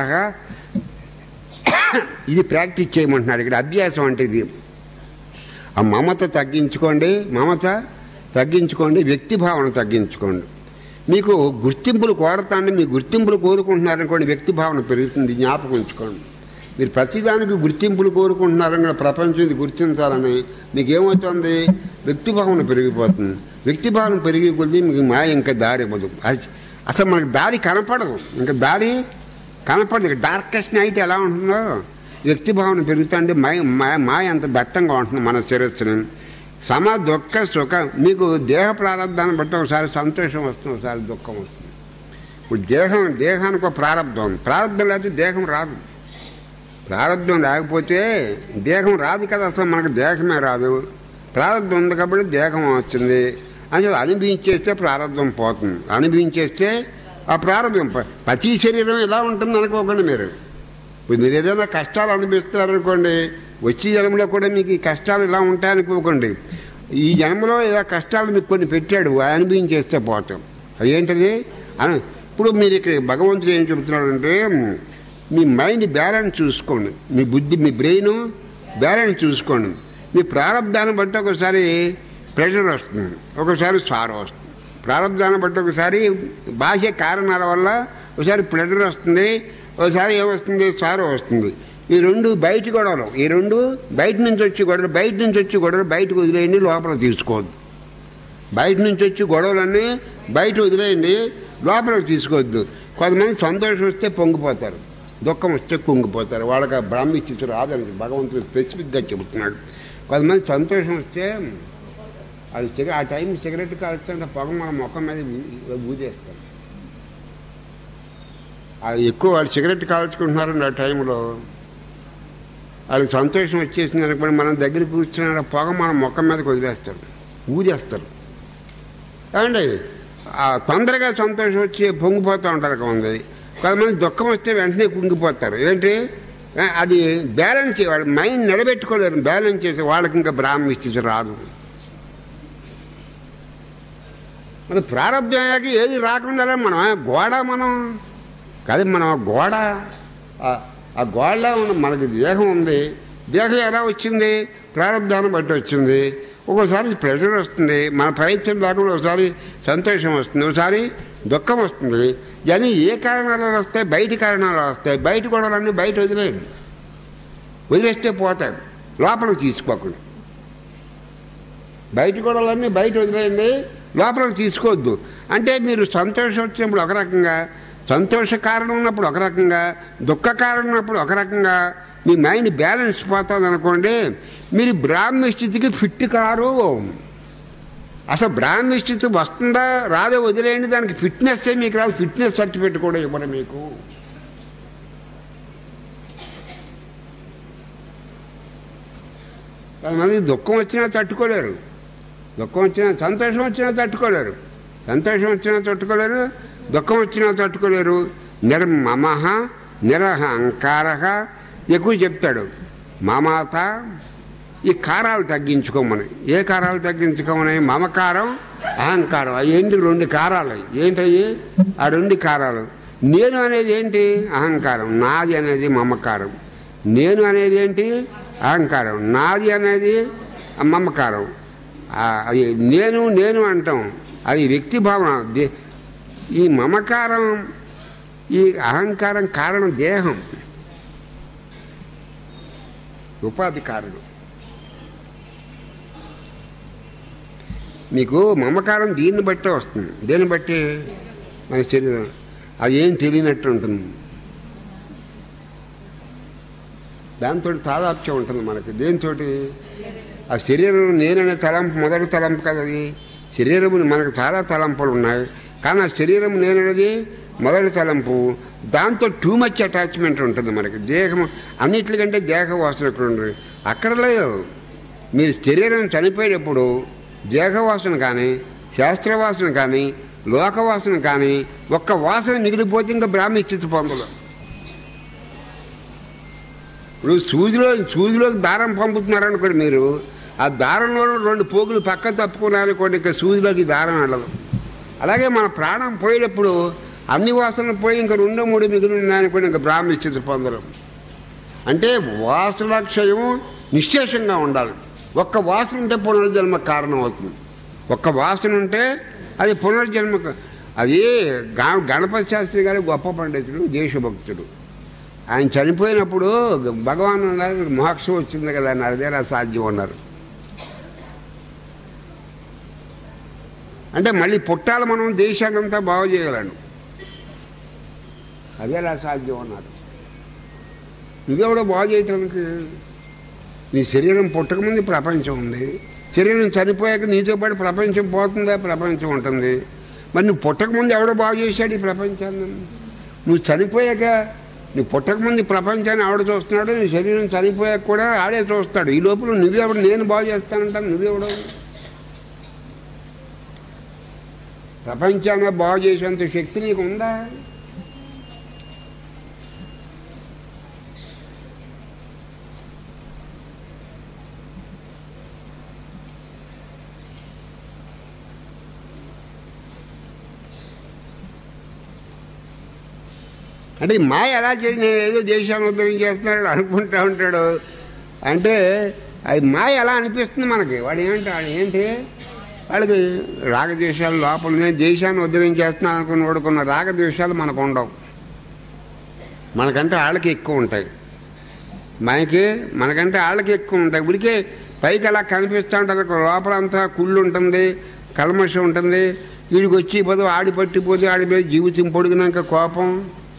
ఇది ప్రాక్టీస్ చేయమంటున్నాడు ఇక్కడ అభ్యాసం అంటే ఇది ఆ మమత తగ్గించుకోండి మమత తగ్గించుకోండి వ్యక్తి భావన తగ్గించుకోండి మీకు గుర్తింపులు కోరతాండి మీ గుర్తింపులు కోరుకుంటున్నారనుకోండి వ్యక్తి భావన పెరుగుతుంది జ్ఞాపకం ఉంచుకోండి మీరు ప్రతిదానికి గుర్తింపులు కోరుకుంటున్నారని కూడా ప్రపంచం ఇది గుర్తించాలని మీకు ఏమవుతుంది వ్యక్తి భావన పెరిగిపోతుంది వ్యక్తి భావన పెరిగి కొద్దీ మీకు మాయ ఇంకా దారి ఇవ్వదు అది- అసలు మనకు దారి కనపడదు ఇంకా దారి కనపడదు ఇక డార్కెస్ట్ నైట్ ఎలా ఉంటుందో వ్యక్తి భావన పెరుగుతుంటే మాయ మాయ- మాయ అంత దట్టంగా ఉంటుంది మన శిరస్సుని సమ దుఃఖ సుఖ మీకు దేహ ప్రారంధాన్ని బట్టి ఒకసారి సంతోషం వస్తుంది ఒకసారి దుఃఖం వస్తుంది ఇప్పుడు దేహం దేహానికి ఒక ప్రారంధం ఉంది ప్రారంధం లేకపోతే దేహం రాదు ప్రారంధం లేకపోతే దేహం రాదు కదా అసలు మనకు దేహమే రాదు ప్రారంధం ఉంది కాబట్టి దేహం వచ్చింది అని అనుభవించేస్తే ప్రారంధం పోతుంది అనుభవించేస్తే ఆ ప్రారంభం ప- ప్రతి శరీరం ఇలా ఉంటుంది అనుకోకండి మీరు ఇప్పుడు మీరు ఏదైనా కష్టాలు అనుభవిస్తున్నారనుకోండి వచ్చే జన్మలో కూడా మీకు ఈ కష్టాలు ఇలా ఉంటాయనుకోకండి ఈ జన్మలో ఏదో కష్టాలు మీకు కొన్ని పెట్టాడు అవి అనుభవించేస్తే పోతాం అది ఏంటది అను ఇప్పుడు మీరు ఇక్కడ భగవంతుడు ఏం చెబుతున్నాడంటే మీ మైండ్ బ్యాలెన్స్ చూసుకోండి మీ బుద్ధి మీ బ్రెయిన్ బ్యాలెన్స్ చూసుకోండి మీ ప్రారంధాన్ని బట్టి ఒకసారి ప్రెషర్ వస్తుంది ఒకసారి సారో వస్తుంది ప్రారంధాన్ని బట్టి ఒకసారి బాహ్య కారణాల వల్ల ఒకసారి ప్లెజర్ వస్తుంది ఒకసారి ఏమొస్తుంది సారో వస్తుంది ఈ రెండు బయట గొడవలు ఈ రెండు బయట నుంచి వచ్చి గొడవలు బయట నుంచి వచ్చి గొడవలు బయటకు వదిలేయండి లోపల తీసుకోవద్దు బయట నుంచి వచ్చి గొడవలన్నీ బయట వదిలేయండి లోపలికి తీసుకోవద్దు కొంతమంది సంతోషం వస్తే పొంగిపోతారు దుఃఖం వస్తే కుంగిపోతారు వాళ్ళకి ఆ బ్రాహ్మిస్థితి రాదని భగవంతుడు స్పెసిఫిక్గా చెబుతున్నాడు కొంతమంది సంతోషం వస్తే వాళ్ళు సిగ ఆ టైం సిగరెట్ కాల్చుంటే పొగ మన ముఖం మీద ఊ- ఊదేస్తారు ఆ ఎక్కువ వాళ్ళు సిగరెట్ కాల్చుకుంటున్నారండి ఆ టైంలో వాళ్ళకి సంతోషం వచ్చేసింది అనుకోండి మనం దగ్గర కూర్చున్న పొగ మన ముఖం మీదకి వదిలేస్తారు ఊదేస్తారు ఏమండి ఆ తొందరగా సంతోషం వచ్చి పొంగిపోతూ ఉంటారు కొంతమంది కొంతమంది దుఃఖం వస్తే వెంటనే కుంగిపోతారు ఏంటి ఆ, అది బ్యాలెన్స్ చే- వాళ్ళ మైండ్ నిలబెట్టుకోలేరు బ్యాలెన్స్ చేసి వాళ్ళకి ఇంకా బ్రాహ్మణ స్థితి రాదు మన ప్రారంభం అయ్యాక ఏది రాకుండా మనం ఆ గోడ మనం కాదు మనం ఆ గోడ ఆ- ఆ గోడలో ఉన్న మనకి దేహం ఉంది దేహం ఎలా వచ్చింది ప్రారంధాన్ని బట్టి వచ్చింది ఒక్కోసారి ప్రెషర్ వస్తుంది మన ప్రయత్నం లేకుండా ఒకసారి సంతోషం వస్తుంది ఒకసారి దుఃఖం వస్తుంది ఇవన్నీ ఏ కారణాల వల్ల వస్తాయి బయట కారణాలు వస్తాయి బయట గొడవలన్నీ బయట వదిలేయండి వదిలేస్తే పోతాయి లోపలికి తీసుకోకుండా బయట గొడవలన్నీ బయట వదిలేయండి లోపలికి తీసుకోవద్దు అంటే మీరు సంతోషం వచ్చినప్పుడు ఒక రకంగా సంతోష కారణం ఉన్నప్పుడు ఒక రకంగా దుఃఖ కారణం ఉన్నప్పుడు ఒక రకంగా మీ మైండ్ బ్యాలెన్స్ పోతుంది అనుకోండి మీరు బ్రాహ్మణ స్థితికి ఫిట్ కారు అసలు బ్రాహ్మణ స్థితి వస్తుందా రాదో వదిలేయండి దానికి ఫిట్నెస్ మీకు రాదు ఫిట్నెస్ సర్టిఫికెట్ కూడా ఇవ్వడం మీకు కొంతమంది దుఃఖం వచ్చినా తట్టుకోలేరు దుఃఖం వచ్చినా సంతోషం వచ్చినా తట్టుకోలేరు సంతోషం వచ్చినా తట్టుకోలేరు దుఃఖం వచ్చినా తట్టుకోలేరు నిర్మమ నిరహంకార ఎక్కువ చెప్తాడు మమాత ఈ కారాలు తగ్గించుకోమని ఏ కారాలు తగ్గించుకోమని మమకారం అహంకారం అవి ఏంటి రెండు కారాలు ఏంటవి ఆ రెండు కారాలు నేను అనేది ఏంటి అహంకారం నాది అనేది మమకారం నేను అనేది ఏంటి అహంకారం నాది అనేది మమకారం ఆ, అది నేను నేను అంటాం అది వ్యక్తి భావన దే- ఈ మమకారం ఈ అహంకారం కారణం దేహం ఉపాధి కారణం మీకు మమకారం దీన్ని బట్టే వస్తుంది దేన్ని బట్టి మన శరీరం అది ఏం తెలియనట్టు ఉంటుంది దాంతో తాదాప్యం ఉంటుంది మనకి దేనితోటి ఆ శరీరం నేననే తలంపు మొదటి తలంపు కదా అది శరీరము మనకు చాలా తలంపులు ఉన్నాయి కానీ ఆ శరీరం నేననేది మొదటి తలంపు దాంతో టూ మచ్ అటాచ్మెంట్ ఉంటుంది మనకి దేహం అన్నిటికంటే దేహ వాసన ఇక్కడ ఉంది అక్కడ లేదు మీరు శరీరం చనిపోయేటప్పుడు దేహవాసన కానీ శాస్త్రవాసన కానీ లోకవాసన కానీ ఒక్క వాసన మిగిలిపోతే ఇంకా బ్రాహ్మీ స్థితి పొందలు ఇప్పుడు సూదిలో సూదిలోకి దారం పంపుతున్నారనుకోండి మీరు ఆ దారంలో రెండు పోగులు పక్క తప్పుకున్నారనుకోండి ఇంకా సూదిలోకి దారం వెళ్ళదు అలాగే మన ప్రాణం పోయేటప్పుడు అన్ని వాసనలు పోయి ఇంకా రెండో మూడు మిగిలి ఉన్నాయనుకోండి ఇంకా బ్రాహ్మీ స్థితి పొందరు అంటే వాసనాక్షయం నిశ్శేషంగా ఉండాలి ఒక్క వాసన ఉంటే పునర్జన్మ కారణం అవుతుంది ఒక్క వాసన ఉంటే అది పునర్జన్మ అది గా- గణపతి శాస్త్రి గారు గొప్ప పండితుడు దేశభక్తుడు ఆయన చనిపోయినప్పుడు భగవాన్ అన్నారు మోక్షం వచ్చింది కదా అని అదేలా సాధ్యం అన్నారు అంటే మళ్ళీ పుట్టాలి మనం దేశాన్నంతా బాగు చేయాలను అదేలా సాధ్యం అన్నారు నువ్వెవడో బాగు చేయటానికి నీ శరీరం పుట్టకముందు ప్రపంచం ఉంది శరీరం చనిపోయాక నీతో పాటు ప్రపంచం పోతుందా ప్రపంచం ఉంటుంది మరి నువ్వు పుట్టకముందు ఎవడో బాగు చేశాడు ఈ ప్రపంచాన్ని నువ్వు చనిపోయాక నువ్వు పుట్టకముందు ఈ ప్రపంచాన్ని ఆవిడ చూస్తున్నాడు నీ శరీరం చనిపోయాక కూడా ఆడే చూస్తాడు ఈ లోపల నువ్వెవడు నేను బాగు చేస్తానంటాను నువ్వెవడో ప్రపంచాన్ని బాగు చేసేంత శక్తి నీకు ఉందా అంటే ఈ మాయ ఎలా చేసి నేను ఏదో దేశాన్ని ఉద్ధరణ చేస్తున్నాడు అనుకుంటా ఉంటాడు అంటే అది మాయ ఎలా అనిపిస్తుంది మనకి వాడు ఏమంటాడు ఏంటి వాళ్ళకి రాగద్వేషాలు లోపల నేను దేశాన్ని ఉద్ధరించేస్తున్నాను అనుకుని వాడుకున్న రాగద్వేషాలు మనకు ఉండవు మనకంటే వాళ్ళకి ఎక్కువ ఉంటాయి మనకి మనకంటే వాళ్ళకి ఎక్కువ ఉంటాయి ఇప్పటికే పైకి అలా కనిపిస్తూ ఉంటుంది లోపల అంతా కుళ్ళు ఉంటుంది కల్మషం ఉంటుంది వీడికి వచ్చి పోతే ఆడి పట్టిపోతే ఆడి మీద జీవితం పొడిగినాక కోపం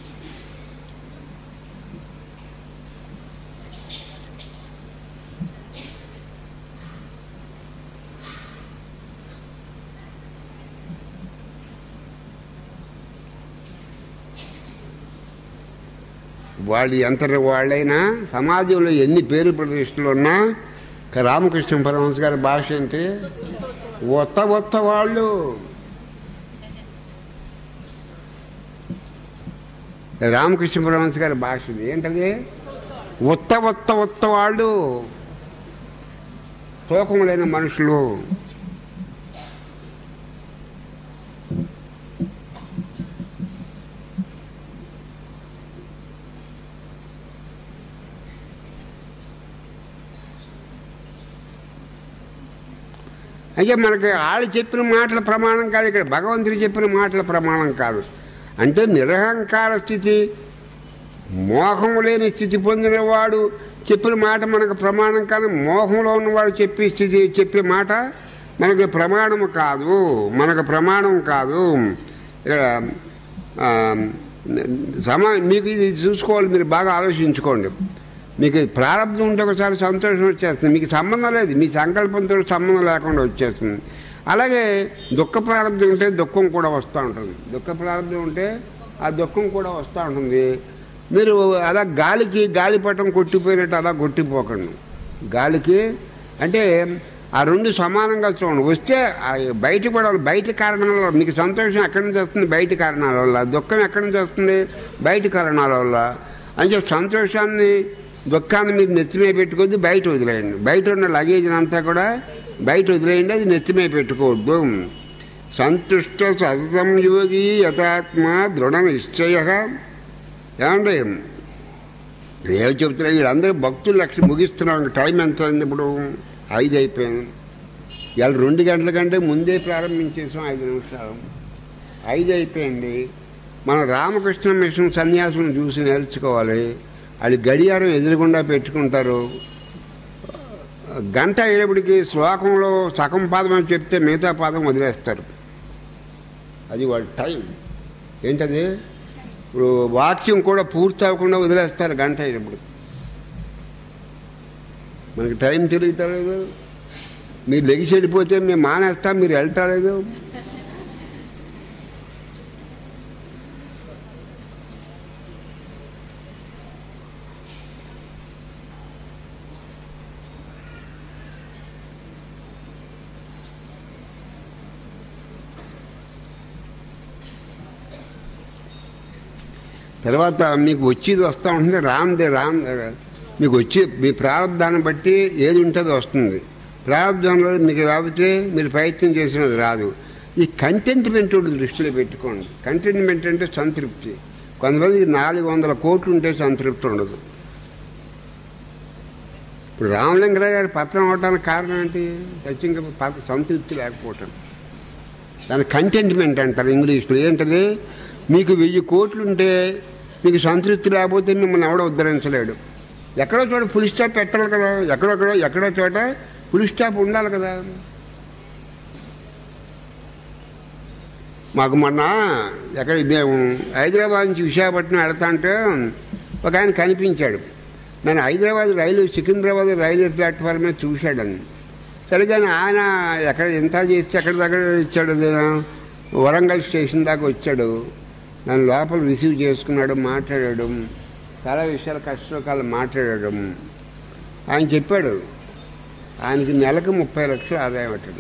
వాళ్ళు ఎంత వాళ్ళైనా సమాజంలో ఎన్ని పేరు ప్రతిష్టలు ఉన్నా ఇక రామకృష్ణ పరమహంస గారి భాష ఏంటి ఒత్త ఒత్త వాళ్ళు రామకృష్ణ పరమహంస గారి భాష ఇది ఏంటది ఉత్త ఉత్త ఉత్త వాళ్ళు తూకం లేని మనుషులు అయితే మనకి వాళ్ళు చెప్పిన మాటల ప్రమాణం కాదు ఇక్కడ భగవంతుడు చెప్పిన మాటల ప్రమాణం కాదు అంటే నిరహంకార స్థితి మోహం లేని స్థితి పొందినవాడు చెప్పిన మాట మనకు ప్రమాణం కాదు మోహంలో ఉన్నవాడు చెప్పే స్థితి చెప్పే మాట మనకు ప్రమాణం కాదు మనకు ప్రమాణం కాదు ఇక్కడ ఆ, సమా మీకు ఇది చూసుకోవాలి మీరు బాగా ఆలోచించుకోండి మీకు ప్రారంభం ఉంటే ఒకసారి సంతోషం వచ్చేస్తుంది మీకు సంబంధం లేదు మీ సంకల్పంతో సంబంధం లేకుండా వచ్చేస్తుంది అలాగే దుఃఖ ప్రారంభం ఉంటే దుఃఖం కూడా వస్తూ ఉంటుంది దుఃఖ ప్రారంభం ఉంటే ఆ దుఃఖం కూడా వస్తూ ఉంటుంది మీరు అలా గాలికి గాలిపటం కొట్టిపోయినట్టు అలా కొట్టిపోకండి గాలికి అంటే ఆ రెండు సమానంగా చూడండి వస్తే ఆ బయట కూడా బయట కారణాల వల్ల మీకు సంతోషం ఎక్కడి నుంచి వస్తుంది బయట కారణాల వల్ల దుఃఖం ఎక్కడి నుంచి వస్తుంది బయట కారణాల వల్ల అంటే సంతోషాన్ని దుఃఖాన్ని మీరు నెత్తిమే పెట్టుకోవద్దు బయట వదిలేయండి బయట ఉన్న లగేజ్ అంతా కూడా బయట వదిలేయండి అది నెత్తిమే పెట్టుకోవద్దు సంతుష్ట సతసంయోగి యథాత్మ దృఢ నిశ్చయ ఏమండి ఏం చెప్తున్నా వీళ్ళందరూ భక్తులు లక్ష ముగిస్తున్నాం టైం ఎంత అయింది ఇప్పుడు ఐదు అయిపోయింది ఇవాళ రెండు గంటల కంటే ముందే ప్రారంభించేసాం ఐదు నిమిషాలు ఐదు అయిపోయింది మన రామకృష్ణ మిషన్ సన్యాసులను చూసి నేర్చుకోవాలి వాళ్ళు గడియారం ఎదురుగుండా పెట్టుకుంటారు గంట అయ్యేప్పటికి శ్లోకంలో సగం పాదం అని చెప్తే మిగతా పాదం వదిలేస్తారు అది వాళ్ళ టైం ఏంటది ఇప్పుడు వాక్యం కూడా పూర్తి అవ్వకుండా వదిలేస్తారు గంట అయ్యేప్పుడు మనకి టైం తెలియటలేదు మీరు లెగిసి వెళ్ళిపోతే మేము మానేస్తాం మీరు వెళ్ళటలేదు తర్వాత మీకు వచ్చేది వస్తూ ఉంటుంది రాంది రాన్ మీకు వచ్చి మీ ప్రారంధాన్ని బట్టి ఏది ఉంటుందో వస్తుంది ప్రారంధంలో మీకు రాకపోతే మీరు ప్రయత్నం చేసినది రాదు ఈ కంటెంట్మెంట్ దృష్టిలో పెట్టుకోండి కంటెంట్మెంట్ అంటే సంతృప్తి కొంతమందికి నాలుగు వందల కోట్లు ఉంటే సంతృప్తి ఉండదు ఇప్పుడు రామలింగరావు గారి పత్రం అవడానికి కారణం ఏంటి సత్యంగా పత్ర సంతృప్తి లేకపోవటం దాని కంటెంట్మెంట్ అంటారు ఇంగ్లీష్లో ఏంటది మీకు వెయ్యి కోట్లు ఉంటే మీకు సంతృప్తి లేకపోతే మిమ్మల్ని ఎవడో ఉద్ధరించలేడు ఎక్కడో చోట పులి స్టాప్ పెట్టాలి కదా ఎక్కడొక్కడో ఎక్కడో చోట పులి స్టాప్ ఉండాలి కదా మాకు మొన్న ఎక్కడ మేము హైదరాబాద్ నుంచి విశాఖపట్నం వెళ్తా అంటే ఒక ఆయన కనిపించాడు నేను Hyderabad rail Secunderabad railway platform మీద చూశాడని సరిగానే ఆయన ఎక్కడ ఎంత చేస్తే ఎక్కడ దగ్గర ఇచ్చాడు నేను వరంగల్ స్టేషన్ దాకా వచ్చాడు నన్ను లోపల రిసీవ్ చేసుకున్నాడు మాట్లాడాడు చాలా విషయాలు కష్టసుఖాలు మాట్లాడాడు ఆయన చెప్పాడు ఆయనకి నెలకు ముప్పై లక్షలు ఆదాయం అట్టడు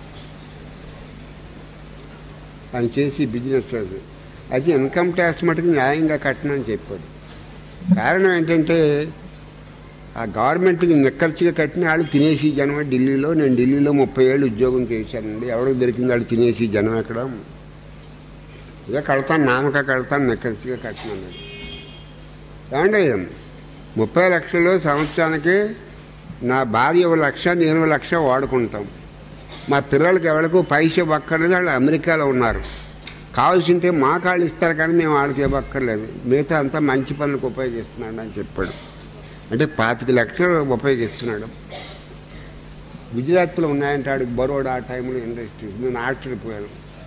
ఆయన చేసి బిజినెస్ అది అయితే ఇన్కమ్ ట్యాక్స్ మటుకు న్యాయంగా కట్టనని చెప్పాడు కారణం ఏంటంటే ఆ గవర్నమెంట్కి నిక్కర్చిగా కట్టిన వాళ్ళు తినేసి జనం ఢిల్లీలో నేను ఢిల్లీలో ముప్పై ఏళ్ళు ఉద్యోగం చేశానండి ఎవరికి దొరికింది వాళ్ళు తినేసి జనం ఎక్కడ ఇదే కడతాను నామక కడతాను నిక్కర్చిగా కట్టినాను ఏమండి ముప్పై లక్షలు సంవత్సరానికి నా భార్య ఒక లక్ష నేను ఒక లక్ష వాడుకుంటాం మా పిల్లలకి ఎవరికి పైస ఇవ్వక్కర్లేదు వాళ్ళు అమెరికాలో ఉన్నారు కావాల్సింటే మా కాళ్ళు ఇస్తారు కానీ మేము వాళ్ళకి ఇవ్వక్కర్లేదు మిగతా అంతా మంచి పనులకు ఉపయోగిస్తున్నాడు అని చెప్పాడు అంటే పాతిక లక్షలు ఉపయోగిస్తున్నాడు గుజరాత్లో ఉన్నాయంటే ఆడికి బరోడా ఆ టైంలో ఇండస్ట్రీస్ నేను ఆశ్చర్యపోయాను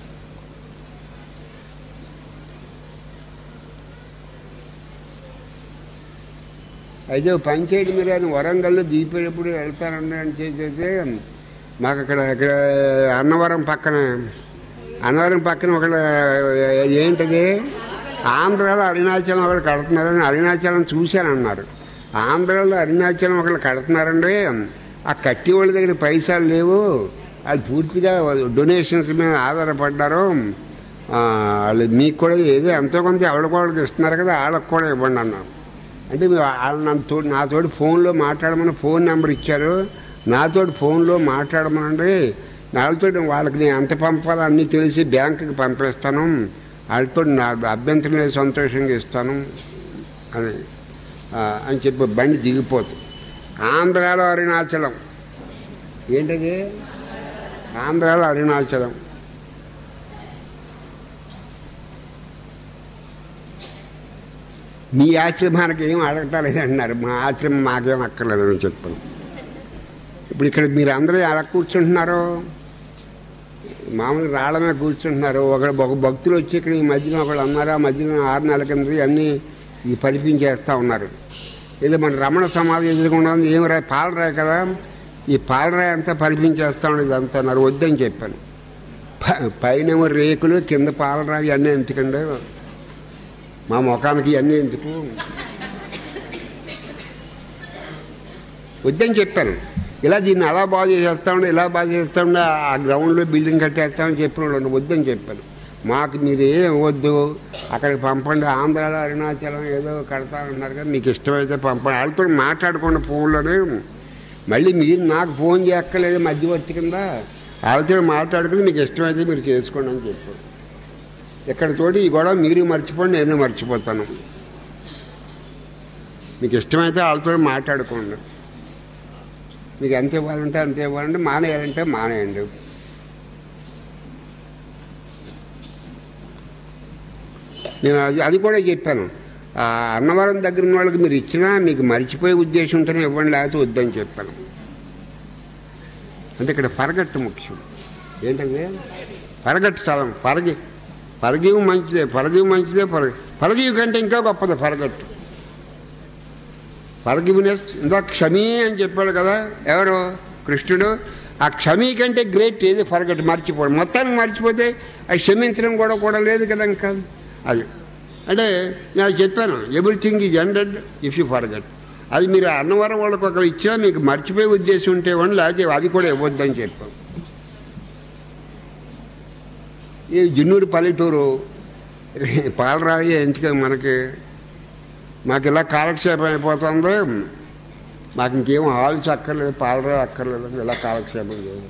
అయితే ఓ పని చేయడం మీరు ఆయన వరంగల్లో దిగిపోయేటప్పుడు వెళ్తానండి అని చేసేసి మాకు అక్కడ ఇక్కడ అన్నవరం పక్కన అన్నవరం పక్కన ఒక ఏంటది ఆంధ్రాలో అరుణాచలం ఒకరు కడుతున్నారని అరుణాచలం చూశానన్నారు ఆంధ్రాలో అరుణాచలం ఒకరు కడుతున్నారండి ఆ కట్టి వాళ్ళ దగ్గర పైసలు లేవు వాళ్ళు పూర్తిగా డొనేషన్స్ మీద ఆధారపడ్డారు ఆ, వాళ్ళు మీకు కూడా ఏదో ఎంతో కొంత ఎవరికి వాళ్ళకి ఇస్తున్నారు కదా వాళ్ళకి కూడా ఇవ్వండి అన్నారు అంటే మీరు వాళ్ళు నాతో నాతోటి ఫోన్లో మాట్లాడమని ఫోన్ నెంబర్ ఇచ్చారు నాతోటి ఫోన్లో మాట్లాడమనండి నాతో వాళ్ళకి నేను ఎంత పంపాలో అన్నీ తెలిసి బ్యాంకుకి పంపిస్తాను వాళ్ళతో నా అభ్యంతరం లేదు సంతోషంగా ఇస్తాను అని ఆ, అని చెప్పి బండి దిగిపోతుంది ఆంధ్రాలో అరుణాచలం ఏంటది ఆంధ్రాలో అరుణాచలం మీ ఆశ్రమానికి ఏం అడగటాలేదు అంటున్నారు మా ఆశ్రమం మాకేం అక్కర్లేదు అని చెప్పాను ఇప్పుడు ఇక్కడ మీరు అందరూ ఎలా కూర్చుంటున్నారు మామూలుగా రాళ్ళ మీద కూర్చుంటున్నారు ఒక ఒక భక్తులు వచ్చి ఇక్కడ ఈ మధ్యన ఒకళ్ళు అన్నారు ఆ మధ్యన ఆరు నెలల కింద అన్నీ ఈ పరిపించేస్తూ ఉన్నారు ఏదో మన రమణ సమాధి ఎదురుకుండా ఉంది ఏం రాయి పాలరాయి కదా ఈ పాలరాయి అంతా పరిపించేస్తూ ఉండేది ఇదంతా అన్నారు వద్దని చెప్పాను ప- పైనేమో రేకులు కింద పాలరాయి అన్నీ ఎందుకండి మా ముఖానికి ఇవన్నీ ఎందుకు వద్దని చెప్పాను ఇలా దీన్ని అలా బాగు చేసేస్తామండి ఇలా బాగు చేస్తామండి ఆ గ్రౌండ్లో బిల్డింగ్ కట్టేస్తామని చెప్పిన వాళ్ళు వద్దని చెప్పాను మాకు మీరు ఏం వద్దు అక్కడికి పంపండి ఆంధ్రాలో అరుణాచలం ఏదో కడతానన్నారు కదా మీకు ఇష్టమైతే పంపండి వాళ్ళతో మాట్లాడుకోండి ఫోన్లోనే మళ్ళీ మీరు నాకు ఫోన్ చేయక్కర్లేదు మధ్యవర్తి కింద వాళ్ళతో మాట్లాడుకుని మీకు ఇష్టమైతే మీరు చేసుకోండి అని చెప్పారు ఇక్కడ తోటి ఈ గొడవ మీరు మర్చిపోండి నేను మర్చిపోతాను మీకు ఇష్టమైతే వాళ్ళతో మాట్లాడుకోండి మీకు ఎంత ఇవ్వాలంటే అంత ఇవ్వాలంటే మానేయాలంటే మానేయండి నేను అది అది కూడా చెప్పాను ఆ అన్నవరం దగ్గర ఉన్న వాళ్ళకి మీరు ఇచ్చినా మీకు మర్చిపోయే ఉద్దేశం ఉంటేనే ఇవ్వండి లేకపోతే వద్దని చెప్పాను అంటే ఇక్కడ పరగట్టు ముఖ్యం ఏంటంటే పరగట్టు స్థలం పరగి పరగీవు మంచిదే పరగీవు మంచిదే పరగ పరగీవు కంటే ఇంకా గొప్పది పరగట్టు ఫర్గివ్నెస్ ఇందా క్షమీ అని చెప్పాడు కదా ఎవరు కృష్ణుడు ఆ క్షమీ కంటే గ్రేట్ ఏది ఫర్గట్ మర్చిపోవడం మొత్తానికి మర్చిపోతే అది క్షమించడం కూడా కూడా లేదు కదా ఇంకా అది అంటే నేను చెప్పాను everything is ended if you forget అది మీరు అన్నవరం వాళ్ళకి ఒకరు ఇచ్చినా మీకు మర్చిపోయే ఉద్దేశం ఉంటే ఇవ్వండి లేకపోతే అది కూడా ఇవ్వద్దని చెప్పాను ఈ జున్నూరు పల్లెటూరు పాలరాయి ఎందుకు మనకి మాకు ఇలా కాలక్షేపం అయిపోతుంది మాకు ఇంకేం హాల్స్ అక్కర్లేదు పాలరాయి అక్కర్లేదు ఇలా కాలక్షేపం చేయాలి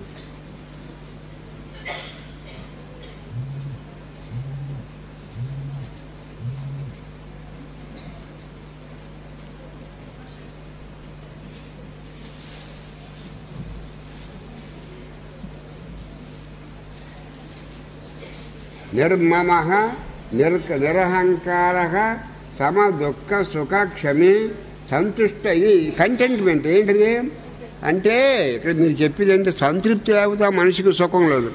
నిర్మమ నిర్ నిరహంకార సమ దుఃఖ సుఖ క్షమి సంతుష్ట ఇది కంటెంట్మెంట్ ఏంటిది అంటే ఇక్కడ మీరు చెప్పేది అంటే సంతృప్తి లేకపోతే ఆ మనిషికి సుఖం లేదు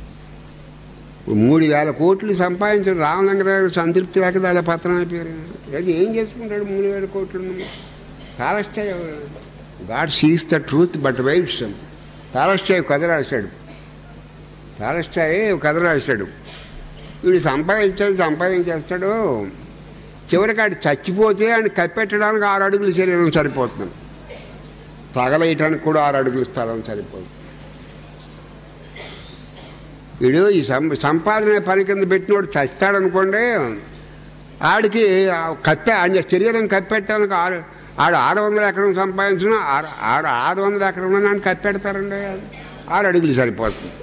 మూడు వేల కోట్లు సంపాదించిన రామలింగ గారు సంతృప్తి లేక అలా పతనం అయిపోయారు అది ఏం చేసుకుంటాడు మూడు వేల కోట్లు Tolstoy God sees the truth but waits Tolstoy కథ రాశాడు టాలస్టాయ్ కథ రాశాడు వీడు సంపాదించాడు సంపాదించేస్తాడు చివరికి ఆడు చచ్చిపోతే ఆయన కప్పెట్టడానికి ఆరు అడుగులు శరీరం సరిపోతుంది తగలేయటానికి కూడా ఆరు అడుగులు స్థలం సరిపోతుంది వీడు ఈ సం సంపాదన పని కింద పెట్టినోడు చస్తాడనుకోండి ఆడికి ఆ కప్పే ఆయన శరీరం కప్పెట్టడానికి ఆరు ఆడు ఆరు వందల ఎకరం సంపాదించిన ఆరు ఆరు ఆరు వందల ఎకరం నన్ను కప్పెడతారండి ఆరు అడుగులు సరిపోతుంది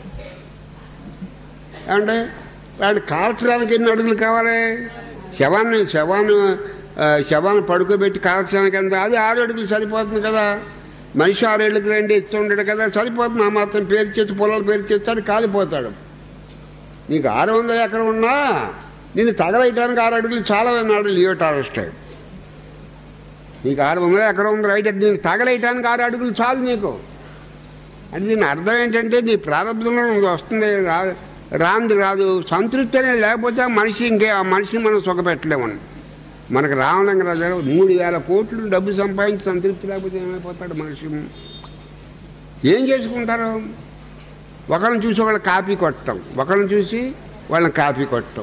ఏమంటే వాడు కాల్చడానికి ఎన్ని అడుగులు కావాలి శవాన్ని శవాన్ని ఆ, శవాన్ని పడుకోబెట్టి కాల్చడానికి ఎంత అది ఆరు అడుగులు సరిపోతుంది కదా మనిషి ఆరు అడుగులు రెండు ఎత్తు ఉండడు కదా సరిపోతుంది ఆ మాత్రం పేరు చేసి పొలాలు పేరు చేస్తాడు కాలిపోతాడు నీకు ఆరు వందల ఎకరం ఉన్నా నేను తగలయటానికి ఆరు అడుగులు చాలా అన్నాడు లియో టారెస్టాయి నీకు ఆరు వందల ఎకరం ఉంది రైట్ నేను తగలేయటానికి ఆరు అడుగులు చాలు నీకు అంటే దీని అర్థం ఏంటంటే నీ ప్రారంభంలో వస్తుంది రా రాంది రాదు సంతృప్తి అనేది లేకపోతే ఆ మనిషి ఇంకే ఆ మనిషిని మనం సుఖపెట్టలేమని మనకు రామలింగరాజు గారు మూడు వేల కోట్లు డబ్బు సంపాదించి సంతృప్తి లేకపోతే ఏమైపోతాడు మనిషి ఏం చేసుకుంటారు ఒకరిని చూసి వాళ్ళ కాపీ కొట్టడం ఒకరిని చూసి వాళ్ళని కాపీ కొట్టడం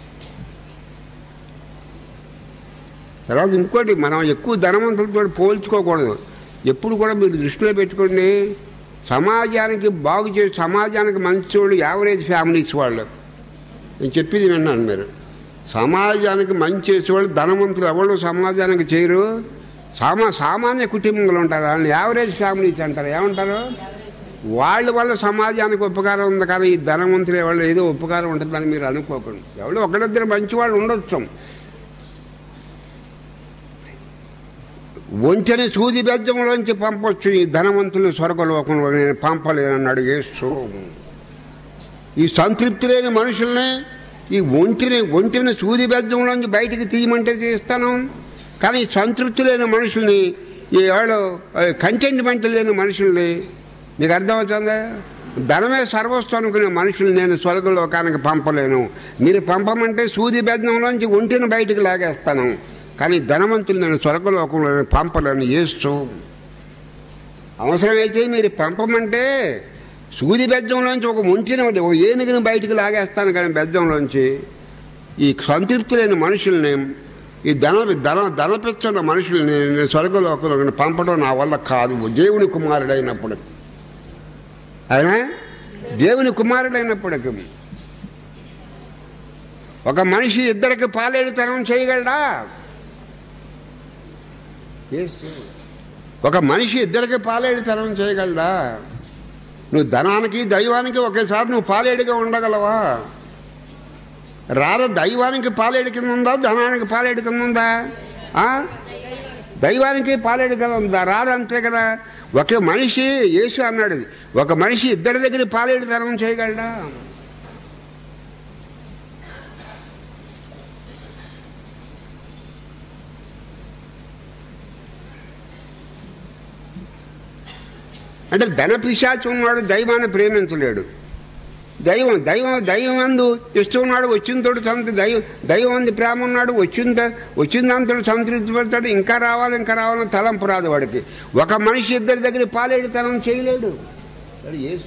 తర్వాత ఇంకోటి మనం ఎక్కువ ధనవంతులతో పోల్చుకోకూడదు ఎప్పుడు కూడా మీరు దృష్టిలో పెట్టుకోండి సమాజానికి బాగు చేసి సమాజానికి మంచి వాళ్ళు యావరేజ్ ఫ్యామిలీస్ వాళ్ళు నేను చెప్పింది విన్నాను మీరు సమాజానికి మంచి చేసేవాళ్ళు ధనవంతులు ఎవరు సమాజానికి చేయరు సామా సామాన్య కుటుంబంలో ఉంటారు వాళ్ళని యావరేజ్ ఫ్యామిలీస్ అంటారు ఏమంటారు వాళ్ళ వల్ల సమాజానికి ఉపకారం ఉంది కానీ ఈ ధనవంతుల వాళ్ళు ఏదో ఉపకారం ఉంటుందని మీరు అనుకోకండి ఎవడో ఒకరిద్దరు మంచి వాళ్ళు ఉండొచ్చు ఒంటెని సూది బెజ్జంలోంచి పంపొచ్చు ఈ ధనవంతుని స్వర్గలోకంలో నేను పంపలేనన్నాడు యేసు ఈ సంతృప్తి లేని మనుషుల్ని ఈ ఒంటిని ఒంటిని సూది బెజ్జంలోంచి బయటికి తీయమంటే తీస్తాను కానీ ఈ సంతృప్తి లేని మనుషుల్ని ఈ వాళ్ళు కంటెంట్మెంట్ లేని మనుషుల్ని మీకు అర్థమవుతుందా ధనమే సర్వస్వం అనుకునే మనుషుల్ని నేను స్వర్గలోకానికి పంపలేను మీరు పంపమంటే సూది బెజ్జంలోంచి ఒంటిని బయటికి లాగేస్తాను కానీ ధనవంతులు నేను స్వర్గలోకంలో పంపలేను చేస్తూ అవసరమైతే మీరు పంపమంటే సూది బెజ్జంలోంచి ఒక ముంటిని ఒక ఏనుగుని బయటికి లాగేస్తాను కానీ బెజ్జంలోంచి ఈ సంతృప్తి లేని మనుషుల్ని ఈ ధన ధన ధనపెచ్చున్న మనుషుల్ని నేను స్వర్గలోకంలో పంపడం నా వల్ల కాదు దేవుని కుమారుడైనప్పుడు ఆయన దేవుని కుమారుడైనప్పటికీ ఒక మనిషి ఇద్దరికి పాలేడుతనం చేయగలడా యేసు. ఒక మనిషి ఇద్దరికి పాలేడుతనం చేయగలడా నువ్వు ధనానికి దైవానికి ఒకేసారి నువ్వు పాలేడుగా ఉండగలవా రాధ దైవానికి పాలేడు కింద ఉందా ధనానికి పాలేడు కింద ఉందా ఆ? దైవానికి పాలేడు కదా ఉందా రాధ అంతే కదా ఒక మనిషి యేసు అన్నాడు ఇది. ఒక మనిషి ఇద్దరి దగ్గర పాలేడు ధనం చేయగలడా అంటే ధన పిశాచి ఉన్నాడు దైవాన్ని ప్రేమించలేడు దైవం దైవం దైవం అందు ఇష్టం ఉన్నాడు వచ్చిన తోడు సంత దైవం దైవం అందు ప్రేమ ఉన్నాడు వచ్చిన వచ్చిన దాంతో సంతృప్తి పడతాడు ఇంకా రావాలి ఇంకా రావాలని తలంపు రాదు వాడికి ఒక మనిషి ఇద్దరి దగ్గర పాలేడుతనం చేయలేడు వాడు యేసు.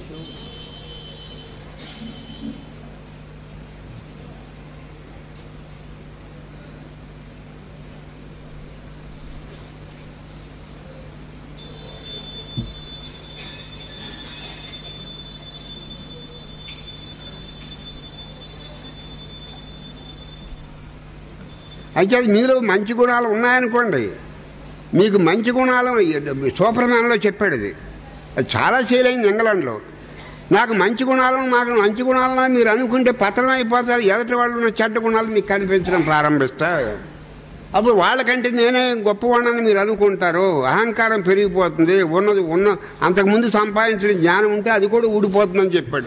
అయితే అది మీలో మంచి గుణాలు ఉన్నాయనుకోండి మీకు మంచి గుణాలు సూపర్ మ్యాన్లో చెప్పాడు అది అది చాలా సేల్ అయింది ఇంగ్లాండ్లో నాకు మంచి గుణాలు నాకు మంచి గుణాలను మీరు అనుకుంటే పతనం అయిపోతారు ఎదటి వాళ్ళు ఉన్న చెడ్డ గుణాలు మీకు కనిపించడం ప్రారంభిస్తాయి అప్పుడు వాళ్ళకంటే నేనే గొప్పవాణని మీరు అనుకుంటారు అహంకారం పెరిగిపోతుంది ఉన్నది ఉన్న అంతకుముందు సంపాదించిన జ్ఞానం ఉంటే అది కూడా ఊడిపోతుందని చెప్పాడు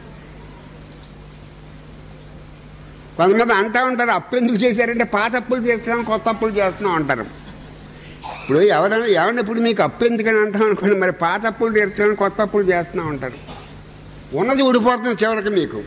కొంతమంది అంటా ఉంటారు అప్పు ఎందుకు చేశారంటే పాత అప్పులు చేస్తున్నాం కొత్త అప్పులు చేస్తున్నాం అంటారు ఇప్పుడు ఎవరైనా ఎవరిని ఇప్పుడు మీకు అప్పు ఎందుకని అంటాం అనుకోండి మరి పాత అప్పులు తీర్చడం కొత్త అప్పులు చేస్తున్నాం అంటారు ఉన్నది ఊడిపోతుంది చివరికి మీకు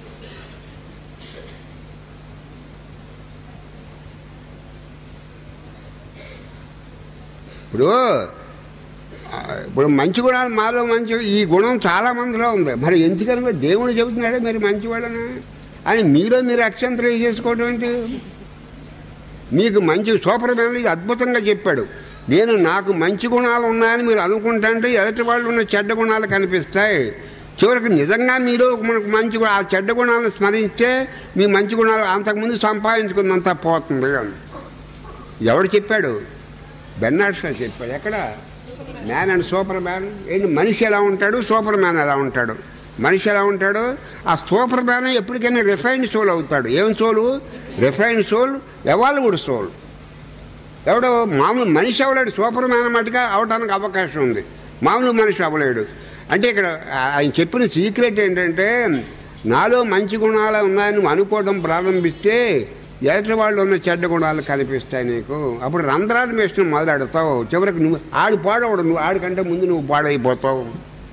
ఇప్పుడు ఆ, ఇప్పుడు మంచి గుణాలు మాలో మంచి ఈ గుణం చాలా మందిలో ఉంది మరి ఎందుకని మరి దేవుడు చెబుతున్నాడే మీరు మంచివాళ్ళని అని మీలో మీరు అక్షంతరం చేసుకోవడం ఏంటి మీకు మంచి సూపర్ మ్యాన్ ఇది అద్భుతంగా చెప్పాడు నేను నాకు మంచి గుణాలు ఉన్నాయని మీరు అనుకుంటుంటే ఎదుటి వాళ్ళు ఉన్న చెడ్డ గుణాలు కనిపిస్తాయి చివరికి నిజంగా మీరు మనకు మంచి గు- ఆ చెడ్డ గుణాలను స్మరిస్తే మీ మంచి గుణాలు అంతకుముందు సంపాదించుకున్నంత పోతుంది ఎవడు చెప్పాడు బెన్నాడ్షా చెప్పాడు ఎక్కడ మ్యాన్ అండ్ సూపర్ మ్యాన్ ఏంటి మనిషి ఎలా ఉంటాడు సూపర్ మ్యాన్ ఎలా ఉంటాడు మనిషి ఎలా ఉంటాడు ఆ సూపర్ మ్యాన్ ఎప్పటికైనా రిఫైన్డ్ సోల్ అవుతాడు ఏం సోలు రిఫైన్డ్ సోల్ ఎవాల్వుడ్ సోల్ ఎవడో మామూలు మనిషి అవ్వలేడు సూపర్ మ్యాన్ మటుగా అవడానికి అవకాశం ఉంది మామూలు మనిషి అవ్వలేడు అంటే ఇక్కడ ఆయన చెప్పిన సీక్రెట్ ఏంటంటే నాలో మంచి గుణాలు ఉన్నాయని నువ్వు అనుకోవడం ప్రారంభిస్తే ఎదుటి వాళ్ళు ఉన్న చెడ్డ గుణాలు కనిపిస్తాయి నీకు అప్పుడు రంధ్రాలు మేసిన మొదలెడతావు చివరికి నువ్వు ఆడు పాడవడు నువ్వు ఆడికంటే ముందు నువ్వు పాడైపోతావు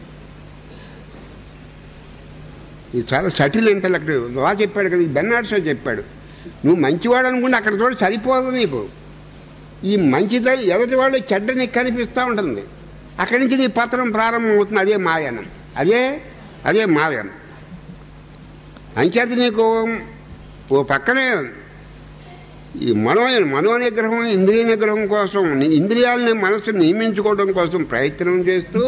ఇది చాలా సటిల్ ఇంటలెక్ట్ బాగా చెప్పాడు కదా ఇది బెన్నాడ్సో చెప్పాడు నువ్వు మంచివాడు అనుకుంటే అక్కడ చూడ సరిపోదు నీకు ఈ మంచిద ఎదుటి వాళ్ళు చెడ్డ నీకు కనిపిస్తూ ఉంటుంది అక్కడి నుంచి నీ పత్రం ప్రారంభమవుతుంది అదే మాయనం అదే అదే మాయనం అంచేత నీకు ఓ పక్కనే ఈ మనో మనో నిగ్రహం ఇంద్రియ నిగ్రహం కోసం నీ ఇంద్రియాలని మనసును నియమించుకోవడం కోసం ప్రయత్నం చేస్తూ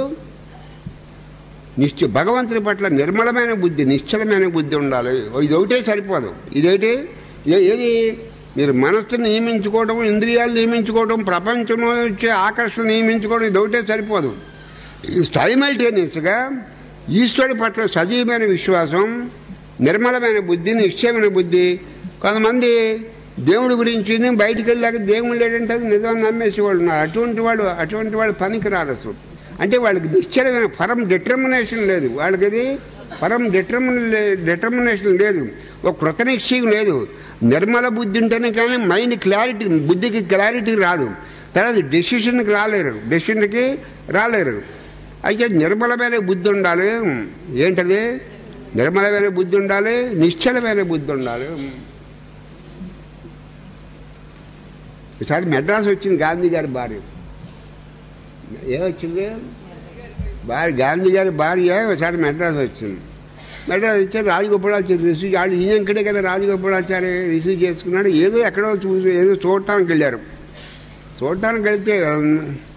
నిశ్చ భగవంతుని పట్ల నిర్మలమైన బుద్ధి నిశ్చలమైన బుద్ధి ఉండాలి ఇది ఒకటే సరిపోదు ఇదేంటి ఏ- ఏది మీరు మనస్సును నియమించుకోవడం ఇంద్రియాలు నియమించుకోవడం ప్రపంచంలో వచ్చే ఆకర్షణ నియమించుకోవడం ఇది ఒకటే సరిపోదు సైమల్టేనియస్గా ఈశ్వరుడి పట్ల సజీవమైన విశ్వాసం నిర్మలమైన బుద్ధి నిశ్చయమైన బుద్ధి కొంతమంది దేవుడి గురించి బయటికి వెళ్ళాక దేవుడు లేడంటే అది నిజం నమ్మేసి వాళ్ళు ఉన్నారు అటువంటి వాడు అటువంటి వాడు పనికి రారు అసలు అంటే వాళ్ళకి నిశ్చలమైన ఫరం డిటర్మినేషన్ లేదు వాళ్ళకి అది ఫరం డిటర్మిన్ డిటర్మినేషన్ లేదు ఒక కృత నిశ్చయం లేదు నిర్మల బుద్ధి ఉంటేనే కానీ మైండ్ క్లారిటీ బుద్ధికి క్లారిటీ రాదు తర్వాత డెసిషన్కి రాలేరు డెసిషన్కి రాలేరు అయితే నిర్మలమైన బుద్ధి ఉండాలి ఏంటది నిర్మలమైన బుద్ధి ఉండాలి నిశ్చలమైన బుద్ధి ఉండాలి ఈసారి మెడ్రాస్ వచ్చింది గాంధీ గారి భార్య ఏమొచ్చింది భార్య గాంధీ గారి భార్య ఒకసారి మెడ్రాస్ వచ్చింది మెడ్రాస్ వచ్చి రాజగోపాలాచారి రిసీవ్ వాళ్ళు ఈయన ఇక్కడే కదా రాజగోపాలాచారి రిసీవ్ చేసుకున్నాడు ఏదో ఎక్కడో చూసి ఏదో చూడటానికి వెళ్ళారు చూడటానికి వెళ్తే ఉమ్,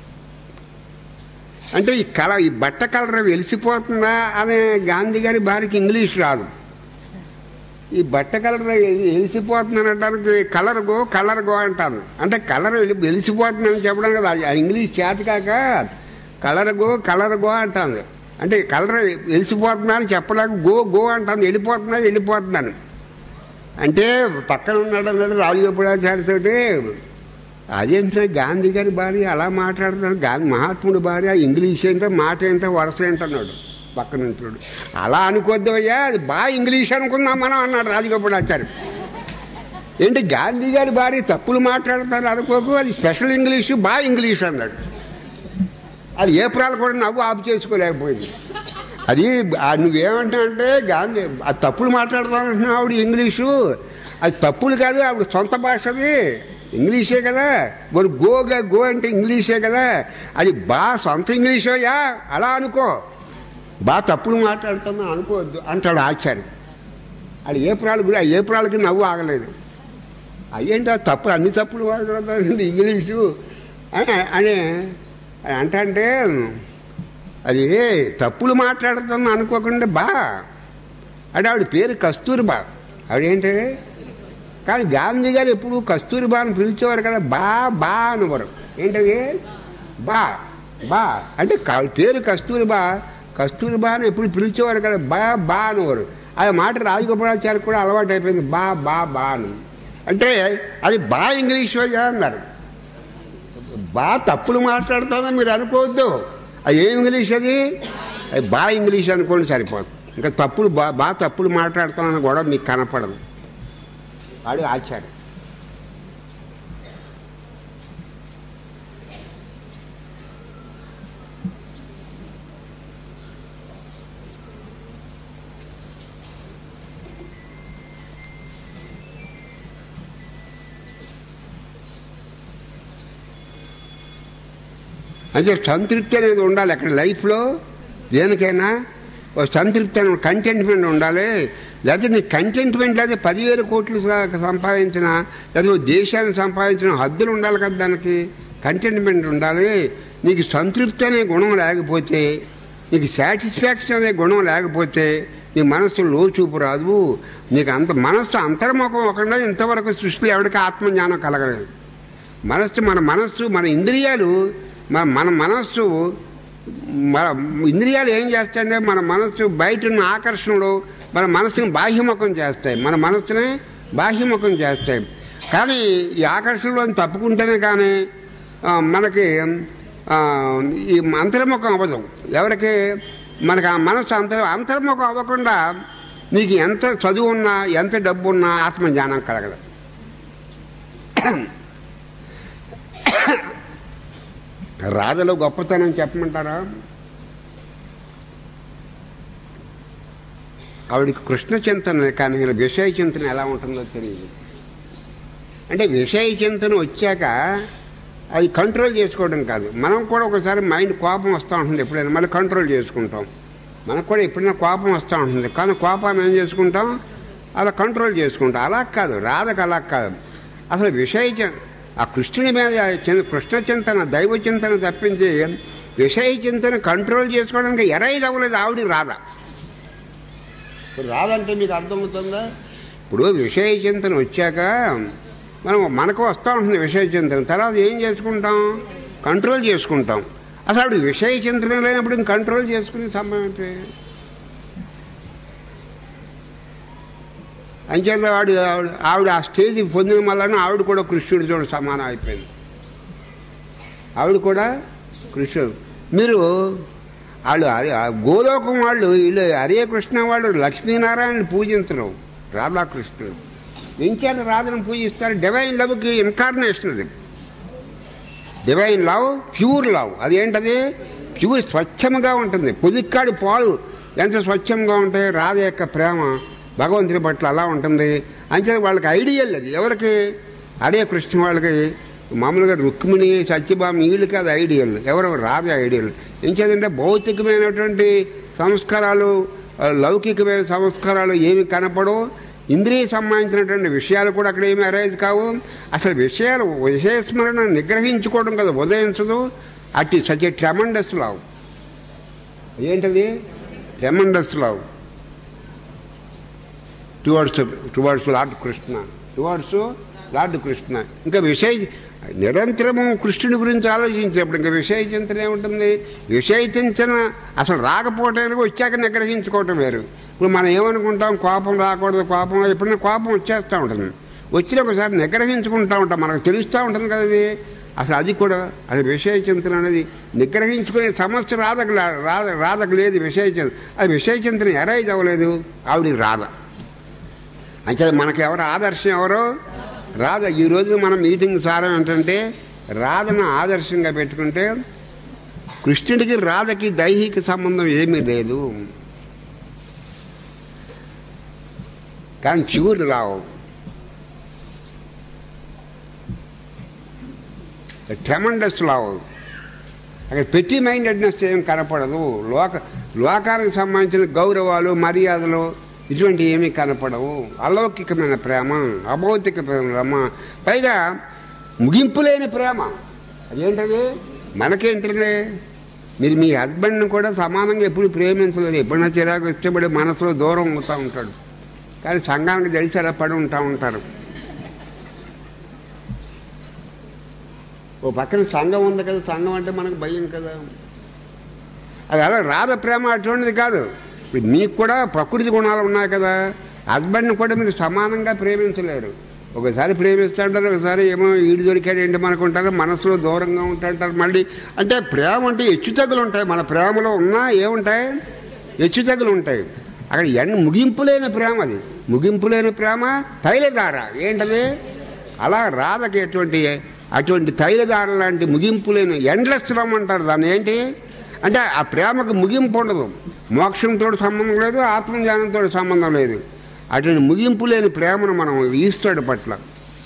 అంటే ఈ కళ ఈ బట్ట కలర్ వెలిసిపోతుందా అనే గాంధీ గారి భార్యకి ఇంగ్లీష్ రాదు ఈ బట్ట కలర్ వెలిసిపోతుంది అనడానికి కలర్ గో కలర్ గో అంటాను అంటే కలర్ వెలి వెలిసిపోతుందని చెప్పడం కదా ఆ ఇంగ్లీష్ చేత కాక కలర్ గో కలర్ గో అంటాను అంటే కలర్ వెలిసిపోతున్నా అని చెప్పడానికి గో గో అంటాను వెళ్ళిపోతున్నా వెళ్ళిపోతున్నాను అంటే పక్కన ఉన్నాడు అన్నాడు రాజగోపాలాచార్యతోటి అదేంటే గాంధీ గారి భార్య అలా మాట్లాడుతున్నాడు గాంధీ మహాత్ముడి భార్య ఇంగ్లీష్ ఏంటో మాట ఏంటో వరుస ఏంటన్నాడు పక్కన ఉంటున్నాడు అలా అనుకోద్దయ్యా అది బాగా ఇంగ్లీష్ అనుకుందాం మనం అన్నాడు రాజగోపాలాచారి ఏంటి గాంధీ గారి భార్య తప్పులు మాట్లాడతారు అనుకోకు అది స్పెషల్ ఇంగ్లీషు బాగా ఇంగ్లీష్ అన్నాడు అది ఏప్రాలు కూడా నవ్వు ఆపు చేసుకోలేకపోయింది అది ఆ నువ్వేమంటావంటే గాంధీ అది తప్పులు మాట్లాడతానంటున్నావు ఆవిడ ఇంగ్లీషు అది తప్పులు కాదు ఆవిడ సొంత భాష అది ఇంగ్లీషే కదా మరి గోగా గో అంటే ఇంగ్లీషే కదా అది బా సొంత ఇంగ్లీషోయా అలా అనుకో బా తప్పులు మాట్లాడుతున్నా అనుకోవద్దు అంటాడు ఆచార్య అది ఏప్రాలు గురి ఆ ఏప్రాలకి నవ్వు ఆగలేదు అయ్యేంటి ఆ తప్పులు అన్ని తప్పులు మాట్లాడుతుంది ఇంగ్లీషు అని అని అంటే అంటే అది తప్పులు మాట్లాడుతున్నా అనుకోకుండా బా అంటే ఆవిడ పేరు కస్తూరిబా ఆవిడేంటి కానీ గాంధీ గారు ఎప్పుడు కస్తూరిబా అని పిలిచేవారు కదా బా బా అనేవారు ఏంటది బా బా అంటే క- పేరు కస్తూరిబా కస్తూరిబా అని ఎప్పుడు పిలిచేవారు కదా బా బా అనేవారు ఆ మాట రాజగోపాలాచారి కూడా అలవాటు అయిపోయింది బా బా బా అని అంటే అది బా ఇంగ్లీష్ వయ్యా అన్నారు బా తప్పులు మాట్లాడుతుందని మీరు అనుకోవద్దు అది ఏం ఇంగ్లీష్ అది అది బా ఇంగ్లీష్ అనుకోండి సరిపోదు ఇంకా తప్పులు బా బా తప్పులు మాట్లాడుతామని కూడా మీకు కనపడదు వాడు ఆచార్య అంటే సంతృప్తి అనేది ఉండాలి అక్కడ లైఫ్లో దేనికైనా ఓ సంతృప్తి అనే కంటెంట్మెంట్ ఉండాలి లేకపోతే నీ కంటెంట్మెంట్ లేదా పదివేల కోట్లు స- సంపాదించిన లేదా ఓ దేశాన్ని సంపాదించిన హద్దులు ఉండాలి కదా దానికి కంటెంట్మెంట్ ఉండాలి నీకు సంతృప్తి అనే గుణం లేకపోతే నీకు సాటిస్ఫాక్షన్ అనే గుణం లేకపోతే నీ మనస్సు లోచూపు రాదు నీకు అంత మనస్సు అంతర్ముఖం ఒకకుండా ఇంతవరకు సృష్టిలో ఎవరికి ఆత్మజ్ఞానం కలగలేదు మనస్సు మన మనస్సు మన ఇంద్రియాలు మన మన మనస్సు మన ఇంద్రియాలు ఏం చేస్తాయంటే మన మనస్సు బయట ఉన్న ఆకర్షణలు మన మనస్సుని బాహ్యముఖం చేస్తాయి మన మనస్సుని బాహ్యముఖం చేస్తాయి కానీ ఈ ఆకర్షణలో తప్పుకుంటేనే కానీ ఆ, మనకి ఆ, ఈ అంతర్ముఖం అవ్వదు ఎవరికి మనకు ఆ మనస్సు అంతర్ అంతర్ముఖం అవ్వకుండా నీకు ఎంత చదువు ఉన్నా ఎంత డబ్బు ఉన్నా ఆత్మజ్ఞానం కలగదు రాజలో గొప్పతనం చెప్పమంటారా ఆవిడికి కృష్ణ చింతన కానీ ఈయన విషయ చింతన ఎలా ఉంటుందో తెలియదు అంటే విషయ చింతన వచ్చాక అది కంట్రోల్ చేసుకోవడం కాదు మనం కూడా ఒకసారి మైండ్ కోపం వస్తూ ఉంటుంది ఎప్పుడైనా మళ్ళీ కంట్రోల్ చేసుకుంటాం మనకు కూడా ఎప్పుడైనా కోపం వస్తూ ఉంటుంది కానీ కోపాన్ని ఏం చేసుకుంటాం అలా కంట్రోల్ చేసుకుంటాం అలా కాదు రాధకు అలా కాదు అసలు విషయ చి- ఆ కృష్ణుని మీద చి- కృష్ణ చింతన దైవ చింతన తప్పించి విషయ చింతన కంట్రోల్ చేసుకోవడానికి ఎరైజ్ అవ్వలేదు ఆవిడ రాధ ఇప్పుడు రాదంటే మీకు అర్థమవుతుందా ఇప్పుడు విషయ చింతన వచ్చాక మనం మనకు వస్తూ ఉంటుంది విషయ చింతన తర్వాత ఏం చేసుకుంటాం కంట్రోల్ చేసుకుంటాం అసలు ఆవిడ విషయ చింతన లేనప్పుడు ఇంక కంట్రోల్ చేసుకునే సమయం ఏంటి అంచేత వాడు ఆవిడ ఆవిడ ఆ స్టేజ్ పొందిన వలన ఆవిడ కూడా కృష్ణుడి చూడ సమానం అయిపోయింది ఆవిడ కూడా కృష్ణుడు మీరు వాళ్ళు హరి- ఆ గోలోకం వాళ్ళు వీళ్ళు హరే కృష్ణ వాళ్ళు లక్ష్మీనారాయణ పూజించరు రాధాకృష్ణుడు ఎంచేత రాధను పూజిస్తారు డివైన్ లవ్కి ఇన్కార్నేషన్ అది డివైన్ లవ్ ప్యూర్ లవ్ అదేంటది ప్యూర్ స్వచ్ఛముగా ఉంటుంది పొదిక్కాడి పాలు ఎంత స్వచ్ఛంగా ఉంటాయి రాధ యొక్క ప్రేమ భగవంతుని పట్ల అలా ఉంటుంది అంతే వాళ్ళకి ఐడియల్ అది ఎవరికి అదే కృష్ణ వాళ్ళకి మామూలుగా రుక్మిణి సత్యభామ వీళ్ళకి అది ఐడియల్ ఎవరు రాధ ఐడియల్ ఏం చేదంటే భౌతికమైనటువంటి సంస్కారాలు ఆ, లౌకికమైన సంస్కారాలు ఏమి కనపడవు ఇంద్రియ సంబంధించినటువంటి విషయాలు కూడా అక్కడ ఏమి అరైజ్ కావు అసలు విషయాలు విషయస్మరణ నిగ్రహించుకోవడం కదా ఉదయించదు అట్టి సచ్ ట్రెమండస్ లావ్ ఏంటది tremendous love towards towards Lord Krishna towards Lord Krishna ఇంకా విషయ నిరంతరము కృష్ణుడి గురించి ఆలోచించేప్పుడు ఇంకా విషయ చింతన ఏముంటుంది విషయ చింతన అసలు రాకపోవటానికి వచ్చాక నిగ్రహించుకోవటం వేరు ఇప్పుడు మనం ఏమనుకుంటాం కోపం రాకూడదు కోపం ఎప్పుడైనా కోపం వచ్చేస్తూ ఉంటుంది వచ్చిన ఒకసారి నిగ్రహించుకుంటూ ఉంటాం మనకు తెలుస్తూ ఉంటుంది కదా అది అసలు అది కూడా అది విషయ చింతన అనేది నిగ్రహించుకునే సమస్య రాధకు లా- రాధ రాధకు లేదు విషయ చింతన అది విషయ చింతన ఎరైజ్ అవ్వలేదు ఆవిడ రాధ అంటే మనకి ఎవరు ఆదర్శం ఎవరు రాధ ఈ రోజు మన మీటింగ్ సారం ఏంటంటే రాధను ఆదర్శంగా పెట్టుకుంటే కృష్ణుడికి రాధకి దైహిక సంబంధం ఏమీ లేదు కానీ ప్యూర్ రావు ట్రెమండస్ లావు అక్కడ పెట్టి మైండెడ్నెస్ ఏం కనపడదు లోక లోకానికి సంబంధించిన గౌరవాలు మర్యాదలు ఇటువంటి ఏమీ కనపడవు అలౌకికమైన ప్రేమ అభౌతిక ప్రేమ పైగా ముగింపు లేని ప్రేమ అదేంటది మనకేంటది మీరు మీ హస్బెండ్ని కూడా సమానంగా ఎప్పుడు ప్రేమించలేరు ఎప్పుడైనా చిరాకు ఇష్టపడి మనసులో దూరం అవుతూ ఉంటాడు కానీ సంఘానికి తెలిసి అలా పడి ఉంటా ఉంటారు ఓ పక్కన సంఘం ఉంది కదా సంఘం అంటే మనకు భయం కదా అది అలా రాధ ప్రేమ అటువంటిది కాదు ఇప్పుడు మీకు కూడా ప్రకృతి గుణాలు ఉన్నాయి కదా హస్బెండ్ని కూడా మీరు సమానంగా ప్రేమించలేరు ఒకసారి ప్రేమిస్తుంటారు ఒకసారి ఏమో ఈడు దొరికాడు ఏంటి మనకుంటారు మనసులో దూరంగా ఉంటాంటారు మళ్ళీ అంటే ప్రేమ అంటే హెచ్చుతగ్గులు ఉంటాయి మన ప్రేమలో ఉన్నా ఏముంటాయి హెచ్చుతగ్గులు ఉంటాయి అక్కడ ఎన్ని ముగింపు లేని ప్రేమ అది ముగింపు లేని ప్రేమ తైలధార ఏంటది అలా రాధకి ఎటువంటి అటువంటి తైలధార లాంటి ముగింపు లేని ఎండ్లెస్ లవ్ అంటారు దాన్ని ఏంటి అంటే ఆ ప్రేమకు ముగింపు ఉండదు మోక్షంతో సంబంధం లేదు ఆత్మజ్ఞానంతో సంబంధం లేదు అటువంటి ముగింపు లేని ప్రేమను మనం ఈశ్వరుడు పట్ల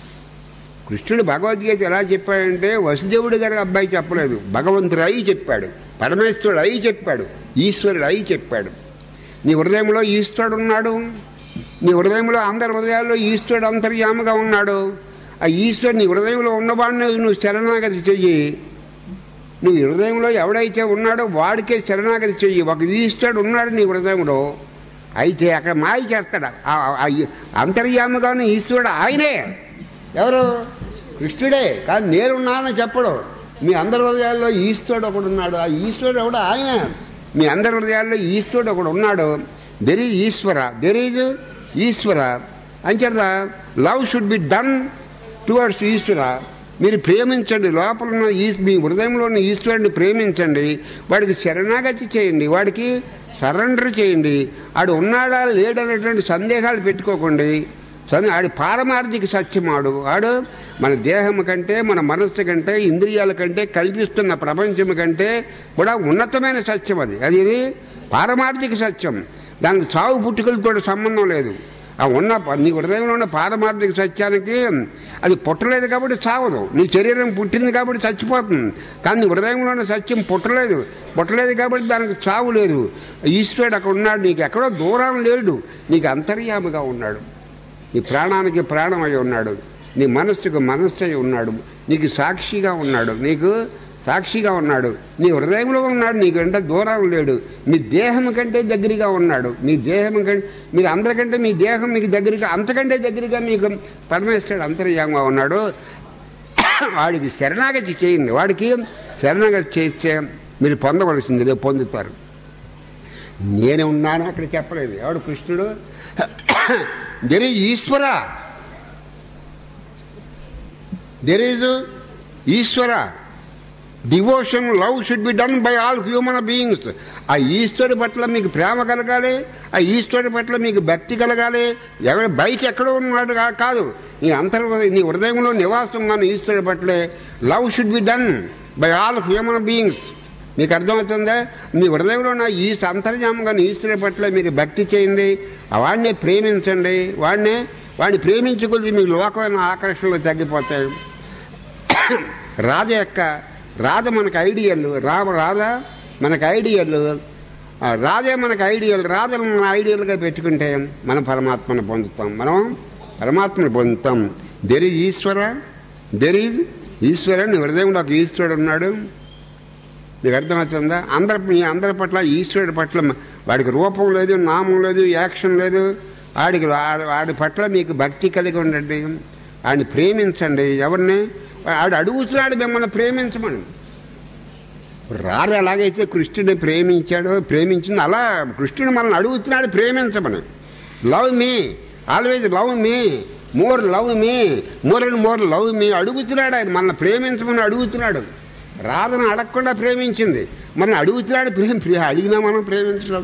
కృష్ణుడు భగవద్గీత ఎలా చెప్పాడంటే వసుదేవుడి గారి అబ్బాయి చెప్పలేదు భగవంతుడు అయి చెప్పాడు పరమేశ్వరుడు అయి చెప్పాడు ఈశ్వరుడు అయి చెప్పాడు నీ హృదయంలో ఈశ్వరుడు ఉన్నాడు నీ హృదయంలో అందరి హృదయాల్లో ఈశ్వరుడు అంతర్యాముగా ఉన్నాడు ఆ ఈశ్వరుడు నీ హృదయంలో ఉన్నవాడిని నువ్వు శరణాగతి చెయ్యి నువ్వు హృదయంలో ఎవడైతే ఉన్నాడో వాడికే శరణాగతి చెయ్యి ఒక ఈశ్వరుడు ఉన్నాడు నీ హృదయంలో అయితే అక్కడ మాయ చేస్తాడు ఆ- ఆ- ఆ అంతర్యాముగాను ఈశ్వరుడు ఆయనే ఎవరు కృష్ణుడే కానీ నేనున్నానని చెప్పడు మీ అందరి హృదయాల్లో ఈశ్వరుడు ఒకడు ఉన్నాడు ఆ ఈశ్వరుడు ఎవడు ఆయన మీ అందరి హృదయాల్లో ఈశ్వరుడు ఒకడు ఉన్నాడు there is Ishwara there is Ishwara అంచేత love should be done towards Ishwara మీరు ప్రేమించండి లోపల ఉన్న ఈ మీ హృదయంలో ఉన్న ఈశ్వరుని ప్రేమించండి వాడికి శరణాగతి చేయండి వాడికి సరెండర్ చేయండి ఆడు ఉన్నాడా లేడనేటువంటి సందేహాలు పెట్టుకోకండి సందే ఆడి పారమార్థిక సత్యం ఆడు ఆడు మన దేహం కంటే మన మనస్సు కంటే ఇంద్రియాల కంటే కల్పిస్తున్న ప్రపంచం కంటే కూడా ఉన్నతమైన సత్యం అది అది ఇది పారమార్థిక సత్యం దానికి చావు పుట్టుకలతో సంబంధం లేదు ఆ ఉన్న నీ హృదయంలో ఉన్న పారమార్థిక సత్యానికి అది పుట్టలేదు కాబట్టి చావదు నీ శరీరం పుట్టింది కాబట్టి చచ్చిపోతుంది కానీ నీ హృదయంలో ఉన్న సత్యం పుట్టలేదు పుట్టలేదు కాబట్టి దానికి చావు లేదు ఈశ్వరుడు అక్కడ ఉన్నాడు నీకు ఎక్కడో దూరం లేడు నీకు అంతర్యామిగా ఉన్నాడు నీ ప్రాణానికి ప్రాణమై ఉన్నాడు నీ మనస్సుకు మనస్సు అయి ఉన్నాడు నీకు సాక్షిగా ఉన్నాడు నీకు సాక్షిగా ఉన్నాడు నీ హృదయంలో ఉన్నాడు నీకంటే దూరం లేడు మీ దేహం కంటే దగ్గరగా ఉన్నాడు మీ దేహం కంటే మీరు అందరికంటే మీ దేహం మీకు దగ్గరగా అంతకంటే దగ్గరగా మీకు పరమేశ్వరుడు అంతర్యంగా ఉన్నాడు వాడికి శరణాగతి చేయండి వాడికి శరణాగతి చేస్తే మీరు పొందవలసింది ఏదో పొందుతారు నేను ఉన్నాను అక్కడ చెప్పలేదు ఎవడు కృష్ణుడు there is Ishwara there is Ishwara devotion love should be done by all human beings ఆ ఈశ్వరుడి పట్ల మీకు ప్రేమ కలగాలి ఆ ఈశ్వరుడి పట్ల మీకు భక్తి కలగాలి ఎక్కడ బయట ఎక్కడో ఉన్నాడు కా- కాదు నీ అంతర్గత నీ హృదయంలో నివాసం ఉన్న ఈశ్వరుడి పట్లే love should be done by all human beings మీకు అర్థమవుతుందా మీ హృదయంలో ఉన్న ఈ అంతర్జామంగా ఈశ్వరుడి పట్ల మీరు భక్తి చేయండి వాడినే ప్రేమించండి వాడినే వాడిని ప్రేమించుకొద్ది మీకు లోకమైన ఆకర్షణలు తగ్గిపోతాయి రాధ యొక్క రాధ మనకు ఐడియల్ రామ రాధ మనకు ఐడియల్ ఆ రాధే మనకు ఐడియల్ రాధను మన ఐడియల్గా పెట్టుకుంటే మనం పరమాత్మను పొందుతాం మనం పరమాత్మను పొందుతాం there is Ishwara there is Ishwara నీ హృదయంలో ఒక ఈశ్వరుడు ఉన్నాడు మీకు అర్థమవుతుందా అందరి మీ అందరి పట్ల ఈశ్వరుడి పట్ల వాడికి రూపం లేదు నామం లేదు యాక్షన్ లేదు వాడికి వాడి- వాడి పట్ల మీకు భక్తి కలిగి ఉండండి వాడిని ప్రేమించండి ఎవరిని వాడు అడుగుతున్నాడు మిమ్మల్ని ప్రేమించమని రారు ఎలాగైతే కృష్ణుడిని ప్రేమించాడో ప్రేమించింది అలా కృష్ణుడు మనల్ని అడుగుతున్నాడు ప్రేమించమని love me always love me more love me more and more love me అడుగుతున్నాడు ఆయన మనల్ని ప్రేమించమని అడుగుతున్నాడు రాధను అడగకుండా ప్రేమించింది మనం అడుగుతున్నాడు ప్రేమ ప్రే అడిగినా మనం ప్రేమించడం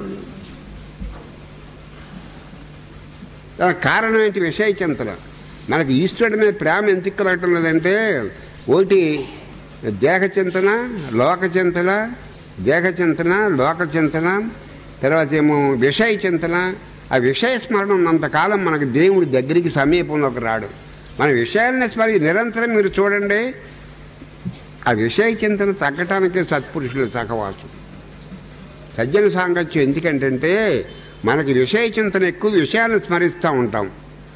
దానికి కారణం ఏంటి విషయ చింతన మనకు ఈశ్వరుడి మీద ప్రేమ ఎందుకు కలగటం లేదంటే ఒకటి దేహ చింతన లోక చింతన దేహ చింతన లోక చింతన తర్వాత ఏమో విషయ చింతన ఆ విషయ స్మరణ ఉన్నంతకాలం మనకు దేవుడి దగ్గరికి సమీపంలోకి రాడు మన విషయాన్ని స్మరి నిరంతరం మీరు చూడండి ఆ విషయ చింతన తగ్గటానికి సత్పురుషులు సహవాసం సజ్జన సాంగత్యం ఎందుకంటే మనకి విషయ చింతన ఎక్కువ విషయాన్ని స్మరిస్తూ ఉంటాం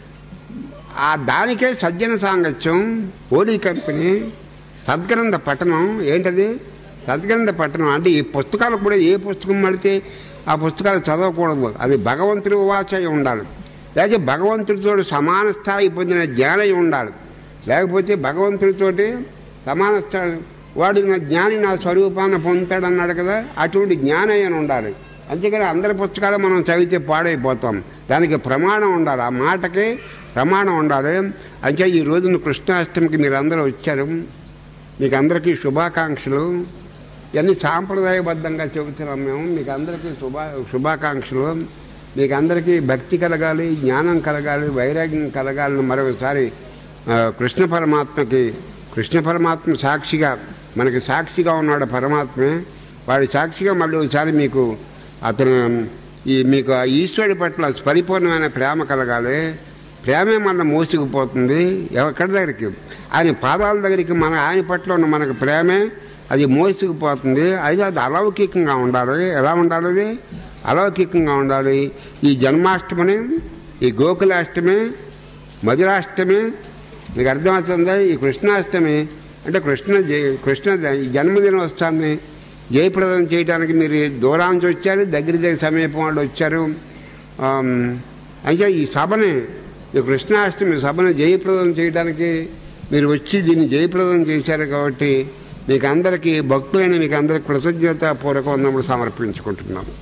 ఆ దానికే సజ్జన సాంగత్యం ఓడి కంపెనీ సద్గ్రంథ పఠనం ఏంటది సద్గ్రంథ పఠనం అంటే ఈ పుస్తకాలు కూడా ఏ పుస్తకం పడితే ఆ పుస్తకాలు చదవకూడదు అది భగవంతుడి వాచై ఉండాలి లేకపోతే భగవంతుడితో సమాన స్థాయి పొందిన జ్ఞానై ఉండాలి లేకపోతే భగవంతుడితోటి సమాన స్థాయి వాడు నా జ్ఞాని నా స్వరూపాన్ని పొందుతాడన్నాడు కదా అటువంటి జ్ఞానై అని ఉండాలి అంతేకాని అందరి పుస్తకాలు మనం చదివితే పాడైపోతాం దానికి ప్రమాణం ఉండాలి ఆ మాటకి ప్రమాణం ఉండాలి అంతే ఈ రోజున కృష్ణాష్టమికి మీరు అందరూ వచ్చారు మీకు అందరికీ శుభాకాంక్షలు ఇవన్నీ సాంప్రదాయబద్ధంగా చెబుతున్నాం మేము మీకు అందరికీ శుభా శుభాకాంక్షలు మీకు అందరికీ భక్తి కలగాలి జ్ఞానం కలగాలి వైరాగ్యం కలగాలని మరొకసారి ఆ, కృష్ణ పరమాత్మకి కృష్ణ పరమాత్మ సాక్షిగా మనకి సాక్షిగా ఉన్నాడు పరమాత్మే వాడి సాక్షిగా మళ్ళీ ఒకసారి మీకు అతను ఈ మీకు ఆ ఈశ్వరుడి పట్ల పరిపూర్ణమైన ప్రేమ కలగాలి ప్రేమే మన మోసుకుపోతుంది ఎక్కడి దగ్గరికి ఆయన పాదాల దగ్గరికి మన ఆయన పట్ల ఉన్న మనకు ప్రేమే అది మోసుకుపోతుంది అది అది అలౌకికంగా ఉండాలి ఎలా ఉండాలి అది అలౌకికంగా ఉండాలి ఈ జన్మాష్టమిని ఈ గోకులాష్టమి మధురాష్టమి మీకు అర్థమవుతుందా ఈ కృష్ణాష్టమి అంటే కృష్ణ జయ కృష్ణ ద- ఈ జన్మదినోత్సవాన్ని జయప్రదం చేయడానికి మీరు దూరాంచి వచ్చారు దగ్గర దగ్గర సమీపం వాళ్ళు వచ్చారు ఆమ్, అయితే ఈ సభని ఈ కృష్ణాష్టమి సభను జయప్రదం చేయడానికి మీరు వచ్చి దీన్ని జయప్రదం చేశారు కాబట్టి మీకు అందరికీ భక్తులైన మీకు అందరికి కృతజ్ఞతాపూర్వక వందములు సమర్పించుకుంటున్నాము